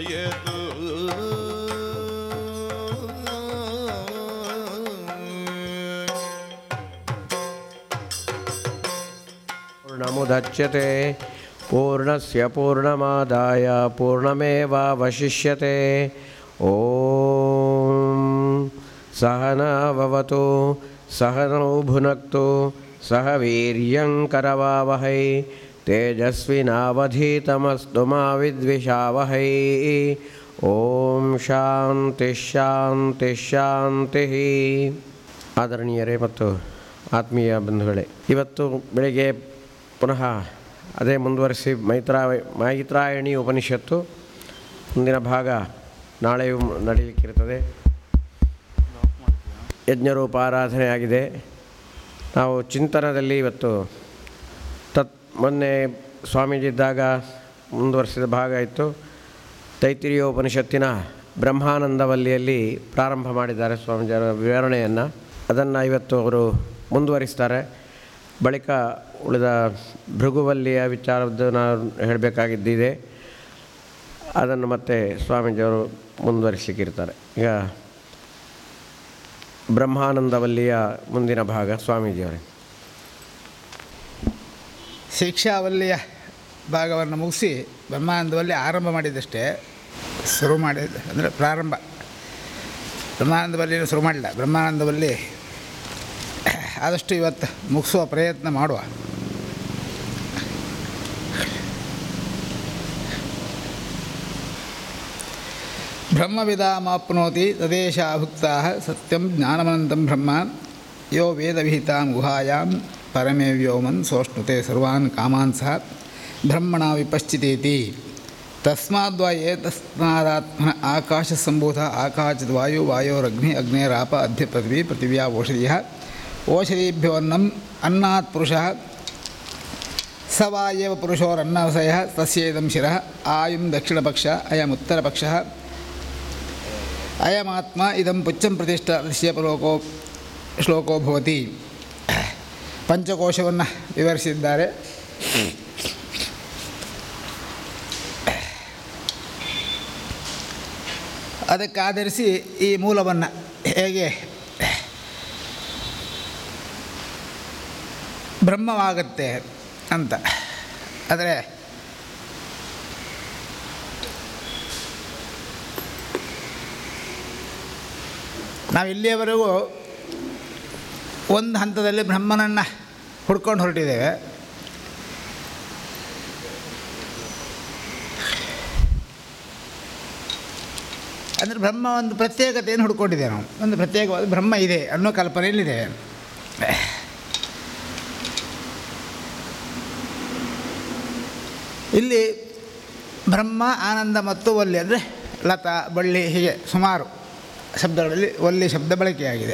ಮುಗಿಯದು पूर्णमुदच्यते पूर्णस्य पूर्णमादाय पूर्णमेवावशिष्यते ॐ सहनाववतु सहनौ भुनक्तु सह वीर्यङ्करवावहै तेजस्विनावधीतमस्तु मा विद्विषावहै ॐ ಶಾಂತಿ ಶಾಂತಿ ಶಾಂತಿ ಆದರಣೀಯರೇ ಮತ್ತು ಆತ್ಮೀಯ ಬಂಧುಗಳೇ ಇವತ್ತು ಬೆಳಿಗ್ಗೆ ಪುನಃ ಅದೇ ಮುಂದುವರಿಸಿ ಮೈತ್ರಾ ಮೈತ್ರಾಯಣಿ ಉಪನಿಷತ್ತು ಮುಂದಿನ ಭಾಗ ನಾಳೆಯೂ ನಡೆಯಲಿಕ್ಕಿರುತ್ತದೆ ಯಜ್ಞರೂಪ ಆರಾಧನೆ ಆಗಿದೆ ನಾವು ಚಿಂತನದಲ್ಲಿ ಇವತ್ತು ತತ್ ಮೊನ್ನೆ ಸ್ವಾಮೀಜಿ ಇದ್ದಾಗ ಮುಂದುವರಿಸಿದ ಭಾಗ ಇತ್ತು ತೈತಿರಿಯ ಉಪನಿಷತ್ತಿನ ಬ್ರಹ್ಮಾನಂದವಲ್ಲಿಯಲ್ಲಿ ಪ್ರಾರಂಭ ಮಾಡಿದ್ದಾರೆ ಸ್ವಾಮೀಜಿಯವರ ವಿವರಣೆಯನ್ನು ಅದನ್ನು ಇವತ್ತು ಅವರು ಮುಂದುವರಿಸ್ತಾರೆ ಬಳಿಕ ಉಳಿದ ಭೃಗುವಲ್ಲಿಯ ವಿಚಾರದ್ದು ನಾನು ಹೇಳಬೇಕಾಗಿದ್ದಿದೆ ಅದನ್ನು ಮತ್ತೆ ಸ್ವಾಮೀಜಿಯವರು ಮುಂದುವರಿಸಲಿಕ್ಕಿರ್ತಾರೆ ಈಗ ಬ್ರಹ್ಮಾನಂದವಲ್ಲಿಯ ಮುಂದಿನ ಭಾಗ ಸ್ವಾಮೀಜಿಯವರೇ ಶಿಕ್ಷಾವಲ್ಲಿಯ ಭಾಗವನ್ನು ಮುಗಿಸಿ ಬ್ರಹ್ಮಾನಂದವಲ್ಲಿ ಆರಂಭ ಮಾಡಿದ್ದಷ್ಟೇ ಶುರು ಮಾಡಿದ ಅಂದರೆ ಪ್ರಾರಂಭ ಬ್ರಹ್ಮಾನಂದವಲ್ಲಿ ಶುರು ಮಾಡಲಿಲ್ಲ ಬ್ರಹ್ಮಾನಂದವಲ್ಲಿ ಆದಷ್ಟು ಇವತ್ತು ಮುಗಿಸುವ ಪ್ರಯತ್ನ ಮಾಡುವ ಬ್ರಹ್ಮವಿದಾಮಾಪ್ನೋತಿ ತದೇಶಾಭುಕ್ತಾ ಸತ್ಯಂ ಜ್ಞಾನಮನಂತಂ ಬ್ರಹ್ಮ ಯೋ ವೇದವಿಹಿತಾಂ ಗುಹಾಯಾಂ ಪರಮೇ ವ್ಯೋಮನ್ ಸೋಷ್ಣುತೆ ಸರ್ವಾನ್ ಕಾಮಾನ್ ಸಹ ಬ್ರಹ್ಮಣ ವಿಪಶ್ಚಿತೇತಿ ತಸ್ಮಾದ್ವಾ ಏತಸ್ಮಾದಾತ್ಮನ ಆಕಾಶಸಂಭೂತ ಆಕಾಶದ ವಾಯು ವಾಯೋರಗ್ನಿ ಅಗ್ನೇರಾಪ ಅಧ್ಯ ಪೃಥ್ವಿ ಪೃಥಿವ್ಯಾ ಓಷಧಿಯ ಓಷಧೀಭ್ಯೋನ್ನಂ ಅನ್ನಾತ್ ಪುರುಷಃ ಸ ವಾ ಏವ ಪುರುಷೋರನ್ನವಸಯ ತಸ್ಯೇದಂ ಶಿರಃ ಆಯುಂ ದಕ್ಷಿಣಪಕ್ಷ ಅಯಮುತ್ತರಪಕ್ಷಃ ಅಯಮಾತ್ಮ ಇದಂ ಪುಚ್ಚಂ ಪ್ರತಿಷ್ಠ ಶ್ಲೋಕೋ ಶ್ಲೋಕೋ ಭವತಿ ಪಂಚಕೋಶವನ್ನು ವಿವರಿಸಿದ್ದಾರೆ ಅದಕ್ಕಾಧರಿಸಿ ಈ ಮೂಲವನ್ನು ಹೇಗೆ ಬ್ರಹ್ಮವಾಗುತ್ತೆ ಅಂತ ಆದರೆ ನಾವು ಇಲ್ಲಿಯವರೆಗೂ ಒಂದು ಹಂತದಲ್ಲಿ ಬ್ರಹ್ಮನನ್ನು ಹುಡ್ಕೊಂಡು ಹೊರಟಿದ್ದೇವೆ ಅಂದರೆ ಬ್ರಹ್ಮ ಒಂದು ಪ್ರತ್ಯೇಕತೆಯನ್ನು ಹುಡ್ಕೊಂಡಿದ್ದೇವೆ ನಾವು ಒಂದು ಪ್ರತ್ಯೇಕವಾದ ಬ್ರಹ್ಮ ಇದೆ ಅನ್ನೋ ಕಲ್ಪನೆಯಲ್ಲಿದ್ದೇವೆ ಇಲ್ಲಿ ಬ್ರಹ್ಮ ಆನಂದ ಮತ್ತು ಒಲ್ಲಿ ಅಂದರೆ ಲತಾ ಬಳ್ಳಿ ಹೀಗೆ ಸುಮಾರು ಶಬ್ದಗಳಲ್ಲಿ ಒಲ್ಲಿ ಶಬ್ದ ಬಳಕೆಯಾಗಿದೆ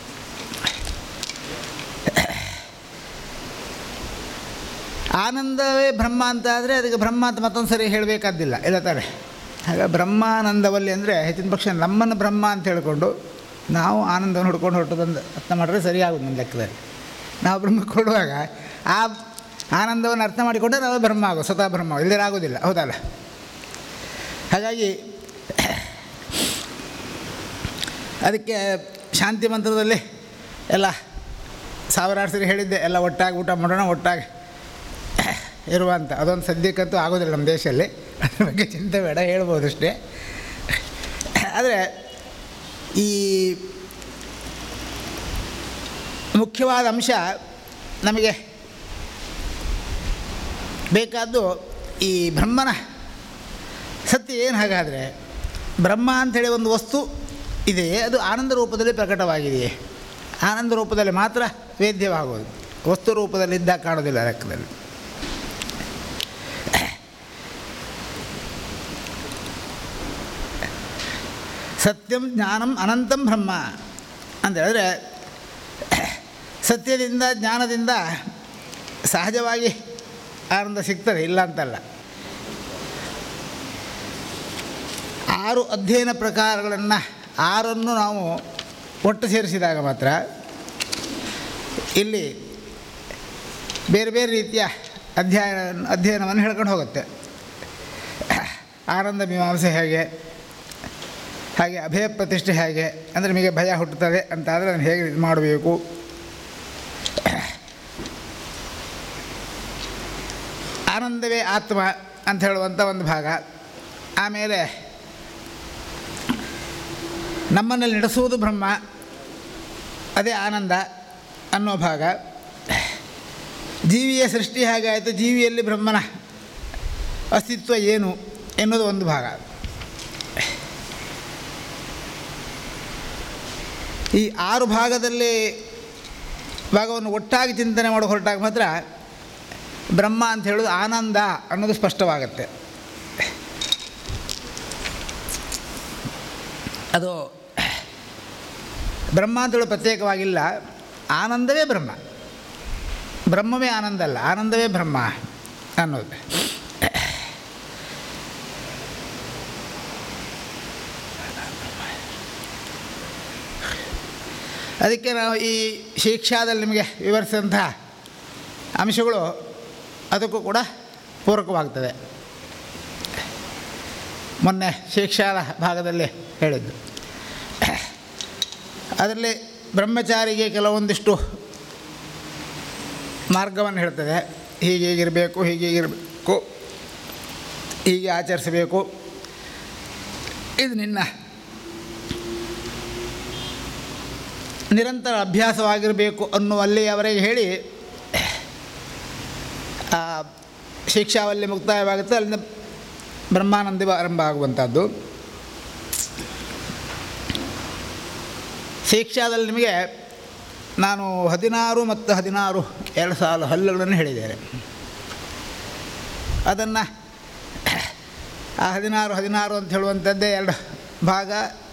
ಆನಂದವೇ ಬ್ರಹ್ಮ ಅಂತ ಆದರೆ ಅದಕ್ಕೆ ಬ್ರಹ್ಮ ಅಂತ ಮತ್ತೊಂದು ಸರಿ ಹೇಳಬೇಕಾದ್ದಿಲ್ಲ ಇಲ್ಲ ತಾನೆ ಆಗ ಬ್ರಹ್ಮಾನಂದವಲ್ಲಿ ಅಂದರೆ ಹೆಚ್ಚಿನ ಪಕ್ಷ ನಮ್ಮನ್ನು ಬ್ರಹ್ಮ ಅಂತ ಹೇಳಿಕೊಂಡು ನಾವು ಆನಂದವನ್ನು ಹುಡ್ಕೊಂಡು ಹೊರಟದಂದು ಅರ್ಥ ಮಾಡಿದ್ರೆ ಸರಿಯಾಗೋದು ನನ್ನ ಲೆಕ್ಕದಲ್ಲಿ ನಾವು ಬ್ರಹ್ಮ ಕೊಡುವಾಗ ಆ ಆನಂದವನ್ನು ಅರ್ಥ ಮಾಡಿಕೊಂಡ್ರೆ ನಾವು ಬ್ರಹ್ಮ ಆಗೋ ಸ್ವತಃ ಬ್ರಹ್ಮ ಇಲ್ಲದೇ ಆಗೋದಿಲ್ಲ ಹೌದಲ್ಲ ಹಾಗಾಗಿ ಅದಕ್ಕೆ ಶಾಂತಿ ಮಂತ್ರದಲ್ಲಿ ಎಲ್ಲ ಸಾವಿರಾರು ಸರಿ ಹೇಳಿದ್ದೆ ಎಲ್ಲ ಒಟ್ಟಾಗಿ ಊಟ ಮಾಡೋಣ ಒಟ್ಟಾಗಿ ಇರುವಂಥ ಅದೊಂದು ಸದ್ಯಕ್ಕಂತೂ ಆಗೋದಿಲ್ಲ ನಮ್ಮ ದೇಶದಲ್ಲಿ ಅದ್ರ ಬಗ್ಗೆ ಚಿಂತೆ ಬೇಡ ಹೇಳ್ಬೋದು ಅಷ್ಟೇ ಆದರೆ ಈ ಮುಖ್ಯವಾದ ಅಂಶ ನಮಗೆ ಬೇಕಾದ್ದು ಈ ಬ್ರಹ್ಮನ ಸತ್ಯ ಏನು ಹಾಗಾದರೆ ಬ್ರಹ್ಮ ಅಂಥೇಳಿ ಒಂದು ವಸ್ತು ಇದೆಯೇ ಅದು ಆನಂದ ರೂಪದಲ್ಲಿ ಪ್ರಕಟವಾಗಿದೆಯೇ ಆನಂದ ರೂಪದಲ್ಲಿ ಮಾತ್ರ ವೇದ್ಯವಾಗೋದು ವಸ್ತು ರೂಪದಲ್ಲಿ ಇದ್ದಾಗ ಕಾಣೋದಿಲ್ಲ ಲೆಕ್ಕದಲ್ಲಿ ಸತ್ಯಂ ಜ್ಞಾನಂ ಅನಂತಂ ಬ್ರಹ್ಮ ಅಂತ ಹೇಳಿದ್ರೆ ಸತ್ಯದಿಂದ ಜ್ಞಾನದಿಂದ ಸಹಜವಾಗಿ ಆನಂದ ಸಿಗ್ತದೆ ಇಲ್ಲ ಅಂತಲ್ಲ ಆರು ಅಧ್ಯಯನ ಪ್ರಕಾರಗಳನ್ನು ಆರನ್ನು ನಾವು ಒಟ್ಟು ಸೇರಿಸಿದಾಗ ಮಾತ್ರ ಇಲ್ಲಿ ಬೇರೆ ಬೇರೆ ರೀತಿಯ ಅಧ್ಯಯನ ಅಧ್ಯಯನವನ್ನು ಹೇಳ್ಕೊಂಡು ಹೋಗುತ್ತೆ ಆನಂದ ಮೀಮಾಂಸೆ ಹೇಗೆ ಹಾಗೆ ಅಭಯ ಪ್ರತಿಷ್ಠೆ ಹೇಗೆ ಅಂದರೆ ನಿಮಗೆ ಭಯ ಹುಟ್ಟುತ್ತದೆ ಅಂತಾದರೆ ಅದನ್ನು ಹೇಗೆ ಇದು ಮಾಡಬೇಕು ಆನಂದವೇ ಆತ್ಮ ಅಂತ ಹೇಳುವಂಥ ಒಂದು ಭಾಗ ಆಮೇಲೆ ನಮ್ಮನ್ನಲ್ಲಿ ನಡೆಸುವುದು ಬ್ರಹ್ಮ ಅದೇ ಆನಂದ ಅನ್ನೋ ಭಾಗ ಜೀವಿಯ ಸೃಷ್ಟಿ ಹಾಗಾಯಿತು ಜೀವಿಯಲ್ಲಿ ಬ್ರಹ್ಮನ ಅಸ್ತಿತ್ವ ಏನು ಎನ್ನುವುದು ಒಂದು ಭಾಗ ಈ ಆರು ಭಾಗದಲ್ಲಿ ಭಾಗವನ್ನು ಒಟ್ಟಾಗಿ ಚಿಂತನೆ ಮಾಡೋ ಹೊರಟಾಗ ಮಾತ್ರ ಬ್ರಹ್ಮ ಅಂತ ಹೇಳೋದು ಆನಂದ ಅನ್ನೋದು ಸ್ಪಷ್ಟವಾಗುತ್ತೆ ಅದು ಬ್ರಹ್ಮ ಅಂತ ಹೇಳೋದು ಪ್ರತ್ಯೇಕವಾಗಿಲ್ಲ ಆನಂದವೇ ಬ್ರಹ್ಮ ಬ್ರಹ್ಮವೇ ಆನಂದ ಅಲ್ಲ ಆನಂದವೇ ಬ್ರಹ್ಮ ಅನ್ನೋದು ಅದಕ್ಕೆ ನಾವು ಈ ಶಿಕ್ಷಾದಲ್ಲಿ ನಿಮಗೆ ವಿವರಿಸಿದಂಥ ಅಂಶಗಳು ಅದಕ್ಕೂ ಕೂಡ ಪೂರಕವಾಗ್ತದೆ ಮೊನ್ನೆ ಶಿಕ್ಷಾದ ಭಾಗದಲ್ಲಿ ಹೇಳಿದ್ದು ಅದರಲ್ಲಿ ಬ್ರಹ್ಮಚಾರಿಗೆ ಕೆಲವೊಂದಿಷ್ಟು ಮಾರ್ಗವನ್ನು ಹೇಳ್ತದೆ ಹೀಗೆ ಹೀಗಿರಬೇಕು ಹೀಗೆ ಹೀಗಿರಬೇಕು ಹೀಗೆ ಆಚರಿಸಬೇಕು ಇದು ನಿನ್ನ ನಿರಂತರ ಅಭ್ಯಾಸವಾಗಿರಬೇಕು ಅನ್ನುವಲ್ಲಿಯವರೆಗೆ ಹೇಳಿ ಆ ಶಿಕ್ಷಾವಲ್ಲಿ ಮುಕ್ತಾಯವಾಗುತ್ತೆ ಅಲ್ಲಿಂದ ಬ್ರಹ್ಮಾನಂದ ಆರಂಭ ಆಗುವಂಥದ್ದು ಶಿಕ್ಷಾದಲ್ಲಿ ನಿಮಗೆ ನಾನು ಹದಿನಾರು ಮತ್ತು ಹದಿನಾರು ಎರಡು ಸಾಲು ಹಲ್ಲುಗಳನ್ನು ಹೇಳಿದ್ದೇನೆ ಅದನ್ನು ಆ ಹದಿನಾರು ಹದಿನಾರು ಅಂತ ಹೇಳುವಂಥದ್ದೇ ಎರಡು ಭಾಗ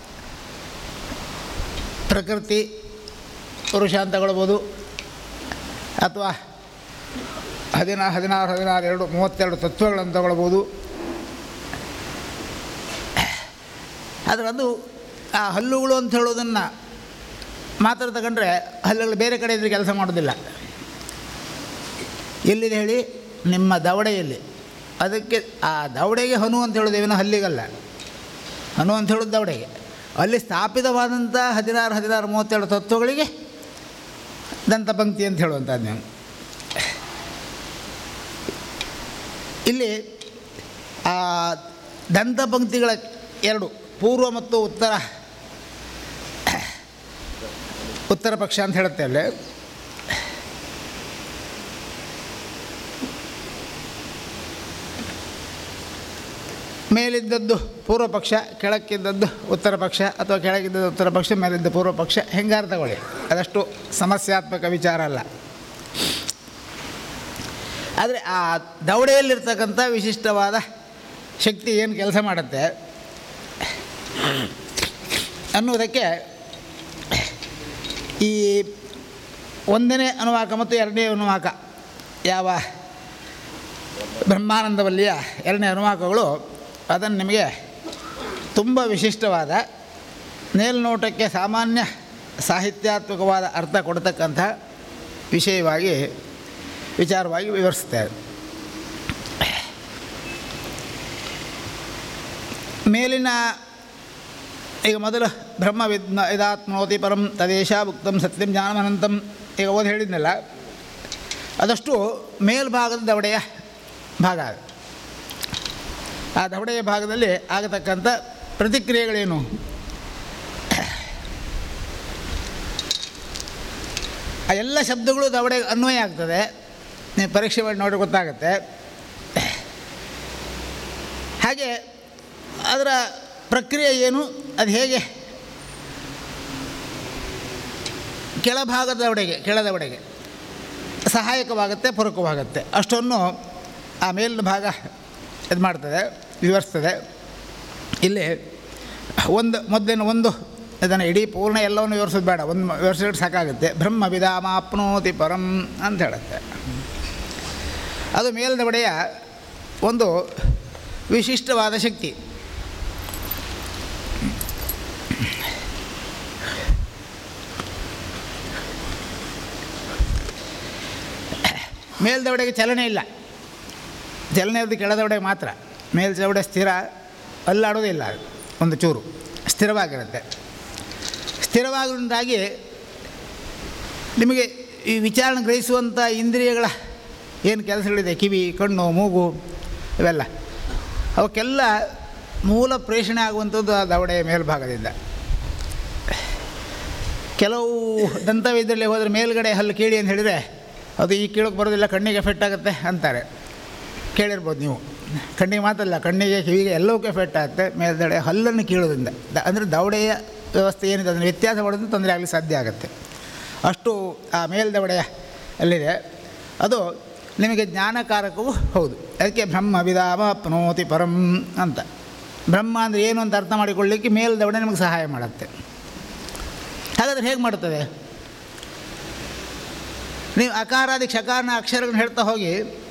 ಪ್ರಕೃತಿ ಪುರುಷ ಅಂತ ತಗೊಳ್ಬೋದು ಅಥವಾ ಹದಿನಾ ಹದಿನಾರು ಹದಿನಾರು ಎರಡು ಮೂವತ್ತೆರಡು ತತ್ವಗಳನ್ನು ತಗೊಳ್ಬೋದು ಆದರೆ ಅದು ಆ ಹಲ್ಲುಗಳು ಅಂತ ಹೇಳೋದನ್ನು ಮಾತ್ರ ತಗೊಂಡ್ರೆ ಹಲ್ಲುಗಳು ಬೇರೆ ಕಡೆ ಇದ್ರೆ ಕೆಲಸ ಮಾಡೋದಿಲ್ಲ ಎಲ್ಲಿದೆ ಹೇಳಿ ನಿಮ್ಮ ದವಡೆಯಲ್ಲಿ ಅದಕ್ಕೆ ಆ ದವಡೆಗೆ ಹನು ಅಂತ ಹೇಳೋದೇನೋ ಹಲ್ಲಿಗಲ್ಲ ಹನು ಅಂತ ಹೇಳೋದು ದವಡೆಗೆ ಅಲ್ಲಿ ಸ್ಥಾಪಿತವಾದಂಥ ಹದಿನಾರು ಹದಿನಾರು ಮೂವತ್ತೆರಡು ತತ್ವಗಳಿಗೆ ದಂತಪಂಕ್ತಿ ಅಂತ ಹೇಳುವಂಥದ್ದು ನೀವು ಇಲ್ಲಿ ಆ ದಂತಪಂಕ್ತಿಗಳ ಎರಡು ಪೂರ್ವ ಮತ್ತು ಉತ್ತರ ಉತ್ತರ ಪಕ್ಷ ಅಂತ ಹೇಳುತ್ತೆ ಅಲ್ಲಿ ಮೇಲಿದ್ದದ್ದು ಪೂರ್ವ ಪಕ್ಷ ಕೆಳಕ್ಕಿದ್ದದ್ದು ಉತ್ತರ ಪಕ್ಷ ಅಥವಾ ಕೆಳಗಿದ್ದದ್ದು ಉತ್ತರ ಪಕ್ಷ ಮೇಲಿದ್ದ ಪೂರ್ವ ಪಕ್ಷ ಹೆಂಗಾರು ತಗೊಳ್ಳಿ ಅದಷ್ಟು ಸಮಸ್ಯಾತ್ಮಕ ವಿಚಾರ ಅಲ್ಲ ಆದರೆ ಆ ದವಡೆಯಲ್ಲಿರ್ತಕ್ಕಂಥ ವಿಶಿಷ್ಟವಾದ ಶಕ್ತಿ ಏನು ಕೆಲಸ ಮಾಡುತ್ತೆ ಅನ್ನುವುದಕ್ಕೆ ಈ ಒಂದನೇ ಅನುವಾಕ ಮತ್ತು ಎರಡನೇ ಅನುವಾಕ ಯಾವ ಬ್ರಹ್ಮಾನಂದವಲ್ಲಿಯ ಎರಡನೇ ಅನುವಾಕಗಳು ಅದನ್ನು ನಿಮಗೆ ತುಂಬ ವಿಶಿಷ್ಟವಾದ ಮೇಲ್ನೋಟಕ್ಕೆ ಸಾಮಾನ್ಯ ಸಾಹಿತ್ಯಾತ್ಮಕವಾದ ಅರ್ಥ ಕೊಡ್ತಕ್ಕಂಥ ವಿಷಯವಾಗಿ ವಿಚಾರವಾಗಿ ವಿವರಿಸ್ತೇವೆ ಮೇಲಿನ ಈಗ ಮೊದಲು ಬ್ರಹ್ಮ ವಿದ್ಮ ಇದಾತ್ಮನೋತಿ ಪರಂ ತದೇಶ ಉಕ್ತಂ ಸತ್ಯಂ ಜ್ಞಾನಮನಂತಂ ಈಗ ಓದಿ ಹೇಳಿದ್ನಲ್ಲ ಅದಷ್ಟು ಮೇಲ್ಭಾಗದ ದವಡೆಯ ಭಾಗ ಅದು. ಆ ದವಡೆಯ ಭಾಗದಲ್ಲಿ ಆಗತಕ್ಕಂಥ ಪ್ರತಿಕ್ರಿಯೆಗಳೇನು ಆ ಎಲ್ಲ ಶಬ್ದಗಳು ದವಡೆಗೆ ಅನ್ವಯ ಆಗ್ತದೆ ನೀವು ಪರೀಕ್ಷೆ ಮಾಡಿ ನೋಡಿ ಗೊತ್ತಾಗುತ್ತೆ ಹಾಗೆ ಅದರ ಪ್ರಕ್ರಿಯೆ ಏನು ಅದು ಹೇಗೆ ಕೆಳಭಾಗದ ಒಡೆಗೆ ಕೆಳದವಡೆಗೆ ಸಹಾಯಕವಾಗುತ್ತೆ ಪೂರಕವಾಗುತ್ತೆ ಅಷ್ಟನ್ನು ಆ ಮೇಲಿನ ಭಾಗ ಇದು ಮಾಡ್ತದೆ ವಿವರಿಸ್ತದೆ ಇಲ್ಲಿ ಒಂದು ಮೊದಲಿನ ಒಂದು ಇದನ್ನು ಇಡೀ ಪೂರ್ಣ ಎಲ್ಲವನ್ನು ವಿವರಿಸೋದು ಬೇಡ ಒಂದು ವಿವರಿಸಿದ್ರೆ ಸಾಕಾಗುತ್ತೆ ಬ್ರಹ್ಮ ವಿಧಾಮಾಪ್ನೋತಿ ಪರಂ ಅಂತ ಹೇಳುತ್ತೆ ಅದು ಮೇಲ್ದವಡೆಯ ಒಂದು ವಿಶಿಷ್ಟವಾದ ಶಕ್ತಿ ಮೇಲ್ದವಡೆಗೆ ಚಲನೆ ಇಲ್ಲ ಚಲನೆ ಇರೋದು ಕೆಳದವಡೆಗೆ ಮಾತ್ರ ಮೇಲ್ದವಡೆ ಸ್ಥಿರ ಅಲ್ಲಾಡೋದಿಲ್ಲ ಅದು ಒಂದು ಚೂರು ಸ್ಥಿರವಾಗಿರುತ್ತೆ ಸ್ಥಿರವಾಗಿರುವುದಾಗಿ ನಿಮಗೆ ಈ ವಿಚಾರಣೆ ಗ್ರಹಿಸುವಂಥ ಇಂದ್ರಿಯಗಳ ಏನು ಕೆಲಸಗಳಿದೆ ಕಿವಿ ಕಣ್ಣು ಮೂಗು ಇವೆಲ್ಲ ಅವಕ್ಕೆಲ್ಲ ಮೂಲ ಪ್ರೇಷಣೆ ಆಗುವಂಥದ್ದು ಆ ದವಡೆಯ ಮೇಲ್ಭಾಗದಿಂದ ಕೆಲವು ದಂತವೈದ್ಯರಲ್ಲಿ ಹೋದರೆ ಮೇಲ್ಗಡೆ ಹಲ್ಲು ಕೇಳಿ ಅಂತ ಹೇಳಿದರೆ ಅದು ಈ ಕೀಳಕ್ಕೆ ಬರೋದಿಲ್ಲ ಕಣ್ಣಿಗೆ ಎಫೆಕ್ಟ್ ಆಗುತ್ತೆ ಅಂತಾರೆ ಕೇಳಿರ್ಬೋದು ನೀವು ಕಣ್ಣಿಗೆ ಮಾತಲ್ಲ ಕಣ್ಣಿಗೆ ಕಿವಿಗೆ ಎಲ್ಲವಕ್ಕೂ ಎಫೆಕ್ಟ್ ಆಗುತ್ತೆ ಮೇಲ್ಗಡೆ ಹಲ್ಲನ್ನು ಕೀಳೋದ್ರಿಂದ ದ ಅಂದರೆ ದವಡೆಯ ವ್ಯವಸ್ಥೆ ಏನಿದೆ ಅದನ್ನು ವ್ಯತ್ಯಾಸ ಮಾಡೋದ್ರಿಂದ ತೊಂದರೆ ಆಗಲಿ ಸಾಧ್ಯ ಆಗುತ್ತೆ ಅಷ್ಟು ಆ ಮೇಲ್ದವಡೆಯ ಅಲ್ಲಿದೆ ಅದು ನಿಮಗೆ ಜ್ಞಾನಕಾರಕವೂ ಹೌದು ಅದಕ್ಕೆ ಬ್ರಹ್ಮ ವಿಧಾಮ ಪ್ನೋತಿ ಪರಂ ಅಂತ ಬ್ರಹ್ಮ ಅಂದರೆ ಏನು ಅಂತ ಅರ್ಥ ಮಾಡಿಕೊಳ್ಳಿಕ್ಕೆ ಮೇಲ್ದವಡೆ ನಿಮಗೆ ಸಹಾಯ ಮಾಡುತ್ತೆ ಹಾಗಾದರೆ ಹೇಗೆ ಮಾಡುತ್ತದೆ ನೀವು ಅಕಾರಾದಿ ಕ್ಷಕಾರನ ಅಕ್ಷರಗಳನ್ನು ಹೇಳ್ತಾ ಹೋಗಿ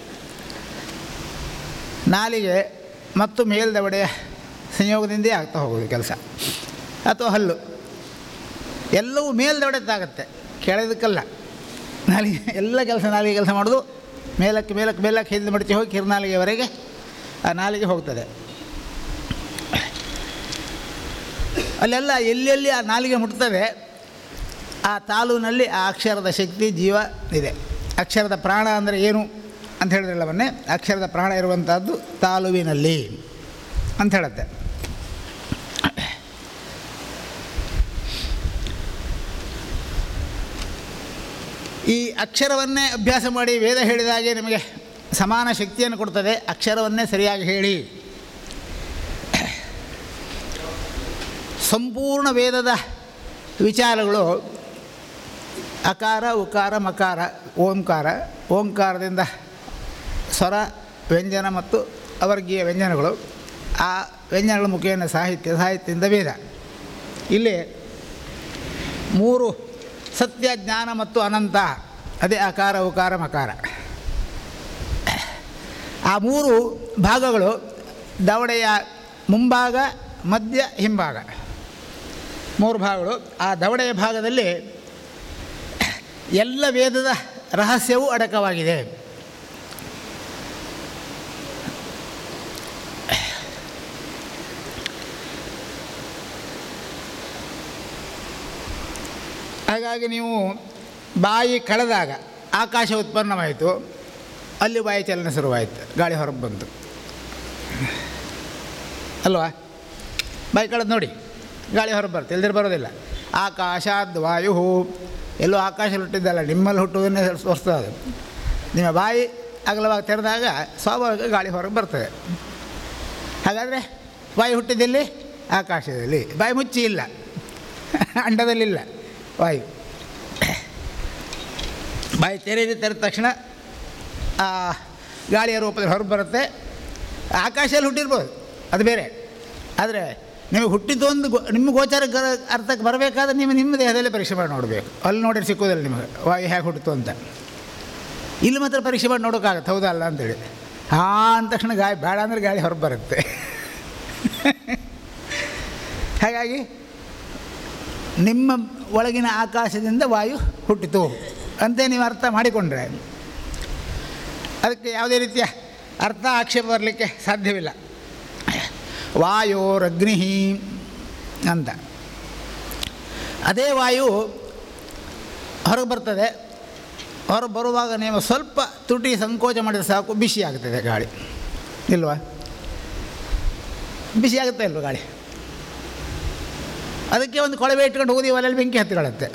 ನಾಲಿಗೆ ಮತ್ತು ಮೇಲ್ದವಡೆಯ ಸಂಯೋಗದಿಂದೇ ಆಗ್ತಾ ಹೋಗೋದು ಕೆಲಸ ಅಥವಾ ಹಲ್ಲು ಎಲ್ಲವೂ ಮೇಲ್ದವಡೆದ್ದಾಗತ್ತೆ ಕೆಳದಕ್ಕಲ್ಲ ನಾಲಿಗೆ ಎಲ್ಲ ಕೆಲಸ ನಾಲಿಗೆ ಕೆಲಸ ಮಾಡೋದು ಮೇಲಕ್ಕೆ ಮೇಲಕ್ಕೆ ಮೇಲಕ್ಕೆ ಹಿಂದೆ ಮಡಚಿ ಹೋಗಿ ಕಿರುನಾಲಿಗೆವರೆಗೆ ಆ ನಾಲಿಗೆ ಹೋಗ್ತದೆ ಅಲ್ಲೆಲ್ಲ ಎಲ್ಲೆಲ್ಲಿ ಆ ನಾಲಿಗೆ ಮುಟ್ತದೆ ಆ ತಾಲೂನಲ್ಲಿ ಆ ಅಕ್ಷರದ ಶಕ್ತಿ ಜೀವ ಇದೆ ಅಕ್ಷರದ ಪ್ರಾಣ ಅಂದರೆ ಏನು ಅಂತ ಹೇಳಿದ್ರಲ್ಲ ಮೊನ್ನೆ ಅಕ್ಷರದ ಪ್ರಾಣ ಇರುವಂಥದ್ದು ತಾಲುವಿನಲ್ಲಿ ಅಂತ ಹೇಳುತ್ತೆ ಈ ಅಕ್ಷರವನ್ನೇ ಅಭ್ಯಾಸ ಮಾಡಿ ವೇದ ಹೇಳಿದಾಗೆ ನಿಮಗೆ ಸಮಾನ ಶಕ್ತಿಯನ್ನು ಕೊಡ್ತದೆ ಅಕ್ಷರವನ್ನೇ ಸರಿಯಾಗಿ ಹೇಳಿ ಸಂಪೂರ್ಣ ವೇದದ ವಿಚಾರಗಳು ಅಕಾರ ಉಕಾರ ಮಕಾರ ಓಂಕಾರ ಓಂಕಾರದಿಂದ ಸ್ವರ ವ್ಯಂಜನ ಮತ್ತು ಅವರ್ಗೀಯ ವ್ಯಂಜನಗಳು ಆ ವ್ಯಂಜನಗಳ ಮುಖೇನ ಸಾಹಿತ್ಯ ಸಾಹಿತ್ಯದಿಂದ ವೇದ ಇಲ್ಲಿ ಮೂರು ಸತ್ಯ ಜ್ಞಾನ ಮತ್ತು ಅನಂತ ಅದೇ ಅಕಾರ ಉಕಾರ ಮಕಾರ ಆ ಮೂರು ಭಾಗಗಳು ದವಡೆಯ ಮುಂಭಾಗ ಮಧ್ಯ ಹಿಂಭಾಗ ಮೂರು ಭಾಗಗಳು ಆ ದವಡೆಯ ಭಾಗದಲ್ಲಿ ಎಲ್ಲ ವೇದದ ರಹಸ್ಯವೂ ಅಡಕವಾಗಿದೆ ಹಾಗಾಗಿ ನೀವು ಬಾಯಿ ಕಳೆದಾಗ ಆಕಾಶ ಉತ್ಪನ್ನವಾಯಿತು ಅಲ್ಲಿ ಬಾಯಿ ಚಲನೆ ಶುರುವಾಯಿತು ಗಾಳಿ ಹೊರಗೆ ಬಂತು ಅಲ್ವಾ ಬಾಯಿ ಕಳೆದು ನೋಡಿ ಗಾಳಿ ಹೊರಗೆ ಬರುತ್ತೆ ಇಲ್ದಿರ ಬರೋದಿಲ್ಲ ಆಕಾಶಾದ್ ವಾಯು ಎಲ್ಲೋ ಆಕಾಶದಲ್ಲಿ ಹುಟ್ಟಿದ್ದಲ್ಲ ನಿಮ್ಮಲ್ಲಿ ಹುಟ್ಟುವುದನ್ನೇ ತೋರಿಸ್ತದೆ ಅದು ನಿಮ್ಮ ಬಾಯಿ ಅಗಲವಾಗಿ ತೆರೆದಾಗ ಸ್ವಾಭಾವಿಕ ಗಾಳಿ ಹೊರಗೆ ಬರ್ತದೆ ಹಾಗಾದರೆ ಬಾಯಿ ಹುಟ್ಟಿದಲ್ಲಿ ಆಕಾಶದಲ್ಲಿ ಬಾಯಿ ಮುಚ್ಚಿ ಇಲ್ಲ ಅಂಡದಲ್ಲಿಲ್ಲ ವಾಯು ಬಾಯಿ ತೆರೆದು ತೆರೆದ ತಕ್ಷಣ ಆ ಗಾಳಿಯ ರೂಪದಲ್ಲಿ ಹೊರಗೆ ಬರುತ್ತೆ ಆಕಾಶದಲ್ಲಿ ಹುಟ್ಟಿರ್ಬೋದು ಅದು ಬೇರೆ ಆದರೆ ನಿಮಗೆ ಹುಟ್ಟಿದ್ದು ಒಂದು ಗೋ ನಿಮ್ಮ ಗೋಚಾರ ಗ- ಅರ್ಥಕ್ಕೆ ಬರಬೇಕಾದ್ರೆ ನೀವು ನಿಮ್ಮ ದೇಹದಲ್ಲೇ ಪರೀಕ್ಷೆ ಮಾಡಿ ನೋಡಬೇಕು ಅಲ್ಲಿ ನೋಡಿದ್ರೆ ಸಿಕ್ಕೋದಿಲ್ಲ ನಿಮಗೆ ವಾಯು ಹೇಗೆ ಹುಟ್ಟಿತು ಅಂತ ಇಲ್ಲಿ ಮಾತ್ರ ಪರೀಕ್ಷೆ ಮಾಡಿ ನೋಡೋಕ್ಕಾಗತ್ತೆ ಹೌದಾ ಅಲ್ಲ ಅಂತೇಳಿ ಹಾಂ ಅಂದ ತಕ್ಷಣ ಗಾಳಿ ಬೇಡ ಅಂದರೆ ಗಾಳಿ ಹೊರಗೆ ಬರುತ್ತೆ ಹಾಗಾಗಿ ನಿಮ್ಮ ಒಳಗಿನ ಆಕಾಶದಿಂದ ವಾಯು ಹುಟ್ಟಿತು ಅಂತ ನೀವು ಅರ್ಥ ಮಾಡಿಕೊಂಡ್ರೆ ಅದಕ್ಕೆ ಯಾವುದೇ ರೀತಿಯ ಅರ್ಥ ಆಕ್ಷೇಪ ಬರಲಿಕ್ಕೆ ಸಾಧ್ಯವಿಲ್ಲ ವಾಯೋರಗ್ನಿ ಅಂತ ಅದೇ ವಾಯು ಹೊರಗೆ ಬರ್ತದೆ ಹೊರಗೆ ಬರುವಾಗ ನೀವು ಸ್ವಲ್ಪ ತುಟಿ ಸಂಕೋಚ ಮಾಡಿದರೆ ಸಾಕು ಬಿಸಿ ಆಗ್ತದೆ ಗಾಳಿ ಇಲ್ವಾ ಬಿಸಿ ಆಗುತ್ತೆ ಇಲ್ವ ಗಾಳಿ ಅದಕ್ಕೆ ಒಂದು ಕೊಳವೆ ಇಟ್ಕೊಂಡು ಊದಿ ಒಲೆಯಲ್ಲಿ ಬೆಂಕಿ ಹತ್ತಿಕೊಳ್ಳುತ್ತೆ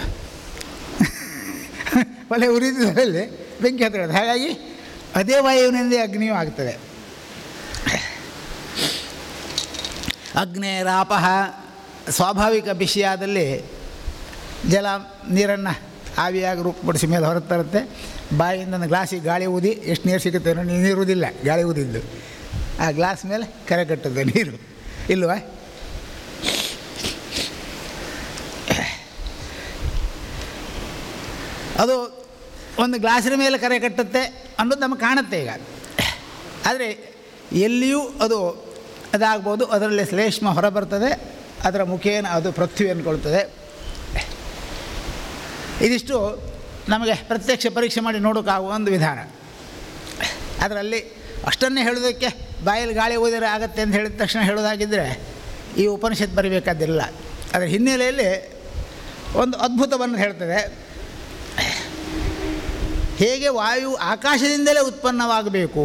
ಒಲೆ ಉರಿದಲ್ಲಿ ಬೆಂಕಿ ಹತ್ತಿಕೊಳ್ಳುತ್ತೆ ಹಾಗಾಗಿ ಅದೇ ವಾಯುವಿನಿಂದ ಅಗ್ನಿಯೂ ಆಗ್ತದೆ ಅಗ್ನೇರಾಪಹ ಸ್ವಾಭಾವಿಕ ಬಿಸಿಯಾದಲ್ಲಿ ಜಲ ನೀರನ್ನು ಆವಿಯಾಗಿ ರೂಪುಪಡಿಸಿ ಮೇಲೆ ಹೊರಗೆ ತರುತ್ತೆ ಬಾಯಿಂದ ಒಂದು ಗ್ಲಾಸಿಗೆ ಗಾಳಿ ಊದಿ ಎಷ್ಟು ನೀರು ಸಿಗುತ್ತೆ ನೋಡಿ ನೀರು ಇರುವುದಿಲ್ಲ ಗಾಳಿ ಊದಿದ್ದು ಆ ಗ್ಲಾಸ್ ಮೇಲೆ ಕರೆ ಕಟ್ಟುತ್ತೆ ನೀರು ಇಲ್ವಾ ಅದು ಒಂದು ಗ್ಲಾಸಿನ ಮೇಲೆ ಕರೆ ಕಟ್ಟುತ್ತೆ ಅನ್ನೋದು ನಮಗೆ ಕಾಣುತ್ತೆ ಈಗ ಆದರೆ ಎಲ್ಲಿಯೂ ಅದು ಅದಾಗ್ಬೋದು ಅದರಲ್ಲಿ ಶ್ಲೇಷ್ಮ ಹೊರಬರ್ತದೆ ಅದರ ಮುಖೇನ ಅದು ಪೃಥ್ವಿ ಅಂದ್ಕೊಳ್ತದೆ ಇದಿಷ್ಟು ನಮಗೆ ಪ್ರತ್ಯಕ್ಷ ಪರೀಕ್ಷೆ ಮಾಡಿ ನೋಡೋಕ್ಕಾಗುವ ಒಂದು ವಿಧಾನ ಅದರಲ್ಲಿ ಅಷ್ಟನ್ನೇ ಹೇಳೋದಕ್ಕೆ ಬಾಯಲ್ಲಿ ಗಾಳಿ ಓದಿದ್ರೆ ಆಗತ್ತೆ ಅಂತ ಹೇಳಿದ ತಕ್ಷಣ ಹೇಳೋದಾಗಿದ್ದರೆ ಈ ಉಪನಿಷತ್ ಬರಿಬೇಕಾದಿಲ್ಲ ಅದರ ಹಿನ್ನೆಲೆಯಲ್ಲಿ ಒಂದು ಅದ್ಭುತವನ್ನು ಹೇಳ್ತದೆ ಹೇಗೆ ವಾಯು ಆಕಾಶದಿಂದಲೇ ಉತ್ಪನ್ನವಾಗಬೇಕು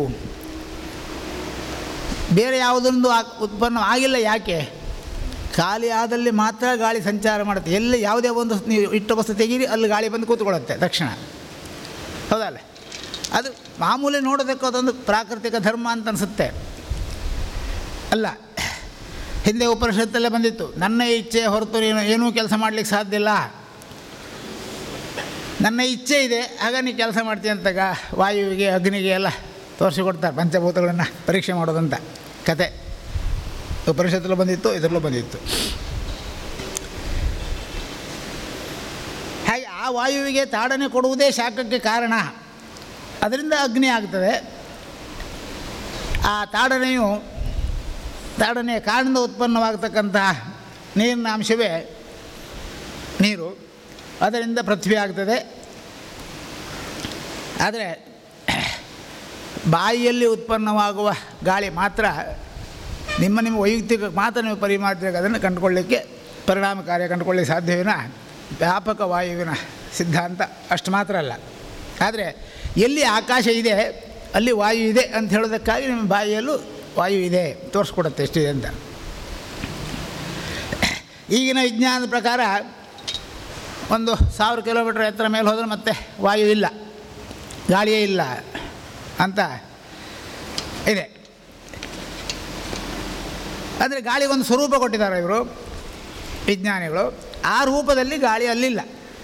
ಬೇರೆ ಯಾವುದೊಂದು ಆ ಉತ್ಪನ್ನ ಆಗಿಲ್ಲ ಯಾಕೆ ಖಾಲಿ ಆದಲ್ಲಿ ಮಾತ್ರ ಗಾಳಿ ಸಂಚಾರ ಮಾಡುತ್ತೆ ಎಲ್ಲಿ ಯಾವುದೇ ಒಂದು ನೀವು ಇಟ್ಟ ವಸ್ತು ತೆಗೀರಿ ಅಲ್ಲಿ ಗಾಳಿ ಬಂದು ಕೂತ್ಕೊಳ್ಳುತ್ತೆ ತಕ್ಷಣ ಹೌದಲ್ಲ ಅದು ಮಾಮೂಲಿ ನೋಡೋದಕ್ಕೆ ಅದೊಂದು ಪ್ರಾಕೃತಿಕ ಧರ್ಮ ಅಂತ ಅನಿಸುತ್ತೆ ಅಲ್ಲ ಹಿಂದೆ ಉಪನಿಷತ್ತಲ್ಲೇ ಬಂದಿತ್ತು ನನ್ನ ಇಚ್ಛೆ ಹೊರತು ನೀನು ಏನೂ ಕೆಲಸ ಮಾಡಲಿಕ್ಕೆ ಸಾಧ್ಯ ಇಲ್ಲ ನನ್ನ ಇಚ್ಛೆ ಇದೆ ಆಗ ನೀ ಕೆಲಸ ಮಾಡ್ತೀಯ ಅಂತಾಗ ವಾಯುವಿಗೆ ಅಗ್ನಿಗೆ ಎಲ್ಲ ತೋರಿಸಿಕೊಡ್ತಾರೆ ಪಂಚಭೂತಗಳನ್ನು ಪರೀಕ್ಷೆ ಮಾಡೋದಂತ ಕತೆ ಉಪನಿಷತ್ತಲ್ಲೂ ಬಂದಿತ್ತು ಇದರಲ್ಲೂ ಬಂದಿತ್ತು ಹಾಗೆ ಆ ವಾಯುವಿಗೆ ತಾಡನೆ ಕೊಡುವುದೇ ಶಾಖಕ್ಕೆ ಕಾರಣ ಅದರಿಂದ ಅಗ್ನಿ ಆಗ್ತದೆ ಆ ತಾಡನೆಯು ತಾಡನೆಯ ಕಾರಣದಿಂದ ಉತ್ಪನ್ನವಾಗತಕ್ಕಂತಹ ನೀರಿನ ಅಂಶವೇ ನೀರು ಅದರಿಂದ ಪೃಥ್ವಿ ಆಗ್ತದೆ ಆದರೆ ಬಾಯಿಯಲ್ಲಿ ಉತ್ಪನ್ನವಾಗುವ ಗಾಳಿ ಮಾತ್ರ ನಿಮ್ಮ ನಿಮ್ಮ ವೈಯಕ್ತಿಕ ಮಾತ್ರ ನೀವು ಪರಿಮಾತ್ರ ಅದನ್ನು ಕಂಡುಕೊಳ್ಳಿಕ್ಕೆ ಪರಿಣಾಮಕಾರಿ ಕಂಡುಕೊಳ್ಳಿಕ್ಕೆ ಸಾಧ್ಯವಿನ ವ್ಯಾಪಕ ವಾಯುವಿನ ಸಿದ್ಧಾಂತ ಅಷ್ಟು ಮಾತ್ರ ಅಲ್ಲ ಆದರೆ ಎಲ್ಲಿ ಆಕಾಶ ಇದೆ ಅಲ್ಲಿ ವಾಯು ಇದೆ ಅಂತ ಹೇಳೋದಕ್ಕಾಗಿ ನಿಮ್ಮ ಬಾಯಿಯಲ್ಲೂ ವಾಯು ಇದೆ ತೋರಿಸ್ಕೊಡುತ್ತೆ ಎಷ್ಟಿದೆ ಅಂತ ಈಗಿನ ವಿಜ್ಞಾನದ ಪ್ರಕಾರ ಒಂದು ಸಾವಿರ ಕಿಲೋಮೀಟ್ರ್ ಎತ್ತರ ಮೇಲೆ ಹೋದರೆ ಮತ್ತೆ ವಾಯು ಇಲ್ಲ ಗಾಳಿಯೇ ಇಲ್ಲ ಅಂತ ಇದೆ ಆದರೆ ಗಾಳಿಗೊಂದು ಸ್ವರೂಪ ಕೊಟ್ಟಿದ್ದಾರೆ ಇವರು ವಿಜ್ಞಾನಿಗಳು ಆ ರೂಪದಲ್ಲಿ ಗಾಳಿ ಅಲ್ಲಿಲ್ಲ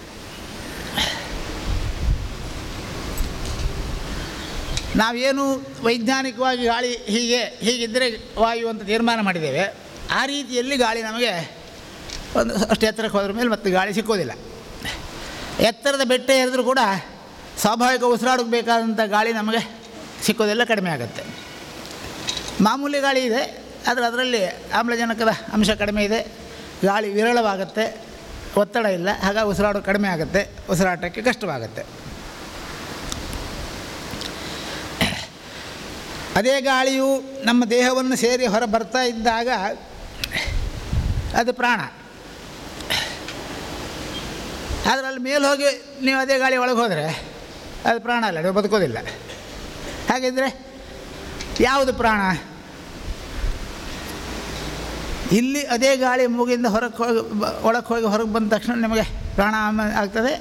ನಾವೇನು ವೈಜ್ಞಾನಿಕವಾಗಿ ಗಾಳಿ ಹೀಗೆ ಹೀಗಿದ್ದರೆ ವಾಯು ಅಂತ ತೀರ್ಮಾನ ಮಾಡಿದ್ದೇವೆ ಆ ರೀತಿಯಲ್ಲಿ ಗಾಳಿ ನಮಗೆ ಒಂದು ಅಷ್ಟು ಎತ್ತರಕ್ಕೆ ಹೋದ್ರ ಮೇಲೆ ಮತ್ತೆ ಗಾಳಿ ಸಿಕ್ಕೋದಿಲ್ಲ ಎತ್ತರದ ಬೆಟ್ಟ ಏರಿದ್ರೂ ಕೂಡ ಸ್ವಾಭಾವಿಕ ಉಸಿರಾಡೋಕೆ ಬೇಕಾದಂಥ ಗಾಳಿ ನಮಗೆ ಸಿಕ್ಕೋದೆಲ್ಲ ಕಡಿಮೆ ಆಗುತ್ತೆ ಮಾಮೂಲಿ ಗಾಳಿ ಇದೆ ಆದರೆ ಅದರಲ್ಲಿ ಆಮ್ಲಜನಕದ ಅಂಶ ಕಡಿಮೆ ಇದೆ ಗಾಳಿ ವಿರಳವಾಗುತ್ತೆ ಒತ್ತಡ ಇಲ್ಲ ಹಾಗಾಗಿ ಉಸಿರಾಡೋದು ಕಡಿಮೆ ಆಗುತ್ತೆ ಉಸಿರಾಟಕ್ಕೆ ಕಷ್ಟವಾಗುತ್ತೆ ಅದೇ ಗಾಳಿಯು ನಮ್ಮ ದೇಹವನ್ನು ಸೇರಿ ಹೊರ ಬರ್ತಾ ಇದ್ದಾಗ ಅದು ಪ್ರಾಣ ಆದರೆ ಅಲ್ಲಿ ಮೇಲೆ ಹೋಗಿ ನೀವು ಅದೇ ಗಾಳಿ ಒಳಗೆ ಹೋದರೆ ಅದು ಪ್ರಾಣ ಅಲ್ಲ ನೀವು ಬದುಕೋದಿಲ್ಲ ಹಾಗಿದ್ದರೆ ಯಾವುದು ಪ್ರಾಣ ಇಲ್ಲಿ ಅದೇ ಗಾಳಿ ಮೂಗಿಂದ ಹೊರಗೆ ಹೋಗಿ ಒಳಗೆ ಹೋಗಿ ಹೊರಗೆ ಬಂದ ತಕ್ಷಣ ನಿಮಗೆ ಪ್ರಾಣಾಯಾಮ ಆಗ್ತದೆ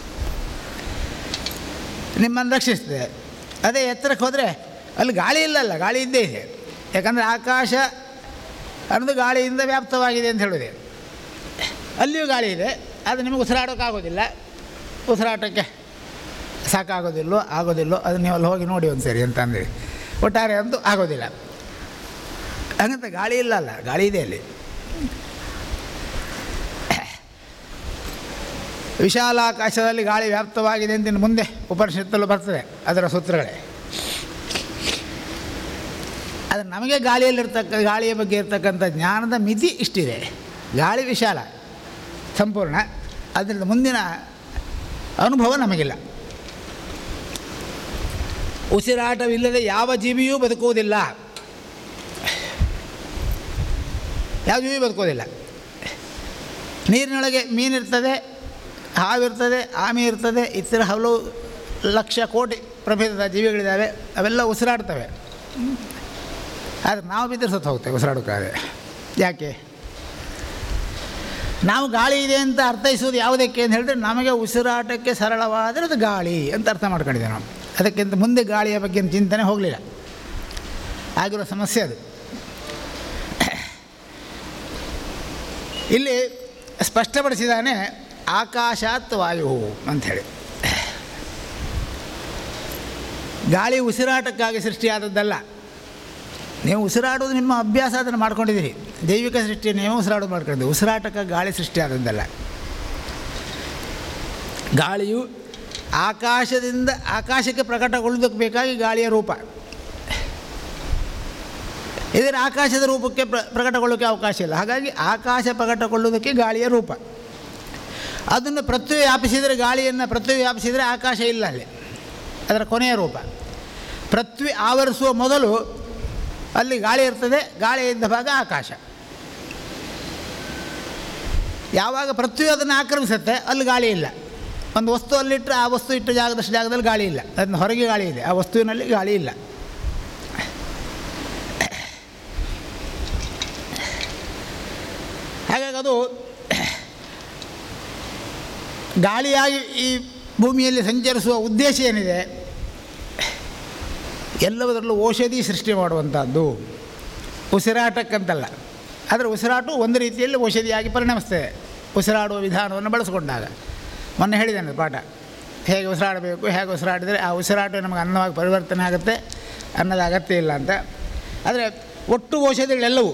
ನಿಮ್ಮನ್ನು ರಕ್ಷಿಸ್ತದೆ ಅದೇ ಎತ್ತರಕ್ಕೆ ಹೋದರೆ ಅಲ್ಲಿ ಗಾಳಿ ಇಲ್ಲಲ್ಲ ಗಾಳಿ ಇದ್ದೇ ಇದೆ ಯಾಕಂದರೆ ಆಕಾಶ ಅನ್ನೋದು ಗಾಳಿಯಿಂದ ವ್ಯಾಪ್ತವಾಗಿದೆ ಅಂತ ಹೇಳಿದೆ ಅಲ್ಲಿಯೂ ಗಾಳಿ ಇದೆ ಅದು ನಿಮಗೆ ಉಸಿರಾಡೋಕ್ಕಾಗೋದಿಲ್ಲ ಉಸಿರಾಟಕ್ಕೆ ಸಾಕಾಗೋದಿಲ್ಲೋ ಆಗೋದಿಲ್ಲೋ ಅದು ನೀವು ಅಲ್ಲಿ ಹೋಗಿ ನೋಡಿ ಒಂದು ಸರಿ ಅಂತ ಅಂದೇಳಿ ಒಟ್ಟಾರೆ ಅಂತೂ ಆಗೋದಿಲ್ಲ ಹಾಗಂತ ಗಾಳಿ ಇಲ್ಲ ಅಲ್ಲ ಗಾಳಿ ಇದೆ ಅಲ್ಲಿ ವಿಶಾಲಾಕಾಶದಲ್ಲಿ ಗಾಳಿ ವ್ಯಾಪ್ತವಾಗಿದೆ ಅಂತ ಇನ್ನು ಮುಂದೆ ಉಪನಿಷತ್ತಲ್ಲೂ ಬರ್ತದೆ ಅದರ ಸೂತ್ರಗಳೇ ಆದರೆ ನಮಗೆ ಗಾಳಿಯಲ್ಲಿರ್ತಕ್ಕ ಗಾಳಿಯ ಬಗ್ಗೆ ಇರ್ತಕ್ಕಂಥ ಜ್ಞಾನದ ಮಿತಿ ಇಷ್ಟಿದೆ ಗಾಳಿ ವಿಶಾಲ ಸಂಪೂರ್ಣ ಅದರಿಂದ ಮುಂದಿನ ಅನುಭವ ನಮಗಿಲ್ಲ ಉಸಿರಾಟವಿಲ್ಲದೆ ಯಾವ ಜೀವಿಯೂ ಬದುಕುವುದಿಲ್ಲ ಯಾವ ಜೀವಿ ಬದುಕೋದಿಲ್ಲ ನೀರಿನೊಳಗೆ ಮೀನಿರ್ತದೆ ಹಾವಿರ್ತದೆ ಆಮೆ ಇರ್ತದೆ ಇತರ ಹಲವು ಲಕ್ಷ ಕೋಟಿ ಪ್ರಭೇದದ ಜೀವಿಗಳಿದ್ದಾವೆ ಅವೆಲ್ಲ ಉಸಿರಾಡ್ತವೆ ಆದರೆ ನಾವು ಬಿದ್ದರೆ ಸತ್ತು ಹೋಗ್ತೇವೆ ಉಸಿರಾಡೋಕ್ಕಾದ್ರೆ ಯಾಕೆ ನಾವು ಗಾಳಿ ಇದೆ ಅಂತ ಅರ್ಥೈಸೋದು ಯಾವುದಕ್ಕೆ ಅಂತ ಹೇಳಿದ್ರೆ ನಮಗೆ ಉಸಿರಾಟಕ್ಕೆ ಸರಳವಾದರೆ ಅದು ಗಾಳಿ ಅಂತ ಅರ್ಥ ಮಾಡ್ಕೊಂಡಿದ್ದೇವೆ ನಾವು ಅದಕ್ಕಿಂತ ಮುಂದೆ ಗಾಳಿಯ ಬಗ್ಗೆ ಚಿಂತನೆ ಹೋಗಲಿಲ್ಲ ಆಗಿರೋ ಸಮಸ್ಯೆ ಅದು ಇಲ್ಲಿ ಸ್ಪಷ್ಟಪಡಿಸಿದಾನೆ ಆಕಾಶಾತ್ ವಾಯು ಅಂಥೇಳಿ ಗಾಳಿ ಉಸಿರಾಟಕ್ಕಾಗಿ ಸೃಷ್ಟಿಯಾದದ್ದಲ್ಲ ನೀವು ಉಸಿರಾಡೋದು ನಿಮ್ಮ ಅಭ್ಯಾಸ ಅದನ್ನು ಮಾಡ್ಕೊಂಡಿದ್ದೀರಿ ದೈವಿಕ ಸೃಷ್ಟಿ ನೀವು ಉಸಿರಾಡೋದು ಮಾಡ್ಕೊಂಡಿದ್ದೀವಿ ಉಸಿರಾಟಕ್ಕೆ ಗಾಳಿ ಸೃಷ್ಟಿಯಾದದ್ದಲ್ಲ ಗಾಳಿಯು ಆಕಾಶದಿಂದ ಆಕಾಶಕ್ಕೆ ಪ್ರಕಟಗೊಳ್ಳೋದಕ್ಕೆ ಬೇಕಾಗಿ ಗಾಳಿಯ ರೂಪ ಇದರ ಆಕಾಶದ ರೂಪಕ್ಕೆ ಪ್ರ ಪ್ರಕಟಗೊಳ್ಳೋಕ್ಕೆ ಅವಕಾಶ ಇಲ್ಲ ಹಾಗಾಗಿ ಆಕಾಶ ಪ್ರಕಟಗೊಳ್ಳುವುದಕ್ಕೆ ಗಾಳಿಯ ರೂಪ ಅದನ್ನು ಪೃಥ್ವಿ ವ್ಯಾಪಿಸಿದರೆ ಗಾಳಿಯನ್ನು ಪೃಥ್ವಿ ವ್ಯಾಪಿಸಿದರೆ ಆಕಾಶ ಇಲ್ಲ ಅಲ್ಲಿ ಅದರ ಕೊನೆಯ ರೂಪ ಪೃಥ್ವಿ ಆವರಿಸುವ ಮೊದಲು ಅಲ್ಲಿ ಗಾಳಿ ಇರ್ತದೆ ಗಾಳಿ ಇದ್ದ ಭಾಗ ಆಕಾಶ ಯಾವಾಗ ಪೃಥ್ವಿ ಅದನ್ನು ಆಕ್ರಮಿಸುತ್ತೆ ಅಲ್ಲಿ ಗಾಳಿ ಇಲ್ಲ ಒಂದು ವಸ್ತು ಅಲ್ಲಿಟ್ಟರೆ ಆ ವಸ್ತು ಇಟ್ಟ ಜಾಗದಷ್ಟು ಜಾಗದಲ್ಲಿ ಗಾಳಿ ಇಲ್ಲ ಅದನ್ನು ಹೊರಗೆ ಗಾಳಿ ಇದೆ ಆ ವಸ್ತುವಿನಲ್ಲಿ ಗಾಳಿ ಇಲ್ಲ ಹಾಗಾಗಿ ಅದು ಗಾಳಿಯಾಗಿ ಈ ಭೂಮಿಯಲ್ಲಿ ಸಂಚರಿಸುವ ಉದ್ದೇಶ ಏನಿದೆ ಎಲ್ಲದರಲ್ಲೂ ಔಷಧಿ ಸೃಷ್ಟಿ ಮಾಡುವಂಥದ್ದು ಉಸಿರಾಟಕ್ಕಂತಲ್ಲ ಆದರೆ ಉಸಿರಾಟ ಒಂದು ರೀತಿಯಲ್ಲಿ ಔಷಧಿಯಾಗಿ ಪರಿಣಮಿಸ್ತದೆ ಉಸಿರಾಡುವ ವಿಧಾನವನ್ನು ಬಳಸಿಕೊಂಡಾಗ ಮೊನ್ನೆ ಹೇಳಿದ್ದೇನೆ ಪಾಠ ಹೇಗೆ ಉಸಿರಾಡಬೇಕು ಹೇಗೆ ಉಸಿರಾಡಿದರೆ ಆ ಉಸಿರಾಟ ನಮಗೆ ಅನ್ನವಾಗಿ ಪರಿವರ್ತನೆ ಆಗುತ್ತೆ ಅನ್ನದ ಅಗತ್ಯ ಇಲ್ಲ ಅಂತ ಆದರೆ ಒಟ್ಟು ಔಷಧಿಗಳೆಲ್ಲವೂ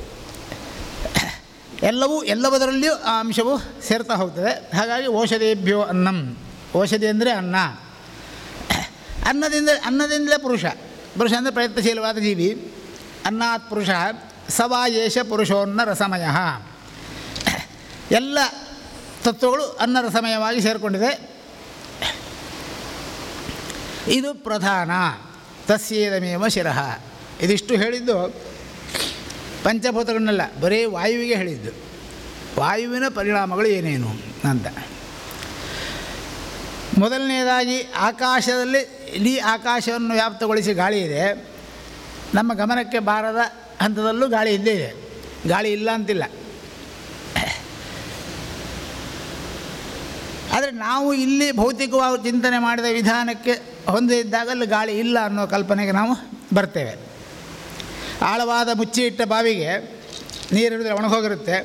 ಎಲ್ಲವೂ ಎಲ್ಲದರಲ್ಲಿಯೂ ಆ ಅಂಶವು ಸೇರ್ತಾ ಹೋಗ್ತದೆ ಹಾಗಾಗಿ ಔಷಧೇಭ್ಯೋ ಅನ್ನಂ ಔಷಧಿ ಅಂದರೆ ಅನ್ನ ಅನ್ನದಿಂದ ಅನ್ನದಿಂದಲೇ ಪುರುಷ ಪುರುಷ ಅಂದರೆ ಪ್ರಯತ್ನಶೀಲವಾದ ಜೀವಿ ಅನ್ನಾತ್ ಪುರುಷ ಸವಾಯೇಷ ಪುರುಷೋನ್ನ ರಸಮಯ ಎಲ್ಲ ತತ್ವಗಳು ಅನ್ನ ರಸಮಯವಾಗಿ ಸೇರಿಕೊಂಡಿದೆ ಇದು ಪ್ರಧಾನ ತಸ್ಯೇದಮೇವ ಶಿರಃ ಇದಿಷ್ಟು ಹೇಳಿದ್ದು ಪಂಚಭೂತಗಳನ್ನೆಲ್ಲ ಬರೀ ವಾಯುವಿಗೆ ಹೇಳಿದ್ದು ವಾಯುವಿನ ಪರಿಣಾಮಗಳು ಏನೇನು ಅಂತ ಮೊದಲನೇದಾಗಿ ಆಕಾಶದಲ್ಲಿ ಇಡೀ ಆಕಾಶವನ್ನು ವ್ಯಾಪ್ತಗೊಳಿಸಿ ಗಾಳಿ ಇದೆ ನಮ್ಮ ಗಮನಕ್ಕೆ ಬಾರದ ಹಂತದಲ್ಲೂ ಗಾಳಿ ಇದ್ದೇ ಇದೆ ಗಾಳಿ ಇಲ್ಲ ಅಂತಿಲ್ಲ ಆದರೆ ನಾವು ಇಲ್ಲಿ ಭೌತಿಕವಾಗಿ ಚಿಂತನೆ ಮಾಡಿದ ವಿಧಾನಕ್ಕೆ ಹೊಂದಿದ್ದಾಗ ಅಲ್ಲಿ ಗಾಳಿ ಇಲ್ಲ ಅನ್ನೋ ಕಲ್ಪನೆಗೆ ನಾವು ಬರ್ತೇವೆ ಆಳವಾದ ಮುಚ್ಚಿ ಇಟ್ಟ ಬಾವಿಗೆ ನೀರಿಡಿದ್ರೆ ಒಣಗೋಗಿರುತ್ತೆ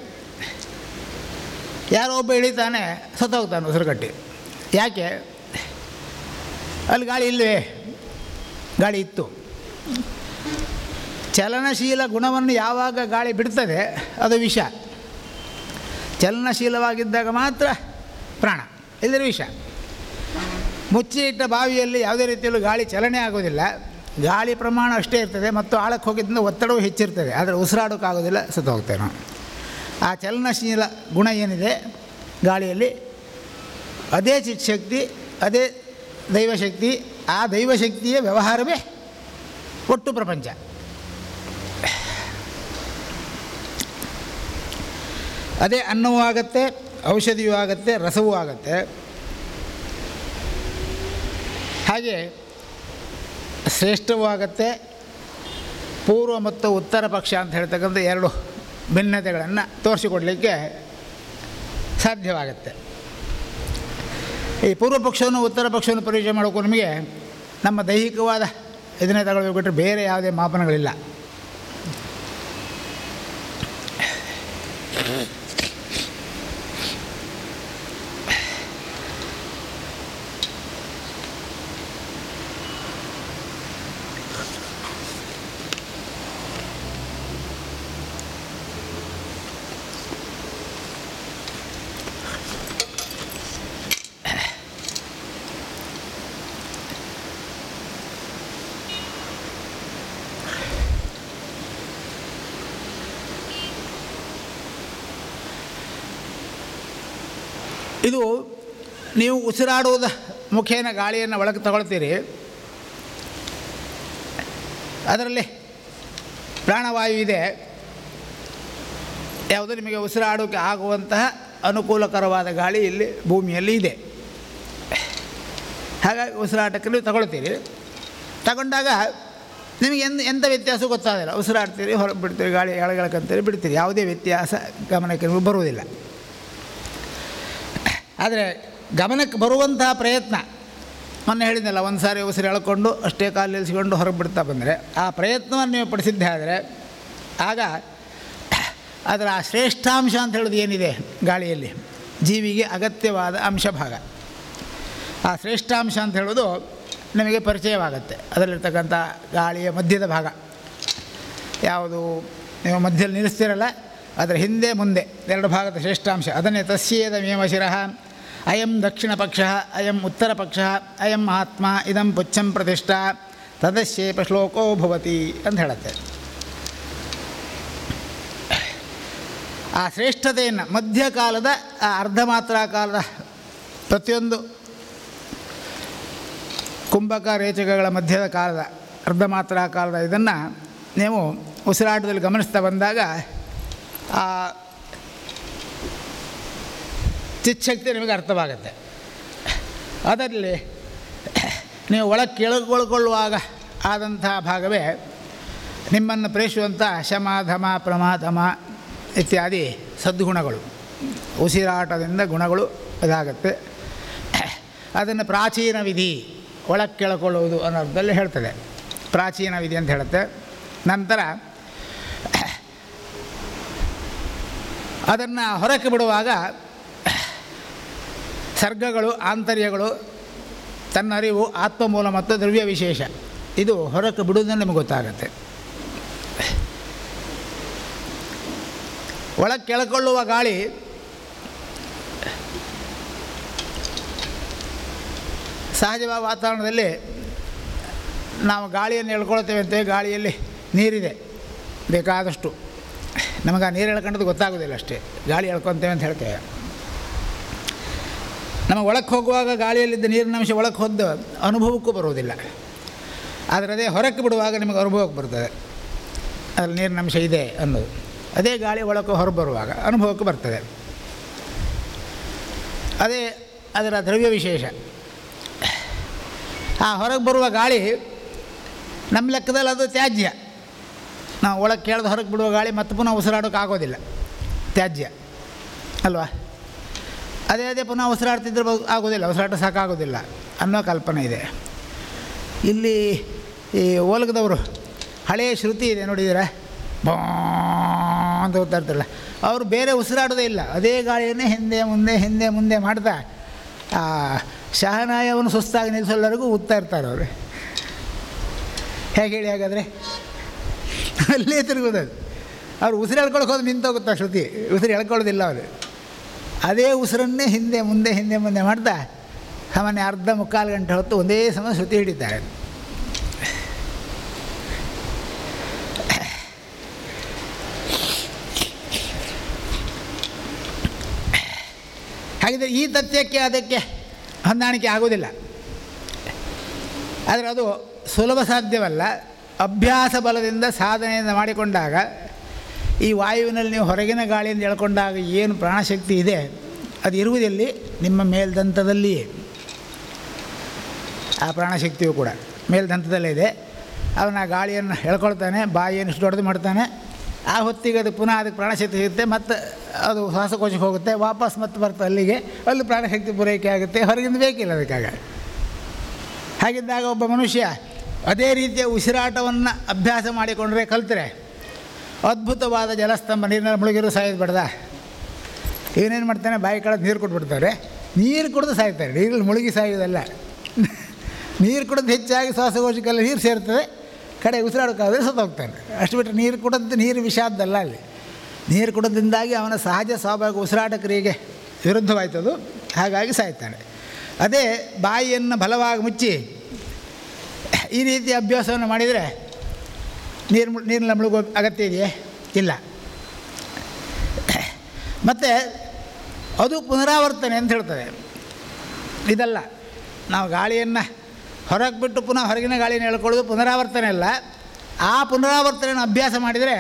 ಯಾರೋ ಒಬ್ಬ ಇಳಿತಾನೆ ಸತ್ತೋಗ್ತಾನೆ ಉಸಿರುಗಟ್ಟಿ ಯಾಕೆ ಅಲ್ಲಿ ಗಾಳಿ ಇಲ್ಲವೇ ಗಾಳಿ ಇತ್ತು ಚಲನಶೀಲ ಗುಣವನ್ನು ಯಾವಾಗ ಗಾಳಿ ಬಿಡ್ತದೆ ಅದು ವಿಷ ಚಲನಶೀಲವಾಗಿದ್ದಾಗ ಮಾತ್ರ ಪ್ರಾಣ ಇಲ್ಲದ್ರೆ ವಿಷ ಮುಚ್ಚಿ ಇಟ್ಟ ಬಾವಿಯಲ್ಲಿ ಯಾವುದೇ ರೀತಿಯಲ್ಲೂ ಗಾಳಿ ಚಲನೆ ಆಗೋದಿಲ್ಲ ಗಾಳಿ ಪ್ರಮಾಣ ಅಷ್ಟೇ ಇರ್ತದೆ ಮತ್ತು ಆಳಕ್ಕೆ ಹೋಗಿದ್ದರಿಂದ ಒತ್ತಡವು ಹೆಚ್ಚಿರ್ತದೆ ಆದರೆ ಉಸಿರಾಡೋಕ್ಕಾಗೋದಿಲ್ಲ ಸತ್ತು ಹೋಗ್ತೇವೆ ನಾವು ಆ ಚಲನಶೀಲ ಗುಣ ಏನಿದೆ ಗಾಳಿಯಲ್ಲಿ ಅದೇ ಚಿತ್ಶಕ್ತಿ ಅದೇ ದೈವಶಕ್ತಿ ಆ ದೈವಶಕ್ತಿಯ ವ್ಯವಹಾರವೇ ಒಟ್ಟು ಪ್ರಪಂಚ ಅದೇ ಅನ್ನವೂ ಆಗತ್ತೆ ಔಷಧಿಯೂ ಆಗತ್ತೆ ರಸವೂ ಆಗತ್ತೆ ಹಾಗೆ ಶ್ರೇಷ್ಠವೂ ಆಗತ್ತೆ ಪೂರ್ವ ಮತ್ತು ಉತ್ತರ ಪಕ್ಷ ಅಂತ ಹೇಳ್ತಕ್ಕಂಥ ಎರಡು ಭಿನ್ನತೆಗಳನ್ನು ತೋರಿಸಿಕೊಡಲಿಕ್ಕೆ ಸಾಧ್ಯವಾಗುತ್ತೆ ಈ ಪೂರ್ವ ಪಕ್ಷವನ್ನು ಉತ್ತರ ಪಕ್ಷವನ್ನು ಪರಿಚಯ ಮಾಡೋಕ್ಕೂ ನಮಗೆ ನಮ್ಮ ದೈಹಿಕವಾದ ಇದನ್ನೇ ತಗೊಳ್ಬೇಕು ಬಿಟ್ಟರೆ ಬೇರೆ ಯಾವುದೇ ಮಾಪನಗಳಿಲ್ಲ ಇದು ನೀವು ಉಸಿರಾಡುವುದ ಮುಖೇನ ಗಾಳಿಯನ್ನು ಒಳಗೆ ತಗೊಳ್ತೀರಿ ಅದರಲ್ಲಿ ಪ್ರಾಣವಾಯು ಇದೆ ಯಾವುದು ನಿಮಗೆ ಉಸಿರಾಡೋಕ್ಕೆ ಆಗುವಂತಹ ಅನುಕೂಲಕರವಾದ ಗಾಳಿ ಇಲ್ಲಿ ಭೂಮಿಯಲ್ಲಿ ಇದೆ ಹಾಗಾಗಿ ಉಸಿರಾಟಕ್ಕೆ ನೀವು ತಗೊಳ್ತೀರಿ ತಗೊಂಡಾಗ ನಿಮಗೆ ಎಂತ ಎಂಥ ವ್ಯತ್ಯಾಸ ಗೊತ್ತಾಗೋದಿಲ್ಲ ಉಸಿರಾಡ್ತೀರಿ ಹೊರಗೆ ಬಿಡ್ತೀರಿ ಗಾಳಿ ಎಳಗೆಳಕಂತೀರಿ ಬಿಡ್ತೀರಿ ಯಾವುದೇ ವ್ಯತ್ಯಾಸ ಗಮನಕ್ಕೆ ನಿಮಗೆ ಬರುವುದಿಲ್ಲ ಆದರೆ ಗಮನಕ್ಕೆ ಬರುವಂತಹ ಪ್ರಯತ್ನ ಮೊನ್ನೆ ಹೇಳಿದ್ನಲ್ಲ ಒಂದು ಸಾರಿ ಉಸಿರು ಎಳ್ಕೊಂಡು ಅಷ್ಟೇ ಕಾಲು ನಿಲ್ಲಿಸ್ಕೊಂಡು ಹೊರಗೆ ಬಿಡ್ತಾ ಬಂದರೆ ಆ ಪ್ರಯತ್ನವನ್ನು ನೀವು ಪಡಿಸಿದ್ದೆ ಆದರೆ ಆಗ ಅದರ ಆ ಶ್ರೇಷ್ಠಾಂಶ ಅಂತ ಹೇಳೋದು ಏನಿದೆ ಗಾಳಿಯಲ್ಲಿ ಜೀವಿಗೆ ಅಗತ್ಯವಾದ ಅಂಶ ಭಾಗ ಆ ಶ್ರೇಷ್ಠಾಂಶ ಅಂತ ಹೇಳೋದು ನಿಮಗೆ ಪರಿಚಯವಾಗುತ್ತೆ ಅದರಲ್ಲಿರ್ತಕ್ಕಂಥ ಗಾಳಿಯ ಮಧ್ಯದ ಭಾಗ ಯಾವುದು ನೀವು ಮಧ್ಯದಲ್ಲಿ ನಿಲ್ಲಿಸ್ತಿರಲ್ಲ ಅದರ ಹಿಂದೆ ಮುಂದೆ ಎರಡು ಭಾಗದ ಶ್ರೇಷ್ಠಾಂಶ ಅದನ್ನೇ ತಸ್ಯೇದ ಮೇಮಶಿರಃ ಅಯಂ ದಕ್ಷಿಣ ಪಕ್ಷ ಅಯಂ ಉತ್ತರ ಪಕ್ಷ ಅಯಂ ಮಹಾತ್ಮ ಇದಂ ಪುಚ್ಛಂ ಪ್ರತಿಷ್ಠಾ ತದಶ್ಯೇಪ ಶ್ಲೋಕೋ ಭವತಿ ಅಂತ ಹೇಳುತ್ತೆ ಆ ಶ್ರೇಷ್ಠತೆಯನ್ನು ಮಧ್ಯಕಾಲದ ಆ ಅರ್ಧ ಮಾತ್ರ ಕಾಲದ ಪ್ರತಿಯೊಂದು ಕುಂಭಕ ರೇಚಕಗಳ ಮಧ್ಯದ ಕಾಲದ ಅರ್ಧ ಮಾತ್ರ ಕಾಲದ ಇದನ್ನು ನೀವು ಉಸಿರಾಟದಲ್ಲಿ ಗಮನಿಸ್ತಾ ಬಂದಾಗ ಆ ಚಿಚ್ಚಕ್ತಿ ನಿಮಗೆ ಅರ್ಥವಾಗುತ್ತೆ ಅದರಲ್ಲಿ ನೀವು ಒಳಗೆ ಕೆಳಗೊಳ್ಕೊಳ್ಳುವಾಗ ಆದಂಥ ಭಾಗವೇ ನಿಮ್ಮನ್ನು ಪ್ರೇಷಿಸುವಂಥ ಶಮ ಧಮ ಪ್ರಮಾಧಮ ಇತ್ಯಾದಿ ಸದ್ಗುಣಗಳು ಉಸಿರಾಟದಿಂದ ಗುಣಗಳು ಇದಾಗುತ್ತೆ ಅದನ್ನು ಪ್ರಾಚೀನ ವಿಧಿ ಒಳಗೆ ಕೆಳಕೊಳ್ಳುವುದು ಅನ್ನೋ ಅರ್ಥದಲ್ಲಿ ಹೇಳ್ತದೆ ಪ್ರಾಚೀನ ವಿಧಿ ಅಂತ ಹೇಳುತ್ತೆ ನಂತರ ಅದನ್ನು ಹೊರಕ್ಕೆ ಬಿಡುವಾಗ ಸರ್ಗಗಳು ಆಂತರ್ಯಗಳು ತನ್ನ ಅರಿವು ಆತ್ಮಮೂಲ ಮತ್ತು ದ್ರವ್ಯ ವಿಶೇಷ ಇದು ಹೊರಕ್ಕೆ ಬಿಡುವುದನ್ನು ನಿಮಗೆ ಗೊತ್ತಾಗುತ್ತೆ ಒಳಗೆ ಕೆಳಕೊಳ್ಳುವ ಗಾಳಿ ಸಹಜವಾದ ವಾತಾವರಣದಲ್ಲಿ ನಾವು ಗಾಳಿಯನ್ನು ಎಳ್ಕೊಳ್ತೇವೆ ಅಂತೇಳಿ ಗಾಳಿಯಲ್ಲಿ ನೀರಿದೆ ಬೇಕಾದಷ್ಟು ನಮಗೆ ಆ ನೀರು ಎಳ್ಕೊಂಡದ್ದು ಗೊತ್ತಾಗೋದಿಲ್ಲ ಅಷ್ಟೇ ಗಾಳಿ ಎಳ್ಕೊತೇವೆ ಅಂತ ಹೇಳ್ತೇವೆ ನಮಗೆ ಒಳಕ್ಕೆ ಹೋಗುವಾಗ ಗಾಳಿಯಲ್ಲಿದ್ದ ನೀರಿನ ಅಂಶ ಒಳಕ್ಕೆ ಹೋದ ಅನುಭವಕ್ಕೂ ಬರುವುದಿಲ್ಲ ಆದರೆ ಅದೇ ಹೊರಕ್ಕೆ ಬಿಡುವಾಗ ನಿಮಗೆ ಅನುಭವಕ್ಕೆ ಬರ್ತದೆ ಅದ್ರಲ್ಲಿ ನೀರಿನ ಅಂಶ ಇದೆ ಅನ್ನೋದು ಅದೇ ಗಾಳಿ ಒಳಕ್ಕೆ ಹೊರ ಬರುವಾಗ ಅನುಭವಕ್ಕೆ ಬರ್ತದೆ ಅದೇ ಅದರ ದ್ರವ್ಯ ವಿಶೇಷ ಆ ಹೊರಗೆ ಬರುವ ಗಾಳಿ ನಮ್ಮ ಲೆಕ್ಕದಲ್ಲಿ ಅದು ತ್ಯಾಜ್ಯ ನಾವು ಒಳಗೆ ಕೇಳ್ದು ಹೊರಗೆ ಬಿಡುವ ಗಾಳಿ ಮತ್ತೆ ಪುನಃ ಉಸಿರಾಡೋಕೆ ಆಗೋದಿಲ್ಲ ತ್ಯಾಜ್ಯ ಅಲ್ವಾ ಅದೇ ಅದೇ ಪುನಃ ಉಸಿರಾಡ್ತಿದ್ರೆ ಬ- ಆಗೋದಿಲ್ಲ ಉಸಿರಾಟ ಸಾಕಾಗೋದಿಲ್ಲ ಅನ್ನೋ ಕಲ್ಪನೆ ಇದೆ ಇಲ್ಲಿ ಈ ಓಲಗದವರು ಹಳೆಯ ಶ್ರುತಿ ಇದೆ ನೋಡಿದ್ದೀರಾ ಬಾ ಅಂತ ಹೋಗ್ತಾ ಇರ್ತಾರಲ್ಲ ಅವರು ಬೇರೆ ಉಸಿರಾಡೋದೇ ಇಲ್ಲ ಅದೇ ಗಾಳಿಯನ್ನೇ ಹಿಂದೆ ಮುಂದೆ ಹಿಂದೆ ಮುಂದೆ ಮಾಡ್ತಾ ಆ ಶಹನಾಯವನ್ನು ಸುಸ್ತಾಗಿ ನಿಲ್ಲಿಸೋಲ್ಲರಿಗೂ ಉತ್ತಾ ಇರ್ತಾರೆ ಅವರು ಹೇಗೆ ಹೇಳಿ ಹಾಗಾದರೆ ಅಲ್ಲೇ ತಿರುಗೋದು ಅವ್ರು ಉಸಿರು ಎಳ್ಕೊಳಕ್ಕೆ ಹೋದ್ರೆ ನಿಂತೋಗುತ್ತಾ ಶ್ರುತಿ ಉಸಿರು ಎಳ್ಕೊಳ್ಳೋದಿಲ್ಲ ಅವರು ಅದೇ ಉಸಿರನ್ನೇ ಹಿಂದೆ ಮುಂದೆ ಹಿಂದೆ ಮುಂದೆ ಮಾಡ್ತಾ ಸಾಮಾನ್ಯ ಅರ್ಧ ಮುಕ್ಕಾಲು ಗಂಟೆ ಹೊತ್ತು ಒಂದೇ ಸಮ ಶ್ರುತಿ ಹಿಡಿತಾರೆ ಹಾಗಿದ್ರೆ ಈ ತಥ್ಯಕ್ಕೆ ಅದಕ್ಕೆ ಹೊಂದಾಣಿಕೆ ಆಗೋದಿಲ್ಲ ಆದರೆ ಅದು ಸುಲಭ ಸಾಧ್ಯವಲ್ಲ ಅಭ್ಯಾಸ ಬಲದಿಂದ ಸಾಧನೆಯಿಂದ ಮಾಡಿಕೊಂಡಾಗ ಈ ವಾಯುವಿನಲ್ಲಿ ನೀವು ಹೊರಗಿನ ಗಾಳಿಯಿಂದ ಎಳ್ಕೊಂಡಾಗ ಏನು ಪ್ರಾಣಶಕ್ತಿ ಇದೆ ಅದು ಇರುವುದೆಲ್ಲಿ ನಿಮ್ಮ ಮೇಲ್ದಂತದಲ್ಲಿಯೇ ಆ ಪ್ರಾಣಶಕ್ತಿಯು ಕೂಡ ಮೇಲ್ದಂತದಲ್ಲೇ ಇದೆ ಅವನ ಗಾಳಿಯನ್ನು ಎಳ್ಕೊಳ್ತಾನೆ ಬಾಯಿಯನ್ನು ಇಷ್ಟು ದೊಡ್ಡದು ಮಾಡ್ತಾನೆ ಆ ಹೊತ್ತಿಗೆ ಅದು ಪುನಃ ಅದಕ್ಕೆ ಪ್ರಾಣಶಕ್ತಿ ಸಿಗುತ್ತೆ ಮತ್ತು ಅದು ಶ್ವಾಸಕೋಶಕ್ಕೆ ಹೋಗುತ್ತೆ ವಾಪಸ್ ಮತ್ತೆ ಬರ್ತದೆ ಅಲ್ಲಿಗೆ ಅಲ್ಲಿ ಪ್ರಾಣಶಕ್ತಿ ಪೂರೈಕೆ ಆಗುತ್ತೆ ಹೊರಗಿಂದ ಬೇಕಿಲ್ಲ ಅದಕ್ಕಾಗ ಹಾಗಿದ್ದಾಗ ಒಬ್ಬ ಮನುಷ್ಯ ಅದೇ ರೀತಿಯ ಉಸಿರಾಟವನ್ನು ಅಭ್ಯಾಸ ಮಾಡಿಕೊಂಡ್ರೆ ಕಲ್ತರೆ ಅದ್ಭುತವಾದ ಜಲಸ್ತಂಭ ನೀರಿನಲ್ಲಿ ಮುಳುಗಿರು ಸಾಯೋದು ಬೇಡ್ದ ಇವನೇನು ಮಾಡ್ತಾನೆ ಬಾಯಿ ಕಳೆದು ನೀರು ಕೊಟ್ಬಿಡ್ತಾರೆ ನೀರು ಕುಡಿದು ಸಾಯ್ತಾರೆ ನೀರಲ್ಲಿ ಮುಳುಗಿ ಸಾಯೋದಲ್ಲ ನೀರು ಕುಡಿದು ಹೆಚ್ಚಾಗಿ ಶ್ವಾಸಕೋಶಕ್ಕೆಲ್ಲ ನೀರು ಸೇರ್ತದೆ ಕಡೆ ಉಸಿರಾಡೋಕ್ಕಾದ್ರೆ ಸತ್ತೋಗ್ತಾನೆ ಅಷ್ಟು ಬಿಟ್ಟರೆ ನೀರು ಕುಡಿದು ನೀರು ವಿಷಾದ್ದಲ್ಲ ಅಲ್ಲಿ ನೀರು ಕುಡಿದಿಂದಾಗಿ ಅವನ ಸಹಜ ಸ್ವಾಭಾವಿಕ ಉಸಿರಾಟ ಕ್ರಿಯೆಗೆ ವಿರುದ್ಧವಾಯ್ತದು ಹಾಗಾಗಿ ಸಾಯ್ತಾನೆ ಅದೇ ಬಾಯಿಯನ್ನು ಬಲವಾಗಿ ಮುಚ್ಚಿ ಈ ರೀತಿ ಅಭ್ಯಾಸವನ್ನು ಮಾಡಿದರೆ ನೀರು ಮು- ನೀರಿನ ಮುಳುಗೋ ಅಗತ್ಯ ಇದೆಯೇ ಇಲ್ಲ ಮತ್ತು ಅದು ಪುನರಾವರ್ತನೆ ಅಂತ ಹೇಳ್ತದೆ ಇದಲ್ಲ ನಾವು ಗಾಳಿಯನ್ನು ಹೊರಗೆ ಬಿಟ್ಟು ಪುನಃ ಹೊರಗಿನ ಗಾಳಿಯನ್ನು ಹೇಳ್ಕೊಳ್ಳೋದು ಪುನರಾವರ್ತನೆ ಅಲ್ಲ ಆ ಪುನರಾವರ್ತನೆಯನ್ನು ಅಭ್ಯಾಸ ಮಾಡಿದರೆ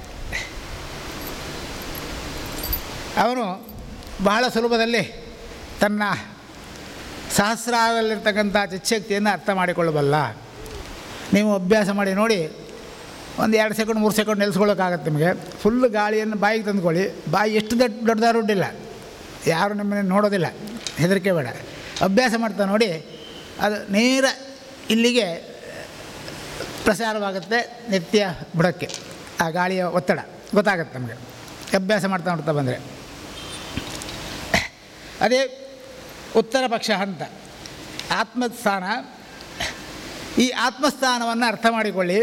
ಅವನು ಬಹಳ ಸುಲಭದಲ್ಲಿ ತನ್ನ ಸಹಸ್ರಾರದಲ್ಲಿರ್ತಕ್ಕಂಥ ಚಿಚ್ಚಕ್ತಿಯನ್ನು ಅರ್ಥ ಮಾಡಿಕೊಳ್ಳಬಲ್ಲ ನೀವು ಅಭ್ಯಾಸ ಮಾಡಿ ನೋಡಿ ಒಂದು ಎರಡು ಸೆಕೆಂಡ್ ಮೂರು ಸೆಕೆಂಡ್ ನಿಲ್ಲಿಸ್ಕೊಳ್ಳೋಕ್ಕಾಗತ್ತೆ ನಿಮಗೆ ಫುಲ್ ಗಾಳಿಯನ್ನು ಬಾಯಿಗೆ ತಂದುಕೊಳ್ಳಿ ಬಾಯಿ ಎಷ್ಟು ದೊಡ್ಡ ದೊಡ್ಡದಾರುಡ್ಡಿಲ್ಲ ಯಾರು ನಿಮ್ಮನ್ನು ನೋಡೋದಿಲ್ಲ ಹೆದರಿಕೆ ಬೇಡ ಅಭ್ಯಾಸ ಮಾಡ್ತಾ ನೋಡಿ ಅದು ನೇರ ಇಲ್ಲಿಗೆ ಪ್ರಸಾರವಾಗುತ್ತೆ ನಿತ್ಯ ಬುಡಕ್ಕೆ ಆ ಗಾಳಿಯ ಒತ್ತಡ ಗೊತ್ತಾಗುತ್ತೆ ನಮಗೆ ಅಭ್ಯಾಸ ಮಾಡ್ತಾ ನೋಡ್ತಾ ಬಂದರೆ ಅದೇ ಉತ್ತರ ಪಕ್ಷ ಹಂತ ಆತ್ಮಸ್ಥಾನ ಈ ಆತ್ಮಸ್ಥಾನವನ್ನು ಅರ್ಥ ಮಾಡಿಕೊಳ್ಳಿ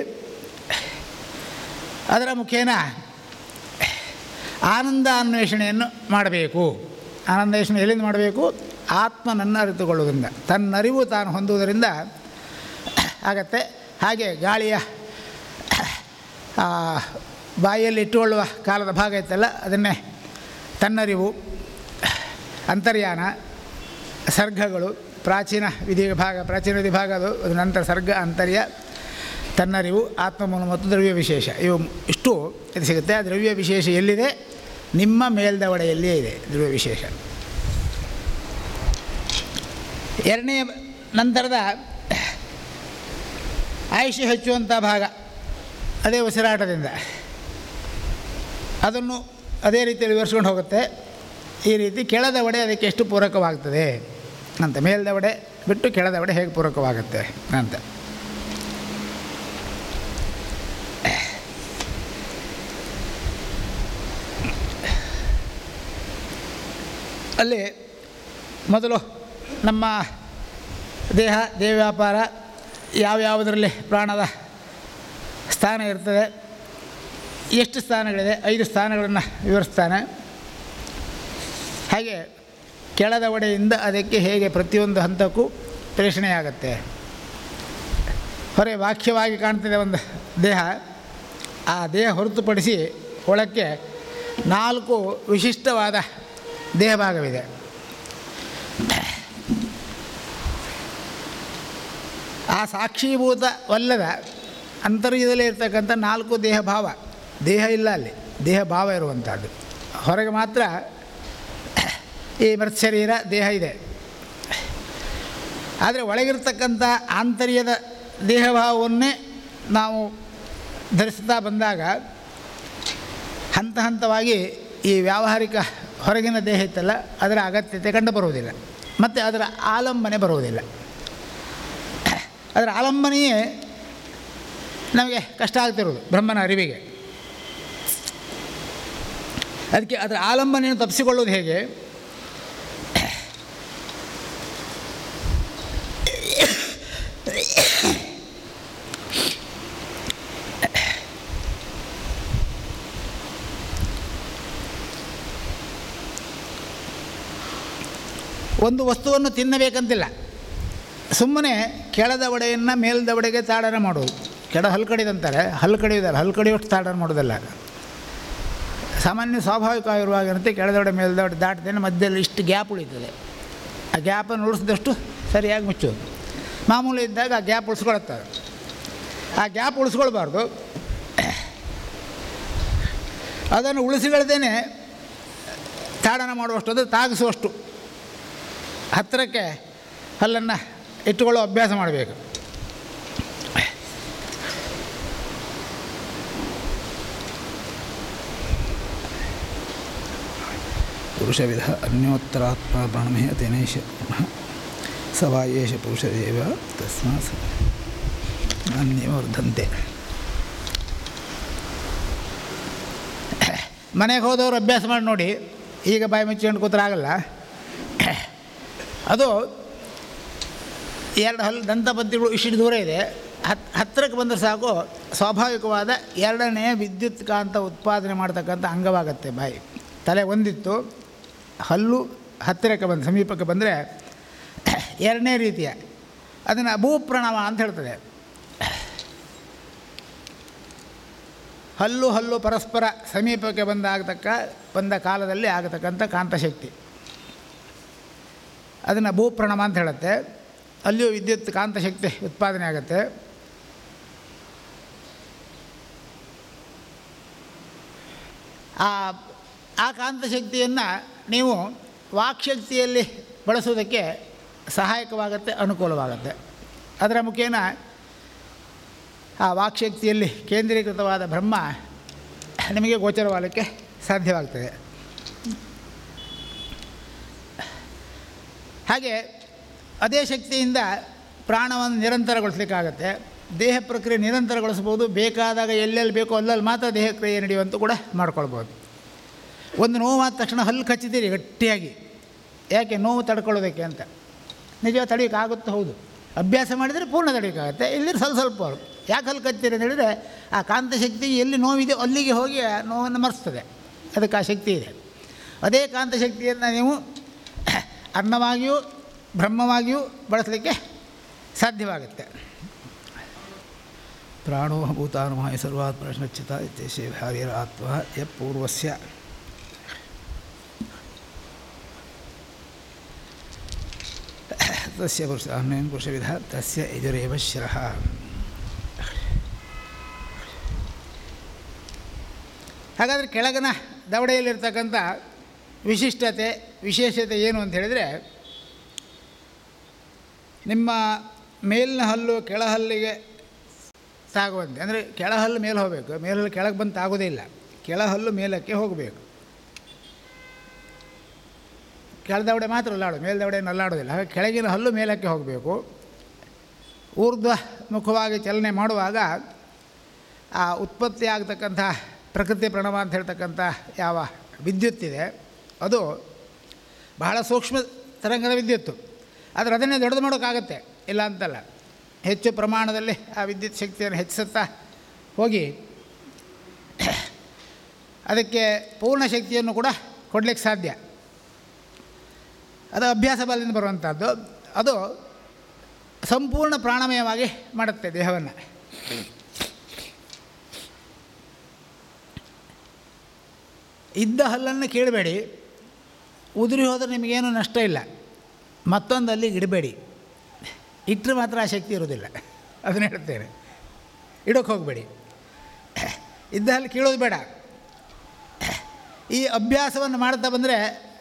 ಅದರ ಮುಖೇನ ಆನಂದ ಅನ್ವೇಷಣೆಯನ್ನು ಮಾಡಬೇಕು ಆನಂದ ಅನ್ವೇಷಣೆ ಎಲ್ಲಿಂದ ಮಾಡಬೇಕು ಆತ್ಮನನ್ನು ಅರಿತುಕೊಳ್ಳುವುದರಿಂದ ತನ್ನರಿವು ತಾನು ಹೊಂದುವುದರಿಂದ ಆಗತ್ತೆ ಹಾಗೆ ಗಾಳಿಯ ಆ, ಬಾಯಲ್ಲಿ ಇಟ್ಟುಕೊಳ್ಳುವ ಕಾಲದ ಭಾಗ ಇತ್ತಲ್ಲ ಅದನ್ನೇ ತನ್ನರಿವು ಅಂತರ್ಯಾನ ಸರ್ಗಗಳು ಪ್ರಾಚೀನ ವಿಧಿ ಭಾಗ ಪ್ರಾಚೀನ ವಿಧಿ ಭಾಗ ಅದು ಅದ್ರ ನಂತರ ಸರ್ಗ ಅಂತರ್ಯ ತನ್ನರಿವು ಆತ್ಮಮೂಲ ಮತ್ತು ದ್ರವ್ಯ ವಿಶೇಷ ಇವು ಇಷ್ಟು ಇದು ಸಿಗುತ್ತೆ ಆ ದ್ರವ್ಯ ವಿಶೇಷ ಎಲ್ಲಿದೆ ನಿಮ್ಮ ಮೇಲ್ದವಡೆಯಲ್ಲಿಯೇ ಇದೆ ದ್ರವ್ಯ ವಿಶೇಷ ಎರಡನೇ ನಂತರದ ಆಯುಷ್ಯ ಹೆಚ್ಚುವಂಥ ಭಾಗ ಅದೇ ಉಸಿರಾಟದಿಂದ ಅದನ್ನು ಅದೇ ರೀತಿಯಲ್ಲಿ ವಿವರಿಸ್ಕೊಂಡು ಹೋಗುತ್ತೆ ಈ ರೀತಿ ಕೆಳದ ಒಡೆ ಅದಕ್ಕೆ ಎಷ್ಟು ಪೂರಕವಾಗ್ತದೆ ಅಂತ ಮೇಲ್ದ ಒಡೆ ಬಿಟ್ಟು ಕೆಳದ ಒಡೆ ಹೇಗೆ ಪೂರಕವಾಗುತ್ತೆ ಅಂತ ಅಲ್ಲಿ ಮೊದಲು ನಮ್ಮ ದೇಹ ದೇಹ ವ್ಯಾಪಾರ ಯಾವ್ಯಾವುದರಲ್ಲಿ ಪ್ರಾಣದ ಸ್ಥಾನ ಇರ್ತದೆ ಎಷ್ಟು ಸ್ಥಾನಗಳಿದೆ ಐದು ಸ್ಥಾನಗಳನ್ನು ವಿವರಿಸ್ತಾನೆ ಹಾಗೆ ಕೆಳದ ಒಡೆಯಿಂದ ಅದಕ್ಕೆ ಹೇಗೆ ಪ್ರತಿಯೊಂದು ಹಂತಕ್ಕೂ ಪ್ರೇಷಣೆಯಾಗತ್ತೆ ಹೊರೆ ವಾಕ್ಯವಾಗಿ ಕಾಣ್ತಿದೆ ಒಂದು ದೇಹ ಆ ದೇಹ ಹೊರತುಪಡಿಸಿ ಒಳಕ್ಕೆ ನಾಲ್ಕು ವಿಶಿಷ್ಟವಾದ ದೇಹ ಭಾಗವಿದೆ ಆ ಸಾಕ್ಷೀಭೂತವಲ್ಲದ ಅಂತರ್ಯದಲ್ಲಿ ಇರ್ತಕ್ಕಂಥ ನಾಲ್ಕು ದೇಹ ಭಾವ ದೇಹ ಇಲ್ಲ ಅಲ್ಲಿ ದೇಹ ಭಾವ ಇರುವಂಥದ್ದು ಹೊರಗೆ ಮಾತ್ರ ಈ ಮೃತ್ಶರೀರ ದೇಹ ಇದೆ ಆದರೆ ಒಳಗಿರ್ತಕ್ಕಂಥ ಆಂತರ್ಯದ ದೇಹಭಾವವನ್ನೇ ನಾವು ಧರಿಸ್ತಾ ಬಂದಾಗ ಹಂತ ಹಂತವಾಗಿ ಈ ವ್ಯಾವಹಾರಿಕ ಹೊರಗಿನ ದೇಹ ಇತ್ತಲ್ಲ ಅದರ ಅಗತ್ಯತೆ ಕಂಡು ಬರುವುದಿಲ್ಲ ಮತ್ತು ಅದರ ಆಲಂಬನೆ ಬರುವುದಿಲ್ಲ ಅದರ ಆಲಂಬನೆಯೇ ನಮಗೆ ಕಷ್ಟ ಆಗ್ತಿರೋದು ಬ್ರಹ್ಮನ ಅರಿವಿಗೆ ಅದಕ್ಕೆ ಅದರ ಆಲಂಬನೆಯನ್ನು ತಪ್ಪಿಸಿಕೊಳ್ಳೋದು ಹೇಗೆ ಒಂದು ವಸ್ತುವನ್ನು ತಿನ್ನಬೇಕಂತಿಲ್ಲ ಸುಮ್ಮನೆ ಕೆಳದ ಒಡೆಯನ್ನು ಮೇಲ್ದ ಒಡೆಗೆ ತಾಡನ ಮಾಡೋದು ಕೆಳ ಹಲ್ಲು ಕಡಿದಂತಾರೆ ಹಲ್ಲು ಕಡಿಯೋದಲ್ಲ ಹಲ್ಲು ಕಡಿಯೋಷ್ಟು ತಾಡನ ಮಾಡೋದಲ್ಲ ಸಾಮಾನ್ಯ ಸ್ವಾಭಾವಿಕವಾಗಿರುವಾಗಂತೆ ಕೆಳದೊಡೆ ಮೇಲ್ದೊಡೆ ದಾಟದೇನೆ ಮಧ್ಯದಲ್ಲಿ ಇಷ್ಟು ಗ್ಯಾಪ್ ಉಳಿತದೆ ಆ ಗ್ಯಾಪನ್ನು ಉಳಿಸಿದಷ್ಟು ಸರಿಯಾಗಿ ಮುಚ್ಚೋದು ಮಾಮೂಲಿ ಇದ್ದಾಗ ಆ ಗ್ಯಾಪ್ ಉಳಿಸ್ಕೊಳುತ್ತದೆ ಆ ಗ್ಯಾಪ್ ಉಳಿಸ್ಕೊಳ್ಬಾರ್ದು ಅದನ್ನು ಉಳಿಸಿಗಳದೇನೆ ತಾಡನ ಮಾಡುವಷ್ಟು ಅದು ತಾಗಿಸುವಷ್ಟು ಹತ್ತಿರಕ್ಕೆ ಹಲ್ಲನ್ನು ಇಟ್ಟುಕೊಳ್ಳೋ ಅಭ್ಯಾಸ ಮಾಡಬೇಕು ಪುರುಷವಿಧ ಅನ್ಯೋತ್ತರಾತ್ಮ ಪ್ರಾಣಮೇ ತೇನೇಶ ಸವಾಯೇಶ ಪುರುಷದೇವ ತಸ್ಮಾ ಅನ್ಯವ ವರ್ಧಂತೆ ಮನೆಗೆ ಹೋದವರು ಅಭ್ಯಾಸ ಮಾಡಿ ನೋಡಿ ಈಗ ಬಾಯಿ ಮುಚ್ಕೊಂಡು ಕೂತ್ರೆ ಆಗಲ್ಲ ಅದು ಎರಡು ಹಲ್ಲು ದಂತಪಂಕ್ತಿಗಳು ಇಷ್ಟು ದೂರ ಇದೆ ಹತ್ ಹತ್ತಿರಕ್ಕೆ ಬಂದರೆ ಸಾಕು ಸ್ವಾಭಾವಿಕವಾದ ಎರಡನೇ ವಿದ್ಯುತ್ ಕಾಂತ ಉತ್ಪಾದನೆ ಮಾಡ್ತಕ್ಕಂಥ ಅಂಗವಾಗತ್ತೆ ಬಾಯಿ ತಲೆ ಒಂದಿತ್ತು ಹಲ್ಲು ಹತ್ತಿರಕ್ಕೆ ಬಂದು ಸಮೀಪಕ್ಕೆ ಬಂದರೆ ಎರಡನೇ ರೀತಿಯ ಅದನ್ನು ಭೂಪ್ರಣವ ಅಂತ ಹೇಳ್ತದೆ ಹಲ್ಲು ಹಲ್ಲು ಪರಸ್ಪರ ಸಮೀಪಕ್ಕೆ ಬಂದಾಗತಕ್ಕ ಬಂದ ಕಾಲದಲ್ಲಿ ಆಗತಕ್ಕಂಥ ಕಾಂತಶಕ್ತಿ ಅದನ್ನು ಭೂಪ್ರಣಮ ಅಂತ ಹೇಳುತ್ತೆ ಅಲ್ಲಿಯೂ ವಿದ್ಯುತ್ ಕಾಂತಶಕ್ತಿ ಉತ್ಪಾದನೆ ಆಗುತ್ತೆ ಆ ಆ ಕಾಂತಶಕ್ತಿಯನ್ನು ನೀವು ವಾಕ್ಶಕ್ತಿಯಲ್ಲಿ ಬಳಸೋದಕ್ಕೆ ಸಹಾಯಕವಾಗುತ್ತೆ ಅನುಕೂಲವಾಗುತ್ತೆ ಅದರ ಮುಖೇನ ಆ ವಾಕ್ಶಕ್ತಿಯಲ್ಲಿ ಕೇಂದ್ರೀಕೃತವಾದ ಬ್ರಹ್ಮ ನಿಮಗೆ ಗೋಚರವಾಗಲಿಕ್ಕೆ ಸಾಧ್ಯವಾಗ್ತದೆ ಹಾಗೆ ಅದೇ ಶಕ್ತಿಯಿಂದ ಪ್ರಾಣವನ್ನು ನಿರಂತರಗೊಳಿಸಲಿಕ್ಕಾಗತ್ತೆ ದೇಹ ಪ್ರಕ್ರಿಯೆ ನಿರಂತರಗೊಳಿಸ್ಬೋದು ಬೇಕಾದಾಗ ಎಲ್ಲೆಲ್ಲಿ ಬೇಕೋ ಅಲ್ಲಲ್ಲಿ ಮಾತ್ರ ದೇಹ ಕ್ರಿಯೆ ನಡೆಯುವಂತ ಕೂಡ ಮಾಡ್ಕೊಳ್ಬೋದು ಒಂದು ನೋವಾದ ತಕ್ಷಣ ಹಲ್ಲು ಕಚ್ಚಿದ್ದೀರಿ ಗಟ್ಟಿಯಾಗಿ ಯಾಕೆ ನೋವು ತಡ್ಕೊಳ್ಳೋದಕ್ಕೆ ಅಂತ ನಿಜ ತಡೆಯೋಕ್ಕಾಗುತ್ತೆ ಹೌದು ಅಭ್ಯಾಸ ಮಾಡಿದರೆ ಪೂರ್ಣ ತಡೆಯೋಕ್ಕಾಗತ್ತೆ ಇಲ್ಲಿ ಸ್ವಲ್ಪ ಸ್ವಲ್ಪ ಯಾಕೆ ಹಲ್ಲು ಕಚ್ತೀರಿ ಅಂತ ಹೇಳಿದರೆ ಆ ಕಾಂತಶಕ್ತಿ ಎಲ್ಲಿ ನೋವಿದೆ ಅಲ್ಲಿಗೆ ಹೋಗಿ ಆ ನೋವನ್ನು ಮರೆಸ್ತದೆ ಅದಕ್ಕೆ ಆ ಶಕ್ತಿ ಇದೆ ಅದೇ ಕಾಂತಶಕ್ತಿಯನ್ನು ನೀವು ಅನ್ನವಾಗಿಯೂ ಬ್ರಹ್ಮವಾಗಿಯೂ ಬಳಸಲಿಕ್ಕೆ ಸಾಧ್ಯವಾಗುತ್ತೆ ಪ್ರಾಣೋ ಭೂತಾನುಮಾಯ ಸರ್ವಾತ್ ಪ್ರಶ್ನಚ್ಯುತ ಇತ್ಯೇಷೇ ಭಾರ್ಯರ ಆತ್ಮ ಯ ಪೂರ್ವಸ್ಯ ತಸ್ಯ ಪುರುಷ ಅನ್ಯನ್ ಪುರುಷವಿಧ ತಸ್ಯ ಯಜುರೇವ ಶಿರಃ ಹಾಗಾದರೆ ಕೆಳಗಿನ ದವಡೆಯಲ್ಲಿರ್ತಕ್ಕಂಥ ವಿಶಿಷ್ಟತೆ ವಿಶೇಷತೆ ಏನು ಅಂತ ಹೇಳಿದರೆ ನಿಮ್ಮ ಮೇಲಿನ ಹಲ್ಲು ಕೆಳಹಲ್ಲಿಗೆ ತಾಗುವಂತೆ ಅಂದರೆ ಕೆಳಹಲ್ಲು ಮೇಲೆ ಹೋಗಬೇಕು ಮೇಲಲ್ಲಿ ಕೆಳಗೆ ಬಂದು ತಾಗೋದೇ ಇಲ್ಲ ಕೆಳಹಲ್ಲು ಮೇಲಕ್ಕೆ ಹೋಗಬೇಕು ಕೆಳದವಡೆ ಮಾತ್ರ ಅಲ್ಲಾಡು ಮೇಲ್ದವಡೆಯನ್ನು ಅಲ್ಲಾಡೋದಿಲ್ಲ ಹಾಗೆ ಕೆಳಗಿನ ಹಲ್ಲು ಮೇಲಕ್ಕೆ ಹೋಗಬೇಕು ಊರ್ಧ್ವ ಮುಖವಾಗಿ ಚಲನೆ ಮಾಡುವಾಗ ಆ ಉತ್ಪತ್ತಿ ಆಗ್ತಕ್ಕಂಥ ಪ್ರಕೃತಿ ಪ್ರಣವ ಅಂತ ಹೇಳ್ತಕ್ಕಂಥ ಯಾವ ವಿದ್ಯುತ್ತಿದೆ ಅದು ಬಹಳ ಸೂಕ್ಷ್ಮ ತರಂಗದ ವಿದ್ಯುತ್ತು ಆದರೆ ಅದನ್ನೇ ದೊಡ್ಡದು ಮಾಡೋಕ್ಕಾಗತ್ತೆ ಇಲ್ಲ ಅಂತಲ್ಲ ಹೆಚ್ಚು ಪ್ರಮಾಣದಲ್ಲಿ ಆ ವಿದ್ಯುತ್ ಶಕ್ತಿಯನ್ನು ಹೆಚ್ಚಿಸುತ್ತಾ ಹೋಗಿ ಅದಕ್ಕೆ ಪೂರ್ಣ ಶಕ್ತಿಯನ್ನು ಕೂಡ ಕೊಡಲಿಕ್ಕೆ ಸಾಧ್ಯ ಅದು ಅಭ್ಯಾಸ ಬಲದಿಂದ ಬರುವಂಥದ್ದು ಅದು ಸಂಪೂರ್ಣ ಪ್ರಾಣಮಯವಾಗಿ ಮಾಡುತ್ತೆ ದೇಹವನ್ನು ಇದ್ದ ಹಲ್ಲನ್ನು ಕೇಳಬೇಡಿ ಉದುರಿ ಹೋದರೆ ನಿಮಗೇನು ನಷ್ಟ ಇಲ್ಲ ಮತ್ತೊಂದು ಅಲ್ಲಿಗೆ ಇಡಬೇಡಿ ಇಟ್ಟರೆ ಮಾತ್ರ ಆ ಶಕ್ತಿ ಇರೋದಿಲ್ಲ ಅದನ್ನು ಹೇಳ್ತೇನೆ ಇಡೋಕ್ಕೆ ಹೋಗಬೇಡಿ ಇದ್ದ ಹಲ್ಲು ಕೀಳೋದು ಬೇಡ ಈ ಅಭ್ಯಾಸವನ್ನು ಮಾಡ್ತಾ ಬಂದರೆ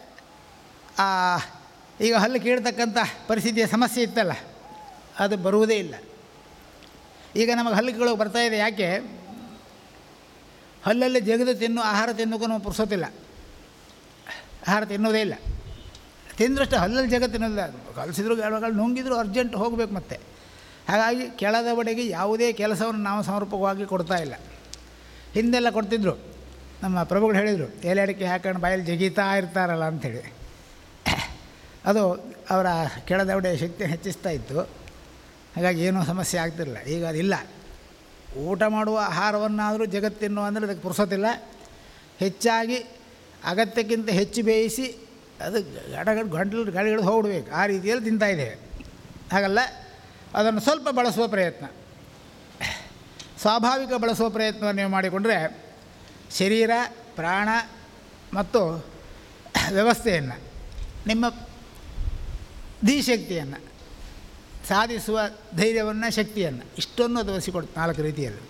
ಈಗ ಹಲ್ಲು ಕೀಳ್ತಕ್ಕಂಥ ಪರಿಸ್ಥಿತಿಯ ಸಮಸ್ಯೆ ಇತ್ತಲ್ಲ ಅದು ಬರುವುದೇ ಇಲ್ಲ ಈಗ ನಮಗೆ ಹಲ್ಲು ಕೀಳೋಕೆ ಬರ್ತಾ ಇದೆ ಯಾಕೆ ಹಲ್ಲಲ್ಲಿ ಜಗದು ತಿನ್ನು ಆಹಾರ ತಿನ್ನೋಕ್ಕೂ ನಾವು ಪುರ್ಸೋತಿಲ್ಲ ಆಹಾರ ತಿನ್ನೋದೇ ಇಲ್ಲ ತಿಂದ್ರಷ್ಟು ಹಲ್ಲಲ್ಲಿ ಜಗ ತಿನ್ನೋದಿಲ್ಲ ಕಲಿಸಿದ್ರು ಗಾಳಗಳು ನುಂಗಿದ್ರು ಅರ್ಜೆಂಟ್ ಹೋಗಬೇಕು ಮತ್ತೆ ಹಾಗಾಗಿ ಕೆಳದವಡೆಗೆ ಯಾವುದೇ ಕೆಲಸವನ್ನು ನಾವು ಸಮರ್ಪಕವಾಗಿ ಕೊಡ್ತಾ ಇಲ್ಲ ಹಿಂದೆಲ್ಲ ಕೊಡ್ತಿದ್ರು ನಮ್ಮ ಪ್ರಭುಗಳು ಹೇಳಿದರು ಎಲೆ ಅಡಿಕೆ ಹಾಕೊಂಡು ಬಾಯಲ್ಲಿ ಜಗೀತಾ ಇರ್ತಾರಲ್ಲ ಅಂಥೇಳಿ ಅದು ಅವರ ಕೆಳದವಡೆ ಶಕ್ತಿ ಹೆಚ್ಚಿಸ್ತಾ ಇತ್ತು ಹಾಗಾಗಿ ಏನೂ ಸಮಸ್ಯೆ ಆಗ್ತಿರಲಿಲ್ಲ ಈಗ ಅದಿಲ್ಲ ಊಟ ಮಾಡುವ ಆಹಾರವನ್ನಾದರೂ ಜಗತ್ತಿನ್ನು ಅಂದರೆ ಅದಕ್ಕೆ ಪುರ್ಸೋತಿಲ್ಲ ಹೆಚ್ಚಾಗಿ ಅಗತ್ಯಕ್ಕಿಂತ ಹೆಚ್ಚು ಬೇಯಿಸಿ ಅದು ಗಡಗಡ ಗಂಟಲು ಗಾಳಿಗಳು ಹೋಗ್ಬಿಡ್ಬೇಕು ಆ ರೀತಿಯಲ್ಲಿ ತಿಂತಾಯಿದ್ದೇವೆ ಹಾಗಲ್ಲ ಅದನ್ನು ಸ್ವಲ್ಪ ಬಳಸುವ ಪ್ರಯತ್ನ ಸ್ವಾಭಾವಿಕ ಬಳಸುವ ಪ್ರಯತ್ನವನ್ನು ನೀವು ಮಾಡಿಕೊಂಡ್ರೆ ಶರೀರ ಪ್ರಾಣ ಮತ್ತು ವ್ಯವಸ್ಥೆಯನ್ನು ನಿಮ್ಮ ಧೀಶಕ್ತಿಯನ್ನು ಸಾಧಿಸುವ ಧೈರ್ಯವನ್ನು ಶಕ್ತಿಯನ್ನು ಇಷ್ಟನ್ನು ಅದು ಒಲಿಸಿಕೊಡ್ತು ನಾಲ್ಕು ರೀತಿಯಲ್ಲಿ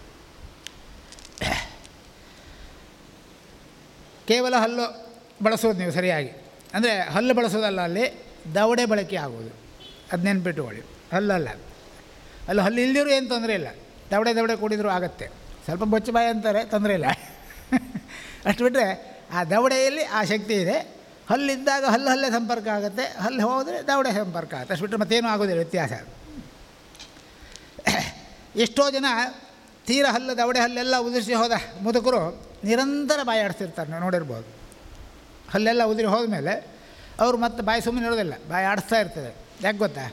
ಕೇವಲ ಹಲ್ಲು ಬಳಸೋದು ನೀವು ಸರಿಯಾಗಿ ಅಂದರೆ ಹಲ್ಲು ಬಳಸೋದಲ್ಲ ಅಲ್ಲಿ ದವಡೆ ಬಳಕೆ ಆಗೋದು ಅದು ನೆನ್ಪಿಟ್ಟುಕೊಳ್ಳಿ ಹಲ್ಲಲ್ಲ ಅಲ್ಲಿ ಹಲ್ಲು ಇಲ್ದಿರೂ ಏನು ತೊಂದರೆ ಇಲ್ಲ ದವಡೆ ದವಡೆ ಕೂಡಿದರೂ ಆಗುತ್ತೆ ಸ್ವಲ್ಪ ಬೊಚ್ಚು ಬಾಯಿ ಅಂತಾರೆ ತೊಂದರೆ ಇಲ್ಲ ಅಷ್ಟು ಬಿಟ್ಟರೆ ಆ ದವಡೆಯಲ್ಲಿ ಆ ಶಕ್ತಿ ಇದೆ ಹಲ್ಲಿದ್ದಾಗ ಹಲ್ಲು ಹಲ್ಲೇ ಸಂಪರ್ಕ ಆಗುತ್ತೆ ಹಲ್ಲು ಹೋದರೆ ದವಡೆ ಸಂಪರ್ಕ ಆಗುತ್ತೆ ಅಷ್ಟು ಬಿಟ್ಟರೆ ಮತ್ತೇನೂ ಆಗೋದಿಲ್ಲ ವ್ಯತ್ಯಾಸ ಎಷ್ಟೋ ಜನ ತೀರ ಹಲ್ಲು ದವಡೆ ಹಲ್ಲೆಲ್ಲ ಉದುರಿಸಿ ಹೋದ ಮುದುಕರು ನಿರಂತರ ಬಾಯಿ ಆಡಿಸ್ತಿರ್ತಾರೆ ನೀವು ನೋಡಿರ್ಬೋದು ಹಲ್ಲೆಲ್ಲ ಉದುರಿ ಹೋದ್ಮೇಲೆ ಅವರು ಮತ್ತೆ ಬಾಯಿ ಸುಮ್ಮನೆ ಇರೋದಿಲ್ಲ ಬಾಯಿ ಆಡಿಸ್ತಾ ಇರ್ತದೆ ಯಾಕೆ ಗೊತ್ತಾ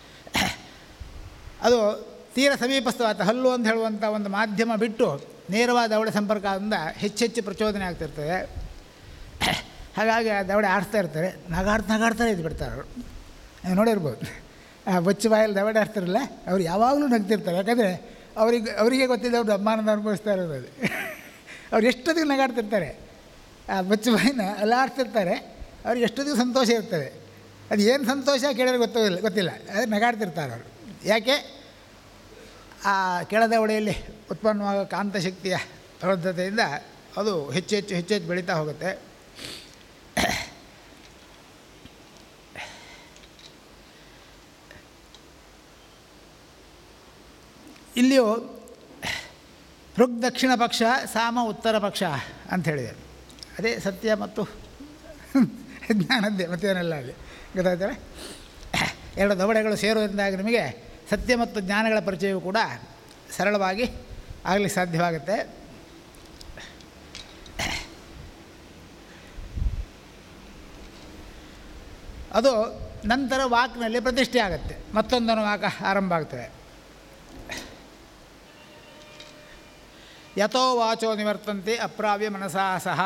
ಅದು ತೀರ ಸಮೀಪಸ್ಥವಾದ ಹಲ್ಲು ಅಂತ ಹೇಳುವಂಥ ಒಂದು ಮಾಧ್ಯಮ ಬಿಟ್ಟು ನೇರವಾದ ದವಡೆ ಸಂಪರ್ಕದಿಂದ ಹೆಚ್ಚೆಚ್ಚು ಪ್ರಚೋದನೆ ಆಗ್ತಿರ್ತದೆ ಹಾಗಾಗಿ ಆ ದವಡೆ ಆಡಿಸ್ತಾ ಇರ್ತಾರೆ ನಗಾಡ್ತಾ ನಗಾಡ್ತಾರೆ ಇದು ಬಿಡ್ತಾರೆ ಅವರು ನೀವು ನೋಡಿರ್ಬೋದು ಆ ಬಚ್ಚು ಬಾಯಲ್ಲಿ ದವಡೆ ಆಡ್ತಿರಲ್ಲ ಅವ್ರು ಯಾವಾಗಲೂ ನಗ್ತಿರ್ತಾರೆ ಯಾಕಂದರೆ ಅವ್ರಿಗೆ ಅವರಿಗೆ ಗೊತ್ತಿಲ್ಲ ಅವ್ರು ಅಮ್ಮಾನಂದ ಅನುಭವಿಸ್ತಾ ಇರೋದು ಅದು ಅವ್ರು ಎಷ್ಟೊತ್ತಿಗೆ ನಗಾಡ್ತಿರ್ತಾರೆ ಆ ಬಚ್ಚು ಬಾಯಿನ ಎಲ್ಲ ಆಡ್ತಿರ್ತಾರೆ ಅವ್ರಿಗೆ ಎಷ್ಟೊತ್ತಿಗೆ ಸಂತೋಷ ಇರ್ತದೆ ಅದು ಏನು ಸಂತೋಷ ಕೇಳಿದ್ರೆ ಗೊತ್ತಿಲ್ಲ ಗೊತ್ತಿಲ್ಲ ಅದು ನಗಾಡ್ತಿರ್ತಾರೆ ಅವರು ಯಾಕೆ ಆ ಕೆಳದ ಒಡೆಯಲ್ಲಿ ಉತ್ಪನ್ನವಾಗೋ ಕಾಂತಶಕ್ತಿಯ ಪ್ರಬದ್ಧತೆಯಿಂದ ಅದು ಹೆಚ್ಚು ಹೆಚ್ಚು ಹೆಚ್ಚು ಹೆಚ್ಚು ಬೆಳೀತಾ ಹೋಗುತ್ತೆ ಇಲ್ಲಿಯೂ ಋಗ್ ದಕ್ಷಿಣ ಪಕ್ಷ ಸಾಮ ಉತ್ತರ ಪಕ್ಷ ಅಂತ ಹೇಳಿದೆ ಅದೇ ಸತ್ಯ ಮತ್ತು ಜ್ಞಾನದ್ದೇ ಮತ್ತೇನೆಲ್ಲ ಅಲ್ಲಿ ಗೊತ್ತಾಯ್ತಾರೆ ಎರಡು ದವಡೆಗಳು ಸೇರೋದ್ರಿಂದಾಗಿ ನಿಮಗೆ ಸತ್ಯ ಮತ್ತು ಜ್ಞಾನಗಳ ಪರಿಚಯವು ಕೂಡ ಸರಳವಾಗಿ ಆಗಲಿಕ್ಕೆ ಸಾಧ್ಯವಾಗುತ್ತೆ ಅದು ನಂತರ ವಾಕ್ನಲ್ಲಿ ಪ್ರತಿಷ್ಠೆ ಆಗುತ್ತೆ ಮತ್ತೊಂದನ್ನು ವಾಕ ಆರಂಭ ಆಗ್ತದೆ ಯಥೋ ವಾಚೋ ನಿವರ್ತಂತೆ ಅಪ್ರಾವ್ಯ ಮನಸಾ ಸಹ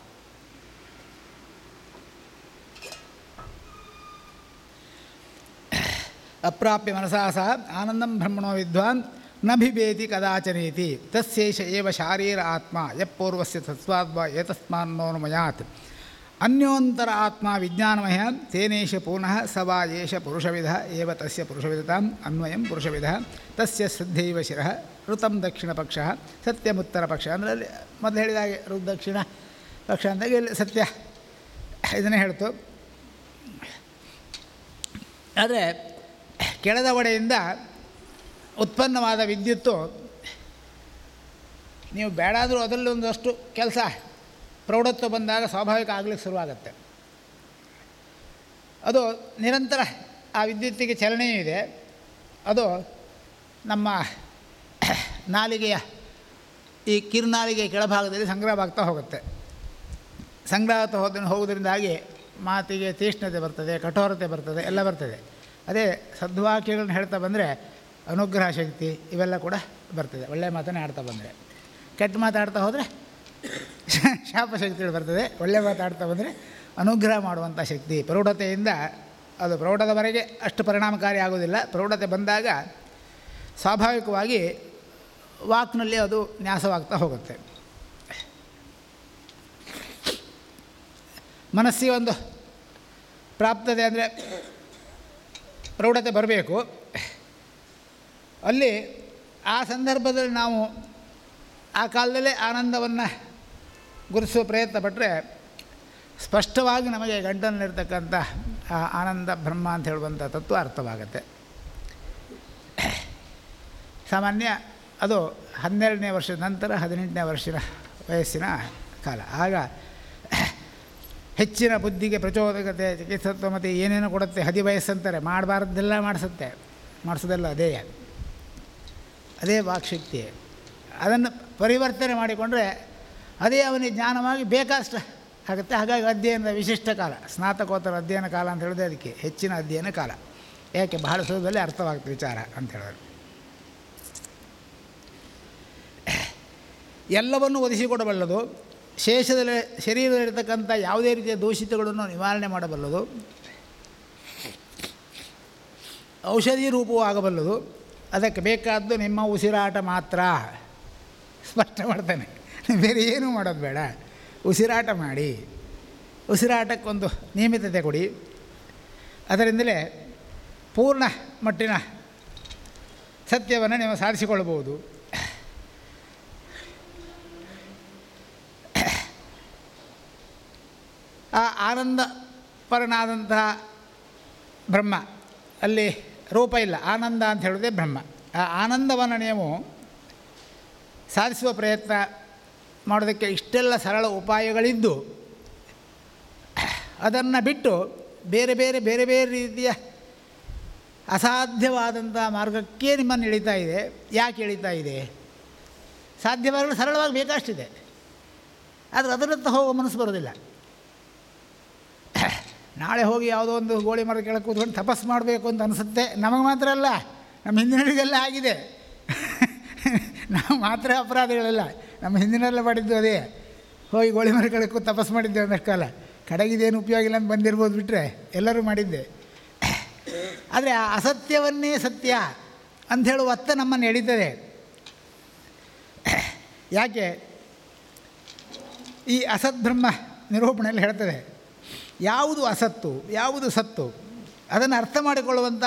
ಅಪ್ರಾಪ್ಯ ಮನಸಾ ಸಹ ಆನಂದಂ ಬ್ರಹ್ಮಣೋ ವಿದ್ವಾನ್ ನ ಬಿಬೇತಿ ಕದಾಚನೇತಿ ತಸ್ಯೇಷ ಏವ ಶಾರೀರ ಆತ್ಮ ಯಪೂರ್ವಸ್ಯ ತತ್ವಾದ್ವ ಏತಸ್ಮಾನ್ನೋನುಮಯಾತ್ ಅನ್ಯೋಂತರ ಆತ್ಮ ವಿಜ್ಞಾನಮಯ ತೇನೇಶ ಪೂರ್ಣಃ ಸ ವಾ ಏಷ ಪುರುಷವಿಧ ಏವ ತಸ್ಯ ಪುರುಷವಿಧತಾಂ ಅನ್ವಯಂ ಪುರುಷವಿಧ ತಸ್ಯ ಶ್ರದ್ಧೈವ ಶಿರಃ ಋತಂ ದಕ್ಷಿಣ ಪಕ್ಷ ಸತ್ಯಮುತ್ತರ ಪಕ್ಷ ಅಂದರೆ ಅಲ್ಲಿ ಮೊದಲು ಹೇಳಿದ ಹಾಗೆ ಋತ್ ದಕ್ಷಿಣ ಪಕ್ಷ ಅಂದಾಗ ಇಲ್ಲಿ ಸತ್ಯ ಇದನ್ನೇ ಹೇಳ್ತು ಆದರೆ ಕೆಳದ ಒಡೆಯಿಂದ ಉತ್ಪನ್ನವಾದ ವಿದ್ಯುತ್ತು ನೀವು ಬೇಡಾದರೂ ಅದರಲ್ಲಿ ಒಂದಷ್ಟು ಕೆಲಸ ಪ್ರೌಢತ್ವ ಬಂದಾಗ ಸ್ವಾಭಾವಿಕ ಆಗಲಿಕ್ಕೆ ಶುರುವಾಗುತ್ತೆ ಅದು ನಿರಂತರ ಆ ವಿದ್ಯುತ್ತಿಗೆ ಚಲನೆಯೂ ಇದೆ ಅದು ನಮ್ಮ ನಾಲಿಗೆಯ ಈ ಕಿರುನಾಲಿಗೆಯ ಕೆಳಭಾಗದಲ್ಲಿ ಸಂಗ್ರಹವಾಗ್ತಾ ಹೋಗುತ್ತೆ ಸಂಗ್ರಹತ ಹೋದ ಹೋಗೋದ್ರಿಂದಾಗಿ ಮಾತಿಗೆ ತೀಕ್ಷ್ಣತೆ ಬರ್ತದೆ ಕಠೋರತೆ ಬರ್ತದೆ ಎಲ್ಲ ಬರ್ತದೆ ಅದೇ ಸದ್ವಾಕ್ಯಗಳನ್ನ ಹೇಳ್ತಾ ಬಂದರೆ ಅನುಗ್ರಹ ಶಕ್ತಿ ಇವೆಲ್ಲ ಕೂಡ ಬರ್ತದೆ ಒಳ್ಳೆಯ ಮಾತನ್ನೇ ಆಡ್ತಾ ಬಂದರೆ ಕೆಟ್ಟ ಮಾತಾಡ್ತಾ ಹೋದರೆ ಶಾಪ ಶಕ್ತಿಗಳು ಬರ್ತದೆ ಒಳ್ಳೆಯ ಮಾತಾಡ್ತಾ ಬಂದರೆ ಅನುಗ್ರಹ ಮಾಡುವಂಥ ಶಕ್ತಿ ಪ್ರೌಢತೆಯಿಂದ ಅದು ಪ್ರೌಢದವರೆಗೆ ಅಷ್ಟು ಪರಿಣಾಮಕಾರಿ ಆಗೋದಿಲ್ಲ ಪ್ರೌಢತೆ ಬಂದಾಗ ಸ್ವಾಭಾವಿಕವಾಗಿ ವಾಕ್ನಲ್ಲಿ ಅದು ನ್ಯಾಸವಾಗ್ತಾ ಹೋಗುತ್ತೆ ಮನಸ್ಸಿಗೆ ಒಂದು ಪ್ರಾಪ್ತತೆ ಅಂದರೆ ಪ್ರೌಢತೆ ಬರಬೇಕು ಅಲ್ಲಿ ಆ ಸಂದರ್ಭದಲ್ಲಿ ನಾವು ಆ ಕಾಲದಲ್ಲೇ ಆನಂದವನ್ನು ಗುರುತಿಸುವ ಪ್ರಯತ್ನ ಪಟ್ಟರೆ ಸ್ಪಷ್ಟವಾಗಿ ನಮಗೆ ಗಂಟನಲ್ಲಿರ್ತಕ್ಕಂಥ ಆ ಆನಂದ ಬ್ರಹ್ಮ ಅಂತ ಹೇಳುವಂಥ ತತ್ವ ಅರ್ಥವಾಗುತ್ತೆ ಸಾಮಾನ್ಯ ಅದು ಹನ್ನೆರಡನೇ ವರ್ಷದ ನಂತರ ಹದಿನೆಂಟನೇ ವರ್ಷದ ವಯಸ್ಸಿನ ಕಾಲ ಆಗ ಹೆಚ್ಚಿನ ಬುದ್ಧಿಗೆ ಪ್ರಚೋದಕತೆ ಚಿಕಿತ್ಸತ್ವ ಮತ್ತು ಏನೇನೋ ಕೊಡುತ್ತೆ ಹದಿ ವಯಸ್ಸಂತಾರೆ ಮಾಡಬಾರ್ದೆಲ್ಲ ಮಾಡಿಸುತ್ತೆ ಮಾಡಿಸೋದೆಲ್ಲ ಅದೇ ಅದೇ ವಾಕ್ಶಕ್ತಿ ಅದನ್ನು ಪರಿವರ್ತನೆ ಮಾಡಿಕೊಂಡ್ರೆ ಅದೇ ಅವನಿಗೆ ಜ್ಞಾನವಾಗಿ ಬೇಕಾಷ್ಟು ಆಗುತ್ತೆ ಹಾಗಾಗಿ ಅಧ್ಯಯನದ ವಿಶಿಷ್ಟ ಕಾಲ ಸ್ನಾತಕೋತ್ತರ ಅಧ್ಯಯನ ಕಾಲ ಅಂತ ಹೇಳಿದ್ರೆ ಅದಕ್ಕೆ ಹೆಚ್ಚಿನ ಅಧ್ಯಯನ ಕಾಲ ಯಾಕೆ ಬಹಳ ಸುಲಭದಲ್ಲಿ ಅರ್ಥವಾಗ್ತದೆ ವಿಚಾರ ಅಂತ ಹೇಳಿದ್ರು ಎಲ್ಲವನ್ನು ಒದಿಸಿಕೊಡಬಲ್ಲದು ಶೇಷದಲ್ಲಿ ಶರೀರದಲ್ಲಿರ್ತಕ್ಕಂಥ ಯಾವುದೇ ರೀತಿಯ ದೂಷಿತಗಳನ್ನು ನಿವಾರಣೆ ಮಾಡಬಲ್ಲದು ಔಷಧಿ ರೂಪವೂ ಆಗಬಲ್ಲದು ಅದಕ್ಕೆ ಬೇಕಾದ್ದು ನಿಮ್ಮ ಉಸಿರಾಟ ಮಾತ್ರ ಸ್ಪಷ್ಟ ಮಾಡ್ತಾನೆ ಬೇರೆ ಏನೂ ಮಾಡೋದು ಬೇಡ ಉಸಿರಾಟ ಮಾಡಿ ಉಸಿರಾಟಕ್ಕೊಂದು ನಿಯಮಿತತೆ ಕೊಡಿ ಅದರಿಂದಲೇ ಪೂರ್ಣ ಮಟ್ಟಿನ ಸತ್ಯವನ್ನು ನೀವು ಸಾಧಿಸಿಕೊಳ್ಬೋದು ಆ ಆನಂದ ಪರನಾದಂತಹ ಬ್ರಹ್ಮ ಅಲ್ಲಿ ರೂಪ ಇಲ್ಲ ಆನಂದ ಅಂತ ಹೇಳೋದೇ ಬ್ರಹ್ಮ ಆ ಆನಂದವನ್ನು ನೀವು ಸಾಧಿಸುವ ಪ್ರಯತ್ನ ಮಾಡೋದಕ್ಕೆ ಇಷ್ಟೆಲ್ಲ ಸರಳ ಉಪಾಯಗಳಿದ್ದು ಅದನ್ನು ಬಿಟ್ಟು ಬೇರೆ ಬೇರೆ ಬೇರೆ ಬೇರೆ ರೀತಿಯ ಅಸಾಧ್ಯವಾದಂಥ ಮಾರ್ಗಕ್ಕೆ ನಿಮ್ಮನ್ನು ಎಳಿತಾ ಇದೆ ಯಾಕೆ ಎಳಿತಾ ಇದೆ ಸಾಧ್ಯವಾಗಲು ಸರಳವಾಗಿ ಬೇಕಷ್ಟಿದೆ ಆದರೆ ಅದರತ್ತ ಹೋಗೋ ಮನಸ್ಸು ಬರೋದಿಲ್ಲ ನಾಳೆ ಹೋಗಿ ಯಾವುದೋ ಒಂದು ಗೋಳಿ ಮರ ಕೆಳಗೆ ಕೂತ್ಕೊಂಡು ತಪಸ್ಸು ಮಾಡಬೇಕು ಅಂತ ಅನಿಸುತ್ತೆ ನಮಗೆ ಮಾತ್ರ ಅಲ್ಲ ನಮ್ಮ ಹಿಂದಿನವರಿಗೆಲ್ಲ ಆಗಿದೆ ನಾವು ಮಾತ್ರ ಅಪರಾಧಿಗಳಲ್ಲ ನಮ್ಮ ಹಿಂದಿನೆಲ್ಲ ಮಾಡಿದ್ದು ಅದೇ ಹೋಗಿ ಗೋಳಿ ಮರ ಕೆಳಗೆ ಕೂತು ತಪಸ್ಸು ಮಾಡಿದ್ದೆ ಒಂದಷ್ಟು ಕಾಲ ಕಡೆಗಿದೇನು ಉಪಯೋಗ ಇಲ್ಲ ಅಂತ ಬಂದಿರ್ಬೋದು ಬಿಟ್ಟರೆ ಎಲ್ಲರೂ ಮಾಡಿದ್ದೆ ಆದರೆ ಆ ಅಸತ್ಯವನ್ನೇ ಸತ್ಯ ಅಂಥೇಳುವ ಒತ್ತ ನಮ್ಮನ್ನು ಎಳೀತದೆ ಯಾಕೆ ಈ ಅಸದ್ಬ್ರಹ್ಮ ನಿರೂಪಣೆಯಲ್ಲಿ ಹೇಳ್ತದೆ ಯಾವುದು ಅಸತ್ತು ಯಾವುದು ಸತ್ತು ಅದನ್ನು ಅರ್ಥ ಮಾಡಿಕೊಳ್ಳುವಂಥ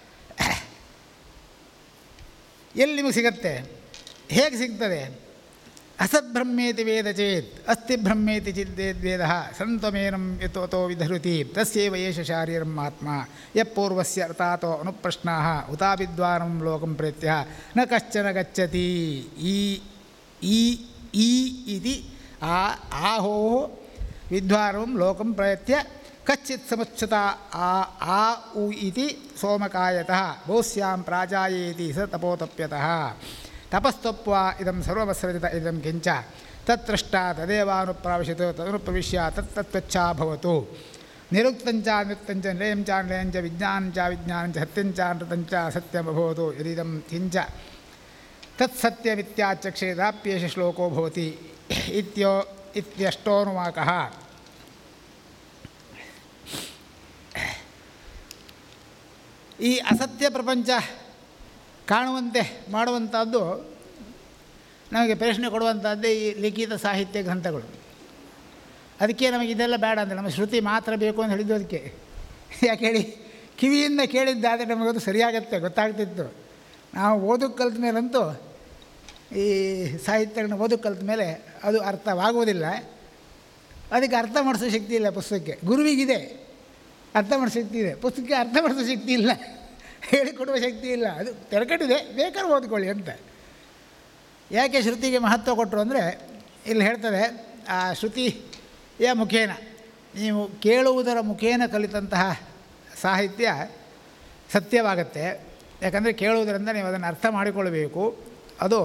ಎಲ್ಲಿ ನಿಮಗೆ ಸಿಗತ್ತೆ ಹೇಗೆ ಸಿಗ್ತದೆ ಅಸದ್ಬ್ರಹ್ಮೇತಿ ವೇದ ಚೇತ್ ಅಸ್ತಿ ಬ್ರಹ್ಮೇತಿ ಚಿದ್ದೇದ್ ವೇದ ಸಂತಮೇನಂ ಯತೋತೋ ವಿಧರುತಿ ತಸ್ಯೈವ ಏಷ ಶಾರೀರಂ ಆತ್ಮ ಯಪೂರ್ವಸ್ಯ ಅರ್ಥಾತೋ ಅನುಪ್ರಶ್ನಾ ಉತಾವಿದ್ವಾರಂ ಲೋಕಂ ಪ್ರೇತ್ಯ ನ ಕಶ್ಚನ ಗಚ್ಚತಿ ಈ ಈ ಈ ಇತಿ ಆ ಆಹೋ ವಿದ್ವಾರಂ ಲೋಕಂ ಪ್ರಯತ್ಯ ಕಚ್ಚಿತ್ ಸಮುಚ್ಯತ ಆ ಆ ಉ ಇತಿ ಸೋಮಕಾಯತಃ ಬಹುಸ್ಯಾಂ ಪ್ರಾಜಾಯೇತಿ ಸ ತಪೋತಪ್ಯತಃ ತಪಸ್ತಪ್ವ ಇದಂ ಸರ್ವಮಸ್ರಜಿತ ಇದಂ ಕಿಂಚ ತತ್ರಷ್ಟ ತದೇವಾನುಪ್ರಾವಿಶತು ತದನುಪ್ರವಿಶ್ಯ ತತ್ತತ್ವಚ್ಛಾಭವತು ನಿರುಕ್ತಂಚ ನಿರುಕ್ತಂಚ ನಿಲಯಂ ಚ ನಿಲಯಂಚ ವಿಜ್ಞಾನಂಚ ವಿಜ್ಞಾನಂಚ ಸತ್ಯಂಚ ನೃತಂಚ ಸತ್ಯಮಭವತು ಯದಿದಂ ಕಿಂಚ ತತ್ಸತ್ಯಮಿತ್ಯಾಚಕ್ಷೇದಾಪ್ಯೇಷ ಶ್ಲೋಕೋ ಭವತಿ ಇತ್ಯೋ ಇತ್ಯಷ್ಟೋನುವಾಕಃ ಈ ಅಸತ್ಯ ಪ್ರಪಂಚ ಕಾಣುವಂತೆ ಮಾಡುವಂಥದ್ದು ನಮಗೆ ಪ್ರಶ್ನೆ ಕೊಡುವಂಥದ್ದೇ ಈ ಲಿಖಿತ ಸಾಹಿತ್ಯ ಗ್ರಂಥಗಳು ಅದಕ್ಕೆ ನಮಗೆ ಇದೆಲ್ಲ ಬೇಡ ಅಂದರೆ ನಮ್ಮ ಶ್ರುತಿ ಮಾತ್ರ ಬೇಕು ಅಂತ ಹೇಳಿದ್ದು ಅದಕ್ಕೆ ಯಾಕೆ ಹೇಳಿ ಕಿವಿಯಿಂದ ಕೇಳಿದ್ದಾದರೆ ನಮಗದು ಸರಿಯಾಗತ್ತೆ ಗೊತ್ತಾಗ್ತಿತ್ತು ನಾವು ಓದಕ್ಕೆ ಕಲ್ತ ಮೇಲಂತೂ ಈ ಸಾಹಿತ್ಯಗಳನ್ನ ಓದಕ್ಕೆ ಕಲ್ತ ಮೇಲೆ ಅದು ಅರ್ಥವಾಗುವುದಿಲ್ಲ ಅದಕ್ಕೆ ಅರ್ಥ ಮಾಡಿಸೋ ಶಕ್ತಿ ಇಲ್ಲ ಪುಸ್ತಕಕ್ಕೆ ಗುರುವಿಗಿದೆ ಅರ್ಥ ಮಾಡಿಸೋ ಶಕ್ತಿ ಇದೆ ಪುಸ್ತಕಕ್ಕೆ ಅರ್ಥ ಮಾಡಿಸೋ ಶಕ್ತಿ ಇಲ್ಲ ಹೇಳಿಕೊಡುವ ಶಕ್ತಿ ಇಲ್ಲ ಅದು ತೆರಕಟ್ಟಿದೆ ಬೇಕಾದ್ರೆ ಓದ್ಕೊಳ್ಳಿ ಅಂತ ಯಾಕೆ ಶ್ರುತಿಗೆ ಮಹತ್ವ ಕೊಟ್ಟರು ಅಂದರೆ ಇಲ್ಲಿ ಹೇಳ್ತದೆ ಆ ಶ್ರುತಿಯ ಮುಖೇನ ನೀವು ಕೇಳುವುದರ ಮುಖೇನ ಕಲಿತಂತಹ ಸಾಹಿತ್ಯ ಸತ್ಯವಾಗತ್ತೆ ಯಾಕಂದರೆ ಕೇಳುವುದರಿಂದ ನೀವು ಅದನ್ನು ಅರ್ಥ ಮಾಡಿಕೊಳ್ಳಬೇಕು ಅದು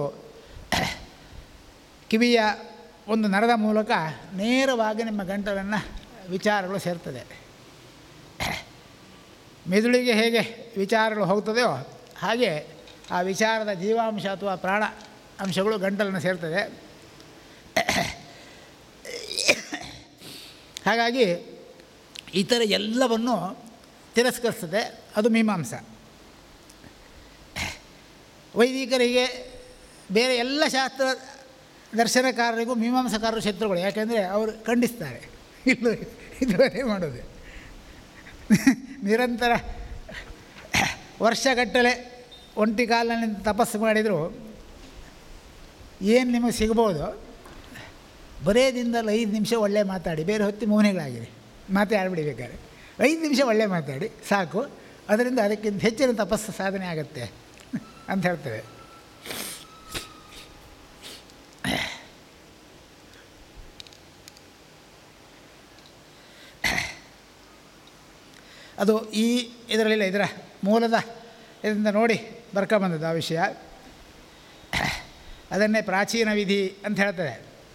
ಕಿವಿಯ ಒಂದು ನರದ ಮೂಲಕ ನೇರವಾಗಿ ನಿಮ್ಮ ಗಂಟಲನ್ನು ವಿಚಾರಗಳು ಸೇರ್ತದೆ ಮೆದುಳಿಗೆ ಹೇಗೆ ವಿಚಾರಗಳು ಹೋಗ್ತದೆಯೋ ಹಾಗೆ ಆ ವಿಚಾರದ ಜೀವಾಂಶ ಅಥವಾ ಪ್ರಾಣ ಅಂಶಗಳು ಗಂಟಲನ್ನು ಸೇರ್ತದೆ ಹಾಗಾಗಿ ಇತರ ಎಲ್ಲವನ್ನು ತಿರಸ್ಕರಿಸ್ತದೆ ಅದು ಮೀಮಾಂಸ ವೈದಿಕರಿಗೆ ಬೇರೆ ಎಲ್ಲ ಶಾಸ್ತ್ರ ದರ್ಶನಕಾರರಿಗೂ ಮೀಮಾಂಸಕಾರರು ಶತ್ರುಗಳು ಯಾಕೆಂದರೆ ಅವರು ಖಂಡಿಸ್ತಾರೆ ಇಲ್ಲ ಇದು ಅದೇ ಮಾಡೋದು ನಿರಂತರ ವರ್ಷಗಟ್ಟಲೆ ಒಂಟಿ ಕಾಲಿನಲ್ಲಿ ತಪಸ್ಸು ಮಾಡಿದರೂ ಏನು ನಿಮಗೆ ಸಿಗ್ಬೋದು ಬರೇ ದಿನದಲ್ಲಿ ಐದು ನಿಮಿಷ ಒಳ್ಳೆ ಮಾತಾಡಿ ಬೇರೆ ಹೊತ್ತು ಮೌನಿಗಳಾಗಿರಿ ಮಾತೇ ಆಡ್ಬಿಡಿ ಬೇಕಾದ್ರೆ ಐದು ನಿಮಿಷ ಒಳ್ಳೆ ಮಾತಾಡಿ ಸಾಕು ಅದರಿಂದ ಅದಕ್ಕಿಂತ ಹೆಚ್ಚಿನ ತಪಸ್ಸು ಸಾಧನೆ ಆಗುತ್ತೆ ಅಂತ ಹೇಳ್ತೇವೆ ಅದು ಈ ಇದರಲ್ಲಿಲ್ಲ ಇದರ ಮೂಲದ ಇದರಿಂದ ನೋಡಿ ಬರ್ಕೊಂಬಂದದ್ದು ಆ ವಿಷಯ ಅದನ್ನೇ ಪ್ರಾಚೀನ ವಿಧಿ ಅಂತ ಹೇಳ್ತದೆ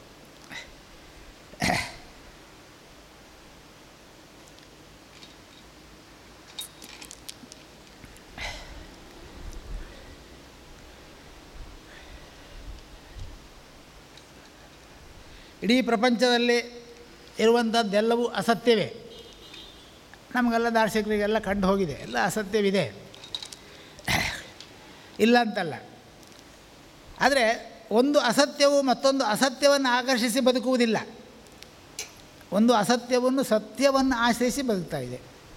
ಇಡೀ ಪ್ರಪಂಚದಲ್ಲಿ ಇರುವಂಥದ್ದೆಲ್ಲವೂ ಅಸತ್ಯವೇ ನಮಗೆಲ್ಲ ದಾರ್ಶನಿಕರಿಗೆಲ್ಲ ಕಂಡು ಹೋಗಿದೆ ಎಲ್ಲ ಅಸತ್ಯವಿದೆ ಇಲ್ಲ ಅಂತಲ್ಲ ಆದರೆ ಒಂದು ಅಸತ್ಯವು ಮತ್ತೊಂದು ಅಸತ್ಯವನ್ನು ಆಕರ್ಷಿಸಿ ಬದುಕುವುದಿಲ್ಲ ಒಂದು ಅಸತ್ಯವನ್ನು ಸತ್ಯವನ್ನು ಆಶ್ರಯಿಸಿ ಬದುಕ್ತಾ ಇದೆ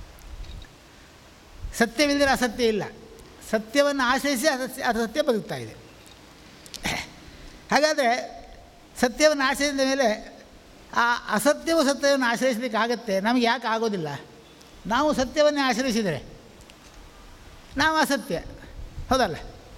ಸತ್ಯವಿಲ್ಲದೆ ಅಸತ್ಯ ಇಲ್ಲ ಸತ್ಯವನ್ನು ಆಶ್ರಯಿಸಿ ಅಸತ್ಯ ಅಸತ್ಯ ಬದುಕ್ತಾ ಇದೆ ಹಾಗಾದರೆ ಸತ್ಯವನ್ನು ಆಶ್ರಯಿಸಿದ ಮೇಲೆ ಆ ಅಸತ್ಯವು ಸತ್ಯವನ್ನು ಆಶ್ರಯಿಸಲಿಕ್ಕಾಗತ್ತೆ ನಮಗೆ ಯಾಕೆ ಆಗೋದಿಲ್ಲ ನಾವು ಸತ್ಯವನ್ನೇ ಆಶ್ರಯಿಸಿದರೆ ನಾವು ಅಸತ್ಯ ಹೌದಲ್ಲ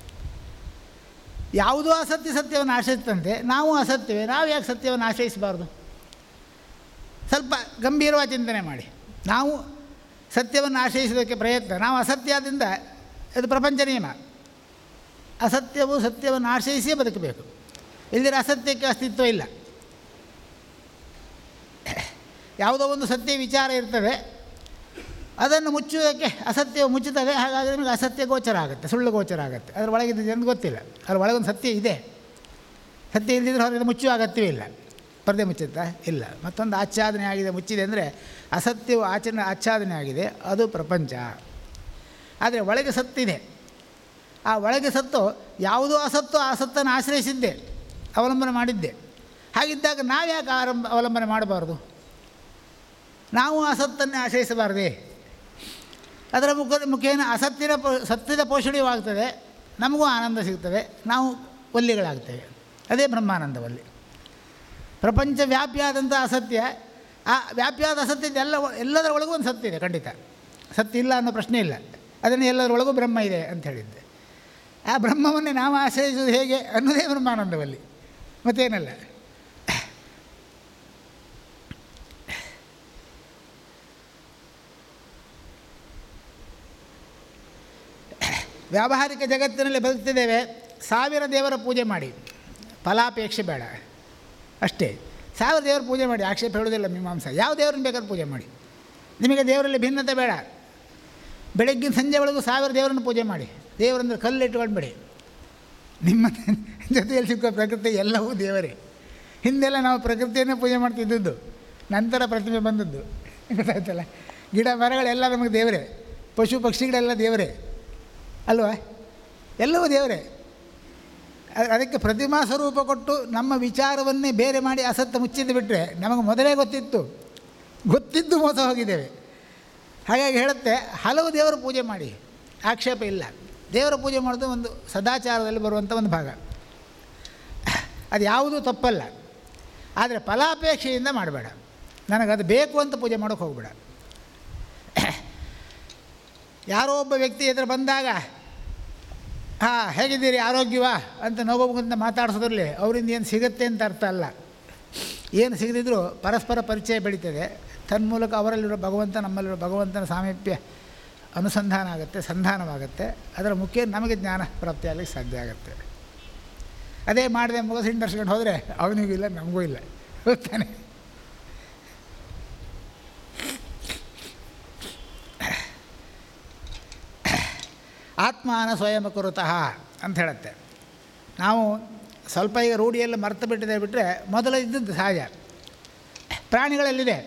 ಯಾವುದೋ ಅಸತ್ಯ ಸತ್ಯವನ್ನು ಆಶ್ರಯಿಸ್ತಂತೆ ನಾವು ಅಸತ್ಯವೇ ನಾವು ಯಾಕೆ ಸತ್ಯವನ್ನು ಆಶ್ರಯಿಸಬಾರ್ದು ಸ್ವಲ್ಪ ಗಂಭೀರವಾಗಿ ಚಿಂತನೆ ಮಾಡಿ ನಾವು ಸತ್ಯವನ್ನು ಆಶ್ರಯಿಸೋದಕ್ಕೆ ಪ್ರಯತ್ನ ನಾವು ಅಸತ್ಯದಿಂದ ಇದು ಪ್ರಪಂಚ ನಿಯಮ ಅಸತ್ಯವು ಸತ್ಯವನ್ನು ಆಶ್ರಯಿಸಿಯೇ ಬದುಕಬೇಕು ಇಲ್ಲದಿರ ಅಸತ್ಯಕ್ಕೆ ಅಸ್ತಿತ್ವ ಇಲ್ಲ ಯಾವುದೋ ಒಂದು ಸತ್ಯ ವಿಚಾರ ಇರ್ತದೆ ಅದನ್ನು ಮುಚ್ಚುವುದಕ್ಕೆ ಅಸತ್ಯವು ಮುಚ್ಚುತ್ತದೆ ಹಾಗಾಗಿ ನಿಮಗೆ ಅಸತ್ಯ ಗೋಚರ ಆಗುತ್ತೆ ಸುಳ್ಳು ಗೋಚರ ಆಗುತ್ತೆ ಅದರ ಒಳಗಿದ್ದು ಎಂದು ಗೊತ್ತಿಲ್ಲ ಅದರ ಒಳಗೊಂದು ಸತ್ಯ ಇದೆ ಸತ್ಯ ಇಲ್ಲದಿದ್ದರೆ ಹೊರಗೆ ಮುಚ್ಚುವ ಅಗತ್ಯವೇ ಇಲ್ಲ ಪರದೆ ಮುಚ್ಚುತ್ತಾ ಇಲ್ಲ ಮತ್ತೊಂದು ಆಚ್ಛಾದನೆ ಆಗಿದೆ ಮುಚ್ಚಿದೆ ಅಂದರೆ ಅಸತ್ಯವು ಆಚರಣೆ ಆಚ್ಛಾದನೆ ಆಗಿದೆ ಅದು ಪ್ರಪಂಚ ಆದರೆ ಒಳಗೆ ಸತ್ತಿದೆ ಆ ಒಳಗೆ ಸತ್ತು ಯಾವುದೋ ಅಸತ್ತು ಆ ಸತ್ತನ್ನು ಆಶ್ರಯಿಸಿದ್ದೆ ಅವಲಂಬನೆ ಮಾಡಿದ್ದೆ ಹಾಗಿದ್ದಾಗ ನಾವು ಯಾಕೆ ಆರಂಭ ಅವಲಂಬನೆ ಮಾಡಬಾರ್ದು ನಾವು ಅಸತ್ತನ್ನೇ ಆಶ್ರಯಿಸಬಾರ್ದೇ ಅದರ ಮುಖ ಮುಖೇನ ಅಸತ್ತಿನ ಪೋ ಸತ್ಯದ ಪೋಷಣೆಯವಾಗ್ತದೆ ನಮಗೂ ಆನಂದ ಸಿಗ್ತದೆ ನಾವು ಒಲ್ಲಿಗಳಾಗ್ತೇವೆ ಅದೇ ಬ್ರಹ್ಮಾನಂದವಲ್ಲಿ ಪ್ರಪಂಚ ವ್ಯಾಪಿಯಾದಂಥ ಅಸತ್ಯ ಆ ವ್ಯಾಪಿಯಾದ ಅಸತ್ಯದ ಎಲ್ಲ ಎಲ್ಲದರ ಒಳಗೂ ಒಂದು ಸತ್ಯ ಇದೆ ಖಂಡಿತ ಸತ್ಯ ಇಲ್ಲ ಅನ್ನೋ ಪ್ರಶ್ನೆ ಇಲ್ಲ ಅದನ್ನು ಎಲ್ಲದರೊಳಗೂ ಬ್ರಹ್ಮ ಇದೆ ಅಂತ ಹೇಳಿದ್ದೆ ಆ ಬ್ರಹ್ಮವನ್ನೇ ನಾವು ಆಶ್ರಯಿಸುವುದು ಹೇಗೆ ಅನ್ನೋದೇ ಬ್ರಹ್ಮಾನಂದವಲ್ಲಿ ಮತ್ತೇನಲ್ಲ ವ್ಯಾವಹಾರಿಕ ಜಗತ್ತಿನಲ್ಲಿ ಬದುಕ್ತಿದ್ದೇವೆ ಸಾವಿರ ದೇವರ ಪೂಜೆ ಮಾಡಿ ಫಲಾಪೇಕ್ಷೆ ಬೇಡ ಅಷ್ಟೇ ಸಾವಿರ ದೇವರ ಪೂಜೆ ಮಾಡಿ ಆಕ್ಷೇಪ ಹೇಳೋದಿಲ್ಲ ಮೀಮಾಂಸ ಯಾವ ದೇವರನ್ನ ಬೇಕಾದ್ರೂ ಪೂಜೆ ಮಾಡಿ ನಿಮಗೆ ದೇವರಲ್ಲಿ ಭಿನ್ನತೆ ಬೇಡ ಬೆಳಗ್ಗಿನ ಸಂಜೆವರೆಗೂ ಸಾವಿರ ದೇವರನ್ನು ಪೂಜೆ ಮಾಡಿ ದೇವರಂದ್ರೆ ಕಲ್ಲು ಇಟ್ಕೊಂಡ್ಬೇಡಿ ನಿಮ್ಮ ಜೊತೆಯಲ್ಲಿ ಸಿಕ್ಕೋ ಪ್ರಕೃತಿ ಎಲ್ಲವೂ ದೇವರೇ ಹಿಂದೆಲ್ಲ ನಾವು ಪ್ರಕೃತಿಯನ್ನೇ ಪೂಜೆ ಮಾಡ್ತಿದ್ದದ್ದು ನಂತರ ಪ್ರತಿಮೆ ಬಂದದ್ದು ಗೊತ್ತಾಯ್ತಲ್ಲ ಗಿಡ ಮರಗಳೆಲ್ಲ ನಮಗೆ ದೇವರೇ ಪಶು ಪಕ್ಷಿಗಳೆಲ್ಲ ದೇವರೇ ಅಲ್ವಾ ಎಲ್ಲವೂ ದೇವರೇ ಅದ್- ಅದಕ್ಕೆ ಪ್ರತಿಮಾ ಸ್ವರೂಪ ಕೊಟ್ಟು ನಮ್ಮ ವಿಚಾರವನ್ನೇ ಬೇರೆ ಮಾಡಿ ಅಸತ್ತ ಮುಚ್ಚಿದ್ದು ಬಿಟ್ಟರೆ ನಮಗೆ ಮೊದಲೇ ಗೊತ್ತಿತ್ತು ಗೊತ್ತಿದ್ದು ಮೋಸ ಹೋಗಿದ್ದೇವೆ ಹಾಗಾಗಿ ಹೇಳುತ್ತೆ ಹಲವು ದೇವರ ಪೂಜೆ ಮಾಡಿ ಆಕ್ಷೇಪ ಇಲ್ಲ ದೇವರ ಪೂಜೆ ಮಾಡೋದು ಒಂದು ಸದಾಚಾರದಲ್ಲಿ ಬರುವಂಥ ಒಂದು ಭಾಗ ಅದು ಯಾವುದೂ ತಪ್ಪಲ್ಲ ಆದರೆ ಫಲಾಪೇಕ್ಷೆಯಿಂದ ಮಾಡಬೇಡ ನನಗದು ಬೇಕು ಅಂತ ಪೂಜೆ ಮಾಡೋಕ್ಕೆ ಹೋಗಬೇಡ ಯಾರೋ ಒಬ್ಬ ವ್ಯಕ್ತಿ ಎದುರು ಬಂದಾಗ ಹಾಂ ಹೇಗಿದ್ದೀರಿ ಆರೋಗ್ಯವಾ ಅಂತ ನಗೋಬೇಕಂತ ಮಾತಾಡಿಸೋದ್ರಲ್ಲಿ ಅವರಿಂದ ಏನು ಸಿಗುತ್ತೆ ಅಂತ ಅರ್ಥ ಅಲ್ಲ ಏನು ಸಿಗದಿದ್ದರೂ ಪರಸ್ಪರ ಪರಿಚಯ ಬೆಳೀತದೆ ತನ್ಮೂಲಕ ಅವರಲ್ಲಿರೋ ಭಗವಂತ ನಮ್ಮಲ್ಲಿರೋ ಭಗವಂತನ ಸಾಮೀಪ್ಯ ಅನುಸಂಧಾನ ಆಗುತ್ತೆ ಸಂಧಾನವಾಗುತ್ತೆ ಅದರ ಮುಖ್ಯ ನಮಗೆ ಜ್ಞಾನ ಪ್ರಾಪ್ತಿಯಾಗಲಿಕ್ಕೆ ಸಾಧ್ಯ ಆಗುತ್ತೆ ಅದೇ ಮಾಡದೆ ಮುಗಿಸಿ ಹಿಂಡರ್ಸ್ಕೊಂಡು ಹೋದರೆ ಅವನಿಗೂ ಇಲ್ಲ ನಮಗೂ ಇಲ್ಲ ಗೊತ್ತಾನೆ ಆತ್ಮಾನ ಸ್ವಯಂ ಕುರುತಃ ಅಂತ ಹೇಳುತ್ತೆ ನಾವು ಸ್ವಲ್ಪ ಈಗ ರೂಢಿಯಲ್ಲಿ ಮರ್ತು ಬಿಟ್ಟಿದೆ ಬಿಟ್ಟರೆ ಮೊದಲು ಇದ್ದದ್ದು ಸಹಜ ಪ್ರಾಣಿಗಳಲ್ಲಿದೆ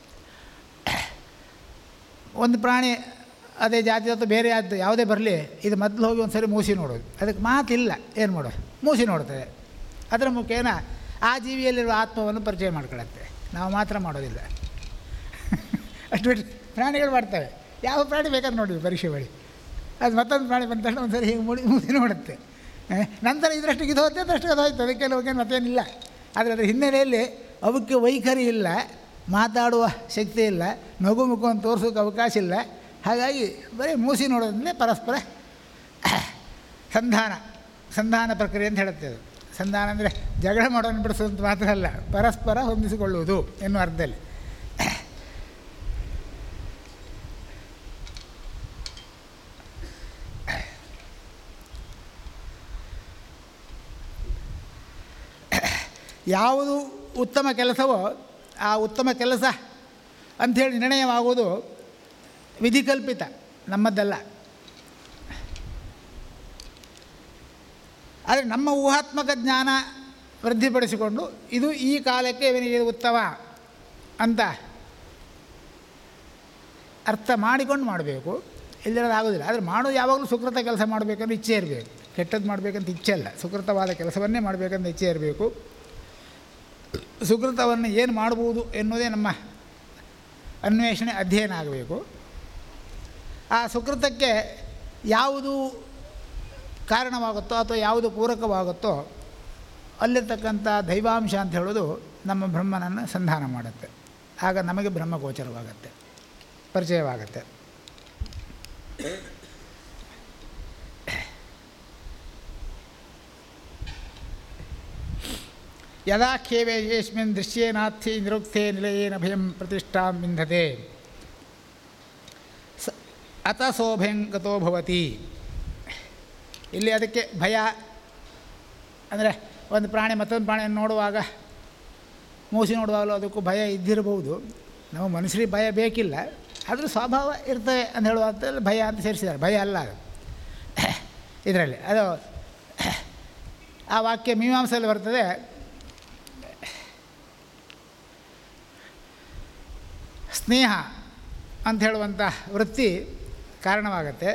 ಒಂದು ಪ್ರಾಣಿ ಅದೇ ಜಾತಿ ಅಥವಾ ಬೇರೆ ಆದ್ದು ಯಾವುದೇ ಬರಲಿ ಇದು ಮೊದಲು ಹೋಗಿ ಒಂದು ಸರಿ ಮೂಸಿ ನೋಡೋದು ಅದಕ್ಕೆ ಮಾತಿಲ್ಲ ಏನು ಮಾಡೋದು ಮೂಸಿ ನೋಡ್ತದೆ ಅದರ ಮುಖೇನ ಆ ಜೀವಿಯಲ್ಲಿರುವ ಆತ್ಮವನ್ನು ಪರಿಚಯ ಮಾಡ್ಕೊಳ್ಳುತ್ತೆ ನಾವು ಮಾತ್ರ ಮಾಡೋದಿಲ್ಲ ಅಷ್ಟು ಬಿಟ್ಟು ಪ್ರಾಣಿಗಳು ಮಾಡ್ತವೆ ಯಾವ ಪ್ರಾಣಿ ಬೇಕಾದ್ರೆ ನೋಡಿ ಪರೀಕ್ಷೆ ಬಳಿ ಅದು ಮತ್ತೊಂದು ಪ್ರಾಣಿ ಬಂದ ತಕ್ಷಣ ಒಂದು ಸರಿ ಹೀಗೆ ಮುಡಿ ಮೂಸಿ ನೋಡುತ್ತೆ ಆ, ನಂತರ ಇದರಷ್ಟು ಇದು ಹೋಗುತ್ತೆ ಅದಷ್ಟು ಅದು ಹೋಯ್ತು ಅದಕ್ಕೆ ಹೋಗಿ ಮತ್ತೇನಿಲ್ಲ ಆದರೆ ಅದರ ಹಿನ್ನೆಲೆಯಲ್ಲಿ ಅವಕ್ಕೆ ವೈಖರಿ ಇಲ್ಲ ಮಾತಾಡುವ ಶಕ್ತಿ ಇಲ್ಲ ನಗು ಮುಖವನ್ನು ತೋರಿಸೋಕೆ ಅವಕಾಶ ಇಲ್ಲ ಹಾಗಾಗಿ ಬರೀ ಮೂಸಿ ನೋಡೋದ್ರಿಂದ ಪರಸ್ಪರ ಸಂಧಾನ ಸಂಧಾನ ಪ್ರಕ್ರಿಯೆ ಅಂತ ಹೇಳುತ್ತೆ ಅದು ಸಂಧಾನ ಅಂದರೆ ಜಗಳ ಮಾಡೋನು ಬಿಡಿಸೋದು ಮಾತ್ರ ಅಲ್ಲ ಪರಸ್ಪರ ಹೊಂದಿಸಿಕೊಳ್ಳುವುದು ಎನ್ನುವ ಅರ್ಥದಲ್ಲಿ ಯಾವುದು ಉತ್ತಮ ಕೆಲಸವೋ ಆ ಉತ್ತಮ ಕೆಲಸ ಅಂಥೇಳಿ ನಿರ್ಣಯವಾಗುವುದು ವಿಧಿಕಲ್ಪಿತ ನಮ್ಮದ್ದಲ್ಲ ಆದರೆ ನಮ್ಮ ಊಹಾತ್ಮಕ ಜ್ಞಾನ ವೃದ್ಧಿಪಡಿಸಿಕೊಂಡು ಇದು ಈ ಕಾಲಕ್ಕೆ ಇವನಿಗೆ ಇದು ಉತ್ತಮ ಅಂತ ಅರ್ಥ ಮಾಡಿಕೊಂಡು ಮಾಡಬೇಕು ಇಲ್ಲದಿರೋದು ಆಗೋದಿಲ್ಲ ಆದರೆ ಮಾಡೋದು ಯಾವಾಗಲೂ ಸುಕೃತ ಕೆಲಸ ಮಾಡಬೇಕಂತ ಇಚ್ಛೆ ಇರಬೇಕು ಕೆಟ್ಟದ್ದು ಮಾಡಬೇಕಂತ ಇಚ್ಛೆ ಅಲ್ಲ ಸುಕೃತವಾದ ಕೆಲಸವನ್ನೇ ಮಾಡಬೇಕಂತ ಇಚ್ಛೆ ಇರಬೇಕು ಸುಕೃತವನ್ನು ಏನು ಮಾಡ್ಬೋದು ಎನ್ನುವುದೇ ನಮ್ಮ ಅನ್ವೇಷಣೆ ಅಧ್ಯಯನ ಆಗಬೇಕು ಆ ಸುಕೃತಕ್ಕೆ ಯಾವುದು ಕಾರಣವಾಗುತ್ತೋ ಅಥವಾ ಯಾವುದು ಪೂರಕವಾಗುತ್ತೋ ಅಲ್ಲಿರ್ತಕ್ಕಂಥ ದೈವಾಂಶ ಅಂತ ಹೇಳೋದು ನಮ್ಮ ಬ್ರಹ್ಮನನ್ನು ಸಂಧಾನ ಮಾಡುತ್ತೆ ಆಗ ನಮಗೆ ಬ್ರಹ್ಮಗೋಚರವಾಗತ್ತೆ ಪರಿಚಯವಾಗತ್ತೆ ಯದಾ ಖೇವೆ ಯೇಸ್ಮಿನ್ ದೃಶ್ಯೇನಾಥಿ ನಿರುಕ್ತೆ ನಿಲಯೇನ ಭಯಂ ಪ್ರತಿಷ್ಠಾಂ ವಿಂಧತೆ ಸ ಅತ ಸೋಭಯಂಗತೋ ಭವತಿ ಇಲ್ಲಿ ಅದಕ್ಕೆ ಭಯ ಅಂದರೆ ಒಂದು ಪ್ರಾಣಿ ಮತ್ತೊಂದು ಪ್ರಾಣಿಯನ್ನು ನೋಡುವಾಗ ಮೂಸಿ ನೋಡುವಾಗಲೂ ಅದಕ್ಕೂ ಭಯ ಇದ್ದಿರಬಹುದು ನಾವು ಮನುಷ್ಯರಿಗೆ ಭಯ ಬೇಕಿಲ್ಲ ಆದರೂ ಸ್ವಭಾವ ಇರ್ತವೆ ಅಂತ ಹೇಳುವಂಥದ್ದು ಭಯ ಅಂತ ಸೇರಿಸಿದ್ದಾರೆ ಭಯ ಅಲ್ಲ ಅದು ಇದರಲ್ಲಿ ಅದು ಆ ವಾಕ್ಯ ಮೀಮಾಂಸೆಯಲ್ಲಿ ಬರ್ತದೆ ಸ್ನೇಹ ಅಂತ ಹೇಳುವಂಥ ವೃತ್ತಿ ಕಾರಣವಾಗತ್ತೆ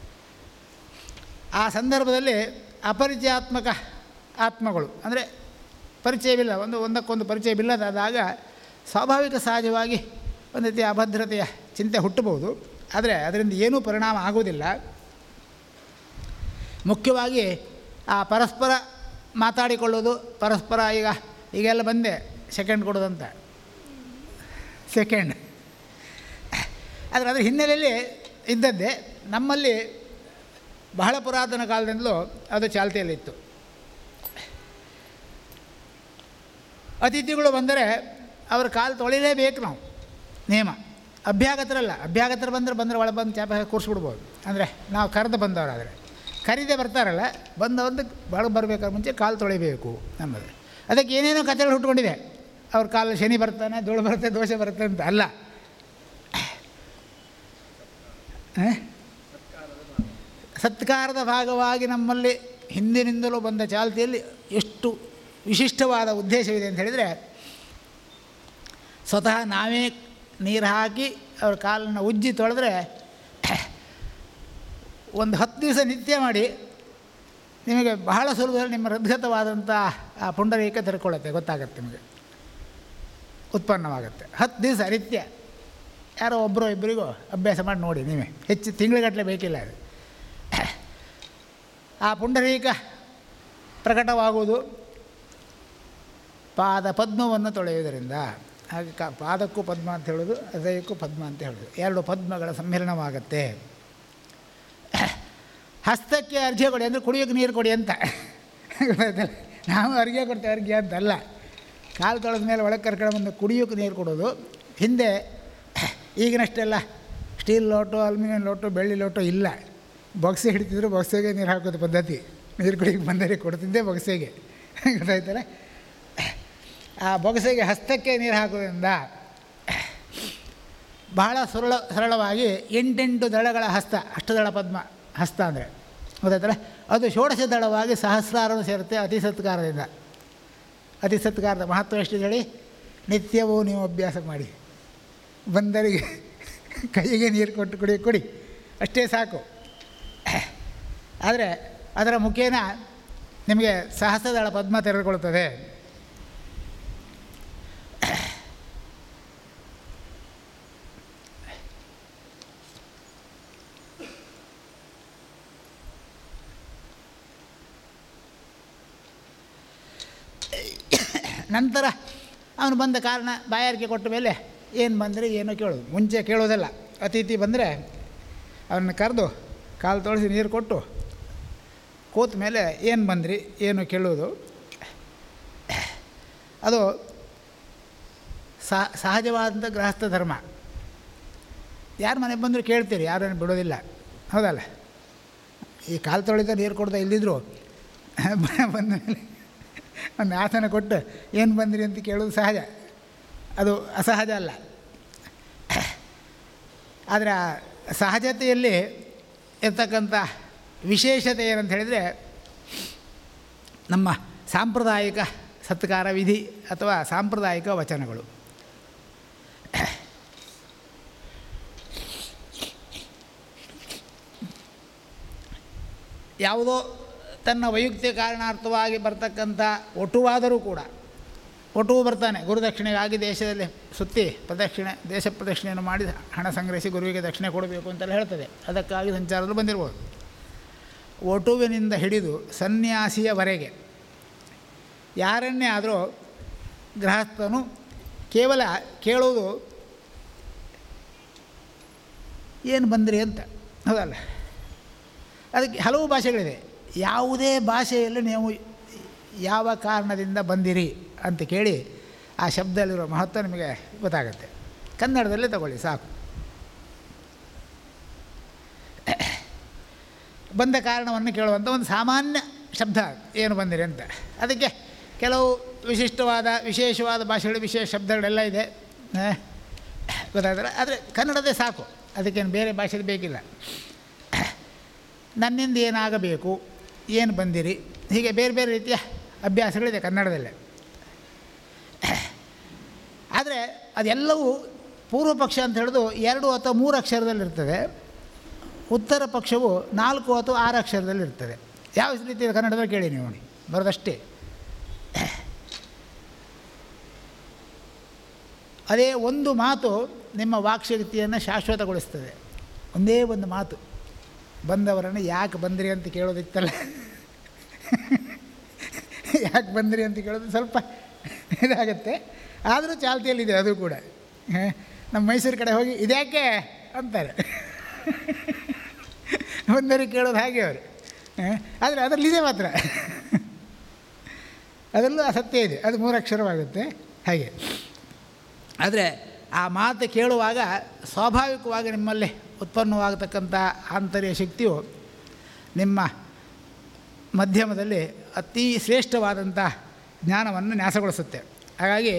ಆ ಸಂದರ್ಭದಲ್ಲಿ ಅಪರಿಚಯಾತ್ಮಕ ಆತ್ಮಗಳು ಅಂದರೆ ಪರಿಚಯವಿಲ್ಲ ಒಂದು ಒಂದಕ್ಕೊಂದು ಪರಿಚಯವಿಲ್ಲದಾದಾಗ ಸ್ವಾಭಾವಿಕ ಸಹಜವಾಗಿ ಒಂದು ರೀತಿಯ ಅಭದ್ರತೆಯ ಚಿಂತೆ ಹುಟ್ಟಬಹುದು ಆದರೆ ಅದರಿಂದ ಏನೂ ಪರಿಣಾಮ ಆಗುವುದಿಲ್ಲ ಮುಖ್ಯವಾಗಿ ಆ ಪರಸ್ಪರ ಮಾತಾಡಿಕೊಳ್ಳೋದು ಪರಸ್ಪರ ಈಗ ಈಗೆಲ್ಲ ಬಂದೆ ಸೆಕೆಂಡ್ ಕೊಡೋದಂತ ಸೆಕೆಂಡ್ ಆದರೆ ಅದರ ಹಿನ್ನೆಲೆಯಲ್ಲಿ ಇದ್ದದ್ದೇ ನಮ್ಮಲ್ಲಿ ಬಹಳ ಪುರಾತನ ಕಾಲದಿಂದಲೂ ಅದು ಚಾಲ್ತಿಯಲ್ಲಿತ್ತು ಅತಿಥಿಗಳು ಬಂದರೆ ಅವ್ರ ಕಾಲು ತೊಳಿಲೇಬೇಕು ನಾವು ನಿಯಮ ಅಭ್ಯಾಗತರಲ್ಲ ಅಭ್ಯಾಗತರು ಬಂದರೆ ಬಂದರೆ ಒಳಗೆ ಬಂದು ಚಾಪ ಕೂರಿಸ್ಬಿಡ್ಬೋದು ಅಂದರೆ ನಾವು ಕರೆದು ಬಂದವರಾದರೆ ಕರೀದೆ ಬರ್ತಾರಲ್ಲ ಬಂದವ್ರದ್ದು ಒಳಗೆ ಬರಬೇಕಾದ್ರೆ ಮುಂಚೆ ಕಾಲು ತೊಳಿಬೇಕು ನಮ್ಮದು ಅದಕ್ಕೆ ಏನೇನೋ ಕಥೆಗಳು ಹುಟ್ಕೊಂಡಿದೆ ಅವ್ರ ಕಾಲು ಶನಿ ಬರ್ತಾನೆ ಧೂಳು ಬರುತ್ತೆ ದೋಷ ಬರುತ್ತೆ ಅಂತ ಅಲ್ಲ ಆ? ಸತ್ಕಾರದ ಭಾಗವಾಗಿ ನಮ್ಮಲ್ಲಿ ಹಿಂದಿನಿಂದಲೂ ಬಂದ ಚಾಲ್ತಿಯಲ್ಲಿ ಎಷ್ಟು ವಿಶಿಷ್ಟವಾದ ಉದ್ದೇಶವಿದೆ ಅಂತ ಹೇಳಿದರೆ ಸ್ವತಃ ನಾವೇ ನೀರು ಹಾಕಿ ಅವ್ರ ಕಾಲನ್ನು ಉಜ್ಜಿ ತೊಳೆದ್ರೆ ಒಂದು ಹತ್ತು ದಿವಸ ನಿತ್ಯ ಮಾಡಿ ನಿಮಗೆ ಬಹಳ ಸುಲಭದಲ್ಲಿ ನಿಮ್ಮ ಹೃದ್ಗತವಾದಂಥ ಆ ಪುಂಡರೀಕ ತಿರ್ಕೊಳ್ಳುತ್ತೆ ಗೊತ್ತಾಗತ್ತೆ ನಿಮಗೆ ಉತ್ಪನ್ನವಾಗುತ್ತೆ ಹತ್ತು ದಿವಸ ನಿತ್ಯ ಯಾರೋ ಒಬ್ಬರು ಇಬ್ಬರಿಗೂ ಅಭ್ಯಾಸ ಮಾಡಿ ನೋಡಿ ನೀವೇ ಹೆಚ್ಚು ತಿಂಗಳುಗಟ್ಟಲೆ ಬೇಕಿಲ್ಲ ಅದು ಆ ಪುಂಡರೀಕ ಪ್ರಕಟವಾಗುವುದು ಪಾದ ಪದ್ಮವನ್ನು ತೊಳೆಯುವುದರಿಂದ ಹಾಗೆ ಕ ಪಾದಕ್ಕೂ ಪದ್ಮ ಅಂತ ಹೇಳೋದು ಹೃದಯಕ್ಕೂ ಪದ್ಮ ಅಂತ ಹೇಳೋದು ಎರಡು ಪದ್ಮಗಳ ಸಮ್ಮಿಲನವಾಗತ್ತೆ ಹಸ್ತಕ್ಕೆ ಅರ್ಘ್ಯ ಕೊಡಿ ಅಂದರೆ ಕುಡಿಯೋಕ್ಕೆ ನೀರು ಕೊಡಿ ಅಂತ ಗೊತ್ತಾಯ್ತಲ್ಲ? ನಾವು ಅರ್ಘ್ಯ ಕೊಡ್ತೇವೆ ಅರ್ಘ್ಯ ಅಂತಲ್ಲ ಕಾಲು ತೊಳೆದ ಮೇಲೆ ಒಳಗೆ ಕರ್ಕೊಂಡು ಬಂದು ಕುಡಿಯೋಕ್ಕೆ ನೀರು ಕೊಡೋದು ಹಿಂದೆ ಈಗಿನಷ್ಟೆಲ್ಲ ಸ್ಟೀಲ್ ಲೋಟು ಅಲ್ಯೂಮಿನಿಯಂ ಲೋಟು ಬೆಳ್ಳಿ ಲೋಟು ಇಲ್ಲ ಬೊಕ್ಸೆ ಹಿಡಿತಿದ್ರು ಬೊಕ್ಸೆಗೆ ನೀರು ಹಾಕೋದು ಪದ್ಧತಿ ನೀರು ಕುಡಿಯೋಕ್ಕೆ ಬಂದರೆ ಕೊಡ್ತಿದ್ದೆ ಬೊಕ್ಸೆಗೆ ಗೊತ್ತಾಯ್ತಲ್ಲ ಆ ಬೊಗಸೆಗೆ ಹಸ್ತಕ್ಕೆ ನೀರು ಹಾಕೋದ್ರಿಂದ ಬಹಳ ಸರಳ ಸರಳವಾಗಿ ಎಂಟೆಂಟು ದಳಗಳ ಹಸ್ತ ಅಷ್ಟದಳ ಪದ್ಮ ಹಸ್ತ ಅಂದರೆ ಗೊತ್ತಾಯ್ತಲ್ಲ ಅದು ಷೋಡಶ ದಳವಾಗಿ ಸಹಸ್ರಾರನು ಸೇರುತ್ತೆ ಅತಿ ಸತ್ಕಾರದಿಂದ ಅತಿ ಸತ್ಕಾರದ ಮಹತ್ವ ಎಷ್ಟು ಹೇಳಿ ನಿತ್ಯವೂ ನೀವು ಅಭ್ಯಾಸ ಮಾಡಿ ಬಂದರಿಗೆ ಕೈಗೆ ನೀರು ಕೊಟ್ಟು ಕುಡಿ ಕೊಡಿ ಅಷ್ಟೇ ಸಾಕು ಆದರೆ ಅದರ ಮುಖೇನ ನಿಮಗೆ ಸಹಸ್ರದಳ ಪದ್ಮ ತೆರೆದುಕೊಳ್ಳುತ್ತದೆ ನಂತರ ಅವನು ಬಂದ ಕಾರಣ ಬಾಯಾರಿಕೆ ಕೊಟ್ಟ ಮೇಲೆ ಏನು ಬಂದರೆ ಏನೋ ಕೇಳೋದು ಮುಂಚೆ ಕೇಳೋದಲ್ಲ ಅತಿಥಿ ಬಂದರೆ ಅವನ್ನ ಕರೆದು ಕಾಲು ತೊಳೆಸಿ ನೀರು ಕೊಟ್ಟು ಕೂತ ಮೇಲೆ ಏನು ಬಂದ್ರಿ ಏನು ಕೇಳೋದು ಅದು ಸಹ ಸಹಜವಾದಂಥ ಗೃಹಸ್ಥ ಧರ್ಮ ಯಾರು ಮನೆಗೆ ಬಂದರೂ ಕೇಳ್ತೀರಿ ಯಾರನ್ನು ಬಿಡೋದಿಲ್ಲ ಹೌದಲ್ಲ ಈ ಕಾಲು ತೊಳೆದ ನೀರು ಕೊಡ್ತಾ ಇಲ್ಲಿದ್ರು ಬಂದ ಮೇಲೆ ಒಂದು ಆಸನ ಕೊಟ್ಟು ಏನು ಬಂದ್ರಿ ಅಂತ ಕೇಳೋದು ಸಹಜ ಅದು ಅಸಹಜ ಅಲ್ಲ ಆದರೆ ಆ ಸಹಜತೆಯಲ್ಲಿ ಇರ್ತಕ್ಕಂಥ ವಿಶೇಷತೆ ಏನಂತ ಹೇಳಿದರೆ ನಮ್ಮ ಸಾಂಪ್ರದಾಯಿಕ ಸತ್ಕಾರ ವಿಧಿ ಅಥವಾ ಸಾಂಪ್ರದಾಯಿಕ ವಚನಗಳು ಯಾವುದೋ ತನ್ನ ವೈಯಕ್ತಿಕ ಕಾರಣಾರ್ಥವಾಗಿ ಬರ್ತಕ್ಕಂಥ ಒಟುವಾದರೂ ಕೂಡ ಒಟುವು ಬರ್ತಾನೆ ಗುರುದಕ್ಷಿಣೆಗಾಗಿ ದೇಶದಲ್ಲಿ ಸುತ್ತಿ ಪ್ರದಕ್ಷಿಣೆ ದೇಶ ಪ್ರದಕ್ಷಿಣೆಯನ್ನು ಮಾಡಿ ಹಣ ಸಂಗ್ರಹಿಸಿ ಗುರುವಿಗೆ ದಕ್ಷಿಣೆ ಕೊಡಬೇಕು ಅಂತೆಲ್ಲ ಹೇಳ್ತದೆ ಅದಕ್ಕಾಗಿ ಸಂಚಾರದಲ್ಲಿ ಬಂದಿರ್ಬೋದು ಒಟುವಿನಿಂದ ಹಿಡಿದು ಸನ್ಯಾಸಿಯವರೆಗೆ ಯಾರನ್ನೇ ಆದರೂ ಗೃಹಸ್ಥನು ಕೇವಲ ಕೇಳೋದು ಏನು ಬಂದ್ರಿ ಅಂತ ಹೌದಲ್ಲ ಅದಕ್ಕೆ ಹಲವು ಭಾಷೆಗಳಿದೆ ಯಾವುದೇ ಭಾಷೆಯಲ್ಲಿ ನೀವು ಯಾವ ಕಾರಣದಿಂದ ಬಂದಿರಿ ಅಂತ ಕೇಳಿ ಆ ಶಬ್ದದಲ್ಲಿರೋ ಮಹತ್ವ ನಿಮಗೆ ಗೊತ್ತಾಗುತ್ತೆ ಕನ್ನಡದಲ್ಲೇ ತಗೊಳ್ಳಿ ಸಾಕು ಬಂದ ಕಾರಣವನ್ನು ಕೇಳುವಂಥ ಒಂದು ಸಾಮಾನ್ಯ ಶಬ್ದ ಏನು ಬಂದಿರಿ ಅಂತ ಅದಕ್ಕೆ ಕೆಲವು ವಿಶಿಷ್ಟವಾದ ವಿಶೇಷವಾದ ಭಾಷೆಗಳು ವಿಶೇಷ ಶಬ್ದಗಳೆಲ್ಲ ಇದೆ ಆ, ಗೊತ್ತಾಯ್ತಲ್ಲ ಆದರೆ ಕನ್ನಡದೇ ಸಾಕು ಅದಕ್ಕೇನು ಬೇರೆ ಭಾಷೆದು ಬೇಕಿಲ್ಲ ನನ್ನಿಂದ ಏನಾಗಬೇಕು ಏನು ಬಂದಿರಿ ಹೀಗೆ ಬೇರೆ ಬೇರೆ ರೀತಿಯ ಅಭ್ಯಾಸಗಳಿದೆ ಕನ್ನಡದಲ್ಲೇ ಆದರೆ ಅದೆಲ್ಲವೂ ಪೂರ್ವ ಪಕ್ಷ ಅಂತ ಹೇಳೋದು ಎರಡು ಅಥವಾ ಮೂರು ಅಕ್ಷರದಲ್ಲಿರ್ತದೆ ಉತ್ತರ ಪಕ್ಷವು ನಾಲ್ಕು ಅಥವಾ ಆರು ಅಕ್ಷರದಲ್ಲಿರ್ತದೆ ಯಾವ ರೀತಿಯ ಕನ್ನಡದಲ್ಲಿ ಕೇಳಿ ನೀವು ನೋಡಿ ಬರೋದಷ್ಟೇ ಅದೇ ಒಂದು ಮಾತು ನಿಮ್ಮ ವಾಕ್ಶಕ್ತಿಯನ್ನು ಶಾಶ್ವತಗೊಳಿಸ್ತದೆ ಒಂದೇ ಒಂದು ಮಾತು ಬಂದವರನ್ನು ಯಾಕೆ ಬಂದ್ರಿ ಅಂತ ಕೇಳೋದಿತ್ತಲ್ಲ ಯಾಕೆ ಬಂದ್ರಿ ಅಂತ ಕೇಳೋದು ಸ್ವಲ್ಪ ಇದಾಗತ್ತೆ ಆದರೂ ಚಾಲ್ತಿಯಲ್ಲಿದೆ ಅದು ಕೂಡ ಹ? ನಮ್ಮ ಮೈಸೂರು ಕಡೆ ಹೋಗಿ ಇದ್ಯಾಕೆ ಅಂತಾರೆ ಬಂದವರಿಗೆ ಕೇಳೋದು ಹಾಗೆ ಅವರು ಆದರೆ ಅದರಲ್ಲಿದೆ ಮಾತ್ರ ಅದರಲ್ಲೂ ಅಸತ್ಯ ಇದೆ ಅದು ಮೂರು ಅಕ್ಷರವಾಗುತ್ತೆ ಹಾಗೆ ಆದರೆ ಆ ಮಾತು ಕೇಳುವಾಗ ಸ್ವಾಭಾವಿಕವಾಗಿ ನಿಮ್ಮಲ್ಲಿ ಉತ್ಪನ್ನವಾಗತಕ್ಕಂಥ ಆಂತರ್ಯ ಶಕ್ತಿಯು ನಿಮ್ಮ ಮಧ್ಯಮದಲ್ಲಿ ಅತಿ ಶ್ರೇಷ್ಠವಾದಂಥ ಜ್ಞಾನವನ್ನು ನ್ಯಾಸಗೊಳಿಸುತ್ತೆ ಹಾಗಾಗಿ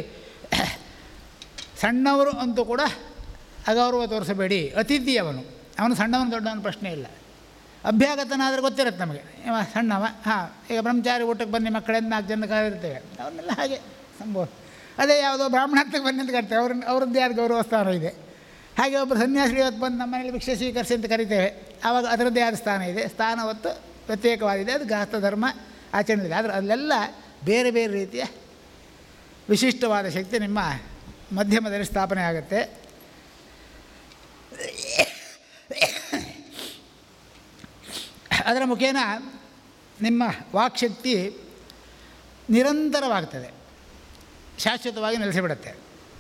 ಸಣ್ಣವರು ಅಂತೂ ಕೂಡ ಅಗೌರವ ತೋರಿಸಬೇಡಿ ಅತಿಥಿ ಅವನು ಅವನು ಸಣ್ಣವನು ದೊಡ್ಡವನ ಪ್ರಶ್ನೆ ಇಲ್ಲ ಅಭ್ಯಾಗತನಾದರೆ ಗೊತ್ತಿರುತ್ತೆ ನಮಗೆ ಇವ ಸಣ್ಣವ ಹಾಂ ಈಗ ಬ್ರಹ್ಮಚಾರಿ ಊಟಕ್ಕೆ ಬನ್ನಿ ಮಕ್ಕಳಿಂದ ನಾಲ್ಕು ಜನ ಕರೆದಿರ್ತೇವೆ ಅವ್ರನ್ನೆಲ್ಲ ಹಾಗೆ ಸಂಭವ ಅದೇ ಯಾವುದೋ ಬ್ರಾಹ್ಮಣತ್ವಕ್ಕೆ ಬನ್ನಿ ಅಂತ ಕರಿತೇವೆ ಅವ್ರನ್ನ ಅವ್ರದ್ದೇ ಆದ ಗೌರವ ಸ್ಥಾನ ಇದೆ ಹಾಗೆ ಒಬ್ಬರು ಸನ್ಯಾಸಿ ಇವತ್ತು ಬಂದು ನಮ್ಮ ಮನೇಲಿ ಭಿಕ್ಷೆ ಸ್ವೀಕರಿಸಿ ಅಂತ ಕರಿತೇವೆ ಆವಾಗ ಅದರದ್ದೇ ಆದ ಸ್ಥಾನ ಇದೆ ಸ್ಥಾನ ಹೊತ್ತು ಪ್ರತ್ಯೇಕವಾಗಿದೆ ಅದು ಗೃಹಸ್ಥ ಧರ್ಮ ಆಚರಣೆ ಇದೆ ಆದರೆ ಅಲ್ಲೆಲ್ಲ ಬೇರೆ ಬೇರೆ ರೀತಿಯ ವಿಶಿಷ್ಟವಾದ ಶಕ್ತಿ ನಿಮ್ಮ ಮಧ್ಯಮದಲ್ಲಿ ಸ್ಥಾಪನೆ ಆಗುತ್ತೆ ಅದರ ಮುಖೇನ ನಿಮ್ಮ ವಾಕ್ಶಕ್ತಿ ನಿರಂತರವಾಗ್ತದೆ ಶಾಶ್ವತವಾಗಿ ನೆಲೆಸಿಬಿಡುತ್ತೆ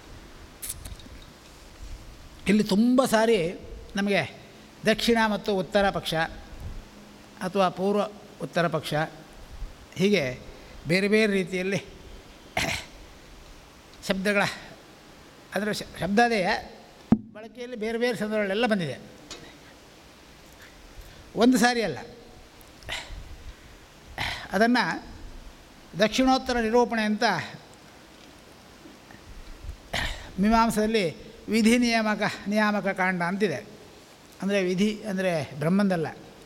ಇಲ್ಲಿ ತುಂಬ ಸಾರಿ ನಮಗೆ ದಕ್ಷಿಣ ಮತ್ತು ಉತ್ತರ ಪಕ್ಷ ಅಥವಾ ಪೂರ್ವ ಉತ್ತರ ಪಕ್ಷ ಹೀಗೆ ಬೇರೆ ಬೇರೆ ರೀತಿಯಲ್ಲಿ ಶಬ್ದಗಳ ಅದರ ಶ- ಶಬ್ದದೇ ಬಳಕೆಯಲ್ಲಿ ಬೇರೆ ಬೇರೆ ಸಂದರ್ಭಗಳೆಲ್ಲ ಬಂದಿದೆ ಒಂದು ಸಾರಿ ಅಲ್ಲ ಅದನ್ನು ದಕ್ಷಿಣೋತ್ತರ ನಿರೂಪಣೆ ಅಂತ ಮೀಮಾಂಸದಲ್ಲಿ ವಿಧಿ ನಿಯಾಮಕ ನಿಯಾಮಕ ಕಾಂಡ ಅಂತಿದೆ ಅಂದರೆ ವಿಧಿ ಅಂದರೆ ಬ್ರಹ್ಮಂದಲ್ಲ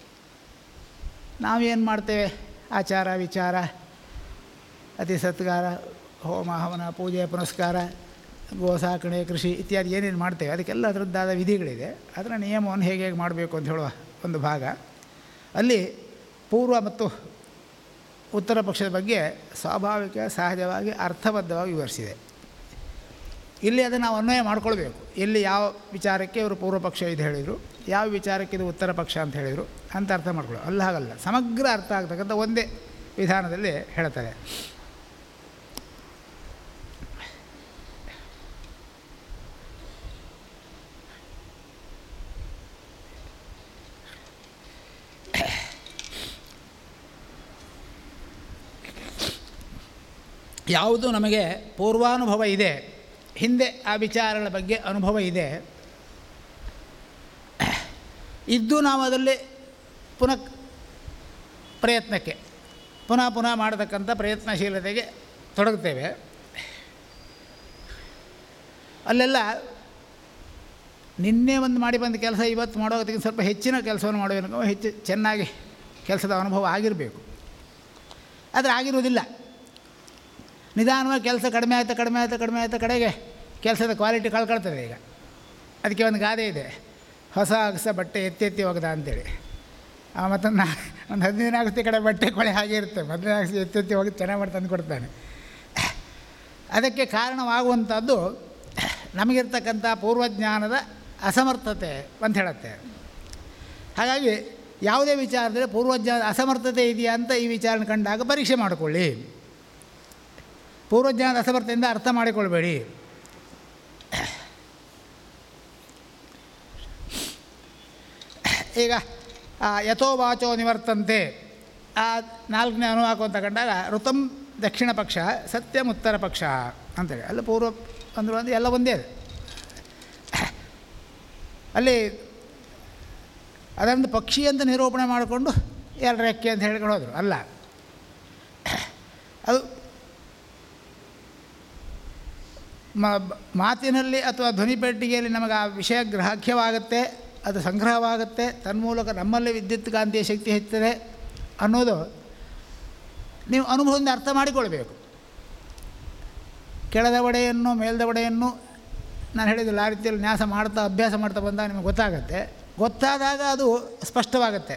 ನಾವೇನು ಮಾಡ್ತೇವೆ ಆಚಾರ ವಿಚಾರ ಅತಿ ಸತ್ಕಾರ ಹೋಮ ಹವನ ಪೂಜೆ ಪುನಸ್ಕಾರ ಗೋ ಸಾಕಣೆ ಕೃಷಿ ಇತ್ಯಾದಿ ಏನೇನು ಮಾಡ್ತೇವೆ ಅದಕ್ಕೆಲ್ಲ ಅದರದ್ದಾದ ವಿಧಿಗಳಿದೆ ಅದರ ನಿಯಮವನ್ನು ಹೇಗೆ ಹೇಗೆ ಮಾಡಬೇಕು ಅಂತ ಹೇಳುವ ಒಂದು ಭಾಗ ಅಲ್ಲಿ ಪೂರ್ವ ಮತ್ತು ಉತ್ತರ ಪಕ್ಷದ ಬಗ್ಗೆ ಸ್ವಾಭಾವಿಕ ಸಹಜವಾಗಿ ಅರ್ಥಬದ್ಧವಾಗಿ ವಿವರಿಸಿದೆ ಇಲ್ಲಿ ಅದನ್ನು ನಾವು ಅನ್ವಯ ಮಾಡ್ಕೊಳ್ಬೇಕು ಎಲ್ಲಿ ಯಾವ ವಿಚಾರಕ್ಕೆ ಇವರು ಪೂರ್ವ ಪಕ್ಷ ಇದು ಹೇಳಿದರು ಯಾವ ವಿಚಾರಕ್ಕೆ ಇದು ಉತ್ತರ ಪಕ್ಷ ಅಂತ ಹೇಳಿದರು ಅಂತ ಅರ್ಥ ಮಾಡ್ಕೊಳ್ಳೋ ಅಲ್ಲ ಹಾಗಲ್ಲ ಸಮಗ್ರ ಅರ್ಥ ಆಗ್ತಕ್ಕಂಥ ಒಂದೇ ವಿಧಾನದಲ್ಲಿ ಹೇಳ್ತಾರೆ ಯಾವುದು ನಮಗೆ ಪೂರ್ವಾನುಭವ ಇದೆ ಹಿಂದೆ ಆ ವಿಚಾರಗಳ ಬಗ್ಗೆ ಅನುಭವ ಇದೆ ಇದ್ದು ನಾವು ಅದರಲ್ಲಿ ಪುನಃ ಪ್ರಯತ್ನಕ್ಕೆ ಪುನಃ ಪುನಃ ಮಾಡತಕ್ಕಂಥ ಪ್ರಯತ್ನಶೀಲತೆಗೆ ತೊಡಗುತ್ತೇವೆ ಅಲ್ಲೆಲ್ಲ ನಿನ್ನೆ ಒಂದು ಮಾಡಿ ಬಂದ ಕೆಲಸ ಇವತ್ತು ಮಾಡೋದಕ್ಕಿಂತ ಸ್ವಲ್ಪ ಹೆಚ್ಚಿನ ಕೆಲಸವನ್ನು ಮಾಡಬೇಕು ಹೆಚ್ಚು ಚೆನ್ನಾಗಿ ಕೆಲಸದ ಅನುಭವ ಆಗಿರಬೇಕು ಆದರೆ ಆಗಿರುವುದಿಲ್ಲ ನಿಧಾನವಾಗಿ ಕೆಲಸ ಕಡಿಮೆ ಆಯ್ತಾ ಕಡಿಮೆ ಆಯ್ತಾ ಕಡಿಮೆ ಆಯ್ತಾ ಕಡೆಗೆ ಕೆಲಸದ ಕ್ವಾಲಿಟಿ ಕಳ್ಕೊಳ್ತದೆ ಈಗ ಅದಕ್ಕೆ ಒಂದು ಗಾದೆ ಇದೆ ಹೊಸ ಅಗಸ ಬಟ್ಟೆ ಎತ್ತಿ ಎತ್ತಿ ಒಗದ ಅಂತೇಳಿ ಆ ಮತ್ತು ನಾ ಒಂದು ಹದಿನೈದು ಅಗಸ್ತಿ ಕಡೆ ಬಟ್ಟೆ ಕೊಳೆ ಹಾಗೆ ಇರುತ್ತೆ ಹದಿನೈದು ಅಗಸ್ತಿ ಎತ್ತಿ ಎತ್ತಿ ಹೋಗಿ ಚೆನ್ನಾಗಿ ಮಾಡಿ ತಂದು ಕೊಡ್ತಾನೆ ಅದಕ್ಕೆ ಕಾರಣವಾಗುವಂಥದ್ದು ನಮಗಿರ್ತಕ್ಕಂಥ ಪೂರ್ವಜ್ಞಾನದ ಅಸಮರ್ಥತೆ ಅಂತ ಹೇಳುತ್ತೆ ಹಾಗಾಗಿ ಯಾವುದೇ ವಿಚಾರದಲ್ಲಿ ಪೂರ್ವಜ್ಞಾನದ ಅಸಮರ್ಥತೆ ಇದೆಯಾ ಅಂತ ಈ ವಿಚಾರನ ಕಂಡಾಗ ಪರೀಕ್ಷೆ ಮಾಡಿಕೊಳ್ಳಿ ಪೂರ್ವಜ್ಞಾನದ ಅಸಮರ್ಥತೆಯಿಂದ ಅರ್ಥ ಮಾಡಿಕೊಳ್ಬೇಡಿ ಈಗ ಆ, ಯಥೋ ವಾಚೋ ನಿವರ್ತಂತೆ ಆ ನಾಲ್ಕನೇ ಅನುವಾಕ ಅಂತ ಕಂಡಾಗ ಋತಂ ದಕ್ಷಿಣ ಪಕ್ಷ ಸತ್ಯಂ ಉತ್ತರ ಪಕ್ಷ ಅಂತೇಳಿ ಅಲ್ಲಿ ಪೂರ್ವ ಅಂದ್ರೆ ಒಂದು ಎಲ್ಲ ಒಂದೇ ಅದು ಅಲ್ಲಿ ಅದೊಂದು ಪಕ್ಷಿ ಅಂತ ನಿರೂಪಣೆ ಮಾಡಿಕೊಂಡು ಎರಡು ರೆಕ್ಕೆ ಅಂತ ಹೇಳ್ಕೊಂಡು ಹೋದರು ಅಲ್ಲ ಅದು ಮ ಮಾತಿನಲ್ಲಿ ಅಥವಾ ಧ್ವನಿಪೆಟ್ಟಿಗೆಯಲ್ಲಿ ನಮಗೆ ಆ ವಿಷಯ ಗ್ರಾಹ್ಯವಾಗುತ್ತೆ ಅದು ಸಂಗ್ರಹವಾಗುತ್ತೆ ತನ್ಮೂಲಕ ನಮ್ಮಲ್ಲಿ ವಿದ್ಯುತ್ ಕಾಂತೀಯ ಶಕ್ತಿ ಹೆಚ್ಚುತ್ತದೆ ಅನ್ನೋದು ನೀವು ಅನುಭವದಿಂದ ಅರ್ಥ ಮಾಡಿಕೊಳ್ಬೇಕು ಕೆಳದ ಒಡೆಯನ್ನು ಮೇಲ್ದ ಒಡೆಯನ್ನು ನಾನು ಹೇಳಿದಿಲ್ಲ ಆ ರೀತಿಯಲ್ಲಿ ನ್ಯಾಸ ಮಾಡ್ತಾ ಅಭ್ಯಾಸ ಮಾಡ್ತಾ ಬಂದಾಗ ನಿಮಗೆ ಗೊತ್ತಾಗುತ್ತೆ ಗೊತ್ತಾದಾಗ ಅದು ಸ್ಪಷ್ಟವಾಗುತ್ತೆ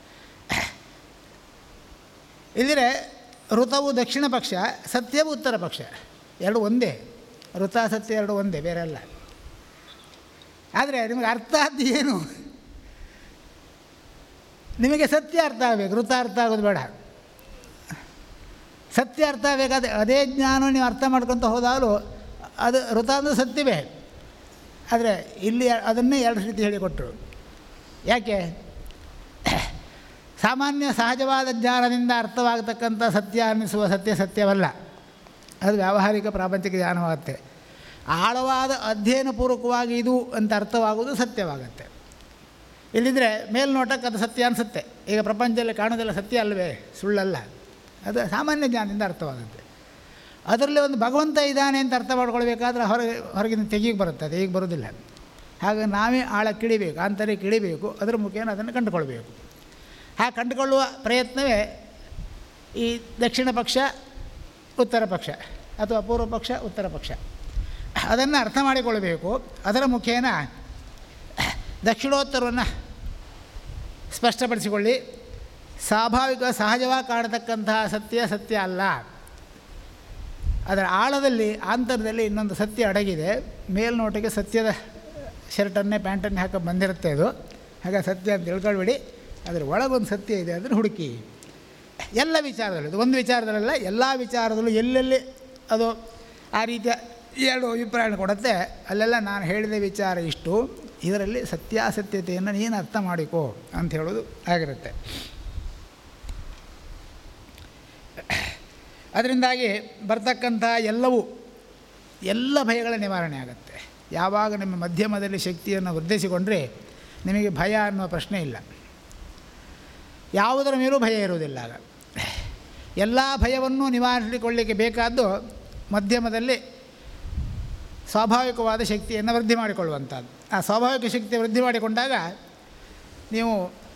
ಇಲ್ಲಿರೆ ಋತವು ದಕ್ಷಿಣ ಪಕ್ಷ ಸತ್ಯವು ಉತ್ತರ ಪಕ್ಷ ಎರಡು ಒಂದೇ ಋತ ಸತ್ಯ ಎರಡು ಒಂದೇ ಬೇರೆ ಅಲ್ಲ ಆದರೆ ನಿಮಗೆ ಅರ್ಥ ಆದ್ದು ಏನು ನಿಮಗೆ ಸತ್ಯ ಅರ್ಥ ಆಗಬೇಕು ಋತ ಅರ್ಥ ಆಗೋದು ಬೇಡ ಸತ್ಯ ಅರ್ಥ ಆಗಬೇಕಾದ್ರೆ ಅದೇ ಜ್ಞಾನ ನೀವು ಅರ್ಥ ಮಾಡ್ಕೊತ ಹೋದಾಗಲೂ ಅದು ಋತ ಅಂದರೆ ಸತ್ಯವೇ ಆದರೆ ಇಲ್ಲಿ ಅದನ್ನೇ ಎರಡು ರೀತಿ ಹೇಳಿಕೊಟ್ರು ಯಾಕೆ ಸಾಮಾನ್ಯ ಸಹಜವಾದ ಜ್ಞಾನದಿಂದ ಅರ್ಥವಾಗತಕ್ಕಂಥ ಸತ್ಯ ಅನ್ನಿಸುವ ಸತ್ಯ ಸತ್ಯವಲ್ಲ ಅದು ವ್ಯಾವಹಾರಿಕ ಪ್ರಾಪಂಚಿಕ ಜ್ಞಾನವಾಗುತ್ತೆ ಆಳವಾದ ಅಧ್ಯಯನಪೂರ್ವಕವಾಗಿ ಇದು ಅಂತ ಅರ್ಥವಾಗುವುದು ಸತ್ಯವಾಗುತ್ತೆ ಇಲ್ಲಿದ್ದರೆ ಮೇಲ್ನೋಟಕ್ಕೆ ಅದು ಸತ್ಯ ಅನಿಸುತ್ತೆ ಈಗ ಪ್ರಪಂಚದಲ್ಲಿ ಕಾಣೋದೆಲ್ಲ ಸತ್ಯ ಅಲ್ಲವೇ ಸುಳ್ಳಲ್ಲ ಅದು ಸಾಮಾನ್ಯ ಜ್ಞಾನದಿಂದ ಅರ್ಥವಾಗುತ್ತೆ ಅದರಲ್ಲಿ ಒಂದು ಭಗವಂತ ಇದ್ದಾನೆ ಅಂತ ಅರ್ಥ ಮಾಡ್ಕೊಳ್ಬೇಕಾದ್ರೆ ಹೊರಗೆ ಹೊರಗಿನ ತೆಗಿಗೆ ಬರುತ್ತೆ ಅದು ಈಗ ಬರೋದಿಲ್ಲ ಹಾಗೆ ನಾವೇ ಆಳ ಕಿಳಿಬೇಕು ಆಂತರ್ಯ ಕಿಳಿಬೇಕು ಅದರ ಮುಖೇನ ಅದನ್ನು ಕಂಡುಕೊಳ್ಬೇಕು ಹಾಗೆ ಕಂಡುಕೊಳ್ಳುವ ಪ್ರಯತ್ನವೇ ಈ ದಕ್ಷಿಣ ಪಕ್ಷ ಉತ್ತರ ಪಕ್ಷ ಅಥವಾ ಪೂರ್ವ ಪಕ್ಷ ಉತ್ತರ ಪಕ್ಷ ಅದನ್ನು ಅರ್ಥ ಮಾಡಿಕೊಳ್ಬೇಕು ಅದರ ಮುಖೇನ ದಕ್ಷಿಣೋತ್ತರವನ್ನು ಸ್ಪಷ್ಟಪಡಿಸಿಕೊಳ್ಳಿ ಸ್ವಾಭಾವಿಕ ಸಹಜವಾಗಿ ಕಾಣತಕ್ಕಂತಹ ಸತ್ಯ ಸತ್ಯ ಅಲ್ಲ ಅದರ ಆಳದಲ್ಲಿ ಆಂತರದಲ್ಲಿ ಇನ್ನೊಂದು ಸತ್ಯ ಅಡಗಿದೆ ಮೇಲ್ನೋಟಕ್ಕೆ ಸತ್ಯದ ಶರ್ಟನ್ನೇ ಪ್ಯಾಂಟನ್ನೇ ಹಾಕಿ ಬಂದಿರುತ್ತೆ ಅದು ಹಾಗೆ ಸತ್ಯ ಅಂತ ತಿಳ್ಕೊಳ್ಬೇಡಿ ಅದರ ಒಳಗೊಂದು ಸತ್ಯ ಇದೆ ಅದನ್ನು ಹುಡುಕಿ ಎಲ್ಲ ವಿಚಾರದಲ್ಲೂ ಇದು ಒಂದು ವಿಚಾರದಲ್ಲ ಎಲ್ಲ ವಿಚಾರದಲ್ಲೂ ಎಲ್ಲೆಲ್ಲಿ ಅದು ಆ ರೀತಿಯ ಎರಡು ಅಭಿಪ್ರಾಯ ಕೊಡುತ್ತೆ ಅಲ್ಲೆಲ್ಲ ನಾನು ಹೇಳಿದ ವಿಚಾರ ಇಷ್ಟು ಇದರಲ್ಲಿ ಸತ್ಯಾಸತ್ಯತೆಯನ್ನು ನೀನು ಅರ್ಥ ಮಾಡಿಕೋ ಅಂತ ಹೇಳೋದು ಆಗಿರುತ್ತೆ ಅದರಿಂದಾಗಿ ಬರ್ತಕ್ಕಂಥ ಎಲ್ಲವೂ ಎಲ್ಲ ಭಯಗಳ ನಿವಾರಣೆ ಆಗುತ್ತೆ ಯಾವಾಗ ನಿಮ್ಮ ಮಧ್ಯಮದಲ್ಲಿ ಶಕ್ತಿಯನ್ನು ವೃದ್ಧಿಸಿಕೊಂಡ್ರೆ ನಿಮಗೆ ಭಯ ಅನ್ನುವ ಪ್ರಶ್ನೆ ಇಲ್ಲ ಯಾವುದರ ಮೇಲೂ ಭಯ ಇರುವುದಿಲ್ಲ ಆಗ ಎಲ್ಲ ಭಯವನ್ನು ನಿವಾರಿಸಿಕೊಳ್ಳಿಕ್ಕೆ ಬೇಕಾದ್ದು ಮಧ್ಯಮದಲ್ಲಿ ಸ್ವಾಭಾವಿಕವಾದ ಶಕ್ತಿಯನ್ನು ವೃದ್ಧಿ ಮಾಡಿಕೊಳ್ಳುವಂಥದ್ದು ಆ ಸ್ವಾಭಾವಿಕ ಶಕ್ತಿ ವೃದ್ಧಿ ಮಾಡಿಕೊಂಡಾಗ ನೀವು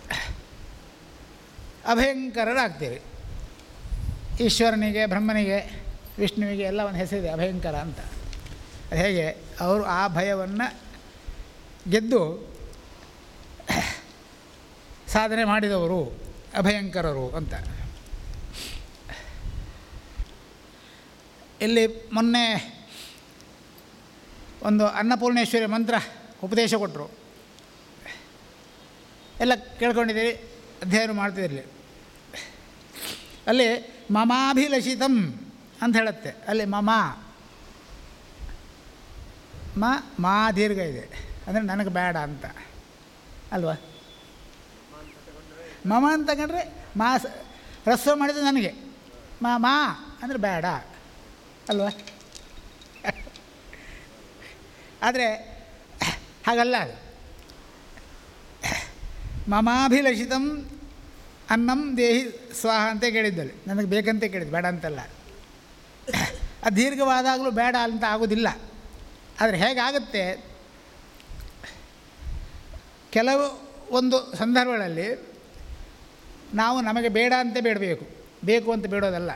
ಅಭಯಂಕರರಾಗ್ತೀರಿ ಈಶ್ವರನಿಗೆ ಬ್ರಹ್ಮನಿಗೆ ವಿಷ್ಣುವಿಗೆ ಎಲ್ಲ ಒಂದು ಹೆಸರಿದೆ ಅಭಯಂಕರ ಅಂತ ಅದು ಹೇಗೆ ಅವರು ಆ ಭಯವನ್ನು ಗೆದ್ದು ಸಾಧನೆ ಮಾಡಿದವರು ಅಭಯಂಕರರು ಅಂತ ಇಲ್ಲಿ ಮೊನ್ನೆ ಒಂದು ಅನ್ನಪೂರ್ಣೇಶ್ವರಿ ಮಂತ್ರ ಉಪದೇಶ ಕೊಟ್ಟರು ಎಲ್ಲ ಕೇಳ್ಕೊಂಡಿದ್ದೀರಿ ಅಧ್ಯಯನ ಮಾಡ್ತಿದ್ರಲ್ಲಿ ಅಲ್ಲಿ ಮಮಾಭಿಲಷಿತಂ ಅಂತ ಹೇಳುತ್ತೆ ಅಲ್ಲಿ ಮಮ ಮ ಮಾ ದೀರ್ಘ ಇದೆ ಅಂದರೆ ನನಗೆ ಬೇಡ ಅಂತ ಅಲ್ವಾ ಮಮ ಅಂತ ತಗೊಂಡ್ರೆ ಮಾ ಸ- ರಸ್ವ ಮಾಡಿದ್ದು ನನಗೆ ಮಾ ಮಾ ಅಂದರೆ ಬೇಡ ಅಲ್ವಾ ಆದರೆ ಹಾಗಲ್ಲ ಅದು ಮಮಾಭಿಲಷಿತಂ ಅನ್ನಂ ದೇಹಿ ಸ್ವಾಹ ಅಂತ ಕೇಳಿದ್ದಲ್ಲಿ ನನಗೆ ಬೇಕಂತ ಕೇಳಿದ್ದು ಬೇಡ ಅಂತಲ್ಲ ಅದು ದೀರ್ಘವಾದಾಗಲೂ ಬೇಡ ಅಂತ ಆಗೋದಿಲ್ಲ ಆದರೆ ಹೇಗಾಗುತ್ತೆ ಕೆಲವು ಒಂದು ಸಂದರ್ಭಗಳಲ್ಲಿ ನಾವು ನಮಗೆ ಬೇಡ ಅಂತ ಬೇಡಬೇಕು ಬೇಕು ಅಂತ ಬೇಡೋದಲ್ಲ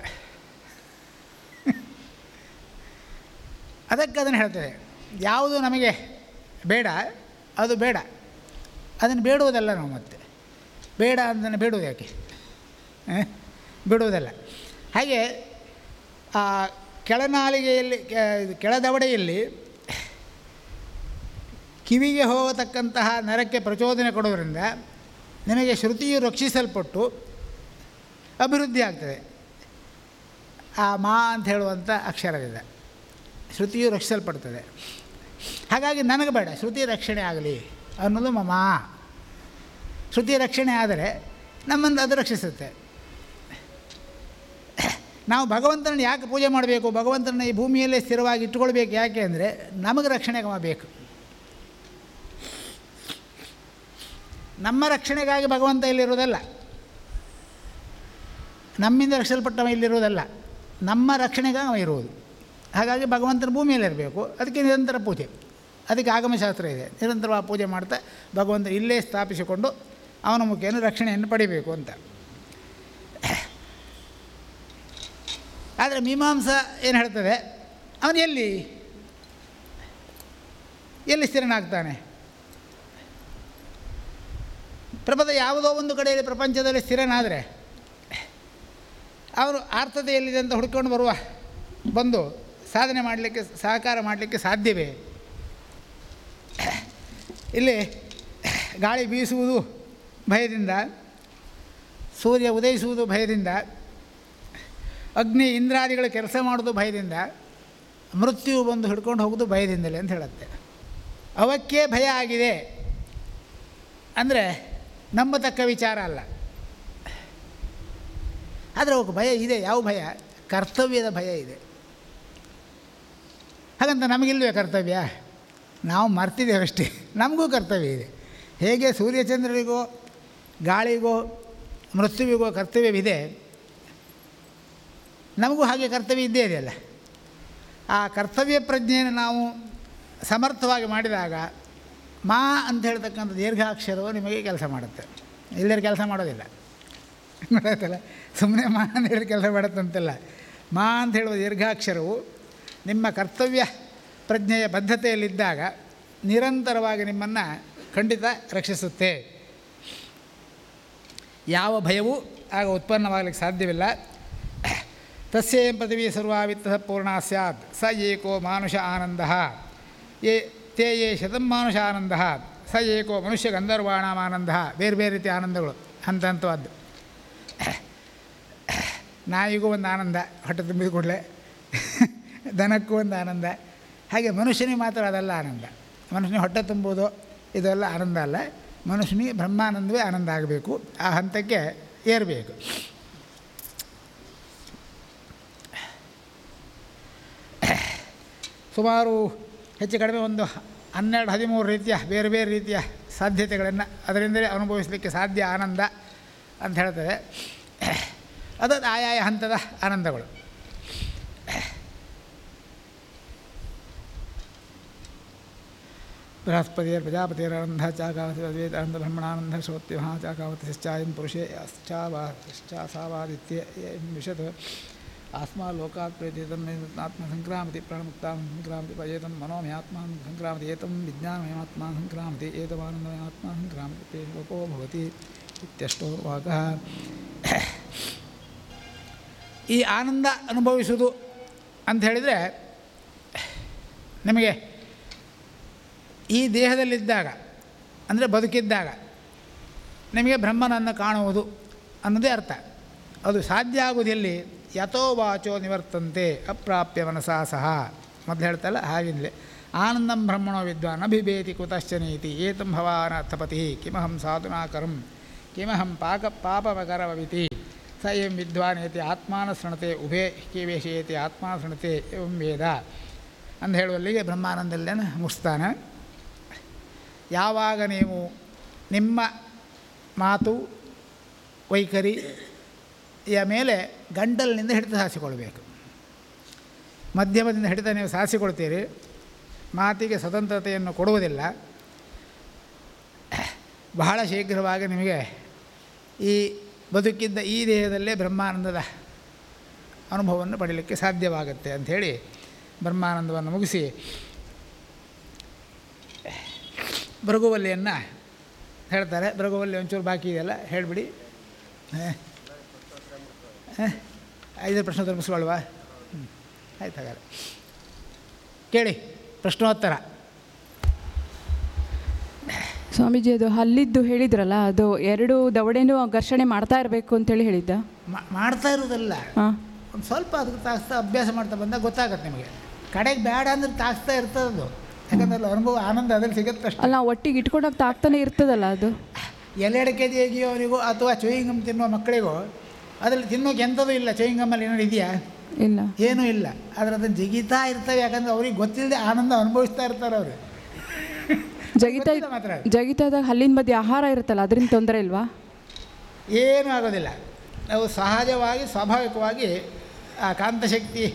ಅದಕ್ಕೆ ಅದನ್ನು ಹೇಳ್ತದೆ ಯಾವುದು ನಮಗೆ ಬೇಡ ಅದು ಬೇಡ ಅದನ್ನು ಬೇಡುವುದಲ್ಲ ನಾವು ಮತ್ತೆ ಬೇಡ ಅದನ್ನು ಬೇಡುವುದು ಯಾಕೆ ಆ? ಬಿಡುವುದಲ್ಲ ಹಾಗೆ ಆ ಕೆಳನಾಲಿಗೆಯಲ್ಲಿ ಕೆ- ಇದು ಕೆಳದವಡೆಯಲ್ಲಿ ಕಿವಿಗೆ ಹೋಗತಕ್ಕಂತಹ ನರಕ್ಕೆ ಪ್ರಚೋದನೆ ಕೊಡೋದ್ರಿಂದ ನಿಮಗೆ ಶ್ರುತಿಯು ರಕ್ಷಿಸಲ್ಪಟ್ಟು ಅಭಿವೃದ್ಧಿ ಆಗ್ತದೆ ಆ ಮಾ ಅಂತ ಹೇಳುವಂಥ ಅಕ್ಷರದಿಂದ ಶ್ರುತಿಯು ರಕ್ಷಿಸಲ್ಪಡ್ತದೆ ಹಾಗಾಗಿ ನನಗೆ ಬೇಡ ಶ್ರುತಿ ರಕ್ಷಣೆ ಆಗಲಿ ಅನ್ನೋದು ಮಮ ಶ್ರುತಿ ರಕ್ಷಣೆ ಆದರೆ ನಮ್ಮನ್ನು ಅದು ರಕ್ಷಿಸುತ್ತೆ ನಾವು ಭಗವಂತನ ಯಾಕೆ ಪೂಜೆ ಮಾಡಬೇಕು ಭಗವಂತನ ಈ ಭೂಮಿಯಲ್ಲೇ ಸ್ಥಿರವಾಗಿ ಇಟ್ಟುಕೊಳ್ಬೇಕು ಯಾಕೆ ಅಂದರೆ ನಮಗೆ ರಕ್ಷಣೆ ಬೇಕು ನಮ್ಮ ರಕ್ಷಣೆಗಾಗಿ ಭಗವಂತ ಇಲ್ಲಿರುವುದಲ್ಲ ನಮ್ಮಿಂದ ರಕ್ಷಿಸಲ್ಪಟ್ಟವ ಇಲ್ಲಿರುವುದಲ್ಲ ನಮ್ಮ ರಕ್ಷಣೆಗಾಗಿ ಅವ ಇರುವುದು ಹಾಗಾಗಿ ಭಗವಂತನ ಭೂಮಿಯಲ್ಲಿ ಇರಬೇಕು ಅದಕ್ಕೆ ನಿರಂತರ ಪೂಜೆ ಅದಕ್ಕೆ ಆಗಮಶಾಸ್ತ್ರ ಇದೆ ನಿರಂತರವಾಗಿ ಪೂಜೆ ಮಾಡ್ತಾ ಭಗವಂತ ಇಲ್ಲೇ ಸ್ಥಾಪಿಸಿಕೊಂಡು ಅವನ ಮುಖೇನ ರಕ್ಷಣೆಯನ್ನು ಪಡಿಬೇಕು ಅಂತ ಆದರೆ ಮೀಮಾಂಸ ಏನು ಹೇಳ್ತದೆ ಅವನು ಎಲ್ಲಿ ಎಲ್ಲಿ ಸ್ಥಿರನಾಗ್ತಾನೆ ಪ್ರಪದ ಯಾವುದೋ ಒಂದು ಕಡೆಯಲ್ಲಿ ಪ್ರಪಂಚದಲ್ಲಿ ಸ್ಥಿರನಾದರೆ ಅವರು ಆರ್ಥತೆ ಎಲ್ಲಿದೆ ಅಂತ ಹುಡ್ಕೊಂಡು ಬರುವ ಬಂದು ಸಾಧನೆ ಮಾಡಲಿಕ್ಕೆ ಸಹಕಾರ ಮಾಡಲಿಕ್ಕೆ ಸಾಧ್ಯವೇ ಇಲ್ಲಿ ಗಾಳಿ ಬೀಸುವುದು ಭಯದಿಂದ ಸೂರ್ಯ ಉದಯಿಸುವುದು ಭಯದಿಂದ ಅಗ್ನಿ ಇಂದ್ರಾದಿಗಳು ಕೆಲಸ ಮಾಡೋದು ಭಯದಿಂದ ಮೃತ್ಯು ಬಂದು ಹಿಡ್ಕೊಂಡು ಹೋಗೋದು ಭಯದಿಂದಲೇ ಅಂತ ಹೇಳುತ್ತೆ ಅವಕ್ಕೆ ಭಯ ಆಗಿದೆ ಅಂದರೆ ನಂಬತಕ್ಕ ವಿಚಾರ ಅಲ್ಲ ಆದರೆ ಅವಕ್ಕೆ ಭಯ ಇದೆ ಯಾವ ಭಯ ಕರ್ತವ್ಯದ ಭಯ ಇದೆ ಹಾಗಂತ ನಮಗಿಲ್ವೇ ಕರ್ತವ್ಯ ನಾವು ಮರ್ತಿದ್ದೇವೆ ಅಷ್ಟೇ ನಮಗೂ ಕರ್ತವ್ಯ ಇದೆ ಹೇಗೆ ಸೂರ್ಯಚಂದ್ರರಿಗೋ ಗಾಳಿಗೋ ಮೃತ್ಯುವಿಗೋ ಕರ್ತವ್ಯವಿದೆ ನಮಗೂ ಹಾಗೆ ಕರ್ತವ್ಯ ಇದ್ದೇ ಇದೆಯಲ್ಲ ಆ ಕರ್ತವ್ಯ ಪ್ರಜ್ಞೆಯನ್ನು ನಾವು ಸಮರ್ಥವಾಗಿ ಮಾಡಿದಾಗ ಮಾ ಅಂತ ಹೇಳ್ತಕ್ಕಂಥ ದೀರ್ಘಾಕ್ಷರವು ನಿಮಗೆ ಕೆಲಸ ಮಾಡುತ್ತೆ ಇಲ್ಲರ ಕೆಲಸ ಮಾಡೋದಿಲ್ಲ ಗೊತ್ತಾಯ್ತಲ್ಲ ಸುಮ್ಮನೆ ಮಾ ಅಂತ ಹೇಳಿ ಕೆಲಸ ಮಾಡುತ್ತಂತೆಲ್ಲ ಮಾ ಅಂತ ಹೇಳುವ ದೀರ್ಘಾಕ್ಷರವು ನಿಮ್ಮ ಕರ್ತವ್ಯ ಪ್ರಜ್ಞೆಯ ಬದ್ಧತೆಯಲ್ಲಿದ್ದಾಗ ನಿರಂತರವಾಗಿ ನಿಮ್ಮನ್ನು ಖಂಡಿತ ರಕ್ಷಿಸುತ್ತೆ ಯಾವ ಭಯವೂ ಆಗ ಉತ್ಪನ್ನವಾಗಲಿಕ್ಕೆ ಸಾಧ್ಯವಿಲ್ಲ ತಸ್ಯೇಂ ಪೃಥಿವೀ ಸರ್ವಾವಿತ್ತ ಪೂರ್ಣ ಸ್ಯಾತ್ ಸ ಏಕೋ ಮಾನುಷ ಆನಂದ ಯೇ ತೇ ಯೇ ಶತಂ ಮಾನುಷ ಆನಂದ ಸ ಏಕೋ ಮನುಷ್ಯ ಗಂಧರ್ವಾಣಾಂ ಆನಂದ ಬೇರೆ ಬೇರೆ ರೀತಿಯ ಆನಂದಗಳು ಹಂತ ಹಂತವಾದ್ದು ನಾಯಿಗೂ ಒಂದು ಆನಂದ ಹೊಟ್ಟೆ ತುಂಬಿದ ಕೂಡಲೇ ದನಕ್ಕೂ ಒಂದು ಆನಂದ ಹಾಗೆ ಮನುಷ್ಯನಿಗೆ ಮಾತ್ರ ಅದೆಲ್ಲ ಆನಂದ ಮನುಷ್ಯನಿಗೆ ಹೊಟ್ಟೆ ತುಂಬುವುದು ಇದೆಲ್ಲ ಆನಂದ ಅಲ್ಲ ಮನುಷ್ಯನಿಗೆ ಬ್ರಹ್ಮಾನಂದವೇ ಆನಂದ ಆಗಬೇಕು ಆ ಹಂತಕ್ಕೆ ಏರಬೇಕು ಸುಮಾರು ಹೆಚ್ಚು ಕಡಿಮೆ ಒಂದು ಹನ್ನೆರಡು ಹದಿಮೂರು ರೀತಿಯ ಬೇರೆ ಬೇರೆ ರೀತಿಯ ಸಾಧ್ಯತೆಗಳನ್ನು ಅದರಿಂದಲೇ ಅನುಭವಿಸಲಿಕ್ಕೆ ಸಾಧ್ಯ ಆನಂದ ಅಂತ ಹೇಳ್ತದೆ ಅದು ಆಯಾಯ ಹಂತದ ಆನಂದಗಳು ಬೃಹಸ್ಪತಿಯರ್ ಪ್ರಜಾಪತಿಯರಾನಂದ ಚಾಕಾವತಿ ಅದ್ವೈತಾನಂದ ಬ್ರಹ್ಮಣಾನಂದ ಶ್ರೋತ್ಯ ಮಹಾ ಚಾಕಾವತಿ ಶ್ಚಾಯನ್ ಪುರುಷೇ ಶ್ಚಾವಾದಿತ್ಯ ವಿಶತ್ ಆಸ್ಮಾ ಲೋಕಾತ್ ಪ್ರೇತೇತಂ ಆತ್ಮ ಸಂಕ್ರಾಮತಿ ಪ್ರಾಣಮುಕ್ತಾಂ ಸಂಕ್ರಾಮತಿ ಪಯೇತಂ ಮನೋಮಯಾತ್ಮಾನ್ ಸಂಕ್ರಾಮತಿ ಏತಂ ವಿಜ್ಞಾನಮಯಮಾತ್ಮಾನ್ ಸಂಕ್ರಾಮತಿ ಏತಮಾನಂದಮಯಾತ್ಮ ಸಂಕ್ರಾಮತಿ ತೇ ಲೋಕೋ ಭವತಿ ಇತ್ಯಷ್ಟೋ ವಾಕಃ ಈ ಆನಂದ ಅನುಭವಿಸುವುದು ಅಂತ ಹೇಳಿದರೆ ನಿಮಗೆ ಈ ದೇಹದಲ್ಲಿದ್ದಾಗ ಅಂದರೆ ಬದುಕಿದ್ದಾಗ ನಿಮಗೆ ಬ್ರಹ್ಮನನ್ನು ಕಾಣುವುದು ಅನ್ನೋದೇ ಅರ್ಥ ಅದು ಸಾಧ್ಯ ಆಗುವುದೆಲ್ಲಿ ಯಥೋ ವಾಚೋ ನಿವರ್ತಂತೆ ಅಪ್ರಾಪ್ಯ ಮನಸಾ ಸಹ ಮೊದಲು ಹೇಳ್ತಲ್ಲ ಹಾಗಿಂದಲೇ ಆನಂದಂ ಬ್ರಹ್ಮಣೋ ವಿದ್ವಾನ್ ಅಭಿಭೇತಿ ಕುತಶ್ಚನೀತಿ ಏತಂ ಭವಾನರ್ಥಪತಿ ಕಿಮಹಂ ಸಾಧುನಾಕರಂ ಕಿಮಹಂ ಪಾಕ ಪಾಪಮಕರವವಿತಿ ಸ ಎಂ ವಿದ್ವಾನೇತಿ ಆತ್ಮಾನ ಶೃಣತೆ ಉಭೇ ಕಿವೇಶೇತಿ ಆತ್ಮಾನ ಶೃಣತೆ ಎಂ ವೇದ ಅಂತ ಹೇಳುವಲ್ಲಿಗೆ ಬ್ರಹ್ಮಾನಂದಲ್ಲೇನ ಮುಗಿಸ್ತಾನೆ ಯಾವಾಗ ನೀವು ನಿಮ್ಮ ಮಾತು ವೈಖರಿಯ ಮೇಲೆ ಗಂಟಲಿನಿಂದ ಹಿಡಿತ ಸಾರಿಸಿಕೊಳ್ಬೇಕು ಮಧ್ಯಮದಿಂದ ಹಿಡಿತ ನೀವು ಸಾರಿಸಿಕೊಳ್ತೀರಿ ಮಾತಿಗೆ ಸ್ವತಂತ್ರತೆಯನ್ನು ಕೊಡುವುದಿಲ್ಲ ಬಹಳ ಶೀಘ್ರವಾಗಿ ನಿಮಗೆ ಈ ಬದುಕಿದ್ದ ಈ ದೇಹದಲ್ಲೇ ಬ್ರಹ್ಮಾನಂದದ ಅನುಭವವನ್ನು ಪಡೀಲಿಕ್ಕೆ ಸಾಧ್ಯವಾಗುತ್ತೆ ಅಂಥೇಳಿ ಬ್ರಹ್ಮಾನಂದವನ್ನು ಮುಗಿಸಿ ಭೃಗುವಲ್ಲಿಯನ್ನು ಹೇಳ್ತಾರೆ ಭೃಗುವಲ್ಲಿ ಒಂಚೂರು ಬಾಕಿ ಇದೆಯಲ್ಲ ಹೇಳಿಬಿಡಿ ಐದು ಪ್ರಶ್ನೆ ಮುಗಿಸ್ಕೊಳ್ವಾ ಹ್ಞೂ ಆಯ್ತು ಹಾಗಾದ್ರೆ ಕೇಳಿ ಪ್ರಶ್ನೋತ್ತರ ಸ್ವಾಮೀಜಿ ಅದು ಹಲ್ಲಿದ್ದು ಹೇಳಿದ್ರಲ್ಲ ಅದು ಎರಡು ದವಡೆನೂ ಘರ್ಷಣೆ ಮಾಡ್ತಾ ಇರಬೇಕು ಅಂತೇಳಿ ಹೇಳಿದ್ದ ಮಾ- ಮಾಡ್ತಾ ಇರೋದಲ್ಲ ಹಾಂ ಒಂದು ಸ್ವಲ್ಪ ಅದಕ್ಕೆ ತಾಗಿಸ್ತಾ ಅಭ್ಯಾಸ ಮಾಡ್ತಾ ಬಂದಾಗ ಗೊತ್ತಾಗತ್ತೆ ನಿಮಗೆ ಕಡೆಗೆ ಬೇಡ ಅಂದ್ರೆ ತಾಗಿಸ್ತಾ ಇರ್ತದೆ ಅದು ಯಾಕಂದ್ರೆ ಅಲ್ಲಿ ಅನುಭವ ಆನಂದ ಅದ್ರಲ್ಲಿ ಸಿಗುತ್ತೆ ಅಷ್ಟೇ ಅಲ್ಲ ನಾವು ಒಟ್ಟಿಗೆ ಇಟ್ಕೊಂಡಾಗ ತಾಗ್ತಾನೆ ಇರ್ತದಲ್ಲ ಅದು ಎಲೆಡು ಕೆ ಜಿ ಹೇಗಿಯೋರಿಗೂ ಅಥವಾ ಚೋಯಿಂಗಮ್ ತಿನ್ನುವ ಮಕ್ಕಳಿಗೂ ಅದರಲ್ಲಿ ತಿನ್ನೋಕೆ ಎಂಥದೂ ಇಲ್ಲ ಚೋಯಿಂಗಮ್ಮಲ್ಲಿ ಏನಾದ್ರು ಇದೆಯಾ ಇಲ್ಲ ಏನೂ ಇಲ್ಲ ಆದರೆ ಅದನ್ನು ಜಿಗಿತಾ ಇರ್ತವೆ ಯಾಕಂದ್ರೆ ಅವ್ರಿಗೆ ಗೊತ್ತಿಲ್ಲದೆ ಆನಂದ ಅನುಭವಿಸ್ತಾ ಇರ್ತಾರೆ ಅವರು ಜಗಿತಾ ಗೊತ್ತಿಲ್ಲ ಮಾತ್ರ ಅದು. ಜಗಿತಾ ಇದ್ದಾಗ ಹಲ್ಲಿನ ಮಧ್ಯೆ ಆಹಾರ ಇರುತ್ತಲ್ಲ ಅದರಿಂದ ತೊಂದರೆ ಇಲ್ವಾ ಏನೂ ಆಗೋದಿಲ್ಲ ನಾವು ಸಹಜವಾಗಿ ಸ್ವಾಭಾವಿಕವಾಗಿ ಆ ಕಾಂತಶಕ್ತಿ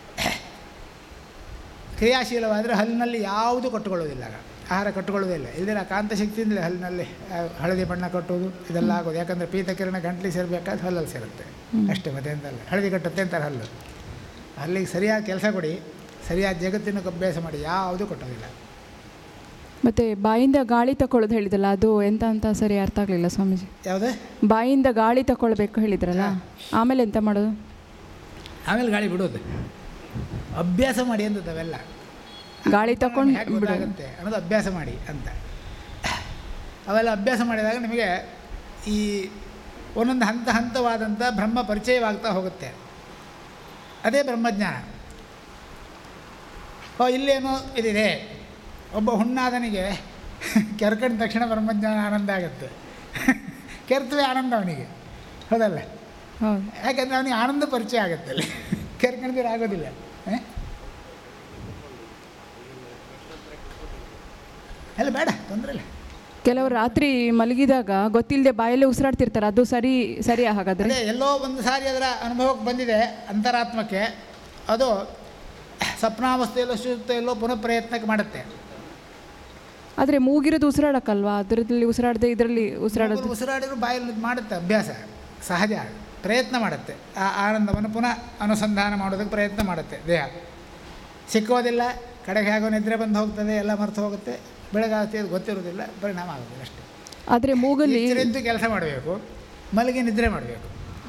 ಕ್ರಿಯಾಶೀಲವಾದರೆ ಹಲ್ಲಿನಲ್ಲಿ ಯಾವುದು ಕಟ್ಟಿಕೊಳ್ಳೋದಿಲ್ಲ ಆಗ ಆಹಾರ ಕಟ್ಟಿಕೊಳ್ಳೋದಿಲ್ಲ ಇಲ್ಲದೆ ಆ ಕಾಂತಶಕ್ತಿಯಿಂದಲೇ ಹಲ್ಲಿನಲ್ಲಿ ಆ, ಹಳದಿ ಬಣ್ಣ ಕಟ್ಟೋದು ಇದೆಲ್ಲ ಆಗೋದು ಯಾಕಂದರೆ ಪೀತಕಿರಣ ಗಂಟ್ಲಿಗೆ ಸೇರಬೇಕಾದ್ರೆ ಹಲ್ಲಲ್ಲಿ ಸೇರುತ್ತೆ ಅಷ್ಟೇ ಮತ್ತೆ ಎಂತಲ್ಲ ಹಳದಿ ಕಟ್ಟುತ್ತೆ ಅಂತಾರೆ ಹಲ್ಲು ಹಲ್ಲಿಗೆ ಸರಿಯಾದ ಕೆಲಸ ಕೊಡಿ ಸರಿಯಾದ ಜಗತ್ತಿನ ಅಭ್ಯಾಸ ಮಾಡಿ ಯಾವುದು ಕಟ್ಟೋದಿಲ್ಲ ಮತ್ತು ಬಾಯಿಂದ ಗಾಳಿ ತಗೊಳ್ಳೋದು ಹೇಳಿದಲ್ಲ ಅದು ಎಂತ ಅಂತ ಸರಿ ಅರ್ಥ ಆಗಲಿಲ್ಲ ಸ್ವಾಮೀಜಿ ಯಾವುದೇ ಬಾಯಿಂದ ಗಾಳಿ ತಗೊಳ್ಬೇಕು ಹೇಳಿದ್ರಲ್ಲ ಆಮೇಲೆ ಎಂತ ಮಾಡೋದು ಆಮೇಲೆ ಗಾಳಿ ಬಿಡೋದು ಅಭ್ಯಾಸ ಮಾಡಿ ಅಂತ ಅವೆಲ್ಲ ಗಾಳಿ ತಕೊಂಡು ಹೇಗೆ ಬಿಡೋದು ಗೊತ್ತಾಗುತ್ತೆ ಅನ್ನೋದು ಅಭ್ಯಾಸ ಮಾಡಿ ಅಂತ ಅವೆಲ್ಲ ಅಭ್ಯಾಸ ಮಾಡಿದಾಗ ನಿಮಗೆ ಈ ಒಂದೊಂದು ಹಂತ ಹಂತವಾದಂಥ ಬ್ರಹ್ಮ ಪರಿಚಯವಾಗ್ತಾ ಹೋಗುತ್ತೆ ಅದೇ ಬ್ರಹ್ಮಜ್ಞಾನ ಓ ಇಲ್ಲೇನೋ ಇದಿದೆ ಒಬ್ಬ ಹುಣ್ಣಾದನಿಗೆ ಕೆರ್ಕಂಡ ತಕ್ಷಣ ಬ್ರಹ್ಮಜ್ಞಾನ ಆನಂದ ಆಗುತ್ತೆ ಕೆರ್ತವೇ ಆನಂದ ಅವನಿಗೆ ಹೌದಲ್ಲ ಹೌದು ಯಾಕಂದರೆ ಅವನಿಗೆ ಆನಂದ ಪರಿಚಯ ಆಗುತ್ತೆ ಅಲ್ಲಿ ಕೆರ್ಕಂಡಿದ್ರೆ ಆಗೋದಿಲ್ಲ ಹ? ಅಲ್ಲ ಬೇಡ ತೊಂದರೆ ಇಲ್ಲ ಕೆಲವರು ರಾತ್ರಿ ಮಲಗಿದಾಗ ಗೊತ್ತಿಲ್ಲದೆ ಬಾಯಲ್ಲೇ ಉಸಿರಾಡ್ತಿರ್ತಾರೆ ಅದು ಸರಿ ಸರಿಯಾ ಹಾಗಾದರೆ ಅದೇ ಎಲ್ಲೋ ಒಂದು ಸಾರಿ ಅದರ ಅನುಭವಕ್ಕೆ ಬಂದಿದೆ ಅಂತರಾತ್ಮಕ್ಕೆ ಅದು ಸ್ವಪ್ನಾವಸ್ಥೆಯಲ್ಲೋ ಸುತ್ತೆಯಲ್ಲೋ ಪುನಃ ಪ್ರಯತ್ನಕ್ಕೆ ಮಾಡುತ್ತೆ ಆದರೆ ಮೂಗಿರೋದು ಉಸಿರಾಡಕ್ಕಲ್ವಾ ಅದರಲ್ಲಿ ಉಸಿರಾಡದೆ ಇದರಲ್ಲಿ ಉಸಿರಾಡೋದು ಒಬ್ಬರು ಉಸಿರಾಡಿದ್ರು ಬಾಯಲ್ಲಿ ಮಾಡುತ್ತೆ ಅಭ್ಯಾಸ ಸಹಜ ಪ್ರಯತ್ನ ಮಾಡುತ್ತೆ ಆ ಆನಂದವನ್ನು ಪುನಃ ಅನುಸಂಧಾನ ಮಾಡೋದಕ್ಕೆ ಪ್ರಯತ್ನ ಮಾಡುತ್ತೆ ದೇಹ ಸಿಕ್ಕೋದಿಲ್ಲ ಕಡೆಗೆ ಹೇಗೋ ನಿದ್ರೆ ಬಂದು ಹೋಗ್ತದೆ ಎಲ್ಲ ಮರೆತು ಹೋಗುತ್ತೆ ಬೆಳಗಾಗ್ತಿ ಅದು ಗೊತ್ತಿರೋದಿಲ್ಲ ಪರಿಣಾಮ ಆಗೋದಿಲ್ಲ ಅಷ್ಟೇ ಆದರೆ ಮೂಗಲ್ಲಿ ಎಚ್ಚರಿದ್ದು ಕೆಲಸ ಮಾಡಬೇಕು ಮಲಗಿ ನಿದ್ರೆ ಮಾಡಬೇಕು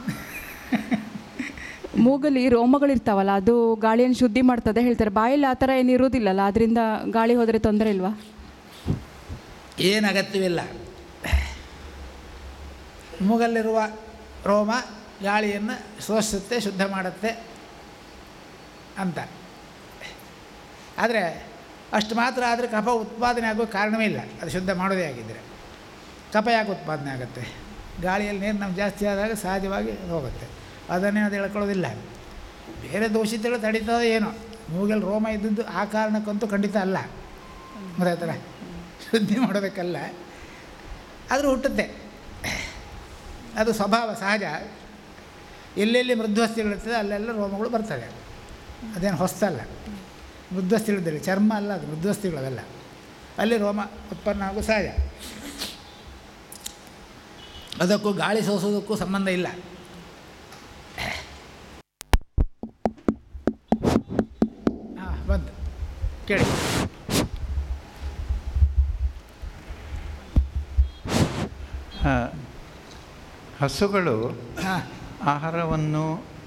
ಮೂಗಲ್ಲಿ ರೋಮಗಳಿರ್ತಾವಲ್ಲ ಅದು ಗಾಳಿಯನ್ನು ಶುದ್ಧಿ ಮಾಡ್ತದೆ ಹೇಳ್ತಾರೆ ಬಾಯಲ್ಲಿ ಆ ಥರ ಏನು ಇರೋದಿಲ್ಲಲ್ಲ ಅದರಿಂದ ಗಾಳಿ ಹೋದರೆ ತೊಂದರೆ ಇಲ್ವಾ ಏನು ಅಗತ್ಯವಿಲ್ಲ ಮೂಗಲ್ಲಿರುವ ರೋಮ ಗಾಳಿಯನ್ನು ಶೋಷಿಸುತ್ತೆ ಶುದ್ಧ ಮಾಡುತ್ತೆ ಅಂತ ಆದರೆ ಅಷ್ಟು ಮಾತ್ರ ಆದರೆ ಕಫ ಉತ್ಪಾದನೆ ಆಗೋ ಕಾರಣವೇ ಇಲ್ಲ ಅದು ಶುದ್ಧ ಮಾಡೋದೇ ಆಗಿದ್ದರೆ ಕಫ ಯಾಕೆ ಉತ್ಪಾದನೆ ಆಗುತ್ತೆ ಗಾಳಿಯಲ್ಲಿ ನೀರು ನಮ್ಗೆ ಜಾಸ್ತಿ ಆದಾಗ ಸಹಜವಾಗಿ ಅದು ಹೋಗುತ್ತೆ ಅದನ್ನೇ ಅದು ಹೇಳ್ಕೊಳ್ಳೋದಿಲ್ಲ ಬೇರೆ ದೋಷಿತಗಳು ತಡೀತದೋ ಏನೋ ಮೂಗಲ್ಲಿ ರೋಮ ಇದ್ದದ್ದು ಆ ಕಾರಣಕ್ಕಂತೂ ಖಂಡಿತ ಅಲ್ಲ ಗೊತ್ತಾಯ್ತಲ್ಲ ಶುದ್ಧಿ ಮಾಡೋದಕ್ಕಲ್ಲ ಆದರೂ ಹುಟ್ಟುತ್ತೆ ಅದು ಸ್ವಭಾವ ಸಹಜ ಎಲ್ಲೆಲ್ಲಿ ಮೃದ್ವಸ್ಥಿಗಳಿರ್ತದೆ ಅಲ್ಲೆಲ್ಲ ರೋಮಗಳು ಬರ್ತವೆ ಅದೇನು ಹೊಸ್ತಲ್ಲ ಮೃದ್ವಸ್ಥಿಗಳಿದ್ದಲ್ಲಿ ಚರ್ಮ ಅಲ್ಲ ಅದು ಮೃದ್ವಸ್ಥಿಗಳು ಅವೆಲ್ಲ ಅಲ್ಲಿ ರೋಮ ಉತ್ಪನ್ನ ಆಗೋ ಸಹಜ ಅದಕ್ಕೂ ಗಾಳಿ ಸೋಸೋದಕ್ಕೂ ಸಂಬಂಧ ಇಲ್ಲ ಹಾಂ ಬಂತು ಕೇಳಿ ಆ, ಹಸುಗಳು ಹಾಂ ಆಹಾರವನ್ನು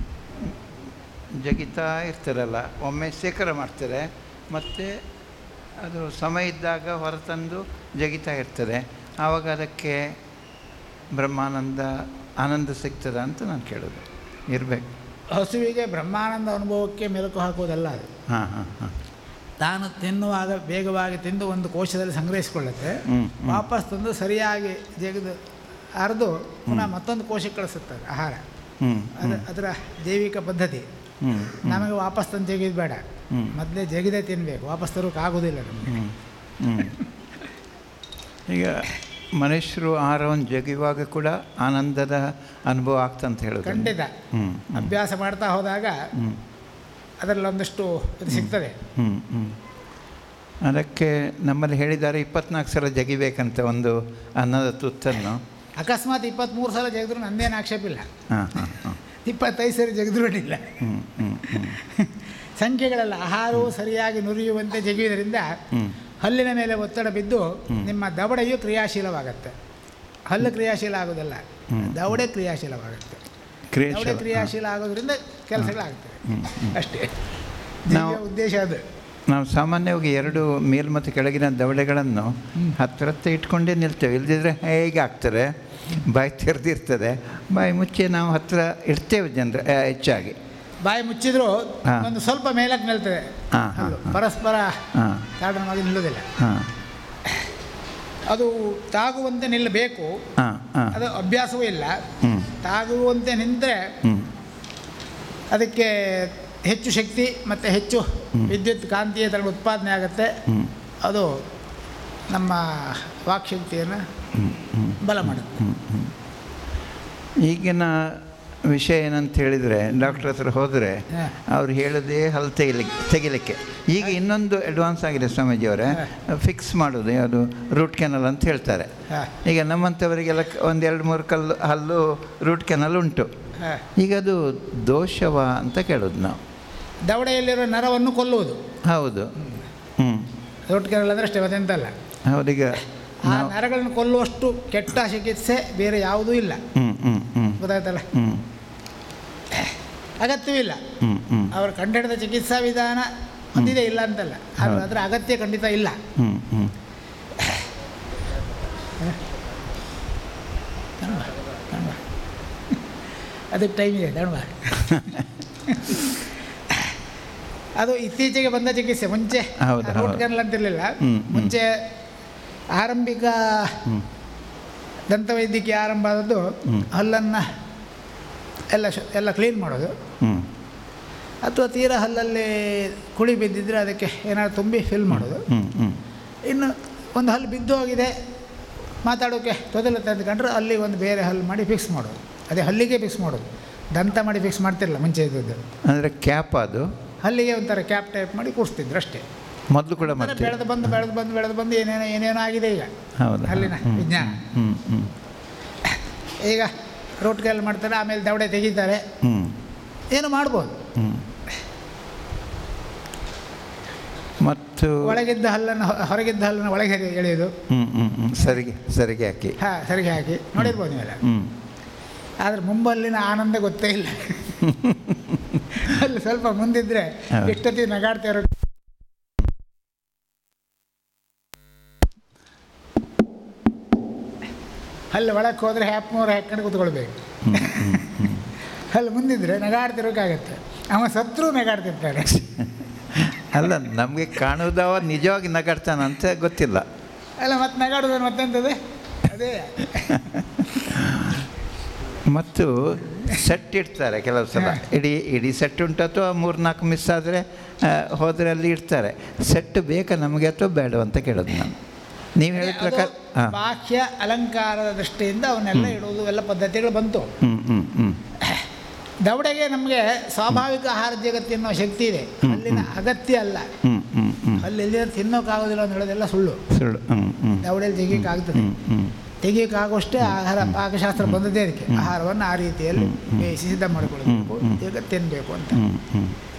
ಜಗಿತಾ ಇರ್ತಾರಲ್ಲ ಒಮ್ಮೆ ಶೇಖರ ಮಾಡ್ತಾರೆ ಮತ್ತು ಅದು ಸಮಯ ಇದ್ದಾಗ ಹೊರತಂದು ಜಗಿತಾ ಇರ್ತದೆ ಆವಾಗ ಅದಕ್ಕೆ ಬ್ರಹ್ಮಾನಂದ ಆನಂದ ಸಿಗ್ತದ ಅಂತ ನಾನು ಕೇಳೋದು ಇರಬೇಕು ಹಸುವಿಗೆ ಬ್ರಹ್ಮಾನಂದ ಅನುಭವಕ್ಕೆ ಮೆಲುಕು ಹಾಕುವುದಲ್ಲ ಅದು ಹಾಂ ಹಾಂ ಹಾಂ ತಾನು ತಿನ್ನುವಾಗ ಬೇಗವಾಗಿ ತಿಂದು ಒಂದು ಕೋಶದಲ್ಲಿ ಸಂಗ್ರಹಿಸಿಕೊಳ್ಳುತ್ತೆ ಹ್ಮ್, ಹ್ಮ್. ವಾಪಸ್ ತಂದು ಸರಿಯಾಗಿ ಜಗಿದು ಅರೆದು ಪುನಃ ಮತ್ತೊಂದು ಕೋಶಕ್ಕೆ ಕಳಿಸುತ್ತದೆ ಆಹಾರ ಹ್ಞೂ ಅದು ಅದರ ಜೈವಿಕ ಪದ್ಧತಿ ಹ್ಞೂ ನಮಗೆ ವಾಪಸ್ ತಂದು ಜಗಿದು ಬೇಡ ಹ್ಮ್. ಮೊದಲೇ ಜಗಿದೇ ತಿನ್ನಬೇಕು ವಾಪಸ್ ತರೋಕೆ ಆಗೋದಿಲ್ಲ ನಮಗೆ ಹ್ಮ್. ಹ್ಮ್. ಈಗ ಮನುಷ್ಯರು ಆಹಾರವನ್ನು ಜಗಿಯುವಾಗ ಕೂಡ ಆನಂದದ ಅನುಭವ ಆಗ್ತಂತ ಹೇಳೋದು ಖಂಡಿತ ಹ್ಞೂ ಅಭ್ಯಾಸ ಮಾಡ್ತಾ ಹೋದಾಗ ಹ್ಞೂ ಅದರಲ್ಲಿ ಒಂದಷ್ಟು ಇದು ಸಿಗ್ತದೆ ಹ್ಞೂ ಹ್ಞೂ ಅದಕ್ಕೆ ನಮ್ಮಲ್ಲಿ ಹೇಳಿದ್ದಾರೆ ಇಪ್ಪತ್ನಾಲ್ಕು ಸಲ ಜಗಿಬೇಕಂತ ಒಂದು ಅನ್ನದ ತುತ್ತನ್ನು ಅಕಸ್ಮಾತ್ ಇಪ್ಪತ್ತ್ಮೂರು ಸಲ ಜಗಿದ್ರು ನಂದೇನು ಆಕ್ಷೇಪ ಇಲ್ಲ ಹಾಂ ಹಾಂ ಹಾಂ ಇಪ್ಪತ್ತೈದು ಸರಿ ಜಗಿದ್ರು ಅಡ್ಡಿಲ್ಲ ಹ್ಞೂ ಹ್ಞೂ ಹ್ಞೂ ಸಂಖ್ಯೆಗಳೆಲ್ಲ ಆಹಾರವು ಸರಿಯಾಗಿ ನುರಿಯುವಂತೆ ಜಗಿಯುವುದರಿಂದ ಹ್ಮ್. ಹಲ್ಲಿನ ಮೇಲೆ ಒತ್ತಡ ಬಿದ್ದು ನಿಮ್ಮ ದವಡೆಯು ಕ್ರಿಯಾಶೀಲವಾಗುತ್ತೆ ಹಲ್ಲು ಕ್ರಿಯಾಶೀಲ ಆಗೋದಿಲ್ಲ ದವಡೆ ಕ್ರಿಯಾಶೀಲವಾಗುತ್ತೆ ದವಡೆ ಕ್ರಿಯೇಶೀಲ ಕ್ರಿಯಾಶೀಲ ಆಗೋದ್ರಿಂದ ಕೆಲಸಗಳಾಗ್ತವೆ ಅಷ್ಟೇ ನಾವು- ಜೀವಿಯ ಉದ್ದೇಶ ಅದು ನಾವು ಸಾಮಾನ್ಯವಾಗಿ ಎರಡು ಮೇಲ್ ಮತ್ತು ಕೆಳಗಿನ ದವಡೆಗಳನ್ನು ಹತ್ತಿರ ಹತ್ರ ಇಟ್ಕೊಂಡೇ ನಿಲ್ತೇವೆ ಇಲ್ಲದಿದ್ದರೆ ಹೇಗೆ ಆಗ್ತಾರೆ ಬಾಯಿ ತೆರೆದಿರ್ತದೆ ಬಾಯಿ ಮುಚ್ಚಿ ನಾವು ಹತ್ತಿರ ಇಡ್ತೇವೆ ಜನರು ಆ, ಹೆಚ್ಚಾಗಿ ಬಾಯಿ ಮುಚ್ಚಿದ್ರು ಹಾ. ಒಂದು ಸ್ವಲ್ಪ ಮೇಲಕ್ಕೆ ನಿಲ್ತದೆ ಹಾ, ಹಾ, ಹಲ್ಲು. ಹಾ. ಪರಸ್ಪರ ಹಾಂ ಕಾರಣವಾಗಿ ನಿಲ್ಲುವುದಿಲ್ಲ ಹಾಂ ಅದು ತಾಗುವಂತೆ ನಿಲ್ಲಬೇಕು ಹಾಂ ಹಾಂ ಅದು ಅಭ್ಯಾಸವೂ ಇಲ್ಲ ಹ್ಞೂ ತಾಗುವಂತೆ ನಿಂತರೆ ಹ್ಞೂ ಅದಕ್ಕೆ ಹೆಚ್ಚು ಶಕ್ತಿ ಮತ್ತು ಹೆಚ್ಚು ವಿದ್ಯುತ್ ಕಾಂತೀಯ ತರಗಳು ಉತ್ಪಾದನೆ ಆಗುತ್ತೆ ಹ್ಞೂ ಅದು ನಮ್ಮ ವಾಕ್ಶಕ್ತಿಯನ್ನು ಬಲ ಮಾಡುತ್ತೆ ಈಗಿನ ವಿಷಯ ಏನಂತ ಹೇಳಿದರೆ ಡಾಕ್ಟ್ರ್ ಹತ್ರ ಹೋದರೆ ಹಾ. ಅವ್ರು ಹೇಳೋದೇ ಹಲ್ಲು ತೆಗಿಲಿಕ್ಕೆ ತೆಗಿಲಿಕ್ಕೆ ಈಗ ಇನ್ನೊಂದು ಅಡ್ವಾನ್ಸ್ ಆಗಿದೆ ಸ್ವಾಮೀಜಿಯವರೇ ಫಿಕ್ಸ್ ಮಾಡೋದು ಯಾವುದು ರೂಟ್ ಕೆನಲ್ ಅಂತ ಹೇಳ್ತಾರೆ ಹಾ. ಈಗ ನಮ್ಮಂಥವರಿಗೆಲ್ಲ ಕ- ಒಂದು ಎರಡು ಮೂರು ಕಲ್ಲು ಹಲ್ಲು ರೂಟ್ ಕೆನಲ್ ಉಂಟು ಹಾ. ಈಗ ಅದು ದೋಷವ ಅಂತ ಕೇಳೋದು ನಾವು ದವಡೆಯಲ್ಲಿರೋ ನರವನ್ನು ಕೊಲ್ಲುವುದು ಹೌದು ಹ್ಞೂ ದೊಡ್ಡ ಕೆರಳ ಅಂದರೆ ಅಷ್ಟೇ ಮತ್ತೆಂತಲ್ಲ ಹೌದೀಗ ಆ ನರಗಳನ್ನು ಕೊಲ್ಲುವಷ್ಟು ಕೆಟ್ಟ ಚಿಕಿತ್ಸೆ ಬೇರೆ ಯಾವುದೂ ಇಲ್ಲ ಹ್ಞೂ ಹ್ಞೂ ಹ್ಞೂ ಗೊತ್ತಾಯ್ತಲ್ಲ ಹ್ಞೂ ಅಗತ್ಯವಿಲ್ಲ ಹ್ಞೂ ಹ್ಞೂ ಅವರು ಕಂಡುಹಿಡಿದ ಚಿಕಿತ್ಸಾ ವಿಧಾನ ಒಂದಿದೆ ಇಲ್ಲ ಅಂತಲ್ಲ ಆದರೆ ಅದರ ಅಗತ್ಯ ಖಂಡಿತ ಇಲ್ಲ ಹ್ಞೂ ಹ್ಞೂ ಅದಕ್ಕೆ ಟೈಮ್ ಇದೆ ತಗೊಂಡು ಬಾ. ಅದು ಇತ್ತೀಚೆಗೆ ಬಂದ ಚಿಕಿತ್ಸೆ ಮುಂಚೆ ಹೌದು, ರೂಟ್ ಹೌದು. ಕೆನಲ್ ಅಂತಿರಲಿಲ್ಲ ಹ್ಮ್, ಹ್ಮ್. ಮುಂಚೆ ಆರಂಭಿಕ ದಂತವೈದ್ಯಕೀಯ ಆರಂಭ ಆದದ್ದು ಹಲ್ಲನ್ನು ಎಲ್ಲ ಶು ಎಲ್ಲ ಕ್ಲೀನ್ ಮಾಡೋದು ಹ್ಞೂ ಅಥವಾ ತೀರಾ ಹಲ್ಲಲ್ಲಿ ಕುಳಿ ಬಿದ್ದಿದ್ರೆ ಅದಕ್ಕೆ ಏನಾದ್ರು ತುಂಬಿ ಫಿಲ್ ಮಾಡೋದು ಹ್ಞೂ ಹ್ಞೂ ಇನ್ನು ಒಂದು ಹಲ್ಲು ಬಿದ್ದು ಹೋಗಿದೆ ಮಾತಾಡೋಕ್ಕೆ ತೊದಲುತ್ತೆ ಅಂದ್ಕೊಂಡ್ರೆ ಅಲ್ಲಿ ಒಂದು ಬೇರೆ ಹಲ್ಲು ಮಾಡಿ ಫಿಕ್ಸ್ ಮಾಡೋದು ಅದೇ ಹಲ್ಲಿಗೆ ಫಿಕ್ಸ್ ಮಾಡೋದು ದಂತ ಮಾಡಿ ಫಿಕ್ಸ್ ಮಾಡ್ತಿರಲಿಲ್ಲ ಮುಂಚೆ ಇದ್ದದ್ದು ಅಂದರೆ ಕ್ಯಾಪ್ ಅದು ಹಲ್ಲಿಗೆ ಒಂಥರ ಕ್ಯಾಪ್ ಟೈಪ್ ಮಾಡಿ ಕೂರಿಸ್ತಿದ್ರು ಅಷ್ಟೇ ಮೊದಲು ಕೂಡ ಒಂಥರ ಮಾಡ್ತೀವಿ ಬೆಳೆದು ಬಂದು ಬೆಳೆದು ಬಂದು ಬೆಳೆದು ಬಂದು ಏನೇನೋ ಏನೇನೋ ಆಗಿದೆ ಈಗ ಹೌದು ಹಲ್ಲಿನ ಹ್ಞೂ ವಿಜ್ಞಾನ ಹ್ಞೂ ಹ್ಞೂ ಈಗ ರೋಟ್ ಕೈಯಲ್ಲಿ ಮಾಡ್ತಾರೆ ಆಮೇಲೆ ದವಡೆ ತೆಗಿತಾರೆ ಹ್ಞೂ ಏನು ಮಾಡ್ಬೋದು ಹ್ಞೂ ಮತ್ತು ಒಳಗಿದ್ದ ಹಲ್ಲನ್ನು ಹೊ- ಹೊರಗಿದ್ದ ಹಲ್ಲನ್ನು ಒಳಗೆ ಎಳೆ- ಎಳೆಯೋದು ಹ್ಞೂ ಹ್ಞೂ ಹ್ಞೂ ಸರಿಗೆ ಸರಿಗೆ ಹಾಕಿ ಹಾಂ ಸರಿಗೆ ಹಾಕಿ ನೋಡಿರ್ಬೋದು ನೀವೆಲ್ಲ ಹ್ಞೂ ಆದರೆ ಮುಂಬಲ್ಲಿನ ಆನಂದ ಗೊತ್ತೇ ಇಲ್ಲ ಅಲ್ಲಿ ಸ್ವಲ್ಪ ಮುಂದಿದ್ರೆ ಹೌದು. ಎಷ್ಟೊತ್ತಿಗೆ ನಗಾಡ್ತಾ ಇರೋ ಅಲ್ಲಿ ಒಳಕ್ಕೆ ಹೋದರೆ ಹ್ಯಾಪ್ ಮೂರು ಹಾಕೊಂಡು ಕೂತ್ಕೊಳ್ಬೇಕು ಅಲ್ಲಿ ಮುಂದಿದ್ರೆ ನಗಾಡ್ತಿರೋಕ್ಕಾಗತ್ತೆ ಅವ ಸತ್ರು ನಗಾಡ್ತಿರ್ತಾರೆ ಅಲ್ಲ ನಮಗೆ ಕಾಣುವುದವ ನಿಜವಾಗಿ ನಗಾಡ್ತಾನಂತ ಗೊತ್ತಿಲ್ಲ ಅಲ್ಲ ಮತ್ತೆ ನಗಾಡೋದು ಮತ್ತೆಂತದೆ ಅದೇ ಮತ್ತು ಸೆಟ್ ಇಡ್ತಾರೆ ಕೆಲವು ಸಲ ಇಡೀ ಇಡೀ ಸೆಟ್ ಉಂಟು ಅಥವಾ ಮೂರು ನಾಲ್ಕು ಮಿಸ್ ಆದರೆ ಹೋದರೆ ಅಲ್ಲಿ ಇಡ್ತಾರೆ ಸೆಟ್ ಬೇಕಾ ನಮಗೆ ಅಥವಾ ಬೇಡ ಅಂತ ಕೇಳೋದು ನಾನು ನೀವು ಹೇಳಿದ ಅದು ಪ್ರಕಾರ ಹಾಂ ಬಾಹ್ಯ ಅಲಂಕಾರದ ದೃಷ್ಟಿಯಿಂದ ಅವನ್ನೆಲ್ಲ ಇಡುವುದು ಎಲ್ಲ ಪದ್ಧತಿಗಳು ಬಂತು ಹ್ಞೂ ಹ್ಞೂ ಹ್ಞೂ ದವಡೆಗೆ ನಮಗೆ ಸ್ವಾಭಾವಿಕ ಆಹಾರ ಜಗತ್ತು ಎನ್ನುವ ಶಕ್ತಿ ಇದೆ ಅಲ್ಲಿನ ಅಗತ್ಯ ಅಲ್ಲ ಹ್ಞೂ ಹ್ಞೂ ಹ್ಞೂ ಅಲ್ಲಿ ಎಲ್ಲಿ ತಿನ್ನೋಕ್ಕಾಗೋದಿಲ್ಲ ಅಂತ ಹೇಳೋದೆಲ್ಲ ಸುಳ್ಳು ಸುಳ್ಳು ಹ್ಞೂ ಹ್ಞೂ ದವಡೆಯಲ್ಲಿ ತೆಗಿಯೋಕ್ಕಾಗ್ತದೆ ಹ್ಞೂ ಹ್ಞೂ ತೆಗಿಯೋಕ್ಕಾಗುವಷ್ಟೇ ಆಹಾರ ಪಾಕಶಾಸ್ತ್ರ ಬಂದದ್ದೇ ಅದಕ್ಕೆ ಆಹಾರವನ್ನು ಆ ರೀತಿಯಲ್ಲಿ ಬೇಯಿಸಿ ಸಿದ್ಧ ಮಾಡಿಕೊಳ್ಬೇಕು ಈಗ ತಿನ್ನಬೇಕು ಅಂತ ಹ್ಞೂ ಹ್ಞೂ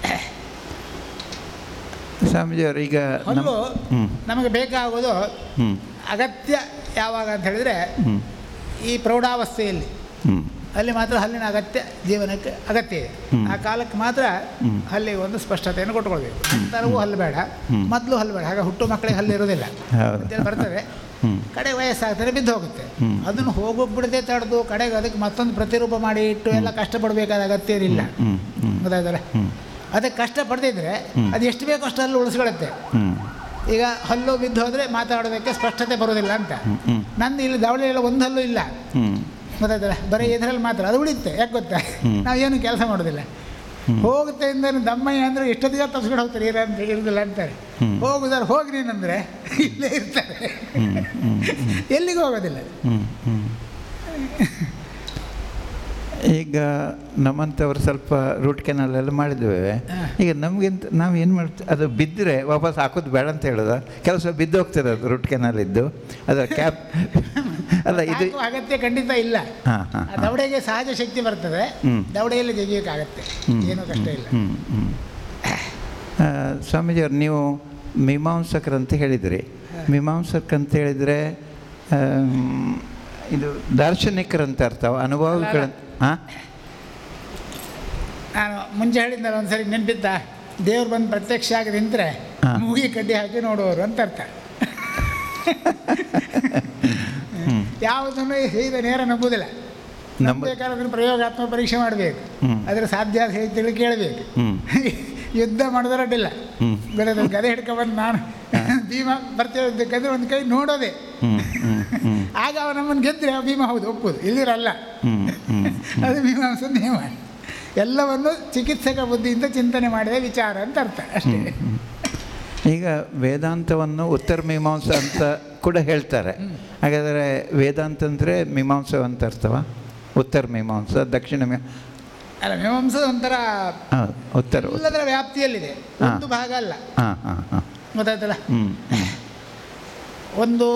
ಸ್ವಾಮೀಜಿಯವರು ಈಗ ನಮ್ಮ ಹಲ್ಲು ಹ್ಞೂ ನಮಗೆ ಬೇಕಾಗೋದು ಹ್ಞೂ ಅಗತ್ಯ ಯಾವಾಗ ಅಂತ ಹೇಳಿದರೆ ಹ್ಞೂ ಈ ಪ್ರೌಢಾವಸ್ಥೆಯಲ್ಲಿ ಹ್ಞೂ ಅಲ್ಲಿ ಮಾತ್ರ ಹಲ್ಲಿನ ಅಗತ್ಯ ಜೀವನಕ್ಕೆ ಅಗತ್ಯ ಇದೆ ಆ ಕಾಲಕ್ಕೆ ಮಾತ್ರ ಹಲ್ಲಿಗೆ ಒಂದು ಸ್ಪಷ್ಟತೆಯನ್ನು ಕೊಟ್ಕೊಳ್ಬೇಕು ನಂತರವೂ ಹಲ್ಲು ಬೇಡ ಮೊದಲು ಹಲ್ಲು ಬೇಡ ಹಾಗೆ ಹುಟ್ಟು ಮಕ್ಕಳಿಗೆ ಹಲ್ಲು ಇರೋದಿಲ್ಲ ಹೌದು. ಅಂತೇಳಿ ಬರ್ತದೆ ಹ್ಮ್. ಕಡೆ ವಯಸ್ಸಾಗ್ತದೆ ಬಿದ್ದು ಹೋಗುತ್ತೆ ಹ್ಮ್. ಅದನ್ನು ಹೋಗೋಗ್ಬಿಡದೆ ತಡೆದು ಕಡೆಗೆ ಅದಕ್ಕೆ ಮತ್ತೊಂದು ಪ್ರತಿರೂಪ ಮಾಡಿ ಇಟ್ಟು ಎಲ್ಲ ಕಷ್ಟಪಡಬೇಕಾದ ಅಗತ್ಯ ಇರಲಿಲ್ಲ ಹ್ಞೂ ಹ್ಞೂ ಗೊತ್ತಾಯ್ತಲ್ಲ ಅದಕ್ಕೆ ಕಷ್ಟ ಪಡ್ದಿದ್ರೆ ಅದು ಎಷ್ಟು ಬೇಕೋ ಅಷ್ಟು ಹಲ್ಲು ಉಳಿಸ್ಕೊಳ್ಳುತ್ತೆ ಹ್ಞೂ ಈಗ ಹಲ್ಲು ಬಿದ್ದು ಹೋದರೆ ಮಾತಾಡೋದಕ್ಕೆ ಸ್ಪಷ್ಟತೆ ಬರೋದಿಲ್ಲ ಅಂತ ಹ್ಮ್. ನಂದು ಇಲ್ಲಿ ದಾವಳಿಯೆಲ್ಲ ಒಂದು ಹಲ್ಲು ಇಲ್ಲ ಹ್ಞೂ ಗೊತ್ತಾಯ್ತಲ್ಲ ಬರೀ ಇದರಲ್ಲಿ ಮಾತ್ರ ಅದು ಉಳಿಯುತ್ತೆ ಯಾಕೆ ಗೊತ್ತಾ ನಾವು ಏನು ಕೆಲಸ ಮಾಡೋದಿಲ್ಲ ಹೋಗುತ್ತೆ ಅಂದರೆ ದಮ್ಮಯ್ಯ ಅಂದರೆ ಎಷ್ಟೊತ್ತಿಗೆ ತಪ್ಸ್ಕೊಂಡು ಹೋಗ್ತಾರೆ ಇರ ಅಂತ ಇರೋದಿಲ್ಲ ಅಂತಾರೆ ಹೋಗುದಾರೆ ಹೋಗಿ ನೀನಂದರೆ ಇಲ್ಲೇ ಇರ್ತಾರೆ ಎಲ್ಲಿಗೂ ಹೋಗೋದಿಲ್ಲ ಹ್ಞೂ ಹ್ಞೂ ಈಗ ನಮ್ಮಂಥವ್ರು ಸ್ವಲ್ಪ ರೂಟ್ ಕೆನಾಲ್ ಎಲ್ಲ ಮಾಡಿದ್ದೇವೆ ಈಗ ನಮಗಿಂತ ನಾವು ಏನು ಮಾಡ್ತೀವಿ ಅದು ಬಿದ್ದರೆ ವಾಪಸ್ ಹಾಕೋದು ಬೇಡ ಅಂತ ಹೇಳೋದ ಕೆಲಸ ಬಿದ್ದು ಹೋಗ್ತದೆ ಅದು ರೂಟ್ ಕೆನಾಲ್ ಇದ್ದು ಅದರ ಕ್ಯಾಪ್ ಅಲ್ಲ ಇದು ಹಾಕುವ ಅಗತ್ಯ ಖಂಡಿತ ಇಲ್ಲ ಹಾಂ ಹಾಂ ಆ ದವಡೆಗೆ ಸಹಜ ಶಕ್ತಿ ಬರ್ತದೆ ಹ್ಮ್. ದವಡೆಯಲ್ಲಿ ತೆಗಿಯೋಕ್ಕಾಗತ್ತೆ ಏನೂ ಕಷ್ಟ ಇಲ್ಲ ಹ್ಞೂ ಹ್ಞೂ ಸ್ವಾಮೀಜಿಯವ್ರು ನೀವು ಮೀಮಾಂಸಕರಂತ ಹೇಳಿದ್ರಿ ಮೀಮಾಂಸಕರಂತ ಹೇಳಿದರೆ ಆಮ್, ಇದು ದಾರ್ಶನಿಕರಂತ ಅರ್ಥವ ಅನುಭವಿಗಳಂತ ಹಾಂ ನಾನು ಮುಂಚೆ ಹೇಳಿದ್ನಲ್ಲ ಒಂದ್ಸರಿ ನೆನಪಿದ್ದ ದೇವ್ರು ಬಂದು ಪ್ರತ್ಯಕ್ಷ ಆಗಿ ನಿಂತರೆ ಹಾ. ಮೂಗಿ ಕಡ್ಡಿ ಹಾಕಿ ನೋಡುವವರು ಅಂತ ಅರ್ಥ ಯಾವುದನ್ನು ಸೀದಾ ನೇರ ನಂಬುವುದಿಲ್ಲ ನಂಬ- ನಂಬಬೇಕಾದ್ರೆ ಅದನ್ನು ಪ್ರಯೋಗಾತ್ಮಕ ಪರೀಕ್ಷೆ ಮಾಡಬೇಕು ಹ್ಮ್. ಅದರ ಸಾಧ್ಯ ಹೇಳಿ ಕೇಳಬೇಕು ಹ್ಞೂ ಯುದ್ಧ ಮಾಡಿದ್ರೆ ಅಡ್ಡಿಲ್ಲ ಹ್ಮ್. ಬೆಳೆದ ಗದೆ ಹಿಡ್ಕೊಂಡ್ಬಂದು ನಾನು ಭೀಮ ಬರ್ತೇವೆ ಕದ್ರೆ ಒಂದು ಕೈ ನೋಡೋದೆ ಹ್ಞೂ ಹ್ಞೂ ಹ್ಞೂ ಆಗ ಅವ ನಮ್ಮನ್ನು ಗೆದ್ದರೆ ಅವ ಭೀಮ ಹೌದು ಒಪ್ಪುದು ಇಲ್ಲಿರಲ್ಲ ಹ್ಞೂ ಹ್ಞೂ ಅದು ಮೀಮಾಂಸ ನಿಯಮ ಎಲ್ಲವನ್ನು ಚಿಕಿತ್ಸಕ ಬುದ್ಧಿಯಿಂದ ಚಿಂತನೆ ಮಾಡಿದ ವಿಚಾರ ಅಂತ ಅರ್ಥ ಅಷ್ಟೇ ಈಗ ವೇದಾಂತವನ್ನು ಉತ್ತರ ಮೀಮಾಂಸ ಅಂತ ಕೂಡ ಹೇಳ್ತಾರೆ ಹಾಗಾದರೆ ವೇದಾಂತ ಅಂದರೆ ಮೀಮಾಂಸ ಅಂತ ಅರ್ಥವಾ ಉತ್ತರ ಮೀಮಾಂಸ ದಕ್ಷಿಣ ಮೀ ಅಲ್ಲ ಮೀಮಾಂಸ ಒಂಥರ ಹೌದು ಉತ್ತರ ಎಲ್ಲದರ ವ್ಯಾಪ್ತಿಯಲ್ಲಿದೆ ಹಾ. ಒಂದು ಭಾಗ ಅಲ್ಲ ಹಾಂ ಹಾಂ ಹಾಂ ಗೊತ್ತಾಯ್ತಲ್ಲ ಹ್ಞೂ ಹ್ಞೂ ಒಂದು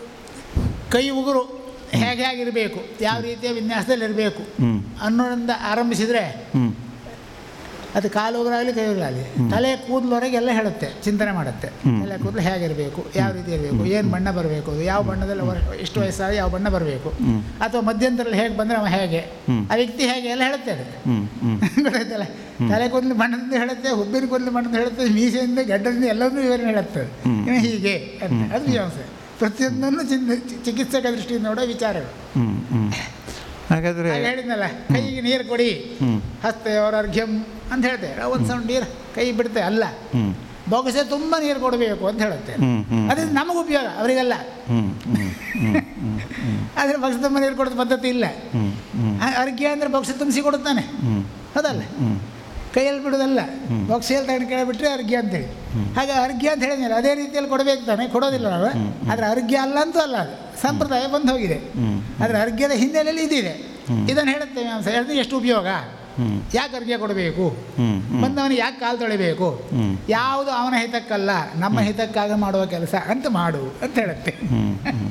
ಕೈ ಉಗುರು ಹೇಗೆ ಹೇಗಿರಬೇಕು ಯಾವ ರೀತಿಯ ವಿನ್ಯಾಸದಲ್ಲಿ ಇರಬೇಕು ಹ್ಞೂ ಅನ್ನೋದ್ರಿಂದ ಆರಂಭಿಸಿದರೆ ಹ್ಞೂ ಅದು ಕಾಲು ಉಗುರಾಗಲಿ ಕೈ ಉಗುರಾಗಲಿ ತಲೆ ಕೂದಲವರೆಗೆ ಎಲ್ಲ ಹೇಳುತ್ತೆ ಚಿಂತನೆ ಮಾಡುತ್ತೆ ತಲೆ ಕೂದಲು ಹೇಗಿರಬೇಕು ಯಾವ ರೀತಿ ಇರಬೇಕು ಏನು ಬಣ್ಣ ಬರಬೇಕು ಅದು ಯಾವ ಬಣ್ಣದಲ್ಲಿ ವರ್ಷ ಎಷ್ಟು ವಯಸ್ಸಾಗಿ ಯಾವ ಬಣ್ಣ ಬರಬೇಕು ಅಥವಾ ಮಧ್ಯಂತರಲ್ಲಿ ಹೇಗೆ ಬಂದರೆ ಅವ ಹೇಗೆ ಆ ವ್ಯಕ್ತಿ ಹೇಗೆ ಎಲ್ಲ ಹೇಳುತ್ತೆ ಅದು ಹ್ಞೂ ಹ್ಞೂ ಗೊತ್ತಾಯ್ತಲ್ಲ ತಲೆ ಕೂದಲು ಬಣ್ಣದಿಂದ ಹೇಳುತ್ತೆ ಹುಬ್ಬಿನ ಕೂದಲು ಬಣ್ಣದಿಂದ ಹೇಳುತ್ತೆ ಮೀಸೆಯಿಂದ ಗಡ್ಡದಿಂದ ಎಲ್ಲವನ್ನೂ ವಿವರಣೆ ಹೇಳುತ್ತೆ ಇನ್ನು ಹೀಗೆ ಅಂತ ಅದು ಮೀಮಾಂಸೆ ಪ್ರತಿಯೊಂದನ್ನು ಚಿಂತ ಚಿಕಿತ್ಸಕ ದೃಷ್ಟಿಯಿಂದ ನೋಡೋ ವಿಚಾರಗಳು ಹ್ಞೂ ಹ್ಞೂ ಹಾಗಾದರೆ ಹಾಗೆ ಹೇಳಿದ್ನಲ್ಲ ಕೈಗೆ ನೀರು ಕೊಡಿ ಹ್ಞೂ ಹಸ್ತೆ ಅವರ ಅರ್ಘ್ಯಂ ಅಂತ ಹೇಳ್ತೇವೆ ಒಂದು ಸಣ್ಣ ನೀರು ಕೈ ಬಿಡುತ್ತೆ ಅಲ್ಲ ಹ್ಞೂ ಬೊಗಸೆ ತುಂಬ ನೀರು ಕೊಡಬೇಕು ಅಂತ ಹೇಳುತ್ತೆ ಹ್ಮ್, ಹ್ಮ್. ಅದರಿಂದ ನಮಗೆ ಉಪಯೋಗ ಅವರಿಗೆಲ್ಲ ಹ್ಞೂ ಹ್ಞೂ ಹ್ಞೂ ಹ್ಞೂ ಹ್ಞೂ ಆದರೆ ಬೊಗಸೆ ತುಂಬ ನೀರು ಕೊಡೋದು ಪದ್ಧತಿ ಇಲ್ಲ ಹ್ಞೂ ಹ್ಞೂ ಆ ಅರ್ಘ್ಯ ಅಂದರೆ ಬೊಗಸೆ ತುಂಬಿಸಿ ಕೊಡುತ್ತಾನೆ ಹ್ಞೂ ಹೌದಲ್ಲ ಹ್ಞೂ ಕೈಯಲ್ಲಿ ಬಿಡೋದಲ್ಲ ಬೊಕ್ಸೆಯಲ್ಲಿ ತಗೊಂಡು ಕೇಳಿಬಿಟ್ರೆ ಅರ್ಘ್ಯ ಅಂತೇಳಿ ಹಾಗೆ ಅರ್ಘ್ಯ ಅಂತ ಹೇಳಿದ್ಮೇಲೆ ಅದೇ ರೀತಿಯಲ್ಲಿ ಕೊಡಬೇಕು ತಾನೆ ಕೊಡೋದಿಲ್ಲ ನಾವು ಆದರೆ ಅರ್ಘ್ಯ ಅಲ್ಲ ಅಂತೂ ಅಲ್ಲ ಅದು ಸಂಪ್ರದಾಯ ಬಂದು ಹೋಗಿದೆ ಆದರೆ ಅರ್ಘ್ಯದ ಹಿನ್ನೆಲೆಯಲ್ಲಿ ಇದಿದೆ ಇದನ್ನು ಹೇಳುತ್ತೇವೆ ನಾವು ಹೇಳಿದ್ರೆ ಎಷ್ಟು ಉಪಯೋಗ ಯಾಕೆ ಅರ್ಘ್ಯ ಕೊಡಬೇಕು ಹ್ಮ್, ಬಂದವನಿಗೆ ಯಾಕೆ ಕಾಲು ತೊಳಿಬೇಕು ಹ್ಮ್. ಯಾವುದು ಅವನ ಹಿತಕ್ಕಲ್ಲ ನಮ್ಮ ಹಿತಕ್ಕಾಗಿ ಮಾಡುವ ಕೆಲಸ ಅಂತ ಮಾಡು ಅಂತ ಹೇಳುತ್ತೆ ಹ್ಮ್, ಹ್ಮ್.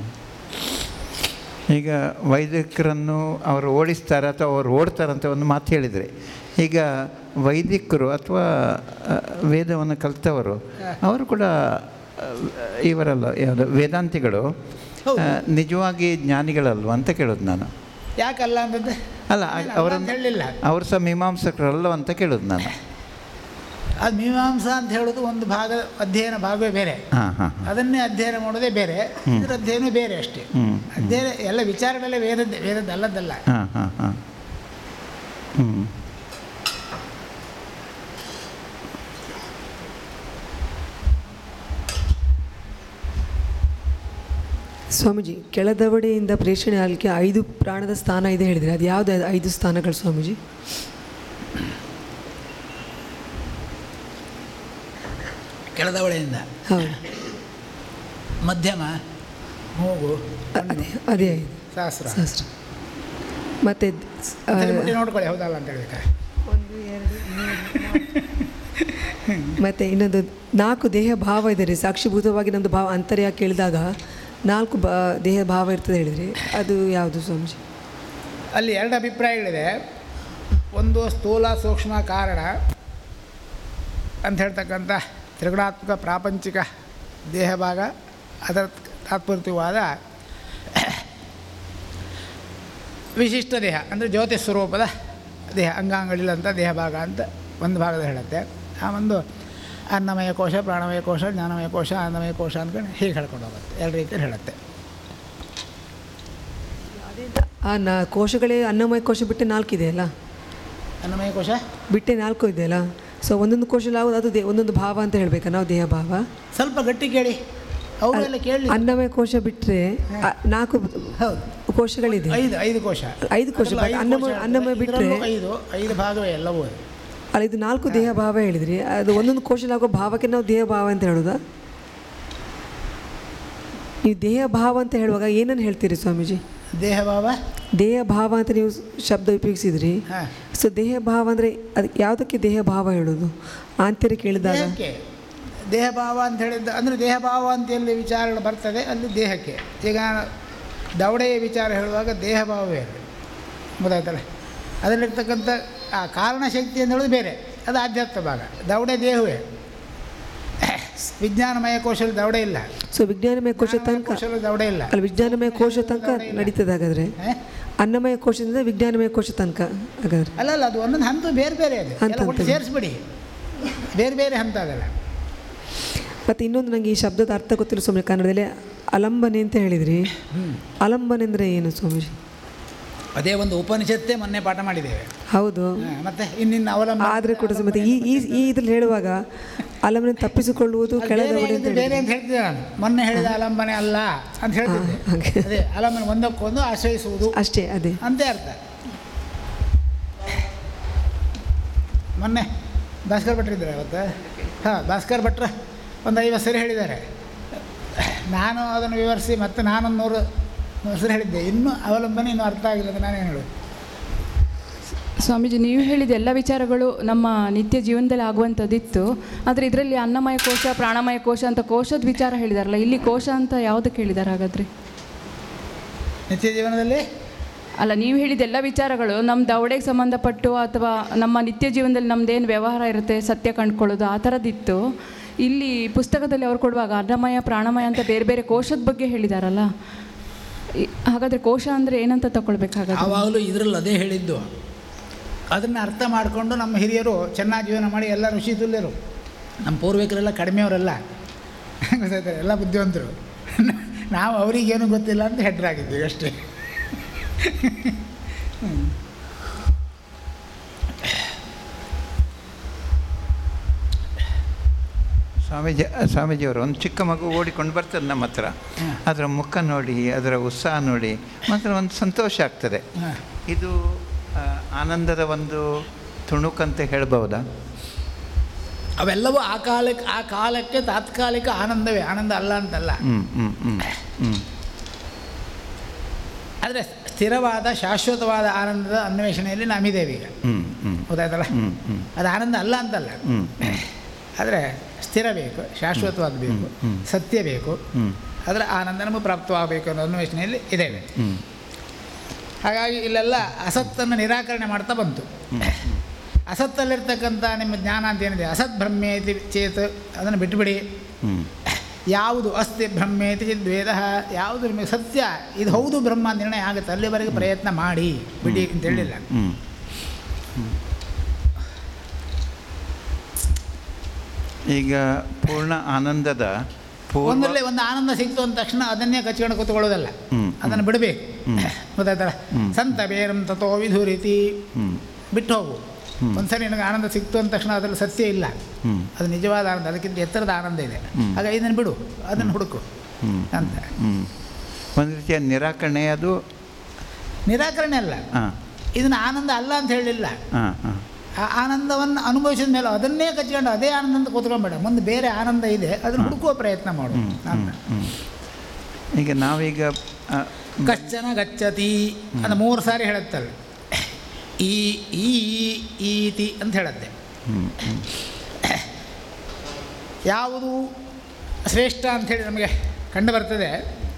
ಈಗ ವೈದಿಕರನ್ನು ಅವರು ಓಡಿಸ್ತಾರೆ ಅಥವಾ ಅವರು ಓಡ್ತಾರೆ ಅಂತ ಒಂದು ಮಾತು ಹೇಳಿದರೆ ಈಗ ವೈದಿಕರು ಅಥವಾ ಆ, ವೇದವನ್ನು ಕಲಿತವರು ಅವರು ಕೂಡ ಆ, ಇವರಲ್ಲ ಯಾವುದು ವೇದಾಂತಿಗಳು ಹೌದು. ಆ, ನಿಜವಾಗಿ ಜ್ಞಾನಿಗಳಲ್ವ ಅಂತ ಕೇಳೋದು ನಾನು ಯಾಕಲ್ಲ ಅಂತಂದ್ರೆ ಅಲ್ಲ ಅಂತ ಅವರನ್ನು ಹೇಳಲಿಲ್ಲ ಅವರು ಸಹ ಮೀಮಾಂಸಕರಲ್ಲ ಅಂತ ಕೇಳೋದು ನಾನು ಅದು ಮೀಮಾಂಸಾ ಅಂತ ಹೇಳೋದು ಒಂದು ಭಾಗ ಅಧ್ಯಯನ ಭಾಗವೇ ಬೇರೆ ಹಾಂ ಹಾಂ ಅದನ್ನೇ ಅಧ್ಯಯನ ಮಾಡೋದೇ ಬೇರೆ ಇದ್ರ ಅಧ್ಯಯನ ಬೇರೆ ಅಷ್ಟೇ ಹ್ಮ್. ಅಧ್ಯಯನ ಎಲ್ಲ ವಿಚಾರಗಳೇ ಬೇರೆದ್ದೇ ಬೇರೆದ್ದು ಅಲ್ಲದಲ್ಲ ಹಾಂ ಹಾಂ ಹಾಂ ಹ್ಞೂ ಸ್ವಾಮೀಜಿ ಕೆಳದವಡೆಯಿಂದ ಪ್ರೇಷಣೆ ಆಗಲಿಕ್ಕೆ ಐದು ಪ್ರಾಣದ ಸ್ಥಾನ ಇದೆ ಹೇಳಿದರೆ ಅದು ಯಾವುದು ಐದು ಸ್ಥಾನಗಳು ಸ್ವಾಮೀಜಿ ಕೆಳದವಳೆಯಿಂದ ಹೌದು ಮಧ್ಯಮ ಮೂಗು ಅ- ಅದೇ ಅದೇ ಐದು ಸಹಸ್ರ ಸಹಸ್ರ ಮತ್ತು ಸರಿ ಮುಟ್ಟಿ ನೋಡ್ಕೊಳ್ಳಿ ಹೌದಲ್ಲ ಅಂತ ಹೇಳ್ಬೇಕಾರೆ ಮತ್ತು ಇನ್ನೊಂದು ನಾಲ್ಕು ದೇಹ ಭಾವ ಇದೆ ರೀ ಸಾಕ್ಷಿಭೂತವಾಗಿ ನಮ್ಮದು ಭಾವ ಅಂತರ್ಯ ಕೇಳಿದಾಗ ನಾಲ್ಕು ಬಾ ದೇಹ ಭಾವ ಇರ್ತದೆ ಹೇಳಿದ್ರಿ ಅದು ಯಾವುದು ಸ್ವಾಮೀಜಿ ಅಲ್ಲಿ ಎರಡು ಅಭಿಪ್ರಾಯಗಳಿದೆ ಒಂದು ಸ್ಥೂಲ ಸೂಕ್ಷ್ಮ ಕಾರಣ ಅಂತ ಹೇಳ್ತಕ್ಕಂಥ ತ್ರಿಗುಣಾತ್ಮಕ ಪ್ರಾಪಂಚಿಕ ದೇಹ ಭಾಗ ಅದರ ತಾತ್ಪರ್ಯವಾದ ವಿಶಿಷ್ಟ ದೇಹ ಅಂದರೆ ಜ್ಯೋತಿ ಸ್ವರೂಪದ ದೇಹ ಅಂಗಾಂಗಗಳಿಲ್ಲಂಥ ದೇಹ ಭಾಗ ಅಂತ ಒಂದು ಭಾಗದ ಹೇಳುತ್ತೆ ಆ ಒಂದು ಅನ್ನಮಯ ಕೋಶ ಪ್ರಾಣಮಯ ಕೋಶ ಜ್ಞಾನಮಯ ಕೋಶ ಅನ್ನಮಯ ಕೋಶ ಅಂದ್ಕೊಂಡು ಹೀಗೆ ಹೇಳ್ಕೊಂಡು ಹೋಗುತ್ತೆ ಎರಡು ರೀತಿಯಲ್ಲಿ ಹೇಳುತ್ತೆ ಆ ನಾ ಕೋಶಗಳೇ ಅನ್ನಮಯ ಕೋಶ ಬಿಟ್ಟೆ ನಾಲ್ಕು ಇದೆಯಲ್ಲ ಅನ್ನಮಯ ಕೋಶ ಬಿಟ್ಟೆ ನಾಲ್ಕು ಇದೆಯಲ್ಲ ಸೊ ಒಂದೊಂದು ಕೋಶ ಯಾವುದು ಅದು ದೇ ಒಂದೊಂದು ಭಾವ ಅಂತ ಹೇಳಬೇಕಾ ನಾವು ದೇಹ ಭಾವ ಸ್ವಲ್ಪ ಗಟ್ಟಿ ಕೇಳಿ ಅವರೆಲ್ಲ ಕೇಳಿ ಅನ್ನಮಯ ಕೋಶ ಬಿಟ್ಟರೆ ನಾಲ್ಕು ಹೌದು ಕೋಶಗಳಿದೆ ಐದು ಐದು ಕೋಶ ಐದು ಕೋಶ, ಅದ್ರಲ್ಲಿ but ಐದು ಅನ್ನಮಯ- ಕೋಶ ಅನ್ನಮಯ ಇರ್ತದೆ. ಬಿಟ್ರೆ- ಇದ್ರಲ್ಲೂ ಐದು ಐದು ಭಾಗವೇ ಎಲ್ಲವೂ ಅಲ್ಲ ಇದು ನಾಲ್ಕು ದೇಹ ಭಾವ ಹೇಳಿದ್ರಿ ಅದು ಒಂದೊಂದು ಕೋಶಲಾಗೋ ಭಾವಕ್ಕೆ ನಾವು ದೇಹ ಭಾವ ಅಂತ ಹೇಳೋದಾ ನೀವು ದೇಹ ಭಾವ ಅಂತ ಹೇಳುವಾಗ ಏನನ್ನು ಹೇಳ್ತೀರಿ ಸ್ವಾಮೀಜಿ ದೇಹ ಭಾವ ದೇಹ ಭಾವ ಅಂತ ನೀವು ಶಬ್ದ ಉಪಯೋಗಿಸಿದ್ರಿ ಹಾಂ ಸೊ ದೇಹ ಭಾವ ಅಂದರೆ ಅದು ಯಾವುದಕ್ಕೆ ದೇಹ ಭಾವ ಹೇಳೋದು ಆಂತರ್ಯ ಕೇಳಿದಾಗ ದೇಹಕ್ಕೆ ದೇಹ ಭಾವ ಅಂತ ಹೇಳಿದ್ದ ಅಂದರೆ ದೇಹ ಭಾವ ಅಂತ ಎಲ್ಲಿ ವಿಚಾರಗಳು ಬರ್ತದೆ ಅಲ್ಲಿ ದೇಹಕ್ಕೆ ಈಗ ದವಡೆಯ ವಿಚಾರ ಹೇಳುವಾಗ ದೇಹ ಭಾವವೇ ಅದು. ಗೊತ್ತಾಯ್ತಲ್ಲ ಅದರಲ್ಲಿರ್ತಕ್ಕಂಥ ಆ ಕಾರಣಶಕ್ತಿ ಅಂತ ಹೇಳೋದು ಬೇರೆ ಅದು ಆಧ್ಯಾತ್ಮ ಭಾಗ ದವಡೆ ದೇಹವೇ ವಿಜ್ಞಾನಮಯ ಕೋಶದಲ್ಲಿ ದವಡೆ ಇಲ್ಲ ಸೊ ವಿಜ್ಞಾನಮಯ ಕೋಶ ತನಕ ಕೋಶದಲ್ಲಿ ದವಡೆ ಇಲ್ಲ ಅಲ್ಲ ವಿಜ್ಞಾನಮಯ ಕೋಶ ತನಕ ನಡೀತದೆ ಹಾಗಾದರೆ ಹ? ಅನ್ನಮಯ ಕೋಶದಿಂದ ವಿಜ್ಞಾನಮಯ ಕೋಶ ತನಕ ಹಾಗಾದರೆ ಅಲ್ಲ ಅಲ್ಲ ಅದು ಒಂದೊಂದು ಹಂತ ಬೇರೆ ಬೇರೆ ಅದು ಹಂತ ಎಲ್ಲ ಒಟ್ಟು ಹಂತ. ಸೇರಿಸ್ಬಿಡಿ ಬೇರೆ ಬೇರೆ ಹಂತ ಅದಲ್ಲ ಮತ್ತು ಇನ್ನೊಂದು ನನಗೆ ಈ ಶಬ್ದದ ಅರ್ಥ ಗೊತ್ತಿಲ್ಲ ಸ್ವಾಮಿ ಕನ್ನಡದಲ್ಲಿ ಅಲಂಬನೆ ಅಂತ ಹೇಳಿದ್ರಿ ಅಲಂಬನೆ ಅಂದರೆ ಏನು ಸ್ವಾಮೀಜಿ ಅದೇ ಒಂದು ಉಪನಿಷತ್ತೇ ಮೊನ್ನೆ ಪಾಠ ಮಾಡಿದ್ದೇವೆ ಹೌದು ಹ, ಮತ್ತೆ ಇನ್ನಿನ್ನು ಅವಲಂಬನೆ ಆದರೆ ಕೂಡ ಸಮೇತ ಈ ಈ ಈ ಇದ್ರಲ್ಲಿ ಹೇಳುವಾಗ ಅಲಂಬನೆ ತಪ್ಪಿಸಿಕೊಳ್ಳುವುದು ಅದು ಕೆಳದ ಬೇರೆ ಒಡೆ ಅಂತ ಆಗಿದ್ದು ಬೇರೆ ಹೇಳಿದ್ರಿ. ಅಂತ ಹೇಳ್ತಿದ್ದೆ ನಾನು ಮೊನ್ನೆ ಹೇಳಿದ ಅಲಂಬನೆ ಅಲ್ಲ ಅಂತ ಹೇಳ್ತಿದ್ದೆ ಹಾಗೆ. ಅದೇ ಅಲಂಬನೆ ಒಂದಕ್ಕೊಂದು ಆಶ್ರಯಿಸುವುದು ಅಷ್ಟೇ ಅದೇ ಅಂತೆ ಅರ್ಥ ಮೊನ್ನೆ ಭಾಸ್ಕರ್ ಭಟ್ರು ಇದ್ದಾರೆ ಅವತ್ತು ಹಾಂ ಭಾಸ್ಕರ್ ಭಟ್ರ ಒಂದು ಐವತ್ತು ಸರಿ ಹೇಳಿದ್ದಾರೆ ನಾನು ಅದನ್ನು ವಿವರಿಸಿ ಮತ್ತೆ ನಾನೊಂದು ನೂರು ನೂರು ಸರಿ ಹೇಳಿದ್ದೆ ಇನ್ನೂ ಅವಲಂಬನೆ ಇನ್ನೂ ಅರ್ಥ ಆಗಿಲ್ಲ ಅಂತ ನಾನೇನು ಹೇಳೋದು ಸ್ವಾಮೀಜಿ ನೀವು ಹೇಳಿದ ಎಲ್ಲ ವಿಚಾರಗಳು ನಮ್ಮ ನಿತ್ಯ ಜೀವನದಲ್ಲಿ ಆಗುವಂಥದ್ದಿತ್ತು ಆದರೆ ಇದರಲ್ಲಿ ಅನ್ನಮಯ ಕೋಶ ಪ್ರಾಣಮಯ ಕೋಶ ಅಂತ ಕೋಶದ ವಿಚಾರ ಹೇಳಿದಾರಲ್ಲ ಇಲ್ಲಿ ಕೋಶ ಅಂತ ಯಾವುದಕ್ಕೆ ಹೇಳಿದ್ದಾರೆ ಹಾಗಾದರೆ ನಿತ್ಯ ಜೀವನದಲ್ಲಿ ಅಲ್ಲ ನೀವು ಹೇಳಿದ ಎಲ್ಲ ವಿಚಾರಗಳು ನಮ್ಮ ದವಡೆಗೆ ಸಂಬಂಧಪಟ್ಟು ಅಥವಾ ನಮ್ಮ ನಿತ್ಯ ಜೀವನದಲ್ಲಿ ನಮ್ಮದೇನು ವ್ಯವಹಾರ ಇರುತ್ತೆ ಸತ್ಯ ಕಂಡುಕೊಳ್ಳೋದು ಆ ಥರದ್ದಿತ್ತು ಇಲ್ಲಿ ಪುಸ್ತಕದಲ್ಲಿ ಅವ್ರು ಕೊಡುವಾಗ ಅನ್ನಮಯ ಪ್ರಾಣಮಯ ಅಂತ ಬೇರೆ ಬೇರೆ ಕೋಶದ ಬಗ್ಗೆ ಹೇಳಿದಾರಲ್ಲ ಈ- ಹಾಗಾದರೆ ಕೋಶ ಅಂದರೆ ಏನಂತ ತಗೊಳ್ಬೇಕಾಗತ್ತೆ ಆವಾಗಲೂ ಇದರಲ್ಲಿ ಅದೇ ಹೇಳಿದ್ದು ಅದನ್ನು ಅರ್ಥ ಮಾಡಿಕೊಂಡು ನಮ್ಮ ಹಿರಿಯರು ಚೆನ್ನಾಗಿ ಜೀವನ ಮಾಡಿ ಎಲ್ಲ ಋಷಿ ತುಲ್ಯರು ನಮ್ಮ ಪೂರ್ವಿಕರೆಲ್ಲ ಕಡಿಮೆಯವರೆಲ್ಲ ಗೊತ್ತಾಯ್ತಾರೆ ಎಲ್ಲ ಬುದ್ಧಿವಂತರು ನಾವು ಅವರಿಗೇನು ಗೊತ್ತಿಲ್ಲ ಅಂತ ಹೆಡ್ರಾಗಿದ್ದೀವಿ ಅಷ್ಟೇ ಸ್ವಾಮೀಜಿ ಸ್ವಾಮೀಜಿಯವರು ಒಂದು ಚಿಕ್ಕ ಮಗು ಓಡಿಕೊಂಡು ಬರ್ತದೆ ನಮ್ಮ ಹತ್ರ ಅದರ ಮುಖ ನೋಡಿ ಅದರ ಉತ್ಸಾಹ ನೋಡಿ ಮಾತ್ರ ಒಂದು ಸಂತೋಷ ಆಗ್ತದೆ ಹಾಂ ಇದು ಆ, ಆನಂದದ ಒಂದು ತುಣುಕಂತ ಹೇಳ್ಬೋದಾ ಅವೆಲ್ಲವೂ ಆ ಕಾಲಕ್ಕೆ ಆ ಕಾಲಕ್ಕೆ ತಾತ್ಕಾಲಿಕ ಆನಂದವೇ ಆನಂದ ಅಲ್ಲ ಅಂತಲ್ಲ ಹ್ಞೂ ಹ್ಞೂ ಹ್ಞೂ ಹ್ಞೂ ಆದರೆ ಸ್ಥಿರವಾದ ಶಾಶ್ವತವಾದ ಆನಂದದ ಅನ್ವೇಷಣೆಯಲ್ಲಿ ನಾವಿದ್ದೇವೆ ಈಗ ಹ್ಞೂ ಹ್ಞೂ ಗೊತ್ತಾಯ್ತಲ್ಲ ಹ್ಞೂ ಹ್ಞೂ ಅದು ಆನಂದ ಅಲ್ಲ ಅಂತಲ್ಲ ಹ್ಞೂ ಆದರೆ ಸ್ಥಿರ ಬೇಕು ಶಾಶ್ವತವಾದ ಬೇಕು ಹ್ಮ್. ಸತ್ಯ ಬೇಕು ಹ್ಞೂ ಅದರ ಆನಂದ ನಮಗೆ ಪ್ರಾಪ್ತವಾಗಬೇಕು ಅನ್ನೋ ಅನ್ವೇಷಣೆಯಲ್ಲಿ ಇದ್ದೇವೆ ಹ್ಞೂ ಹಾಗಾಗಿ ಇಲ್ಲೆಲ್ಲ ಅಸತ್ತನ್ನು ನಿರಾಕರಣೆ ಮಾಡ್ತಾ ಬಂತು ಅಸತ್ತಲ್ಲಿರ್ತಕ್ಕಂಥ ನಿಮ್ಮ ಜ್ಞಾನ ಅಂತ ಏನಿದೆ ಅಸತ್ ಬ್ರಹ್ಮೇತಿ ಚೇತ್ ಅದನ್ನು ಬಿಟ್ಟುಬಿಡಿ ಹ್ಞೂ ಯಾವುದು ಅಸ್ತಿ ಬ್ರಹ್ಮೇತಿ ಚಿದ್ವೇದ ಯಾವುದು ನಿಮಗೆ ಸತ್ಯ ಇದು ಹೌದು ಬ್ರಹ್ಮ ಅಂತ ನಿರ್ಣಯ ಆಗುತ್ತೆ ಅಲ್ಲಿವರೆಗೆ ಪ್ರಯತ್ನ ಮಾಡಿ ಬಿಡಿ ಅಂತ ಹೇಳಿಲ್ಲ ಹ್ಞೂ ಈಗ ಪೂರ್ಣ ಆನಂದದ ಪೂರ್ವ ಒಂದರಲ್ಲಿ ಒಂದು ಆನಂದ ಸಿಕ್ತು ಅಂದ ತಕ್ಷಣ ಅದನ್ನೇ ಕಚ್ಕೊಂಡು ಕೂತ್ಕೊಳ್ಳೋದಲ್ಲ ಹ್ಮ್. ಅದನ್ನು ಬಿಡಬೇಕು ಗೊತ್ತಾಯ್ತಲ್ಲ ಸಂತ ಬೇರಂ ತಥೋ ವಿಧು ರೀತಿ ಹ್ಮ್. ಬಿಟ್ಟು ಹೋಗು ಒಂದ್ಸರಿ ನಿನಗೆ ಆನಂದ ಸಿಕ್ತು ಅಂದ ತಕ್ಷಣ ಅದರಲ್ಲಿ ಸತ್ಯ ಇಲ್ಲ ಹ್ಮ್. ಅದು ನಿಜವಾದ ಆನಂದ ಅದಕ್ಕಿಂತ ಎತ್ತರದ ಆನಂದ ಇದೆ ಆಗ ಇದನ್ನು ಬಿಡು ಅದನ್ನು ಹುಡುಕು ಹ್ಮ್. ಅಂತ ಹ್ಞೂ ಒಂದು ರೀತಿಯ ನಿರಾಕರಣೆ ಅದು ನಿರಾಕರಣೆ ಅಲ್ಲ ಹಾಂ ಇದನ್ನು ಆನಂದ ಅಲ್ಲ ಅಂತ ಹೇಳಲಿಲ್ಲ ಹಾಂ ಹಾಂ ಆ ಆನಂದವನ್ನು ಅನುಭವಿಸಿದ ಮೇಲೆ ಅದನ್ನೇ ಕಚ್ಕೊಂಡು ಅದೇ ಆನಂದ ಅಂತ ಕೂತ್ಕೊಂಬೇಡ ಮುಂದೆ ಬೇರೆ ಆನಂದ ಇದೆ ಅದನ್ನು ಹುಡುಕುವ ಪ್ರಯತ್ನ ಮಾಡು ಅಂತ ಈಗ ನಾವೀಗ ಆ, ಕಶ್ಚನ ಗಚ್ಚತಿ ಅಂತ ಮೂರು ಸಾರಿ ಹೇಳುತ್ತಲ್ಲ ಈ ಈ ಈತಿ ಅಂತ ಹೇಳುತ್ತೆ ಹ್ಮ್, ಹ್ಮ್. ಯಾವುದು ಶ್ರೇಷ್ಠ ಅಂಥೇಳಿ ನಮಗೆ ಕಂಡು ಬರ್ತದೆ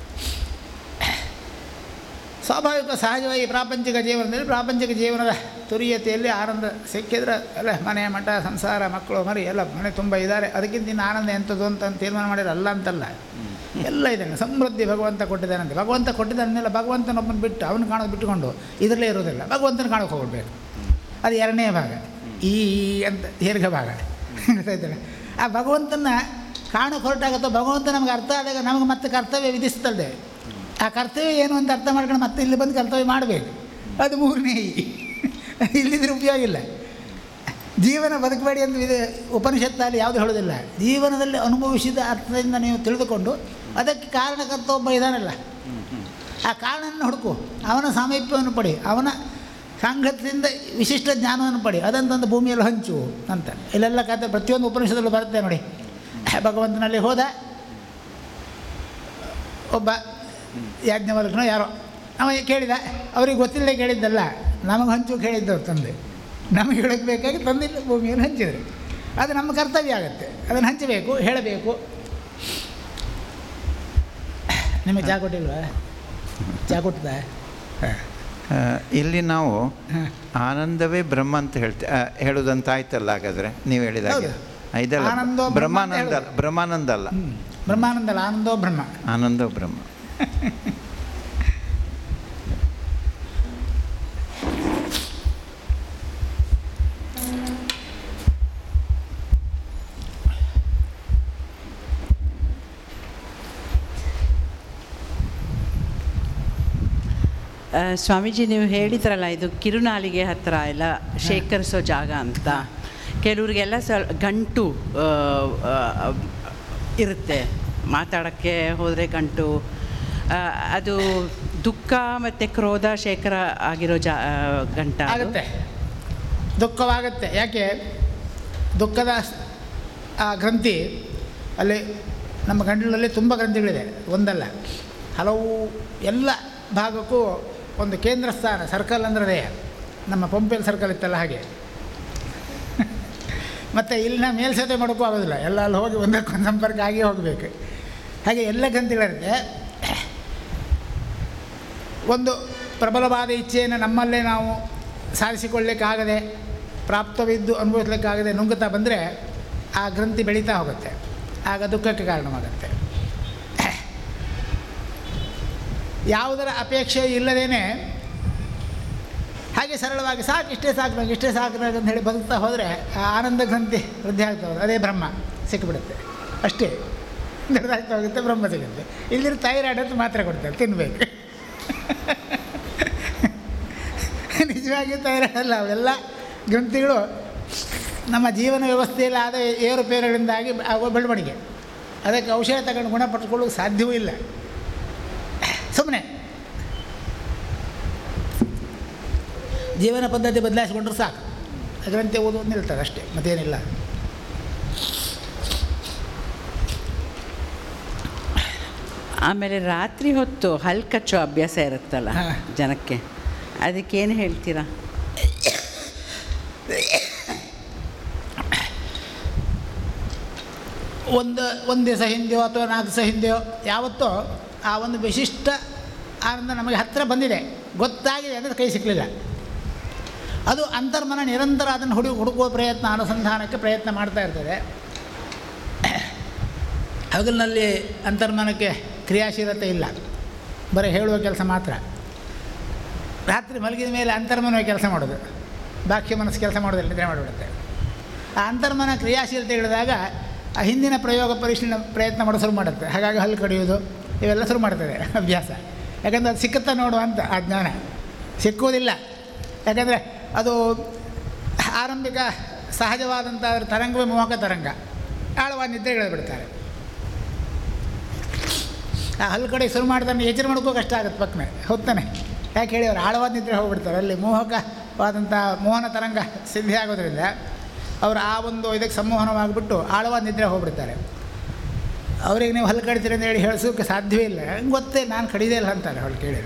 ಸ್ವಾಭಾವಿಕ ಸಹಜವಾಗಿ ಪ್ರಾಪಂಚಿಕ ಜೀವನದಲ್ಲಿ ಪ್ರಾಪಂಚಿಕ ಜೀವನದ ತುರಿಯತೆಯಲ್ಲಿ ಆನಂದ ಸಿಕ್ಕಿದ್ರೆ ಅಲ್ಲ ಮನೆ ಮಠ ಸಂಸಾರ ಮಕ್ಕಳು ಮರಿ ಎಲ್ಲ ಮನೆ ತುಂಬ ಇದ್ದಾರೆ ಅದಕ್ಕಿಂತ ಇನ್ನು ಆನಂದ ಎಂಥದ್ದು ಅಂತ ತೀರ್ಮಾನ ಮಾಡಿದ್ರೆ ಅಲ್ಲ ಅಂತಲ್ಲ ಎಲ್ಲ ಇದೆ ಸಮೃದ್ಧಿ ಭಗವಂತ ಕೊಟ್ಟಿದ್ದಾನಂತೆ ಭಗವಂತ ಕೊಟ್ಟಿದ್ದಾದ್ಮೇಲೆ ಭಗವಂತನೊಬ್ಬನ ಬಿಟ್ಟು ಅವನು ಕಾಣೋದು ಬಿಟ್ಟುಕೊಂಡು ಇದರಲ್ಲೇ ಇರೋದಿಲ್ಲ ಭಗವಂತನ ಕಾಣೋಕೆ ಹೋಗ್ಬಿಡ್ಬೇಕು ಅದು ಎರಡನೇ ಭಾಗ ಈ ಅಂತ ದೀರ್ಘ ಭಾಗ ಗೊತ್ತಾಯ್ತಲ್ಲ ಆ ಭಗವಂತನ ಕಾಣೋಕೆ ಹೊರಟಾಗತ್ತೋ ಭಗವಂತ ನಮಗೆ ಅರ್ಥ ಆದಾಗ ನಮಗೆ ಮತ್ತೆ ಕರ್ತವ್ಯ ವಿಧಿಸ್ತದೆ ಆ ಕರ್ತವ್ಯ ಏನು ಅಂತ ಅರ್ಥ ಮಾಡ್ಕೊಂಡು ಮತ್ತೆ ಇಲ್ಲಿ ಬಂದು ಕರ್ತವ್ಯ ಮಾಡಬೇಕು ಅದು ಮೂರನೇ ಈ ಇಲ್ಲಿದ್ರೆ ಉಪಯೋಗ ಇಲ್ಲ ಜೀವನ ಬದುಕಬೇಡಿ ಅಂತ ಇದು ಉಪನಿಷತ್ತಲ್ಲಿ ಯಾವುದು ಹೇಳೋದಿಲ್ಲ ಜೀವನದಲ್ಲಿ ಅನುಭವಿಸಿದ ಅರ್ಥದಿಂದ ನೀವು ತಿಳಿದುಕೊಂಡು ಅದಕ್ಕೆ ಕಾರಣಕರ್ತ ಒಬ್ಬ ಇದ್ದಾನಲ್ಲ ಆ ಕಾರಣವನ್ನು ಹುಡುಕು ಅವನ ಸಾಮೀಪ್ಯವನ್ನು ಪಡಿ ಅವನ ಸಾಂಗತ್ಯದಿಂದ ವಿಶಿಷ್ಟ ಜ್ಞಾನವನ್ನು ಪಡಿ ಅದಂತಂದು ಭೂಮಿಯಲ್ಲಿ ಹಂಚು ಅಂತ ಇಲ್ಲೆಲ್ಲ ಕತೆ ಪ್ರತಿಯೊಂದು ಉಪನಿಷತ್ತಲ್ಲೂ ಬರುತ್ತೆ ನೋಡಿ ಭಗವಂತನಲ್ಲಿ ಹೋದ ಒಬ್ಬ ಯಾಜ್ಞವಲ್ಕನೋ ಯಾರೋ ಅವ ಕೇಳಿದ ಅವ್ರಿಗೆ ಗೊತ್ತಿಲ್ಲದೆ ಕೇಳಿದ್ದಲ್ಲ ನಮಗೆ ಹಂಚು ಕೇಳಿದ್ದವ್ರು ತಂದೆ ನಮಗೆ ಹೇಳಕ್ಕೆ ಬೇಕಾಗಿ ತಂದಿಲ್ಲ ಭೂಮಿಯನ್ನು ಹಂಚಿದ್ರು ಅದು ನಮ್ಮ ಕರ್ತವ್ಯ ಆಗುತ್ತೆ ಅದನ್ನು ಹಂಚಬೇಕು ಹೇಳಬೇಕು ನಿಮಗೆ ಚಾ ಕೊಟ್ಟಿಲ್ವಾ ಚಾ ಕೊಟ್ಟದ ಆ, ಇಲ್ಲಿ ನಾವು ಆನಂದವೇ ಬ್ರಹ್ಮ ಅಂತ ಹೇಳ್ತೆ ಆ, ಹೇಳುದಂತ ಆಯ್ತಲ್ಲ ಹಾಗಾದ್ರೆ ನೀವು ಹೇಳಿದಾಗ ಹೌದು. ಇದಲ್ಲ ಆನಂದೋ ಬ್ರಹ್ಮ ಅಂತ ಬ್ರಹ್ಮಾನಂದ ಹೇಳೋದು. ಬ್ರಹ್ಮಾನಂದ ಅಲ್ಲ ಬ್ರಹ್ಮಾನಂದ ಅಲ್ಲ ಆನಂದೋ ಬ್ರಹ್ಮ ಆನಂದೋ ಬ್ರಹ್ಮ ಆ, ಸ್ವಾಮೀಜಿ ನೀವು ಹೇಳಿದ್ರಲ್ಲ ಇದು ಕಿರುನಾಲಿಗೆ ಹತ್ತಿರ ಎಲ್ಲ ಶೇಖರಿಸೋ ಜಾಗ ಅಂತ ಕೆಲವ್ರಿಗೆಲ್ಲ ಸ್ವಲ್ ಗಂಟು ಆ, ಆ, ಇರುತ್ತೆ ಮಾತಾಡೋಕ್ಕೆ ಹೋದರೆ ಗಂಟು ಆ, ಅದು ದುಃಖ ಮತ್ತು ಕ್ರೋಧ ಶೇಖರ ಆಗಿರೋ ಜಾ ಆ, ಗಂಟ ಅದು? ಆಗುತ್ತೆ ದುಃಖವಾಗುತ್ತೆ ಯಾಕೆ ದುಃಖದ ಸ್- ಆ ಗ್ರಂಥಿ ಅಲ್ಲಿ ನಮ್ಮ ಗಂಟಲಲ್ಲಿ ತುಂಬ ಗ್ರಂಥಿಗಳಿದೆ ಒಂದಲ್ಲ ಹಲವು ಎಲ್ಲ ಭಾಗಕ್ಕೂ ಒಂದು ಕೇಂದ್ರ ಸ್ಥಾನ ಸರ್ಕಲ್ ಅಂದ್ರೆ ಅದೇ ನಮ್ಮ ಪಂಪೆಲ್ ಸರ್ಕಲ್ ಇತ್ತಲ್ಲ ಹಾಗೆ ಮತ್ತು ಇಲ್ಲಿನ ಮೇಲ್ಸೇತುವೆ ಮಾಡೋಕ್ಕೂ ಆಗೋದಿಲ್ಲ ಎಲ್ಲ ಅಲ್ಲಿ ಹೋಗಿ ಒಂದಕ್ಕೊಂದು ಸಂಪರ್ಕ ಆಗಿ ಹೋಗಬೇಕು ಹಾಗೆ ಎಲ್ಲ ಗ್ರಂಥಿಗಳಿರುತ್ತೆ ಒಂದು ಪ್ರಬಲವಾದ ಇಚ್ಛೆಯನ್ನು ನಮ್ಮಲ್ಲೇ ನಾವು ಸಾಧಿಸಿಕೊಳ್ಳಿಕ್ಕಾಗದೆ ಪ್ರಾಪ್ತವಿದ್ದು ಅನುಭವಿಸ್ಲಿಕ್ಕಾಗದೆ ನುಂಗುತ್ತಾ ಬಂದರೆ ಆ ಗ್ರಂಥಿ ಬೆಳೀತಾ ಹೋಗುತ್ತೆ ಆಗ ದುಃಖಕ್ಕೆ ಕಾರಣವಾಗುತ್ತೆ ಯಾವುದರ ಅಪೇಕ್ಷೆ ಇಲ್ಲದೇನೆ ಹಾಗೆ ಸರಳವಾಗಿ ಸಾಕು ಇಷ್ಟೇ ಸಾಕು ನಂಗೆ ಇಷ್ಟೇ ಸಾಕು ನಂಗೆ ಅಂತ ಹೇಳಿ ಬದುಕ್ತಾ ಹೋದರೆ ಆ ಆನಂದ ಗ್ರಂಥಿ ವೃದ್ಧಿ ಆಗ್ತಾ ಹೋಗುತ್ತೆ ಅದೇ ಬ್ರಹ್ಮ ಸಿಕ್ಕಿಬಿಡುತ್ತೆ ಅಷ್ಟೇ ದೊಡ್ಡದಾಗ್ತಾ ಹೋಗುತ್ತೆ ಬ್ರಹ್ಮ ಸಿಗುತ್ತೆ ಇಲ್ಲಿರೋ ಥೈರಾಯ್ಡ್ ಅಂತ ಮಾತ್ರೆ ಕೊಡ್ತಾರೆ ತಿನ್ನಬೇಕು ನಿಜವಾಗಿ ಥೈರಾಯ್ಡ್ ಅಲ್ಲ ಅವೆಲ್ಲ ಗ್ರಂಥಿಗಳು ನಮ್ಮ ಜೀವನ ವ್ಯವಸ್ಥೆಯಲ್ಲಿ ಆದ ಏರುಪೇರುಗಳಿಂದಾಗಿ ಆಗುವ ಬೆಳವಣಿಗೆ ಅದಕ್ಕೆ ಔಷಧ ತಗೊಂಡು ಗುಣಪಡಿಸ್ಕೊಳ್ಳೋಕೆ ಸಾಧ್ಯವೂ ಇಲ್ಲ ಸುಮ್ಮನೆ ಜೀವನ ಪದ್ಧತಿ ಬದಲಾಯಿಸಿಕೊಂಡ್ರೆ ಸಾಕು ಗ್ರಂಥಿ ಓದೋದು ನಿಲ್ತದೆ ಅಷ್ಟೇ ಮತ್ತೇನಿಲ್ಲ ಆಮೇಲೆ ರಾತ್ರಿ ಹೊತ್ತು ಹಲ್ ಕಚ್ಚೋ ಅಭ್ಯಾಸ ಇರುತ್ತಲ್ಲ ಹಾ. ಜನಕ್ಕೆ ಅದಕ್ಕೇನು ಹೇಳ್ತೀರಾ ಒಂದು ಒಂದು ದಿವಸ ಹಿಂದೆಯೋ ಅಥವಾ ನಾಲ್ಕು ದಿವಸ ಹಿಂದೆಯೋ ಯಾವತ್ತೋ ಆ ಒಂದು ವಿಶಿಷ್ಟ ಆನಂದ ನಮಗೆ ಹತ್ತಿರ ಬಂದಿದೆ ಗೊತ್ತಾಗಿದೆ ಅಂದರೆ ಕೈ ಸಿಕ್ಕಲಿಲ್ಲ ಅದು ಅಂತರ್ಮನ ನಿರಂತರ ಅದನ್ನು ಹುಡುಕಿ ಹುಡುಕುವ ಪ್ರಯತ್ನ ಅನುಸಂಧಾನಕ್ಕೆ ಪ್ರಯತ್ನ ಮಾಡ್ತಾ ಇರ್ತದೆ ಹಗಲಿನಲ್ಲಿ ಅಂತರ್ಮನಕ್ಕೆ ಕ್ರಿಯಾಶೀಲತೆ ಇಲ್ಲ ಬರೀ ಹೇಳುವ ಕೆಲಸ ಮಾತ್ರ ರಾತ್ರಿ ಮಲಗಿದ ಮೇಲೆ ಅಂತರ್ಮನವೇ ಕೆಲಸ ಮಾಡೋದು ಬಾಹ್ಯ ಮನಸ್ಸು ಕೆಲಸ ಮಾಡೋದಿಲ್ಲ ನಿದ್ರೆ ಮಾಡಿಬಿಡುತ್ತೆ ಆ ಅಂತರ್ಮನ ಕ್ರಿಯಾಶೀಲತೆ ಇಳಿದಾಗ ಆ ಹಿಂದಿನ ಪ್ರಯೋಗ ಪರಿಶೀಲನೆ ಪ್ರಯತ್ನ ಮಾಡೋ ಶುರು ಮಾಡುತ್ತೆ ಹಾಗಾಗಿ ಹಲ್ಲು ಕಡಿಯೋದು ಇವೆಲ್ಲ ಶುರು ಮಾಡ್ತದೆ ಅಭ್ಯಾಸ ಯಾಕಂದರೆ ಅದು ಸಿಕ್ಕುತ್ತಾ ನೋಡುವಂತ ಆ ಜ್ಞಾನ ಸಿಕ್ಕುವುದಿಲ್ಲ ಯಾಕಂದರೆ ಅದು ಆರಂಭಿಕ ಸಹಜವಾದಂಥ ಅದರ ತರಂಗವೇ ಮೋಹಕ ತರಂಗ ಆಳವಾದ ನಿದ್ರೆಗಳು ಬಿಡ್ತಾರೆ ಆ ಹಲ್ಲು ಕಡೆ ಶುರು ಮಾಡಿದ್ರೆ ಎಚ್ಚರ ಮಾಡ್ಕೋ ಕಷ್ಟ ಆಗುತ್ತೆ ಪಕ್ಕನೆ ಹೊತ್ತಾನೆ ಯಾಕೆ ಹೇಳಿ ಅವ್ರು ಆಳವಾದ ನಿದ್ರೆ ಹೋಗ್ಬಿಡ್ತಾರೆ ಅಲ್ಲಿ ಮೋಹಕವಾದಂಥ ಮೋಹನ ತರಂಗ ಸಿದ್ಧಿ ಆಗೋದ್ರಿಂದ ಅವರು ಆ ಒಂದು ಇದಕ್ಕೆ ಸಂಮೋಹನವಾಗಿಬಿಟ್ಟು ಆಳವಾದ ನಿದ್ರೆ ಹೋಗ್ಬಿಡ್ತಾರೆ ಅವ್ರಿಗೆ ನೀವು ಹಲ್ಲು ಕಡಿತೀರಿ ಅಂತ ಹೇಳಿ ಹೇಳಿಸೋಕ್ಕೆ ಸಾಧ್ಯವೇ ಇಲ್ಲ ನಂಗೆ ಗೊತ್ತೇ ನಾನು ಕಡಿದೇ ಇಲ್ಲ ಅಂತಾರೆ ಅವ್ರು ಕೇಳಿದ್ರು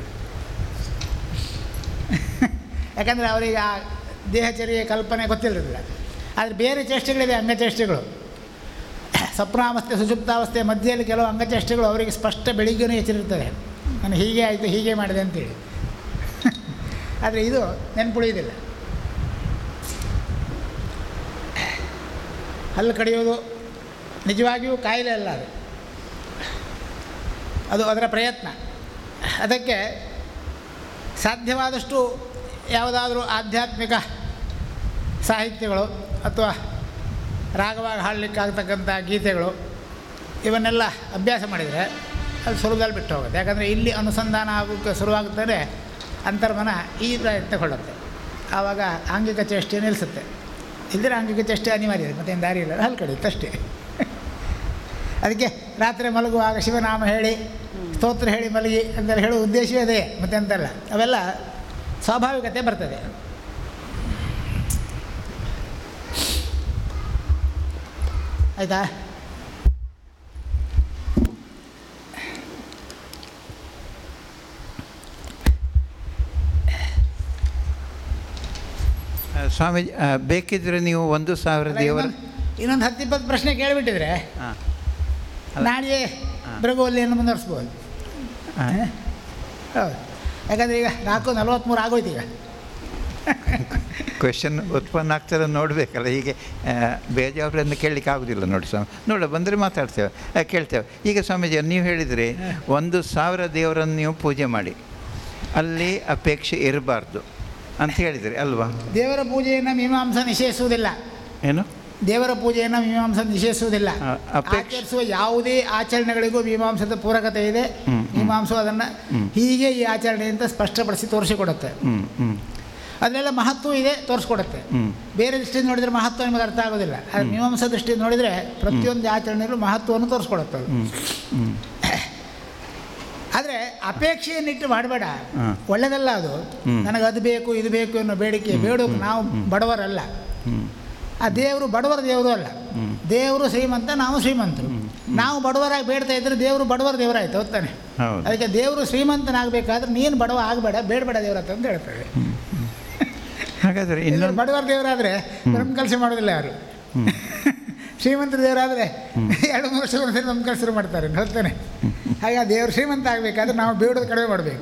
ಯಾಕಂದರೆ ಅವರಿಗೆ ಆ ದೇಹಚರ್ಯೆ ಕಲ್ಪನೆ ಗೊತ್ತಿಲ್ಲದಿಲ್ಲ ಆದರೆ ಬೇರೆ ಚೇಷ್ಟೆಗಳಿದೆ ಅಂಗಚೇಷ್ಟೆಗಳು ಸ್ವಪ್ನಾವಸ್ಥೆ ಸುಷುಪ್ತಾವಸ್ಥೆ ಮಧ್ಯೆಯಲ್ಲಿ ಕೆಲವು ಅಂಗಚೇಷ್ಟೆಗಳು ಅವರಿಗೆ ಸ್ಪಷ್ಟ ಬೆಳಿಗ್ಗೆನೂ ಎಚ್ಚರಿರ್ತದೆ ನಾನು ಹೀಗೆ ಆಯಿತು ಹೀಗೆ ಮಾಡಿದೆ ಅಂತೇಳಿ ಆದರೆ ಇದು ನೆನ್ಪುಳಿಯೋದಿಲ್ಲ ಹಲ್ಲು ಕಡಿಯೋದು ನಿಜವಾಗಿಯೂ ಕಾಯಿಲೆ ಅಲ್ಲ ಅದು ಅದು ಅದರ ಪ್ರಯತ್ನ ಅದಕ್ಕೆ ಸಾಧ್ಯವಾದಷ್ಟು ಯಾವುದಾದ್ರೂ ಆಧ್ಯಾತ್ಮಿಕ ಸಾಹಿತ್ಯಗಳು ಅಥವಾ ರಾಗವಾಗಿ ಹಾಡಲಿಕ್ಕಾಗ್ತಕ್ಕಂಥ ಗೀತೆಗಳು ಇವನ್ನೆಲ್ಲ ಅಭ್ಯಾಸ ಮಾಡಿದರೆ ಅದು ಸುಲಭದಲ್ಲಿ ಬಿಟ್ಟು ಹೋಗುತ್ತೆ ಯಾಕಂದರೆ ಇಲ್ಲಿ ಅನುಸಂಧಾನ ಆಗೋಕ್ಕೆ ಶುರುವಾಗುತ್ತದೆ ಅಂತರ್ಮನ ಈ ಪ್ರಯತ್ನಗೊಳ್ಳುತ್ತೆ ಆವಾಗ ಆಂಗಿಕ ಚೇಷ್ಟೆ ನಿಲ್ಲಿಸುತ್ತೆ ಇಲ್ಲದ್ರೆ ಆಂಗಿಕ ಚೇಷ್ಟೆ ಅನಿವಾರ್ಯ ಮತ್ತೇನು ದಾರಿ ಇಲ್ಲ ಹಲ್ಲು ಕಡಿಯುತ್ತೆ ಅಷ್ಟೇ ಅದಕ್ಕೆ ರಾತ್ರಿ ಮಲಗುವಾಗ ಶಿವನಾಮ ಹೇಳಿ ಸ್ತೋತ್ರ ಹೇಳಿ ಮಲಗಿ ಅಂತೆಲ್ಲ ಹೇಳೋ ಉದ್ದೇಶವೇ ಅದೇ ಮತ್ತೆ ಅಂತಲ್ಲ ಅವೆಲ್ಲ ಸ್ವಾಭಾವಿಕತೆ ಬರ್ತದೆ ಆಯಿತಾ ಆ, ಸ್ವಾಮೀಜಿ ಆ, ಬೇಕಿದ್ರೆ ನೀವು ಒಂದು ಸಾವಿರ ದೇವರ ಇನ್ನೊಂದು ಹತ್ತಿಪ್ಪತ್ತು ಪ್ರಶ್ನೆ ಕೇಳಿಬಿಟ್ಟಿದ್ರೆ ಹಾಂ ನಾಳೆಯೇ ಭೃಗುವಲ್ಲಿಯನ್ನು ಮುಂದುವರಿಸ್ಬೋದು ಹಾಂ ಹೌದು ಯಾಕಂದರೆ ಈಗ ನಾಲ್ಕು ನಲ್ವತ್ತ್ಮೂರು ಆಗೋಯ್ತು ಈಗ ಕ್ವೆಶನ್ ಉತ್ಪನ್ನ ಆಗ್ತದೆ ನೋಡಬೇಕಲ್ಲ ಹೀಗೆ ಆ, ಬೇಜವಾಬ್ದಾರಿಯಿಂದ ಕೇಳಲಿಕ್ಕೆ ಆಗೋದಿಲ್ಲ ನೋಡಿ ಸ್ವಾಮಿ ನೋಡ ಬಂದರೆ ಮಾತಾಡ್ತೇವೆ ಆ, ಕೇಳ್ತೇವೆ ಈಗ ಸ್ವಾಮೀಜಿ ನೀವು ಹೇಳಿದರೆ ಒಂದು ಸಾವಿರ ದೇವರನ್ನು ನೀವು ಪೂಜೆ ಮಾಡಿ ಅಲ್ಲಿ ಅಪೇಕ್ಷೆ ಇರಬಾರ್ದು ಅಂತ ಹೇಳಿದ್ರಿ ಅಲ್ವಾ ದೇವರ ಪೂಜೆಯನ್ನು ಮೀಮಾಂಸ ನಿಷೇಧಿಸುವುದಿಲ್ಲ ಏನು ದೇವರ ಪೂಜೆಯನ್ನು ಮೀಮಾಂಸ ನಿಷೇಧಿಸುವುದಿಲ್ಲ ಆ, ಅಪೇಕ್ಷೆ- ಆಚರಿಸುವ ಯಾವುದೇ ಆಚರಣೆಗಳಿಗೂ ಮೀಮಾಂಸದ ಪೂರಕತೆ ಇದೆ ಹ್ಮ್, ಹ್ಮ್. ಮೀಮಾಂಸ ಅದನ್ನು ಹೀಗೆ ಈ ಆಚರಣೆ ಅಂತ ಸ್ಪಷ್ಟಪಡಿಸಿ ತೋರಿಸಿಕೊಡುತ್ತೆ ಹ್ಞೂ ಹ್ಞೂ ಅದರೆಲ್ಲ ಮಹತ್ವ ಇದೆ ತೋರಿಸ್ಕೊಡುತ್ತೆ ಹ್ಮ್. ಬೇರೆ ದೃಷ್ಟಿಯಿಂದ ನೋಡಿದರೆ ಮಹತ್ವ ನಿಮಗೆ ಅರ್ಥ ಆಗೋದಿಲ್ಲ ಆದರೆ ಮೀಮಾಂಸ ದೃಷ್ಟಿಯಿಂದ ನೋಡಿದರೆ ಪ್ರತಿಯೊಂದು ಆಚರಣೆಯಲ್ಲೂ ಮಹತ್ವವನ್ನು ತೋರಿಸ್ಕೊಡುತ್ತೆ ಅದು ಹ್ಞೂ ಹ್ಞೂ ಆದರೆ ಅಪೇಕ್ಷೆಯನ್ನಿಟ್ಟು ಮಾಡಬೇಡ ಹಾಂ. ಒಳ್ಳೆಯದಲ್ಲ ಅದು ಹ್ಮ್. ನನಗೆ ಅದು ಬೇಕು ಇದು ಬೇಕು ಅನ್ನೋ ಬೇಡಿಕೆ ಬೇಡೋಕೆ ನಾವು ಬಡವರಲ್ಲ ಹ್ಞೂ ಆ ದೇವರು ಬಡವರ ದೇವರು ಅಲ್ಲ ಹ್ಮ್. ದೇವರು ಶ್ರೀಮಂತ ನಾವು ಶ್ರೀಮಂತರು ನಾವು ಬಡವರಾಗಿ ಬೇಡ್ತಾ ಇದ್ರೆ ದೇವರು ಬಡವರ ದೇವರಾಯ್ತು ಹೊತ್ತಾನೆ ಹೌದು ಅದಕ್ಕೆ ದೇವರು ಶ್ರೀಮಂತನಾಗಬೇಕಾದ್ರೆ ನೀನು ಬಡವ ಆಗಬೇಡ ಬೇಡಬೇಡ ದೇವರ ಹತ್ರ ಅಂತ ಹೇಳ್ತಾರೆ ಹಾಗಾದರೆ ಇನ್ನು ಇನ್ನೊಂದು ಬಡವರ ದೇವರಾದರೆ ನಮ್ಮ ಕೆಲಸ ಮಾಡೋದಿಲ್ಲ ಯಾರು ಶ್ರೀಮಂತರ ದೇವರಾದರೆ ಎರಡು ಮೂರು ವರ್ಷ ಒಂದ್ಸರಿ ನಮ್ಮ ಕೆಲಸ ಶುರು ಮಾಡ್ತಾರೆ ಹೇಳ್ತಾನೆ ಹಾಗೆ ಆ ದೇವರು ಶ್ರೀಮಂತ ಆಗಬೇಕಾದ್ರೆ ನಾವು ಬೇಡೋದು ಕಡಿಮೆ ಮಾಡಬೇಕು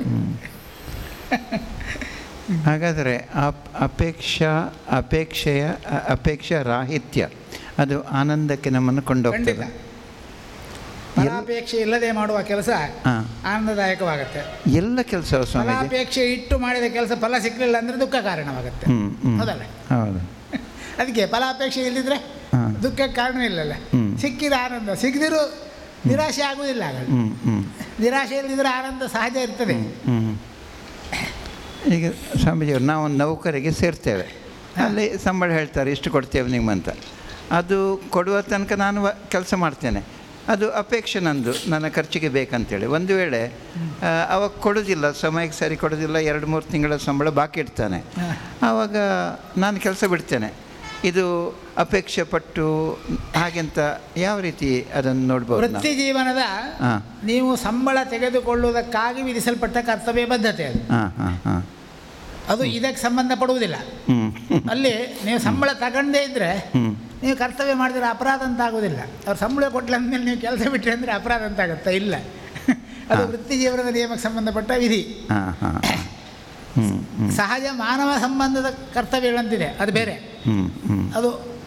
ಹಾಗಾದರೆ ಅಪ್ ಅಪೇಕ್ಷಾ ಅಪೇಕ್ಷೆಯ ಅ- ಅಪೇಕ್ಷಾ ರಾಹಿತ್ಯ ಅದು ಆನಂದಕ್ಕೆ ನಮ್ಮನ್ನು ಕೊಂಡೋಗ್ತದೆ ಖಂಡಿತ ಫಲಾಪೇಕ್ಷೆ ಇಲ್ಲದೆ ಮಾಡುವ ಕೆಲಸ ಹಾಂ ಆನಂದದಾಯಕವಾಗುತ್ತೆ ಎಲ್ಲ ಕೆಲಸ ಸ್ವಾಮೀಜಿ ಫಲಾಪೇಕ್ಷೆ ಇಟ್ಟು ಮಾಡಿದ ಕೆಲಸ ಫಲ ಸಿಕ್ಕಲಿಲ್ಲ ಅಂದರೆ ದುಃಖ ಕಾರಣವಾಗುತ್ತೆ ಹ್ಞೂ ಹ್ಞೂ ಹೌದಲ್ಲ ಹೌದು ಅದಕ್ಕೆ ಫಲಾಪೇಕ್ಷೆ ಇಲ್ಲದಿದ್ರೆ ಹಾಂ. ದುಃಖಕ್ಕೆ ಕಾರಣ ಇಲ್ಲಲ್ಲ ಹ್ಮ್. ಸಿಕ್ಕಿದ ಆನಂದ ಸಿಗದಿರೂ ನಿರಾಶೆ ಆಗುವುದಿಲ್ಲ ಆಗ ಹ್ಞೂ ಹ್ಞೂ ನಿರಾಶೆ ಇಲ್ಲದಿದ್ರೆ ಆನಂದ ಸಹಜ ಇರ್ತದೆ ಹ್ಞೂ ಈಗ ಸ್ವಾಮೀಜಿಯವರು ನಾವು ನೌಕರಿಗೆ ಸೇರ್ತೇವೆ ಅಲ್ಲಿ ಸಂಬಳ ಹೇಳ್ತಾರೆ ಇಷ್ಟು ಕೊಡ್ತೇವೆ ನಿಮ್ಮಂತ ಅದು ಕೊಡುವ ತನಕ ನಾನು ಕೆಲಸ ಮಾಡ್ತೇನೆ ಅದು ಅಪೇಕ್ಷೆ ನಂದು ನನ್ನ ಖರ್ಚಿಗೆ ಬೇಕಂತೇಳಿ ಒಂದು ವೇಳೆ ಆ, ಅವಾಗ ಕೊಡೋದಿಲ್ಲ ಸಮಯಕ್ಕೆ ಸರಿ ಕೊಡೋದಿಲ್ಲ ಎರಡು ಮೂರು ತಿಂಗಳ ಸಂಬಳ ಬಾಕಿ ಇಡ್ತಾನೆ ಆವಾಗ ನಾನು ಕೆಲಸ ಬಿಡ್ತೇನೆ ಇದು ಅಪೇಕ್ಷೆ ಪಟ್ಟು ಹಾಗೆಂತ ಯಾವ ರೀತಿ ಅದನ್ನು ನೋಡ್ಬೋದು ನಾವು? ವೃತ್ತಿ ಜೀವನದ ಹಾಂ ನೀವು ಸಂಬಳ ತೆಗೆದುಕೊಳ್ಳುವುದಕ್ಕಾಗಿ ವಿಧಿಸಲ್ಪಟ್ಟ ಕರ್ತವ್ಯ ಬದ್ಧತೆ ಅದು ಹಾಂ ಹಾಂ ಹಾಂ ಅದು ಇದಕ್ಕೆ ಸಂಬಂಧಪಡುವುದಿಲ್ಲ ಹ್ಞೂ ಅಲ್ಲಿ ನೀವು ಸಂಬಳ ತಗೊಂಡೇ ಇದ್ದರೆ ಹ್ಞೂ ನೀವು ಕರ್ತವ್ಯ ಮಾಡಿದ್ರೆ ಅಪರಾಧ ಅಂತ ಆಗೋದಿಲ್ಲ ಅವ್ರು ಸಂಬಳ ಕೊಟ್ಟಲ ಅಂದಮೇಲೆ ನೀವು ಕೆಲಸ ಬಿಟ್ಟರೆ ಅಂದರೆ ಅಪರಾಧ ಅಂತ ಆಗುತ್ತಾ ಇಲ್ಲ ಅದು ವೃತ್ತಿ ಜೀವನದ ನಿಯಮಕ್ಕೆ ಸಂಬಂಧಪಟ್ಟ ವಿಧಿ ಹಾಂ ಹಾಂ ಹ್ಞೂ ಹ್ಞೂ ಸಹಜ ಮಾನವ ಸಂಬಂಧದ ಕರ್ತವ್ಯಗಳಂತಿದೆ ಅದು ಬೇರೆ ಹ್ಞೂ ಹ್ಞೂ ಅದು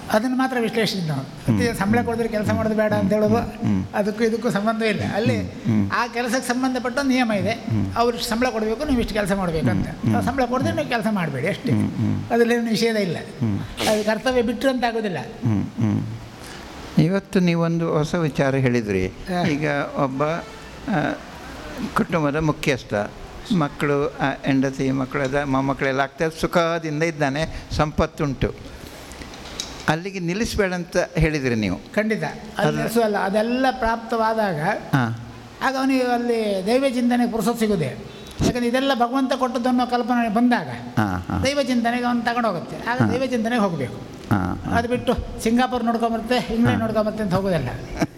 ಅದನ್ನು ಮಾತ್ರ ವಿಶ್ಲೇಷಿಸಿದ್ದು ನಾವು ಮತ್ತೆ ಸಂಬಳ ಕೊಡಿದ್ರೆ ಕೆಲಸ ಮಾಡೋದು ಬೇಡ ಅಂತ ಹೇಳೋದು ಅದಕ್ಕೂ ಇದಕ್ಕೂ ಸಂಬಂಧ ಇಲ್ಲ ಅಲ್ಲಿ ಆ ಕೆಲಸಕ್ಕೆ ಸಂಬಂಧಪಟ್ಟ ಒಂದು ನಿಯಮ ಇದೆ ಅವ್ರು ಇಷ್ಟು ಸಂಬಳ ಕೊಡಬೇಕು ನೀವು ಇಷ್ಟು ಕೆಲಸ ಮಾಡಬೇಕು ಅಂತ ಆ ಸಂಬಳ ಕೊಡದೆ ನೀವು ಕೆಲಸ ಮಾಡಬೇಡಿ ಅಷ್ಟೇ ಅದರಲ್ಲೇನು ನಿಷೇಧ ಇಲ್ಲ ಅದು ಕರ್ತವ್ಯ ಬಿಟ್ಟರು ಅಂತ ಆಗೋದಿಲ್ಲ ಹ್ಮ್, ಹ್ಮ್. ಇವತ್ತು ನೀವೊಂದು ಹೊಸ ವಿಚಾರ ಹೇಳಿದ್ರಿ ಹಾ. ಈಗ ಒಬ್ಬ ಆ, ಕುಟುಂಬದ ಮುಖ್ಯಸ್ಥ ಮಕ್ಕಳು ಆ, ಹೆಂಡತಿ ಮಕ್ಕಳೆಲ್ಲ ಮೊಮ್ಮಕ್ಕಳೆಲ್ಲ ಆಗ್ತಾರೆ ಸುಖದಿಂದ ಇದ್ದಾನೆ ಸಂಪತ್ತುಂಟು ಅಲ್ಲಿಗೆ ನಿಲ್ಲಿಸಬೇಡ ಅಂತ ಹೇಳಿದ್ರಿ ನೀವು ಖಂಡಿತ ಅಲ್ಲಿ ಅಲ್ಲ ಅದೆಲ್ಲ ಪ್ರಾಪ್ತವಾದಾಗ ಹಾಂ ಆಗ ಅವನಿಗೆ ಅಲ್ಲಿ ದೈವ ಚಿಂತನೆ ಪುರುಸತ್ ಸಿಗುದೆ ಯಾಕಂದ್ರೆ ಇದೆಲ್ಲ ಭಗವಂತ ಕೊಟ್ಟದ್ದು ಅನ್ನೋ ಕಲ್ಪನೆ ಬಂದಾಗ ಹಾಂ ಹಾಂ ದೈವ ಚಿಂತನೆಗೆ ಅವನು ತಗೊಂಡು ಹೋಗುತ್ತೆ ಆಗ ದೈವ ಚಿಂತನೆಗೆ ಹೋಗಬೇಕು ಹಾಂ ಅದು ಬಿಟ್ಟು ಸಿಂಗಾಪುರ್ ನೋಡ್ಕೊಂಬರುತ್ತೆ ಇಂಗ್ಲೆಂಡ್ ನೋಡ್ಕೊಂಬರುತ್ತೆ ಅಂತ ಹೋಗೋದಿಲ್ಲ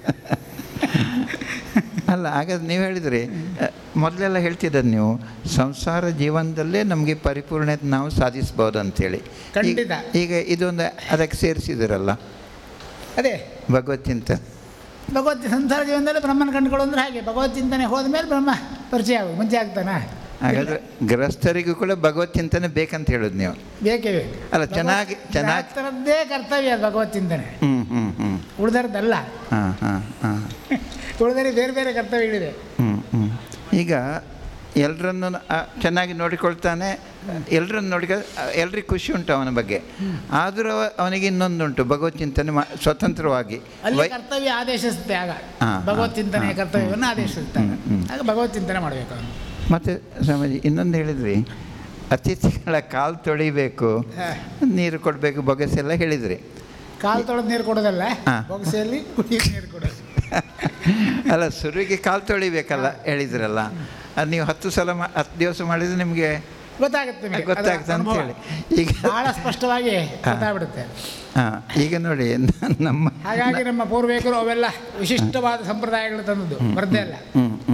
ಅಲ್ಲ ಹಾಗಾದ್ರೆ ನೀವು ಹೇಳಿದ್ರಿ ಅ, ಮೊದಲೆಲ್ಲ ಹೇಳ್ತಿದ್ದದ್ದು ನೀವು ಸಂಸಾರ ಜೀವನದಲ್ಲೇ ನಮಗೆ ಪರಿಪೂರ್ಣತೆ ನಾವು ಸಾಧಿಸ್ಬೋದು ಅಂತೇಳಿ ಈಗ- ಖಂಡಿತ. ಈಗ ಇದೊಂದು ಅದಕ್ಕೆ ಸೇರಿಸಿದಿರಲ್ಲ ಅದೇ ಭಗವತ್ ಚಿಂತನೆ ಭಗವತ್ ಸಂಸಾರ ಜೀವನದಲ್ಲಿ ಬ್ರಹ್ಮನ ಕಂಡುಕೊಳ್ಳೋ ಅಂದ್ರೆ ಹಾಗೆ ಭಗವತ್ ಚಿಂತನೆ ಹೋದ ಮೇಲೆ ಬ್ರಹ್ಮ ಪರಿಚಯ ಆಗೋದು ಮುಂಚೆ ಆಗ್ತಾನ ಹಾಗಾದ್ರೆ ಗೃಹಸ್ಥರಿಗೂ ಕೂಡ ಭಗವತ್ ಚಿಂತನೆ ಬೇಕಂತ ಹೇಳೋದು ನೀವು ಬೇಕೇ ಬೇಕು ಅಲ್ಲ, ಚೆನ್ನಾಗಿ- ಚೆನ್ನಾಗಿ- ಥರದ್ದೇ ಕರ್ತವ್ಯ ಅದು ಭಗವತ್ ಚಿಂತನೆ ಹ್ಞೂ ಹ್ಞೂ ಹ್ಞೂ ಉಳಿದರದ್ದಲ್ಲ ಹಾಂ ಹಾಂ ಹಾಂ ಉಳಿದರೆ ಬೇರೆ ಬೇರೆ ಕರ್ತವ್ಯಗಳಿದೆ ಹ್ಞೂ ಹ್ಞೂ ಈಗ ಎಲ್ಲರನ್ನು ಚೆನ್ನಾಗಿ ನೋಡಿಕೊಳ್ತಾನೆ ಎಲ್ಲರನ್ನು ನೋಡಿಕ ಎಲ್ರಿಗೂ ಖುಷಿ ಉಂಟು ಅವನ ಬಗ್ಗೆ ಆದರೂ ಅವ- ಅವನಿಗೆ ಇನ್ನೊಂದುಂಟು ಭಗವತ್ ಚಿಂತನೆ ಮಾ ಸ್ವತಂತ್ರವಾಗಿ ಅಲ್ಲಿ ವೈ ಕರ್ತವ್ಯ ಆದೇಶಿಸುತ್ತೆ ಆಗ ಹಾ, ಭಗವತ್ ಹಾ, ಚಿಂತನೆಯ ಹಾ, ಕರ್ತವ್ಯವನ್ನು ಆದೇಶಿಸುತ್ತೆ ಹ್ಮ್, ಹ್ಮ್. ಆಗ ಭಗವತ್ ಚಿಂತನೆ ಮಾಡಬೇಕು ಅವನು ಮತ್ತು ಸ್ವಾಮೀಜಿ ಇನ್ನೊಂದು ಹೇಳಿದ್ರಿ ಅತಿಥಿಗಳ ಕಾಲು ತೊಳಿಬೇಕು ಹಾ. ನೀರು ಕೊಡಬೇಕು ಬೊಗಸೆಲ್ಲ ಹೇಳಿದ್ರಿ ಕಾಲು ತೊಳೆದು ನೀರು ಕೊಡೋದಲ್ಲ ಹಾ. ಬೊಗಸೆಯಲ್ಲಿ ಕುಡಿಯಕ್ಕೆ ನೀರು ಕೊಡೋದು ಅಲ್ಲ ಸುರುವಿಗೆ ಕಾಲು ತೊಳಿಬೇಕಲ್ಲ ಹೇಳಿದ್ರಲ್ಲ ಅದು ನೀವು ಹತ್ತು ಸಲ ಮಾ ಹತ್ತು ದಿವಸ ಮಾಡಿದ್ರೆ ನಿಮಗೆ ಗೊತ್ತಾಗುತ್ತೆ ನಿಮಗೆ. ಅದರ ಗೊತ್ತಾಗ್ತದೆ ಅಂತ ಅನುಭವ ಹೇಳಿ ಈಗ ಬಹಳ ಸ್ಪಷ್ಟವಾಗಿ ಗೊತ್ತಾಗ್ಬಿಡುತ್ತೆ ಹಾಂ ಈಗ ನೋಡಿ ನ- ನಮ್ಮ ಹಾಗಾಗಿ ನಮ್ಮ ಪೂರ್ವಿಕರು ಅವೆಲ್ಲ ವಿಶಿಷ್ಟವಾದ ಸಂಪ್ರದಾಯಗಳು ತಂದದ್ದು ಬರ್ದೇ ಅಲ್ಲ ಹ್ಞೂ ಹ್ಞೂ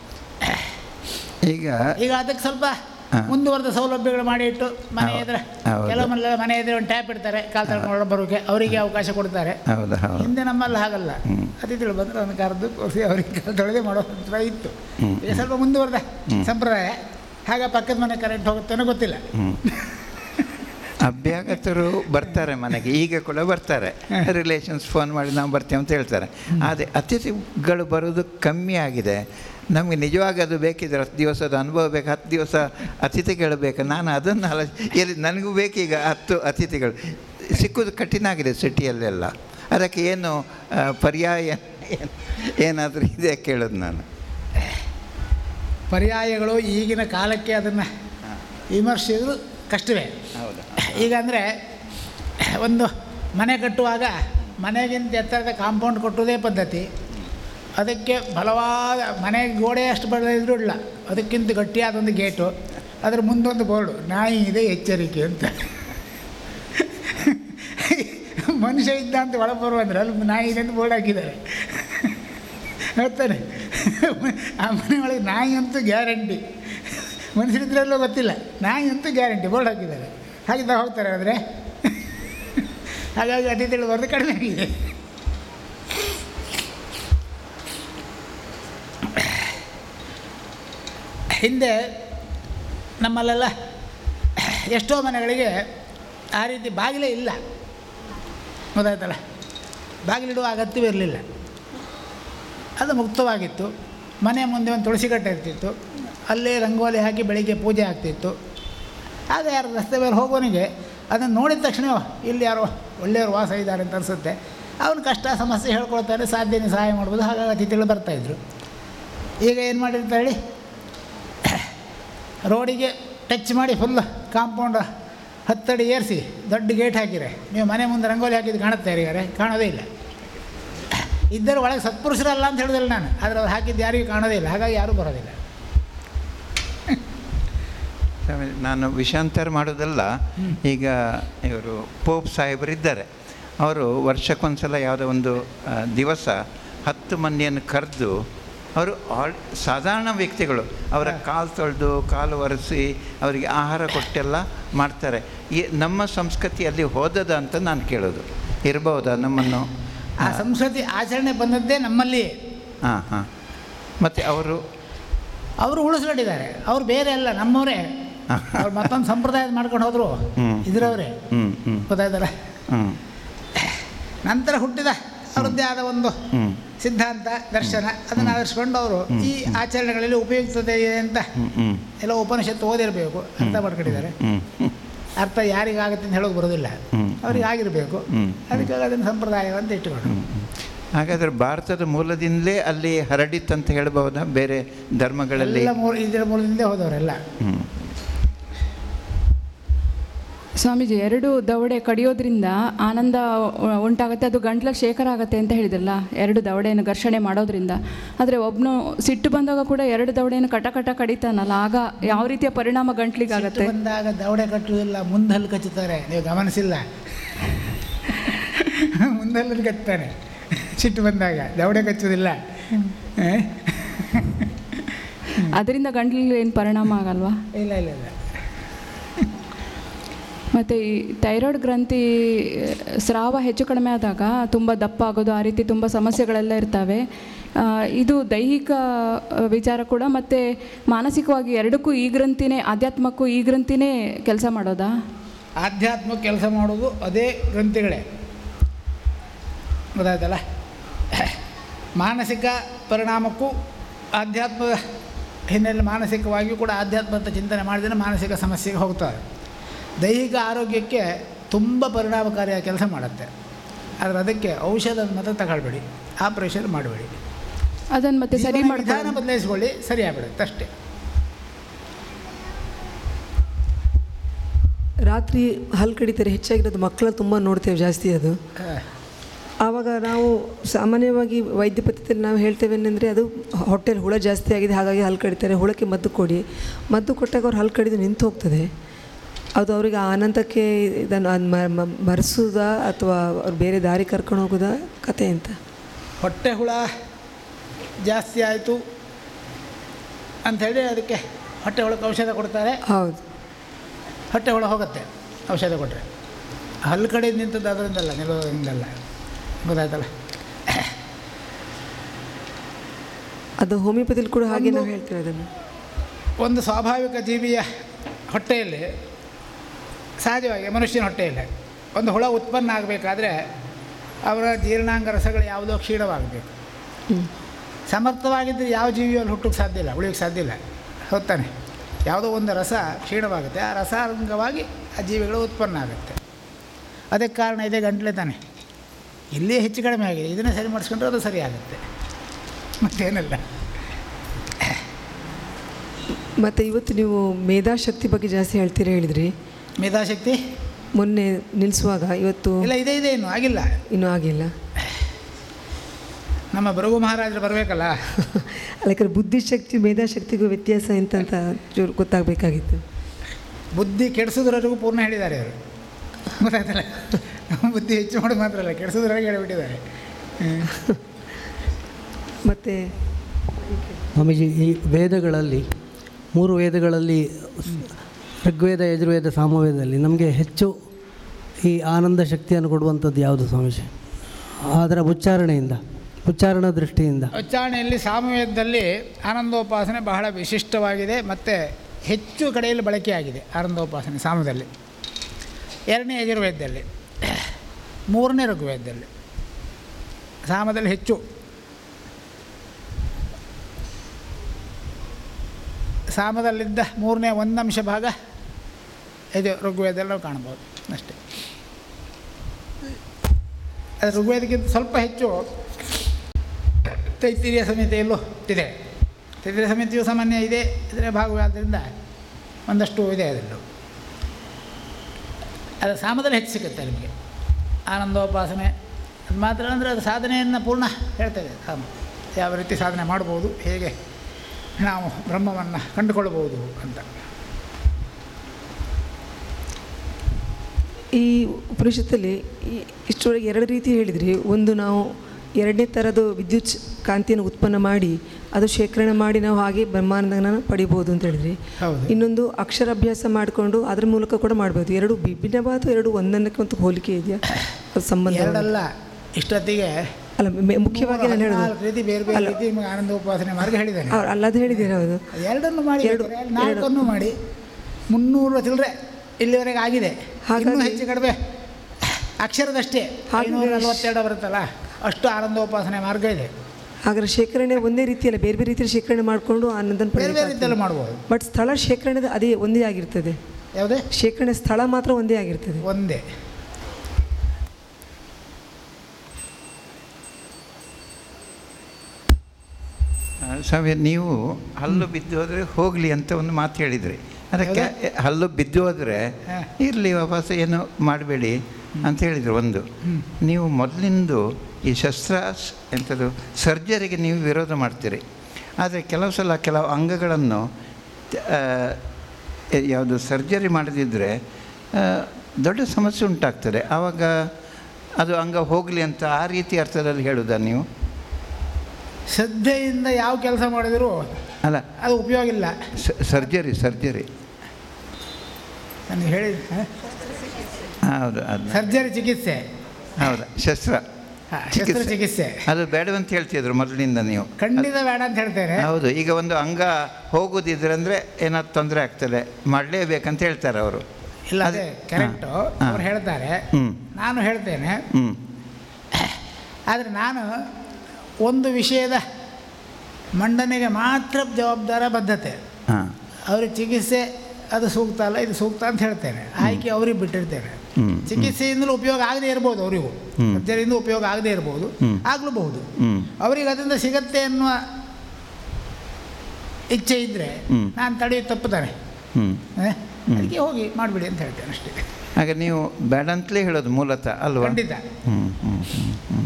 ಈಗ ಈಗ ಅದಕ್ಕೆ ಸ್ವಲ್ಪ ಹಾ. ಮುಂದುವರೆದ ಸೌಲಭ್ಯಗಳು ಮಾಡಿ ಇಟ್ಟು ಮನೆ ಹೌದು. ಎದುರ ಹೌದು. ಕೆಲವು ಮನೆಲ್ಲ ಮನೆ ಎದುರು ಒಂದು ಟ್ಯಾಪ್ ಇಡ್ತಾರೆ ಕಾಲು ತಳ್ಕೊಂಡು ಬರೋಕೆ ಅವರಿಗೆ ಅವಕಾಶ ಕೊಡ್ತಾರೆ ಹೌದು ಹೌದು ಹಿಂದೆ ನಮ್ಮಲ್ಲಿ ಹಾಗಲ್ಲ ಅತಿಥಿಗಳು ಬಂದರೆ ಒಂದು ಕರೆದು ಕೊಡಿಸಿ ಅವರಿಗೆ ಕಾಲು ತೊಳೆದೇ ಮಾಡೋ ಸಂಪ್ರದಾಯ ಇತ್ತು ಈಗ ಸ್ವಲ್ಪ ಮುಂದುವರೆದ ಸಂಪ್ರದಾಯ ಹಾಗೆ ಪಕ್ಕದ ಮನೆ ಕರೆಂಟ್ ಹೋಗುತ್ತೇನೋ ಗೊತ್ತಿಲ್ಲ ಅಭ್ಯಾಗತರು ಬರ್ತಾರೆ ಮನೆಗೆ ಈಗ ಕೂಡ ಬರ್ತಾರೆ ರಿಲೇಷನ್ಸ್ ಫೋನ್ ಮಾಡಿ ನಾವು ಬರ್ತೀವಿ ಅಂತ ಹೇಳ್ತಾರೆ ಆದರೆ ಅತಿಥಿಗಳು ಬರೋದು ಕಮ್ಮಿ ಆಗಿದೆ ನಮಗೆ ನಿಜವಾಗಿ ಅದು ಬೇಕಿದ್ರೆ ಹತ್ತು ದಿವಸದ ಅನುಭವ ಬೇಕು ಹತ್ತು ದಿವಸ ಅತಿಥಿಗಳು ಬೇಕು ನಾನು ಅದನ್ನು ಅಲ ಎಲ್ಲಿ ನನಗೂ ಬೇಕೀಗ ಹತ್ತು ಅತಿಥಿಗಳು ಸಿಕ್ಕುವುದು ಕಠಿಣ ಆಗಿದೆ ಸಿಟಿಯಲ್ಲೆಲ್ಲ ಅದಕ್ಕೆ ಏನು ಆ, ಪರ್ಯಾಯ ಏನಾದರೂ ಇದೆ ಕೇಳೋದು ನಾನು ಪರ್ಯಾಯಗಳು ಈಗಿನ ಕಾಲಕ್ಕೆ ಅದನ್ನು ವಿಮರ್ಶಿಸಲು ಕಷ್ಟವೇ ಹೌದು ಈಗ ಅಂದರೆ ಒಂದು ಮನೆ ಕಟ್ಟುವಾಗ ಮನೆಗಿಂತ ಎತ್ತರದ ಕಾಂಪೌಂಡ್ ಕಟ್ಟುವುದೇ ಪದ್ಧತಿ ಅದಕ್ಕೆ ಬಲವಾದ ಮನೆ ಗೋಡೆ ಅಷ್ಟು ಬಡದಿದ್ರು ಇಲ್ಲ ಅದಕ್ಕಿಂತ ಗಟ್ಟಿಯಾದ ಒಂದು ಗೇಟು ಅದರ ಮುಂದೊಂದು ಬೋರ್ಡು ನಾಯಿ ಇದೆ ಎಚ್ಚರಿಕೆ ಅಂತ ಮನುಷ್ಯ ಇದ್ದ ಅಂತ ಒಳಗೆ ಬರುವಂದ್ರೆ ಅಲ್ಲಿ ನಾಯಿ ಇದೆ ಅಂತ ಬೋರ್ಡ್ ಹಾಕಿದ್ದಾರೆ ಹೇಳ್ತಾನೆ ಆ ಮನೆ ಒಳಗೆ ನಾಯಿ ಅಂತೂ ಗ್ಯಾರಂಟಿ ಮನುಷ್ಯರಿದ್ರಲ್ಲೂ ಗೊತ್ತಿಲ್ಲ ನಾಯಿ ಅಂತೂ ಗ್ಯಾರಂಟಿ ಬೋರ್ಡ್ ಹಾಕಿದ್ದಾರೆ ಹಾಗಿದ್ದಾಗ ಹೋಗ್ತಾರೆ ಆದರೆ ಹಾಗಾಗಿ ಅತಿಥಿಗಳು ಬರೋದು ಕಡಿಮೆ ಆಗಿದೆ ಹಿಂದೆ ನಮ್ಮಲ್ಲೆಲ್ಲ ಎಷ್ಟೋ ಮನೆಗಳಿಗೆ ಆ ರೀತಿ ಬಾಗಿಲೇ ಇಲ್ಲ ಗೊತ್ತಾಯ್ತಲ್ಲ ಬಾಗಿಲಿಡುವ ಅಗತ್ಯವೇ ಇರಲಿಲ್ಲ ಅದು ಮುಕ್ತವಾಗಿತ್ತು ಮನೆ ಮುಂದೆ ಒಂದು ತುಳಸಿ ಕಟ್ಟೆ ಇರ್ತಿತ್ತು ಅಲ್ಲೇ ರಂಗೋಲಿ ಹಾಕಿ ಬೆಳಿಗ್ಗೆ ಪೂಜೆ ಆಗ್ತಿತ್ತು ಆಗ ಯಾರು ರಸ್ತೆ ಮೇಲೆ ಹೋಗೋನಿಗೆ ಅದನ್ನು ನೋಡಿದ ತಕ್ಷಣ ಇಲ್ಲಿ ಯಾರೋ ಒಳ್ಳೆಯವರು ವಾಸ ಇದ್ದಾರೆ ಅಂತ ಅನಿಸುತ್ತೆ ಅವನು ಕಷ್ಟ ಸಮಸ್ಯೆ ಹೇಳ್ಕೊಳ್ತಾರೆ ಸಾಧ್ಯನೇ ಸಹಾಯ ಮಾಡ್ಬೋದು ಹಾಗಾಗಿ ಅತಿಥಿಗಳು ಬರ್ತಾಯಿದ್ರು ಈಗ ಏನು ಮಾಡಿರ್ತಾರೆ ಹೇಳಿ ರೋಡಿಗೆ ಟಚ್ ಮಾಡಿ ಫುಲ್ ಕಾಂಪೌಂಡ್ ಹತ್ತಡಿ ಏರಿಸಿ ದೊಡ್ಡ ಗೇಟ್ ಹಾಕಿರೆ ನೀವು ಮನೆ ಮುಂದೆ ರಂಗೋಲಿ ಹಾಕಿದ್ದು ಕಾಣುತ್ತೆ ಯಾರಿಗಾರೆ ಕಾಣೋದೇ ಇಲ್ಲ ಇದ್ದರು ಒಳಗೆ ಸತ್ಪುರುಷರಲ್ಲ ಅಂತ ಹೇಳೋದಿಲ್ಲ ನಾನು ಆದರೆ ಅವ್ರು ಹಾಕಿದ್ದು ಯಾರಿಗೂ ಕಾಣೋದೇ ಇಲ್ಲ ಹಾಗಾಗಿ ಯಾರೂ ಬರೋದಿಲ್ಲ ಸ್ವಾಮಿ, ನಾನು ವಿಷಾಂತರ ಮಾಡೋದಲ್ಲ ಈಗ ಇವರು ಪೋಪ್ ಸಾಹೇಬರಿದ್ದಾರೆ ಅವರು ವರ್ಷಕ್ಕೊಂದ್ಸಲ ಯಾವುದೋ ಒಂದು ಆ, ದಿವಸ ಹತ್ತು ಮಂದಿಯನ್ನು ಕರೆದು ಅವರು ಆಲ್ ಸಾಧಾರಣ ವ್ಯಕ್ತಿಗಳು ಅವರ ಕಾಲು ತೊಳೆದು ಕಾಲು ಒರೆಸಿ ಅವರಿಗೆ ಆಹಾರ ಕೊಟ್ಟೆಲ್ಲ ಮಾಡ್ತಾರೆ ಈ ನಮ್ಮ ಸಂಸ್ಕೃತಿಯಲ್ಲಿ ಹೋದದ ಅಂತ ನಾನು ಕೇಳೋದು ಇರ್ಬೋದಾ ನಮ್ಮನ್ನು ಆ ಸಂಸ್ಕೃತಿ ಆಚರಣೆ ಬಂದದ್ದೇ ನಮ್ಮಲ್ಲಿ ಹಾಂ ಹಾಂ ಮತ್ತು ಅವರು ಅವರು ಉಳಿಸ್ಕೊಂಡಿದ್ದಾರೆ ಅವ್ರು ಬೇರೆ ಅಲ್ಲ ನಮ್ಮವರೇ ಅವ್ರು ಮತ್ತೊಂದು ಸಂಪ್ರದಾಯ ಮಾಡ್ಕೊಂಡು ಹೋದ್ರು ಹ್ಮ್. ಇದ್ರವ್ರೆ ಹ್ಞೂ ಹ್ಞೂ ಗೊತ್ತಾಯ್ತಲ್ಲ ಹ್ಞೂ ನಂತರ ಹುಟ್ಟಿದ ಅವರದ್ದೇ ಆದ ಒಂದು ಹ್ಮ್. ಸಿದ್ಧಾಂತ ದರ್ಶನ ಅದನ್ನು ಆಧರಿಸ್ಕೊಂಡು ಅವರು ಈ ಆಚರಣೆಗಳಲ್ಲಿ ಉಪಯುಕ್ತತೆ ಇದೆ ಅಂತ ಹ್ಞೂ ಹ್ಞೂ ಎಲ್ಲ ಉಪನಿಷತ್ತು ಓದಿರಬೇಕು ಅರ್ಥ ಮಾಡ್ಕೊಂಡಿದ್ದಾರೆ ಹ್ಞೂ ಅರ್ಥ ಯಾರಿಗಾಗುತ್ತೆ ಅಂತ ಹೇಳೋದು ಬರೋದಿಲ್ಲ ಹ್ಮ್. ಅವ್ರಿಗೆ ಆಗಿರಬೇಕು ಹ್ಮ್. ಅದಕ್ಕಾಗಿ ಅದನ್ನು ಸಂಪ್ರದಾಯ ಅಂತ ಇಟ್ಟುಕೊಂಡು ಹಾಗಾದರೆ ಭಾರತದ ಮೂಲದಿಂದಲೇ ಅಲ್ಲಿ ಹರಡಿತ್ತಂತ ಹೇಳ್ಬಹುದಾ ಬೇರೆ ಧರ್ಮಗಳಲ್ಲಿ ಎಲ್ಲ ಮೂಲ ಇದರ ಮೂಲದಿಂದ ಹೋದವರೆಲ್ಲ ಹ್ಞೂ ಸ್ವಾಮೀಜಿ ಎರಡು ದವಡೆ ಕಡಿಯೋದ್ರಿಂದ ಆನಂದ ಉ- ಉಂಟಾಗುತ್ತೆ ಅದು ಗಂಟ್ಲ ಶೇಖರ ಆಗುತ್ತೆ ಅಂತ ಹೇಳಿದ್ರಲ್ಲ ಎರಡು ದವಡೆಯನ್ನು ಘರ್ಷಣೆ ಮಾಡೋದ್ರಿಂದ ಆದರೆ ಒಬ್ಬನು ಸಿಟ್ಟು ಬಂದಾಗ ಕೂಡ ಎರಡು ದವಡೆಯನ್ನು ಕಟ ಕಟ ಕಡಿತಾನಲ್ಲ ಆಗ ಯಾವ ರೀತಿಯ ಪರಿಣಾಮ ಗಂಟ್ಲಿಗಾಗತ್ತೆ ಸಿಟ್ಟು ಬಂದಾಗ ದವಡೆ ಕಟ್ಟುವುದಿಲ್ಲ ಮುಂದಲ್ಲಿ ಕಚ್ಚುತ್ತಾರೆ ನೀವು ಗಮನಿಸಿಲ್ಲ ಮುಂದಲ್ಲಿ ಕಚ್ತಾನೆ ಸಿಟ್ಟು ಬಂದಾಗ ದವಡೆ ಕಚ್ಚುವುದಿಲ್ಲ ಏ? ಅದರಿಂದ ಗಂಟ್ಲಿಗೆ ಏನು ಪರಿಣಾಮ ಆಗಲ್ವಾ ಇಲ್ಲ ಇಲ್ಲ ಇಲ್ಲ ಮತ್ತು ಈ ಥೈರಾಯ್ಡ್ ಗ್ರಂಥಿ ಸ್ರಾವ ಹೆಚ್ಚು ಕಡಿಮೆ ಆದಾಗ ತುಂಬ ದಪ್ಪ ಆಗೋದು ಆ ರೀತಿ ತುಂಬ ಸಮಸ್ಯೆಗಳೆಲ್ಲ ಇರ್ತವೆ ಆ, ಇದು ದೈಹಿಕ ಆ, ವಿಚಾರ ಕೂಡ ಮತ್ತು ಮಾನಸಿಕವಾಗಿ ಎರಡಕ್ಕೂ ಈ ಗ್ರಂಥಿನೇ ಆಧ್ಯಾತ್ಮಕ್ಕೂ ಈ ಗ್ರಂಥಿನೇ ಕೆಲಸ ಮಾಡೋದಾ ಆಧ್ಯಾತ್ಮ ಕೆಲಸ ಮಾಡೋದು ಅದೇ ಗ್ರಂಥಿಗಳೇ ಗೊತ್ತಾಯ್ತಲ್ಲ ಮಾನಸಿಕ ಪರಿಣಾಮಕ್ಕೂ ಆಧ್ಯಾತ್ಮದ ಹಿನ್ನೆಲೆ ಮಾನಸಿಕವಾಗಿಯೂ ಕೂಡ ಆಧ್ಯಾತ್ಮ ಅಂತ ಚಿಂತನೆ ಮಾಡಿದರೆ ಮಾನಸಿಕ ಸಮಸ್ಯೆಗೆ ಹೋಗ್ತಾರೆ ದೈಹಿಕ ಆರೋಗ್ಯಕ್ಕೆ ತುಂಬ ಪರಿಣಾಮಕಾರಿಯಾಗಿ ಕೆಲಸ ಮಾಡುತ್ತೆ ಆದರೆ ಅದಕ್ಕೆ ಔಷಧದ ಮಾತ್ರ ತಗೊಳ್ಬೇಡಿ ಆಪ್ರೇಷನ್ ಮಾಡಬೇಡಿ ಅದನ್ನು ಮತ್ತೆ ಸರಿ ವಿಧಾನ ಮಾಡ್ಕೊಳ್ಳೋದು ಬದಲಾಯಿಸ್ಕೊಳ್ಳಿ ಸರಿ ಆಗ್ಬಿಡುತ್ತೆ ಅಷ್ಟೇ ರಾತ್ರಿ ಹಲ್ಲು ಕಡಿತಾರೆ ಹೆಚ್ಚಾಗಿರೋದು ಮಕ್ಕಳು ತುಂಬ ನೋಡ್ತೇವೆ ಜಾಸ್ತಿ ಅದು ಆವಾಗ ನಾವು ಸಾಮಾನ್ಯವಾಗಿ ವೈದ್ಯ ಪದ್ಧತಿಯಲ್ಲಿ ನಾವು ಹೇಳ್ತೇವೆ ಏನಂದರೆ ಅದು ಹೊಟ್ಟೆಲಿ ಹುಳ ಜಾಸ್ತಿ ಆಗಿದೆ ಹಾಗಾಗಿ ಹಲ್ಲು ಕಡಿತಾರೆ ಹುಳಕ್ಕೆ ಮದ್ದು ಕೊಡಿ ಮದ್ದು ಕೊಟ್ಟಾಗ ಅವ್ರು ಹಲ್ಲು ಕಡಿದು ನಿಂತು ಹೋಗ್ತದೆ ಅದು ಅವರಿಗೆ ಆನಂದಕ್ಕೆ ಇದನ್ನು ಅದ್ ಮ- ಮ- ಮರೆಸೋದಾ ಅಥವಾ ಅವ್ರು ಬೇರೆ ದಾರಿ ಕರ್ಕೊಂಡು ಹೋಗೋದಾ ಕತೆ ಅಂತ ಹೊಟ್ಟೆ ಹುಳ ಜಾಸ್ತಿ ಆಯಿತು ಅಂಥೇಳಿ ಅದಕ್ಕೆ ಹೊಟ್ಟೆ ಹುಳಕ್ಕೆ ಔಷಧ ಕೊಡ್ತಾರೆ ಹೌದು ಹೊಟ್ಟೆ ಹುಳ ಹೋಗುತ್ತೆ ಔಷಧ ಕೊಟ್ಟರೆ ಹಲ್ಲು ಕಡೆ ನಿಂತದ್ದು ಅದರಿಂದಲ್ಲ ನಿಲ್ಲೋದ್ರಿಂದಲ್ಲ ಗೊತ್ತಾಯ್ತಲ್ಲ ಅದು ಹೋಮಿಯೋಪತಿಲಿ ಕೂಡ ಹಾಗೆ ನಾವು ಒಂದು- ಹೇಳ್ತೇವೆ ಅದನ್ನು ಒಂದು ಸ್ವಾಭಾವಿಕ ಜೀವಿಯ ಹೊಟ್ಟೆಯಲ್ಲಿ ಸಹಜವಾಗಿ ಮನುಷ್ಯನ ಹೊಟ್ಟೆಯಲ್ಲಿ ಒಂದು ಹುಳ ಉತ್ಪನ್ನ ಆಗಬೇಕಾದ್ರೆ ಅವರ ಜೀರ್ಣಾಂಗ ರಸಗಳು ಯಾವುದೋ ಕ್ಷೀಣವಾಗಬೇಕು ಸಮರ್ಥವಾಗಿದ್ದರೆ ಯಾವ ಜೀವಿಯಲ್ಲಿ ಹುಟ್ಟಕ್ಕೆ ಸಾಧ್ಯ ಇಲ್ಲ ಉಳಿಯೋಕ್ಕೆ ಸಾಧ್ಯ ಇಲ್ಲ ಹೊತ್ತಾನೆ ಯಾವುದೋ ಒಂದು ರಸ ಕ್ಷೀಣವಾಗುತ್ತೆ ಆ ರಸಾಂಗವಾಗಿ ಆ ಜೀವಿಗಳು ಉತ್ಪನ್ನ ಆಗುತ್ತೆ ಅದಕ್ಕೆ ಕಾರಣ ಇದೆ ಗಂಟ್ಲೆ ತಾನೆ ಇಲ್ಲೇ ಹೆಚ್ಚು ಕಡಿಮೆ ಆಗಿದೆ ಇದನ್ನೇ ಸರಿ ಮಾಡಿಸ್ಕೊಂಡ್ರೆ ಅದು ಸರಿ ಆಗುತ್ತೆ ಮತ್ತೇನಲ್ಲ ಮತ್ತು ಇವತ್ತು ನೀವು ಮೇಧಾಶಕ್ತಿ ಬಗ್ಗೆ ಜಾಸ್ತಿ ಹೇಳ್ತೀರಾ ಹೇಳಿದ್ರಿ ಮೇಧಾಶಕ್ತಿ ಮೊನ್ನೆ ನಿಲ್ಲಿಸುವಾಗ ಇವತ್ತು ಇಲ್ಲ ಇದೆ ಇದೆ ಇನ್ನು ಆಗಿಲ್ಲ ಇನ್ನೂ ಆಗಿಲ್ಲ ನಮ್ಮ ಭೃಗು ಮಹಾರಾಜರು ಬರಬೇಕಲ್ಲ ಅಲ್ಲ ಯಾಕಂದ್ರೆ ಬುದ್ಧಿಶಕ್ತಿ ಮೇಧಾಶಕ್ತಿಗೂ ವ್ಯತ್ಯಾಸ ಎಂತಂತ ಚೂರು ಗೊತ್ತಾಗಬೇಕಾಗಿತ್ತು ಬುದ್ಧಿ ಕೆಡಿಸೋದ್ರವರೆಗೂ ಪೂರ್ಣ ಹೇಳಿದ್ದಾರೆ ಅವರು ಗೊತ್ತಾಯ್ತಲ್ಲ ಬುದ್ಧಿ ಹೆಚ್ಚು ಮಾಡೋದು ಮಾತ್ರ ಅಲ್ಲ ಕೆಡಿಸೋದ್ರವರೆಗೆ ಹೇಳಿಬಿಟ್ಟಿದ್ದಾರೆ ಹ್ಮ್. ಮತ್ತು ಸ್ವಾಮೀಜಿ ಈ ವೇದಗಳಲ್ಲಿ ಮೂರು ವೇದಗಳಲ್ಲಿ ಋಗ್ವೇದ ಯಜುರ್ವೇದ ಸಾಮವೇದದಲ್ಲಿ ನಮಗೆ ಹೆಚ್ಚು ಈ ಆನಂದ ಶಕ್ತಿಯನ್ನು ಕೊಡುವಂಥದ್ದು ಯಾವುದು ಸ್ವಾಮೀಜಿ ಅದರ ಉಚ್ಚಾರಣೆಯಿಂದ ಉಚ್ಚಾರಣ ದೃಷ್ಟಿಯಿಂದ ಉಚ್ಚಾರಣೆಯಲ್ಲಿ ಸಾಮವೇದದಲ್ಲಿ ಆನಂದೋಪಾಸನೆ ಬಹಳ ವಿಶಿಷ್ಟವಾಗಿದೆ ಮತ್ತು ಹೆಚ್ಚು ಕಡೆಯಲ್ಲಿ ಬಳಕೆಯಾಗಿದೆ ಆನಂದೋಪಾಸನೆ ಸಾಮದಲ್ಲಿ ಎರಡನೇ ಯಜುರ್ವೇದದಲ್ಲಿ ಮೂರನೇ ಋಗ್ವೇದದಲ್ಲಿ ಸಾಮದಲ್ಲಿ ಹೆಚ್ಚು ಸಾಮದಲ್ಲಿದ್ದ ಮೂರನೇ ಒಂದಂಶ ಭಾಗ ಇದು ಋಗ್ವೇದದಲ್ಲಿ ನಾವು ಕಾಣ್ಬೋದು ಅಷ್ಟೇ ಅದು ಋಗ್ವೇದಕ್ಕಿಂತ ಸ್ವಲ್ಪ ಹೆಚ್ಚು ತೈತಿರಿಯ ಸಂಹಿತೆಯಲ್ಲೂ ಇದೆ ತೈತಿರಿಯ ಸಮಿತಿಯು ಸಾಮಾನ್ಯ ಇದೆ ಇದರ ಭಾಗವಾದ್ದರಿಂದ ಒಂದಷ್ಟು ಇದೆ ಅದರಲ್ಲೂ ಅದು ಸಾಮದಲ್ಲಿ ಹೆಚ್ಚು ಸಿಗುತ್ತೆ ನಿಮಗೆ ಆನಂದೋಪಾಸನೆ ಅದು ಮಾತ್ರ ಅಂದರೆ ಅದು ಸಾಧನೆಯನ್ನು ಪೂರ್ಣ ಹೇಳ್ತದೆ ಸಾಮ ಯಾವ ರೀತಿ ಸಾಧನೆ ಮಾಡ್ಬೋದು ಹೇಗೆ ನಾವು ಬ್ರಹ್ಮವನ್ನು ಕಂಡುಕೊಳ್ಬೋದು ಅಂತ ಈ ಉಪನಿಷತ್ತಲ್ಲಿ ಈ ಇಷ್ಟರೊಳಗೆ ಎರಡು ರೀತಿ ಹೇಳಿದ್ರಿ ಒಂದು ನಾವು ಎರಡನೇ ಥರದ್ದು ವಿದ್ಯುತ್ ಶ- ಕಾಂತಿಯನ್ನು ಉತ್ಪನ್ನ ಮಾಡಿ ಅದು ಶೇಖರಣೆ ಮಾಡಿ ನಾವು ಹಾಗೆ ಬ್ರಹ್ಮಾನಂದನ ಪಡಿಬೋದು ಅಂತ ಹೇಳಿದ್ರಿ ಹೌದು. ಇನ್ನೊಂದು ಅಕ್ಷರಾಭ್ಯಾಸ ಮಾಡಿಕೊಂಡು ಅದ್ರ ಮೂಲಕ ಕೂಡ ಮಾಡ್ಬೋದು ಎರಡು ವಿಭಿನ್ನವಾದ ಎರಡು ಒಂದನ್ನಕ್ಕೆ ಒಂದು ಹೋಲಿಕೆ ಇದೆಯಾ ಅದು ಸಂಬಂಧ ಎರಡಲ್ಲ ಇಷ್ಟೊತ್ತಿಗೆ ಅಲ್ಲ ಮೆ- ಮುಖ್ಯವಾಗಿ ನಾನು ಹೇಳೋದು ನಾಲ್ಕು ರೀತಿ ಬೇರೆ ಬೇರೆ ರೀತಿ ನಿಮಗೆ ಆನಂದೋಪಾಸನೆ ಮಾರ್ಗ ಹೇಳಿದ್ದಾನೆ ಅವ್ರು ಅಲ್ಲದು ಹೇಳಿದ್ದೀರ ಹೌದು ಎರಡನ್ನು ಮಾಡಿ ಎರಡು- ಬೇಕಾದ್ರೆ ನಾಲ್ಕನ್ನು ಮಾಡಿ ಮುನ್ನೂರು ಚಿಲ್ಲರೆ ಇಲ್ಲಿವರೆಗೆ ಆಗಿದೆ ಹಾಗಾಗಿ- ಇನ್ನೂ ಹೆಚ್ಚು ಕಡಿಮೆ ಅಕ್ಷರದಷ್ಟೇ ಹಾಗೆ ಐನೂರ ನಲವತ್ತೆರಡು ಬರುತ್ತಲ್ಲ ಅಷ್ಟು ಆನಂದೋಪಾಸನೆ ಮಾರ್ಗ ಇದೆ ಹಾಗಾದ್ರೆ ಶೇಖರಣೆ ಒಂದೇ ರೀತಿಯಲ್ಲ ಬೇರೆ ಬೇರೆ ರೀತಿಯಲ್ಲಿ ಶೇಖರಣೆ ಮಾಡಿಕೊಂಡು ಆನಂದನ ಬೇರೆ ಬೇರೆ ರೀತಿಯಲ್ಲಿ ಮಾಡ್ಬೋದು ಬಟ್ ಸ್ಥಳ ಶೇಖರಣೆ ಅದೇ ಒಂದೇ ಆಗಿರ್ತದೆ ಯಾವುದೇ ಶೇಖರಣೆ ಸ್ಥಳ ಮಾತ್ರ ಒಂದೇ ಆಗಿರ್ತದೆ ಒಂದೇ ಆ, ಸ್ವಾಮಿ ನೀವು ಹಲ್ಲು ಬಿದ್ದು ಹೋದರೆ ಹೋಗಲಿ ಅಂತ ಒಂದು ಮಾತು ಹೇಳಿದ್ರಿ ಅದಕ್ಕೆ ಹಲ್ಲು ಬಿದ್ದು ಹೋದರೆ ಹಾ. ಇರಲಿ ವಾಪಸ್ ಏನು ಮಾಡಬೇಡಿ ಅಂತ ಹೇಳಿದರು ಒಂದು ನೀವು ಮೊದಲಿಂದು ಈ ಶಸ್ತ್ರ ಸ್- ಎಂಥದ್ದು ಸರ್ಜರಿಗೆ ನೀವು ವಿರೋಧ ಮಾಡ್ತೀರಿ ಆದರೆ ಕೆಲವು ಸಲ ಕೆಲವು ಅಂಗಗಳನ್ನು ಯಾವುದು ಸರ್ಜರಿ ಮಾಡದಿದ್ದರೆ ಆ, ದೊಡ್ಡ ಸಮಸ್ಯೆ ಉಂಟಾಗ್ತದೆ ಆವಾಗ ಅದು ಅಂಗ ಹೋಗಲಿ ಅಂತ ಆ ರೀತಿ ಅರ್ಥದಲ್ಲಿ ಹೇಳುವುದಾ ನೀವು ಶ್ರದ್ಧೆಯಿಂದ ಯಾವ ಕೆಲಸ ಮಾಡಿದರೂ ಅಲ್ಲ ಅದು ಉಪಯೋಗ ಇಲ್ಲ ಸ- ಸರ್ಜರಿ ಸರ್ಜರಿ ನಾನು ಹೇಳಿ ಹೌದು ಅದು ಸರ್ಜರಿ ಚಿಕಿತ್ಸೆ ಹೌದು ಶಸ್ತ್ರ ಹಾ, ಶಸ್ತ್ರಚಿಕಿತ್ಸೆ ಅದು ಬೇಡವಂತ ಹೇಳ್ತಿದ್ರು ಮೊದಲಿನಿಂದ ನೀವು ಖಂಡಿತ ಬೇಡ ಅಂತ ಹೇಳ್ತೇನೆ ಹೌದು ಈಗ ಒಂದು ಅಂಗ ಹೋಗುದಿದ್ರೆ ಅಂದರೆ ಏನಾದ್ರು ತೊಂದರೆ ಆಗ್ತದೆ ಮಾಡಲೇಬೇಕಂತ ಹೇಳ್ತಾರೆ ಅವರು ಇಲ್ಲ ಅದೇ ಕರೆಕ್ಟು ಹಾ. ಅವ್ರು ಹೇಳ್ತಾರೆ ಹ್ಞೂ ನಾನು ಹೇಳ್ತೇನೆ ಹ್ಞೂ ಆದರೆ ನಾನು ಒಂದು ವಿಷಯದ ಮಂಡನೆಗೆ ಮಾತ್ರ ಜವಾಬ್ದಾರ ಬದ್ಧತೆ ಹಾಂ ಅವ್ರಿಗೆ ಚಿಕಿತ್ಸೆ ಅದು ಸೂಕ್ತ ಅಲ್ಲ ಇದು ಸೂಕ್ತ ಅಂತ ಹೇಳ್ತೇನೆ ಆಯ್ಕೆ ಅವ್ರಿಗೆ ಬಿಟ್ಟಿರ್ತೇನೆ ಹ್ಮ್. ಚಿಕಿತ್ಸೆಯಿಂದಲೂ ಉಪಯೋಗ ಆಗದೇ ಇರ್ಬೋದು ಅವರಿಗೂ ಹ್ಮ್. ಸರ್ಜರಿಯಿಂದ ಉಪಯೋಗ ಆಗದೇ ಇರ್ಬೋದು ಹ್ಮ್. ಆಗಲೂಬಹುದು ಹ್ಞೂ ಅವರಿಗೆ ಅದರಿಂದ ಸಿಗತ್ತೆ ಅನ್ನುವ ಇಚ್ಛೆ ಇದ್ದರೆ ಹ್ಮ್. ನಾನು ತಡೆಯೋ ತಪ್ಪುತ್ತಾನೆ ಹ್ಞೂ ಹ? ಅದಕ್ಕೆ ಹೋಗಿ ಮಾಡಿಬಿಡಿ ಅಂತ ಹೇಳ್ತೇನೆ ಅಷ್ಟೇ ಹಾಗೆ ನೀವು ಬೇಡ ಅಂತಲೇ ಹೇಳೋದು ಮೂಲತಃ ಅಲ್ವಾ ಖಂಡಿತ ಹ್ಞೂ ಹ್ಞೂ ಹ್ಞೂ ಹ್ಞೂ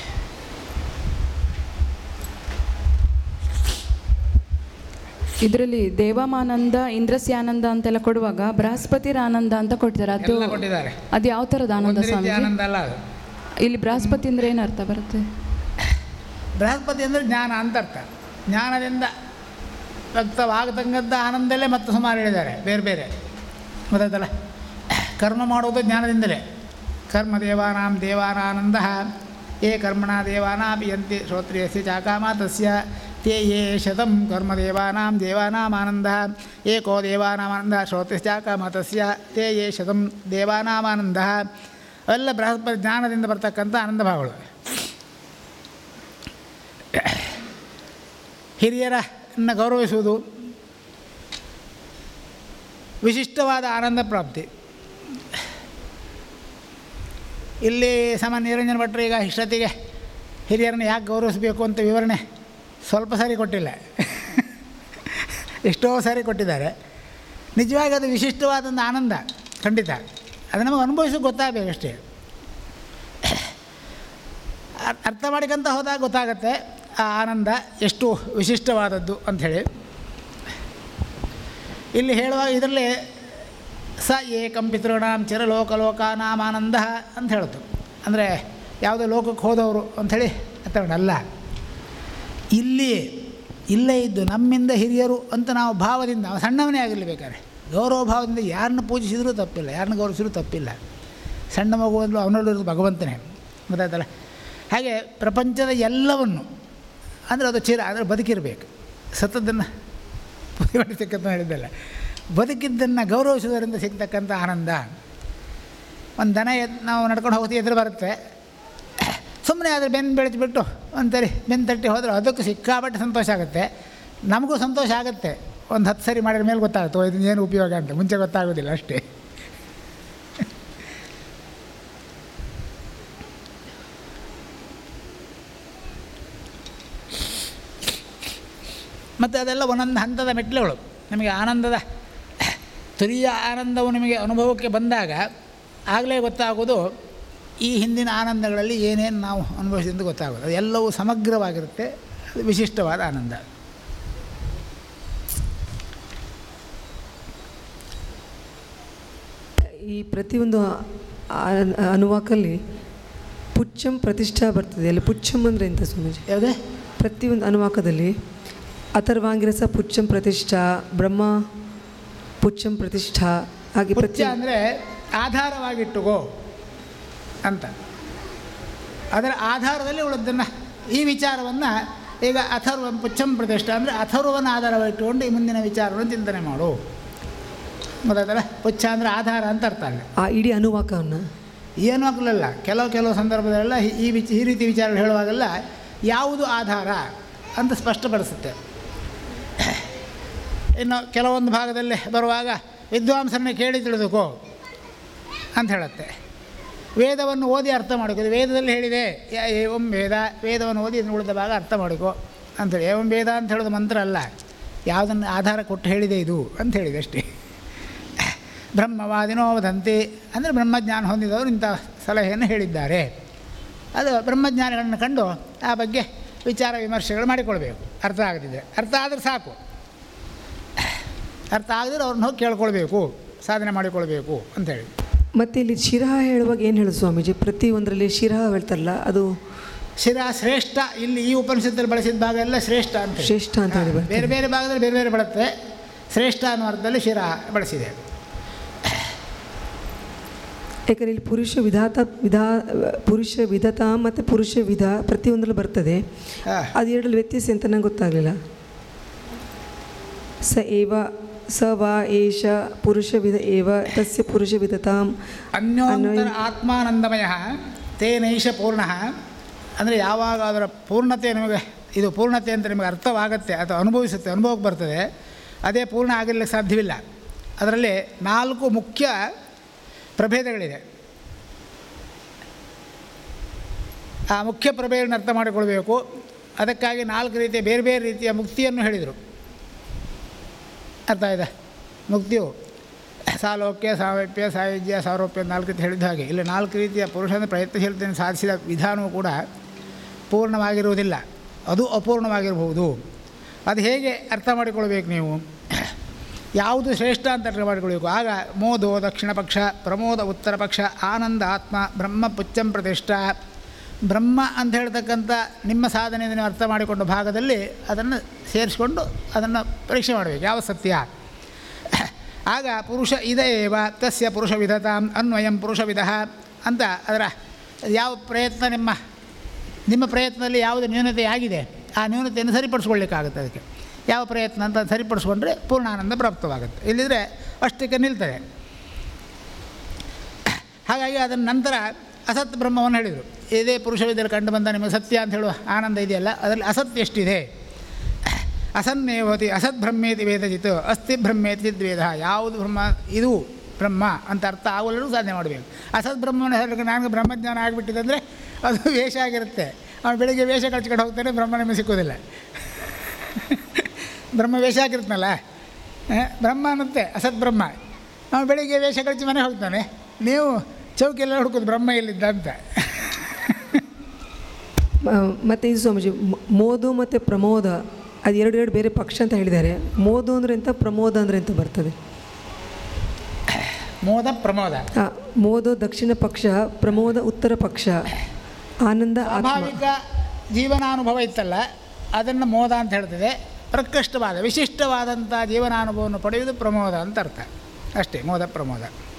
ಇದರಲ್ಲಿ ದೇವಮಾನಂದ ಇಂದ್ರಸ್ಯಾನಂದ ಅಂತೆಲ್ಲ ಕೊಡುವಾಗ ಬೃಹಸ್ಪತಿರ ಆನಂದ ಅಂತ ಕೊಡ್ತಾರೆ ಅದು ಎಲ್ಲ ಕೊಟ್ಟಿದ್ದಾರೆ ಅದು ಯಾವ ಥರದ ಆನಂದ ಒಂದು ರೀತಿ ಸ್ವಾಮೀಜಿ ಆನಂದ ಅಲ್ಲ ಅದು ಇಲ್ಲಿ ಬೃಹಸ್ಪತಿ ಅಂದ್ರೆ ಏನು ಅರ್ಥ ಬರುತ್ತೆ ಬೃಹಸ್ಪತಿ ಅಂದರೆ ಜ್ಞಾನ ಅಂತ ಅರ್ಥ ಜ್ಞಾನದಿಂದ ವ್ಯಕ್ತವಾಗತಕ್ಕಂಥ ಆನಂದಲ್ಲೇ ಮತ್ತೆ ಸುಮಾರು ಹೇಳಿದ್ದಾರೆ ಬೇರೆ ಬೇರೆ ಗೊತ್ತಾಯ್ತಲ್ಲ ಕರ್ಮ ಮಾಡುವುದು ಜ್ಞಾನದಿಂದಲೇ ಕರ್ಮ ದೇವಾನಾಂ ದೇವಾನಾನಂದ ಯೇ ಕರ್ಮಣ ದೇವಾನಾಪಿಯಂತೆ ಶ್ರೋತ್ರಿಯಸ್ಯ ಚಾಕಾಮ ತಸ್ಯ ತೇ ಯೇ ಶತಂ ಕರ್ಮ ದೇವಾನಾಂ ದೇವಾನಾಮಾನಂದ ಏಕೋ ದೇವಾನಾಮಾನಂದ ಶ್ರೋತ್ರಿಶ್ಚಾಕಾಮ ತಸ್ಯ ತೇ ಯೇ ಶತಂ ದೇವಾನಾಮಾನಂದ ಅವೆಲ್ಲ ಬೃಹಸ್ಪತಿ ಜ್ಞಾನದಿಂದ ಬರ್ತಕ್ಕಂಥ ಆನಂದ ಭಾವಗಳು ಹಿರಿಯರನ್ನು ಗೌರವಿಸುವುದು ವಿಶಿಷ್ಟವಾದ ಆನಂದ ಪ್ರಾಪ್ತಿ ಇಲ್ಲಿ ಸಾಮಾನ್ಯ ನಿರಂಜನ ಭಟ್ರು ಈಗ ಇಷ್ಟೊತ್ತಿಗೆ ಹಿರಿಯರನ್ನು ಯಾಕೆ ಗೌರವಿಸಬೇಕು ಅಂತ ವಿವರಣೆ ಸ್ವಲ್ಪ ಸಾರಿ ಕೊಟ್ಟಿಲ್ಲ ಎಷ್ಟೋ ಸಾರಿ ಕೊಟ್ಟಿದ್ದಾರೆ ನಿಜವಾಗಿ ಅದು ವಿಶಿಷ್ಟವಾದೊಂದು ಆನಂದ ಖಂಡಿತ ಅದು ನಮಗೆ ಅನುಭವಿಸೋಕೆ ಗೊತ್ತಾಗಬೇಕಷ್ಟೇ ಅರ್- ಅರ್ಥ ಮಾಡಿಕೊಂತ ಹೋದಾಗ ಗೊತ್ತಾಗತ್ತೆ ಆ ಆನಂದ ಎಷ್ಟು ವಿಶಿಷ್ಟವಾದದ್ದು ಅಂಥೇಳಿ ಇಲ್ಲಿ ಹೇಳುವಾಗ ಇದರಲ್ಲಿ ಸ ಏಕಂ ಪಿತೃಣಾಂ ಚಿರಲೋಕಲೋಕಾನಾಂ ಆನಂದ ಅಂತ ಹೇಳುತ್ತೆ ಅಂದರೆ ಯಾವುದೋ ಲೋಕಕ್ಕೆ ಹೋದವರು ಅಂಥೇಳಿ ಅಲ್ಲ ಇಲ್ಲಿ ಇಲ್ಲೇ ಇದ್ದು ನಮ್ಮಿಂದ ಹಿರಿಯರು ಅಂತ ನಾವು ಭಾವದಿಂದ ಅವ ಸಣ್ಣವನೇ ಆಗಿರಲಿ ಬೇಕಾದ್ರೆ ಗೌರವ ಭಾವದಿಂದ ಯಾರನ್ನ ಪೂಜಿಸಿದರೂ ತಪ್ಪಿಲ್ಲ ಯಾರನ್ನ ಗೌರವಿಸಿದ್ರೂ ತಪ್ಪಿಲ್ಲ ಸಣ್ಣ ಮಗು ಅಂದ್ರೂ ಅವನಲ್ಲಿರೋದು ಭಗವಂತನೇ ಗೊತ್ತಾಯ್ತಲ್ಲ ಹಾಗೆ ಪ್ರಪಂಚದ ಎಲ್ಲವನ್ನು ಅಂದರೆ ಅದು ಚಿರ ಅಂದರೆ ಬದುಕಿರಬೇಕು ಸತ್ತದನ್ನು ಪುರಿಸಿಕ್ಕಂತ ಹೇಳಿದ್ದಲ್ಲ ಬದುಕಿದ್ದನ್ನು ಗೌರವಿಸುವುದರಿಂದ ಸಿಗ್ತಕ್ಕಂಥ ಆನಂದ ಒಂದು ದನ ಎದ್ ನಾವು ನಡ್ಕೊಂಡು ಹೋಗ್ತೀವಿ ಎದುರು ಬರುತ್ತೆ ಸುಮ್ಮನೆ ಆದರೆ ಬೆನ್ನು ಬೆಳೆದ್ಬಿಟ್ಟು ಒಂದ್ಸರಿ ಬೆನ್ನು ತಟ್ಟಿ ಹೋದರೆ ಅದಕ್ಕೂ ಸಿಕ್ಕಾಪಟ್ಟೆ ಸಂತೋಷ ಆಗುತ್ತೆ ನಮಗೂ ಸಂತೋಷ ಆಗುತ್ತೆ ಒಂದು ಹತ್ತು ಸರಿ ಮಾಡಿದ ಮೇಲೆ ಗೊತ್ತಾಗುತ್ತೆ ಓ, ಇದನ್ನ ಏನು ಉಪಯೋಗ ಅಂತ ಮುಂಚೆ ಗೊತ್ತಾಗೋದಿಲ್ಲ ಅಷ್ಟೇ ಮತ್ತು ಅದೆಲ್ಲ ಒಂದೊಂದು ಹಂತದ ಮೆಟ್ಲುಗಳು ನಮಗೆ ಆನಂದದ ತುರಿಯ ಆನಂದವು ನಿಮಗೆ ಅನುಭವಕ್ಕೆ ಬಂದಾಗ ಆಗಲೇ ಗೊತ್ತಾಗೋದು ಈ ಹಿಂದಿನ ಆನಂದಗಳಲ್ಲಿ ಏನೇನು ನಾವು ಅನುಭವಿಸಿದಂತ ಗೊತ್ತಾಗೋದು ಅದೆಲ್ಲವೂ ಸಮಗ್ರವಾಗಿರುತ್ತೆ ಅದು ವಿಶಿಷ್ಟವಾದ ಆನಂದ ಈ ಪ್ರತಿಯೊಂದು ಆ- ಅನುವಾಕಲ್ಲಿ ಪುಚ್ಚಂ ಪ್ರತಿಷ್ಠಾ ಬರ್ತದೆ ಅಲ್ಲಿ ಪುಚ್ಚಂ ಅಂದರೆ ಎಂತ ಸ್ವಾಮೀಜಿ ಯಾವುದೇ ಪ್ರತಿಯೊಂದು ಅನುವಾಕದಲ್ಲಿ ಅಥರ್ವಾಂಗಿರಸ ಪುಚ್ಚಂ ಪ್ರತಿಷ್ಠಾ ಬ್ರಹ್ಮ ಪುಚ್ಚಂ ಪ್ರತಿಷ್ಠಾ ಹಾಗೆ ಪುಚ್ಚ ಪ್ರತಿ ಅಂದರೆ ಆಧಾರವಾಗಿಟ್ಟುಕೋ ಅಂತ ಅದರ ಆಧಾರದಲ್ಲಿ ಉಳಿದನ್ನು ಈ ವಿಚಾರವನ್ನು ಈಗ ಅಥರ್ವ ಪುಚ್ಚಂ ಪ್ರತಿಷ್ಠೆ ಅಂದರೆ ಅಥರ್ವನ ಆಧಾರವಾಗಿಟ್ಟುಕೊಂಡು ಈ ಮುಂದಿನ ವಿಚಾರವನ್ನು ಚಿಂತನೆ ಮಾಡು ಗೊತ್ತಾಯ್ತಲ್ಲ ಪುಚ್ಚ ಅಂದರೆ ಆಧಾರ ಅಂತ ಅರ್ಥ ಅಲ್ಲಿ ಆ ಇಡೀ ಅನುವಾಕವನ್ನು ಏನೂ ಆಗಲಿಲ್ಲ ಕೆಲವು ಕೆಲವು ಸಂದರ್ಭದಲ್ಲೆಲ್ಲ ಈ- ಈ ವಿಚ ಈ ರೀತಿ ವಿಚಾರಗಳು ಹೇಳುವಾಗೆಲ್ಲ ಯಾವುದು ಆಧಾರ ಅಂತ ಸ್ಪಷ್ಟಪಡಿಸುತ್ತೆ ಇನ್ನು ಕೆಲವೊಂದು ಭಾಗದಲ್ಲಿ ಬರುವಾಗ ವಿದ್ವಾಂಸರನ್ನ ಕೇಳಿ ತಿಳಿದುಕೋ ಅಂತ ಹೇಳುತ್ತೆ ವೇದವನ್ನು ಓದಿ ಅರ್ಥ ಮಾಡಿಕೋ ಇದು ವೇದದಲ್ಲಿ ಹೇಳಿದೆ ಯ- ಏವಂ ವೇದ ವೇದವನ್ನು ಓದಿ ಇದನ್ನು ಉಳಿದ ಭಾಗ ಅರ್ಥ ಮಾಡಿಕೋ ಅಂತೇಳಿ ಏವಂ ವೇದ ಅಂತ ಹೇಳೋದು ಮಂತ್ರ ಅಲ್ಲ ಯಾವುದನ್ನು ಆಧಾರ ಕೊಟ್ಟು ಹೇಳಿದೆ ಇದು ಅಂತ ಹೇಳಿದೆ ಅಷ್ಟೇ ಬ್ರಹ್ಮವಾದಿನೋ ವದಂತಿ ಅಂದರೆ ಬ್ರಹ್ಮಜ್ಞಾನ ಹೊಂದಿದವರು ಇಂಥ ಸಲಹೆಯನ್ನು ಹೇಳಿದ್ದಾರೆ ಅದು ಬ್ರಹ್ಮಜ್ಞಾನಿಗಳನ್ನು ಕಂಡು ಆ ಬಗ್ಗೆ ವಿಚಾರ ವಿಮರ್ಶೆಗಳು ಮಾಡಿಕೊಳ್ಬೇಕು ಅರ್ಥ ಆಗದಿದ್ದರೆ ಅರ್ಥ ಆದರೆ ಸಾಕು ಅರ್ಥ ಆಗದಿದ್ರೆ ಅವ್ರನ್ನ ಹೋಗಿ ಕೇಳ್ಕೊಳ್ಬೇಕು ಸಾಧನೆ ಮಾಡಿಕೊಳ್ಬೇಕು ಅಂತೇಳಿ ಮತ್ತು ಇಲ್ಲಿ ಶಿರಹ ಹೇಳುವಾಗ ಏನು ಹೇಳೋದು ಸ್ವಾಮೀಜಿ ಪ್ರತಿ ಒಂದರಲ್ಲಿ ಶಿರಹ ಹೇಳ್ತಾರಲ್ಲ ಅದು ಶಿರ ಶ್ರೇಷ್ಠ ಇಲ್ಲಿ ಈ ಉಪನಿಷತ್ತಲ್ಲಿ ಬಳಸಿದ ಭಾಗ ಎಲ್ಲ ಶ್ರೇಷ್ಠ ಅಂತ ಹೇಳಿ. ಶ್ರೇಷ್ಠ ಅಂತ ಹೇಳಿ ಹಾ, ಬರ್ತದೆ. ಬೇರೆ ಬೇರೆ ಭಾಗದಲ್ಲಿ ಬೇರೆ ಬೇರೆ ಬರುತ್ತೆ ಶ್ರೇಷ್ಠ ಅನ್ನೋ ಅರ್ಥದಲ್ಲಿ ಶಿರ ಬಳಸಿದೆ ಯಾಕಂದರೆ ಇಲ್ಲಿ ಪುರುಷ ವಿಧಾತ ವಿಧಾ ಪುರುಷ ವಿಧತ ಮತ್ತು ಪುರುಷ ವಿಧ ಪ್ರತಿಯೊಂದರಲ್ಲಿ ಬರ್ತದೆ ಹಾ. ಅದು ಎರಡರಲ್ಲಿ ವ್ಯತ್ಯಾಸ ಅಂತ ನಂಗೆ ಗೊತ್ತಾಗಲಿಲ್ಲ ಸ ಏವ ಸ ವಾ ಏಷ ಪುರುಷ ವಿಧ ಏವ ತಸ್ಯ ಪುರುಷ ವಿಧತಾಂ ಅನ್ಯೋಂತರ ಅನ್ವಯ- ಆತ್ಮಾನಂದಮಯ ತೇನೈಷ ಪೂರ್ಣ ಅಂದರೆ ಯಾವಾಗ ಅದರ ಪೂರ್ಣತೆ ನಿಮಗೆ ಇದು ಪೂರ್ಣತೆ ಅಂತ ನಿಮಗೆ ಅರ್ಥವಾಗುತ್ತೆ ಅಥವಾ ಅನುಭವಿಸುತ್ತೆ ಅನುಭವಕ್ಕೆ ಬರ್ತದೆ ಅದೇ ಪೂರ್ಣ ಆಗಿರಲಿಕ್ಕೆ ಸಾಧ್ಯವಿಲ್ಲ ಅದರಲ್ಲಿ ನಾಲ್ಕು ಮುಖ್ಯ ಪ್ರಭೇದಗಳಿದೆ ಆ ಮುಖ್ಯ ಪ್ರಭೇದಗಳನ್ನು ಅರ್ಥ ಮಾಡಿಕೊಳ್ಬೇಕು ಅದಕ್ಕಾಗಿ ನಾಲ್ಕು ರೀತಿಯ ಬೇರೆ ಬೇರೆ ರೀತಿಯ ಮುಕ್ತಿಯನ್ನು ಹೇಳಿದರು ಅರ್ಥ ಆಯ್ತಾ ಮುಕ್ತಿಯು ಸಾಲೋಕ್ಯ ಸಾಮೀಪ್ಯ ಸಾಯುಜ್ಯ ಸಾರೋಪ್ಯ ನಾಲ್ಕು ರೀತಿ ಹೇಳಿದ ಹಾಗೆ ಇಲ್ಲಿ ನಾಲ್ಕು ರೀತಿಯ ಪುರುಷನ ಪ್ರಯತ್ನಶೀಲತೆಯನ್ನು ಸಾಧಿಸಿದ ವಿಧಾನವು ಕೂಡ ಪೂರ್ಣವಾಗಿರುವುದಿಲ್ಲ ಅದು ಅಪೂರ್ಣವಾಗಿರಬಹುದು ಅದು ಹೇಗೆ ಅರ್ಥ ಮಾಡಿಕೊಳ್ಬೇಕು ನೀವು ಯಾವುದು ಶ್ರೇಷ್ಠ ಅಂತ ಅರ್ಥ ಮಾಡಿಕೊಳ್ಬೇಕು ಆಗ ಮೋದೋ ದಕ್ಷಿಣ ಪಕ್ಷ ಪ್ರಮೋದ ಉತ್ತರ ಪಕ್ಷ ಆನಂದ ಆತ್ಮ ಬ್ರಹ್ಮ ಪುಚ್ಚಂ ಪ್ರತಿಷ್ಠಾ ಬ್ರಹ್ಮ ಅಂತ ಹೇಳ್ತಕ್ಕಂಥ ನಿಮ್ಮ ಸಾಧನೆಯನ್ನು ನೀವು ಅರ್ಥ ಮಾಡಿಕೊಂಡ ಭಾಗದಲ್ಲಿ ಅದನ್ನು ಸೇರಿಸ್ಕೊಂಡು ಅದನ್ನು ಪರೀಕ್ಷೆ ಮಾಡಬೇಕು ಯಾವ ಸತ್ಯ ಆಗ ಪುರುಷ ಇದೇವ ತಸ್ಯ ಪುರುಷ ವಿಧತಾಂ ಅನ್ವಯಂ ಪುರುಷ ವಿಧ ಅಂತ ಅದರ ಯಾವ ಪ್ರಯತ್ನ ನಿಮ್ಮ ನಿಮ್ಮ ಪ್ರಯತ್ನದಲ್ಲಿ ಯಾವುದು ನ್ಯೂನತೆ ಆಗಿದೆ ಆ ನ್ಯೂನತೆಯನ್ನು ಸರಿಪಡಿಸ್ಕೊಳ್ಳಿಕ್ಕಾಗುತ್ತೆ ಅದಕ್ಕೆ ಯಾವ ಪ್ರಯತ್ನ ಅಂತ ಸರಿಪಡಿಸ್ಕೊಂಡ್ರೆ ಪೂರ್ಣಾನಂದ ಪ್ರಾಪ್ತವಾಗುತ್ತೆ ಇಲ್ಲಿದ್ರೆ ಅಷ್ಟಕ್ಕೆ ನಿಲ್ತದೆ ಹಾಗಾಗಿ ಅದರ ನಂತರ ಅಸತ್ ಬ್ರಹ್ಮವನ್ನು ಹೇಳಿದರು ಇದೇ ಪುರುಷ ವಿದ್ಯೆಯಲ್ಲಿ ಕಂಡು ಬಂದ ನಿಮಗೆ ಸತ್ಯ ಅಂತ ಹೇಳುವ ಆನಂದ ಇದೆಯಲ್ಲ ಅದರಲ್ಲಿ ಅಸತ್ ಎಷ್ಟಿದೆ ಅಸನ್ನೇವತಿ ಅಸತ್ ಬ್ರಹ್ಮೇತಿ ವೇದಜಿತ್ ಅಸ್ಥಿ ಬ್ರಹ್ಮೇತಿ ವೇದ ಯಾವುದು ಬ್ರಹ್ಮ ಇದು ಬ್ರಹ್ಮ ಅಂತ ಅರ್ಥ ಆಗುವಲ್ಲೂ ಸಾಧನೆ ಮಾಡಬೇಕು ಅಸತ್ ಬ್ರಹ್ಮನ ಹೇಳಕ್ಕೆ ನನಗೆ ಬ್ರಹ್ಮಜ್ಞಾನ ಆಗಿಬಿಟ್ಟಿದೆ ಅಂದರೆ ಅದು ವೇಷ ಆಗಿರುತ್ತೆ ಅವನು ಬೆಳಿಗ್ಗೆ ವೇಷ ಕಳ್ಚ್ಕೊಂಡು ಹೋಗ್ತಾನೆ ಬ್ರಹ್ಮ ನಿಮಗೆ ಸಿಕ್ಕೋದಿಲ್ಲ ಬ್ರಹ್ಮ ವೇಷ ಆಗಿರುತ್ತಲ್ಲ ಆ, ಬ್ರಹ್ಮ ಅನ್ನತ್ತೆ ಅಸತ್ ಬ್ರಹ್ಮ ಅವನು ಬೆಳಿಗ್ಗೆ ವೇಷ ಕಳಿಸಿ ಮನೆ ಹೋಗ್ತಾನೆ ನೀವು ಚೌಕಿಯೆಲ್ಲ ಹುಡುಕೋದು ಬ್ರಹ್ಮ ಎಲ್ಲಿದ್ದ ಅಂತ ಮತ್ತು ಇದು ಸ್ವಾಮೀಜಿ ಮ- ಮೋದು ಮತ್ತು ಪ್ರಮೋದ ಅದು ಎರಡು ಎರಡು ಬೇರೆ ಪಕ್ಷ ಅಂತ ಹೇಳಿದ್ದಾರೆ ಮೋದು ಅಂದರೆ ಎಂತ ಪ್ರಮೋದ ಅಂದರೆ ಎಂತ ಬರ್ತದೆ ಮೋದ ಪ್ರಮೋದ ಆ, ಮೋದು ದಕ್ಷಿಣ ಪಕ್ಷ ಪ್ರಮೋದ ಉತ್ತರ ಪಕ್ಷ ಆನಂದ ಆತ್ಮ ಸ್ವಾಭಾವಿಕ ಜೀವನಾನುಭವ ಇತ್ತಲ್ಲ ಅದನ್ನು ಮೋದ ಅಂತ ಹೇಳ್ತದೆ ಪ್ರಕೃಷ್ಟವಾದ ವಿಶಿಷ್ಟವಾದಂಥ ಜೀವನಾನುಭವವನ್ನು ಪಡೆಯುವುದು ಪ್ರಮೋದ ಅಂತ ಅರ್ಥ ಅಷ್ಟೇ ಮೋದ ಪ್ರಮೋದ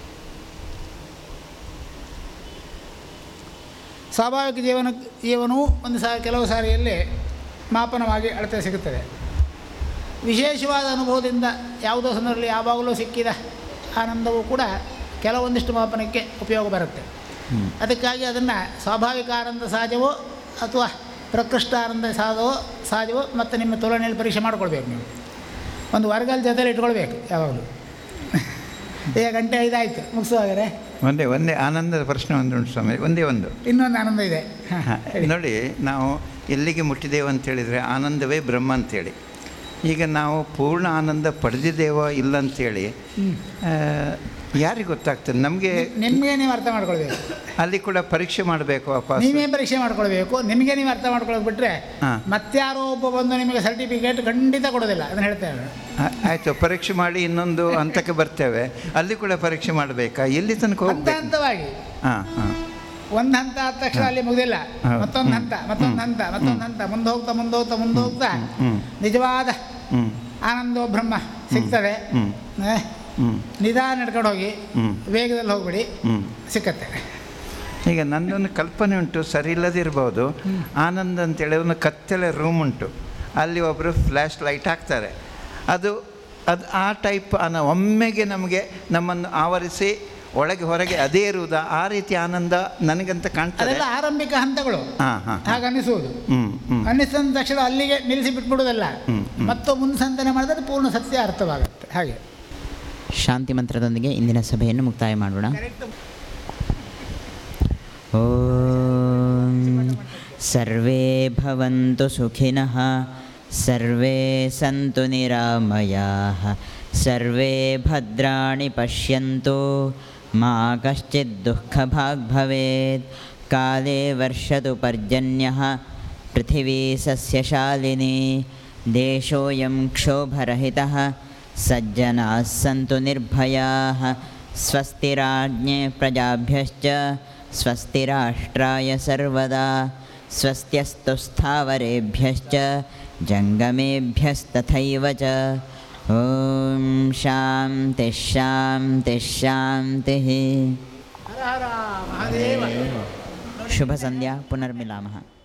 ಸ್ವಾಭಾವಿಕ ಜೀವನ ಜೀವನವು ಒಂದು ಸಾರಿ ಕೆಲವು ಸಾರಿಯಲ್ಲಿ ಮಾಪನವಾಗಿ ಅಳತೆ ಸಿಗುತ್ತದೆ ವಿಶೇಷವಾದ ಅನುಭವದಿಂದ ಯಾವುದೋ ಸಂದರ್ಭದಲ್ಲಿ ಯಾವಾಗಲೂ ಸಿಕ್ಕಿದ ಆನಂದವೂ ಕೂಡ ಕೆಲವೊಂದಿಷ್ಟು ಮಾಪನಕ್ಕೆ ಉಪಯೋಗ ಬರುತ್ತೆ ಅದಕ್ಕಾಗಿ ಅದನ್ನು ಸ್ವಾಭಾವಿಕ ಆನಂದ ಸಹಜವೋ ಅಥವಾ ಪ್ರಕೃಷ್ಟ ಆನಂದ ಸಹಜವೋ ಸಹಜವೋ ಮತ್ತು ನಿಮ್ಮ ತುಲನೆಯಲ್ಲಿ ಪರೀಕ್ಷೆ ಮಾಡ್ಕೊಳ್ಬೇಕು ನೀವು ಒಂದು ವರ್ಗಲ್ ಜೊತೆಲಿ ಇಟ್ಕೊಳ್ಬೇಕು ಯಾವಾಗಲೂ ಈಗ ಗಂಟೆ ಐದಾಯಿತು ಮುಗಿಸುವಾಗರೆ ಒಂದೇ ಒಂದೇ ಆನಂದದ ಪ್ರಶ್ನೆ ಒಂದು ಉಂಟು ಸ್ವಾಮಿ ಒಂದೇ ಒಂದು ಇನ್ನೊಂದು ಆನಂದ ಇದೆ ಹಾಂ ಹಾ, ನೋಡಿ ನಾವು ಎಲ್ಲಿಗೆ ಮುಟ್ಟಿದ್ದೇವೆ ಅಂತ ಹೇಳಿದರೆ ಆನಂದವೇ ಬ್ರಹ್ಮ ಅಂತೇಳಿ ಈಗ ನಾವು ಪೂರ್ಣ ಆನಂದ ಪಡೆದಿದ್ದೇವೋ ಇಲ್ಲ ಅಂತೇಳಿ ಆ, ಯಾರಿಗೆ ಗೊತ್ತಾಗ್ತದೆ ನಮಗೆ ನಿಮಗೆ ನೀವು ಅರ್ಥ ಮಾಡ್ಕೊಳ್ಬೇಕು ಅಲ್ಲಿ ಕೂಡ ಪರೀಕ್ಷೆ ಮಾಡಬೇಕು ವಾಪಸ್ ನೀವೇ ಪರೀಕ್ಷೆ ಮಾಡ್ಕೊಳ್ಬೇಕು ನಿಮಗೆ ನೀವು ಅರ್ಥ ಮಾಡ್ಕೊಳಕ್ ಬಿಟ್ರೆ ಹಾ. ಮತ್ತಾರೋ ಒಬ್ಬ ಬಂದು ನಿಮಗೆ ಸರ್ಟಿಫಿಕೇಟ್ ಖಂಡಿತ ಕೊಡೋದಿಲ್ಲ ಅದನ್ನು ಹೇಳ್ತೇವೆ ಆ- ಆಯ್ತು ಪರೀಕ್ಷೆ ಮಾಡಿ ಇನ್ನೊಂದು ಹಂತಕ್ಕೆ ಬರ್ತೇವೆ ಅಲ್ಲಿ ಕೂಡ ಪರೀಕ್ಷೆ ಮಾಡಬೇಕಾ ಎಲ್ಲಿ ತನಕ ಹಂತ ಹೋಗ್ಬೇಕು ಹಂತವಾಗಿ ಹಾಂ ಹಾಂ ಒಂದು ಹಂತ ಆದ ತಕ್ಷಣ ಅಲ್ಲಿ ಮುಗಿದಿಲ್ಲ ಹೌದು. ಮತ್ತೊಂದು ಹಂತ ಮತ್ತೊಂದು ಹಂತ ಮತ್ತೊಂದು ಹಂತ ಮುಂದೆ ಹೋಗ್ತಾ ಮುಂದೆ ಹೋಗ್ತಾ ಮುಂದೆ ಹೋಗ್ತಾ ಹ್ಮ್. ನಿಜವಾದ ಹ್ಞೂ ಆನಂದೋ ಬ್ರಹ್ಮ ಸಿಗ್ತದೆ ಹ್ಞೂ ಏ, ಹ್ಞೂ ನಿಧಾನ ನಡ್ಕೊಂಡು ಹೋಗಿ ಹ್ಞೂ ವೇಗದಲ್ಲಿ ಹೋಗ್ಬಿಡಿ ಹ್ಞೂ ಸಿಕ್ಕತ್ತೆ ಈಗ ನನ್ನೊಂದು ಕಲ್ಪನೆ ಉಂಟು ಸರಿ ಇಲ್ಲದಿರ್ಬೋದು ಆನಂದ್ ಅಂತೇಳಿ ಒಂದು ಕತ್ತಲೆ ರೂಮ್ ಉಂಟು ಅಲ್ಲಿ ಒಬ್ಬರು ಫ್ಲ್ಯಾಶ್ ಲೈಟ್ ಹಾಕ್ತಾರೆ ಅದು ಅದು ಆ ಟೈಪ್ ಅನ್ನ ಒಮ್ಮೆಗೆ ನಮಗೆ ನಮ್ಮನ್ನು ಆವರಿಸಿ ಒಳಗೆ ಹೊರಗೆ ಅದೇ ಇರುವುದಾ ಆ ರೀತಿ ಆನಂದ ನನಗಂತ ಕಾಣ್ತದೆ ಅದೆಲ್ಲ ಆರಂಭಿಕ ಹಂತಗಳು ಹಾಂ ಹಾಂ ಹಾಗೆ ಅನಿಸುವುದು ಹ್ಞೂ ಹ್ಞೂ ಅನ್ನಿಸಿದ ತಕ್ಷಣ ಅಲ್ಲಿಗೆ ನಿಲ್ಲಿಸಿ ಬಿಟ್ಬಿಡೋದಲ್ಲ ಹ್ಮ್, ಹ್ಮ್. ಮತ್ತು ಮುನ್ಸಂತನೆ ಮಾಡಿದ್ರೆ ಪೂರ್ಣ ಸತ್ಯ ಅರ್ಥವಾಗುತ್ತೆ ಹಾಗೆ ಶಾಂತಿ ಮಂತ್ರದೊಂದಿಗೆ ಇಂದಿನ ಸಭೆಯನ್ನು ಮುಕ್ತಾಯ ಮಾಡೋಣ ಓಂ ಸರ್ವೇ ಭವಂತು ಸುಖಿನಃ ಸರ್ವೇ ಸಂತು ನಿರಾಮಯಾಃ ಸರ್ವೇ ಭದ್ರಾಣಿ ಪಶ್ಯಂತು ಮಾ ಕಶ್ಚಿತ್ ದುಃಖಭಾಗ್ ಭವೇತ್ ಕಾಲೇ ವರ್ಷತು ಪರ್ಜನ್ಯಃ पृथिवी सस्यशालिनी देशोऽयं क्षोभरहितः सज्जनाः सन्तु निर्भयाः स्वस्तिराज्ञे प्रजाभ्यश्च स्वस्तिराष्ट्राय सर्वदा स्वस्त्यस्तु स्थावरेभ्यश्च जङ्गमेभ्यस्तथैव च ॐ शान्तिः शान्तिः शान्तिः शुभसन्ध्या पुनर्मिलामः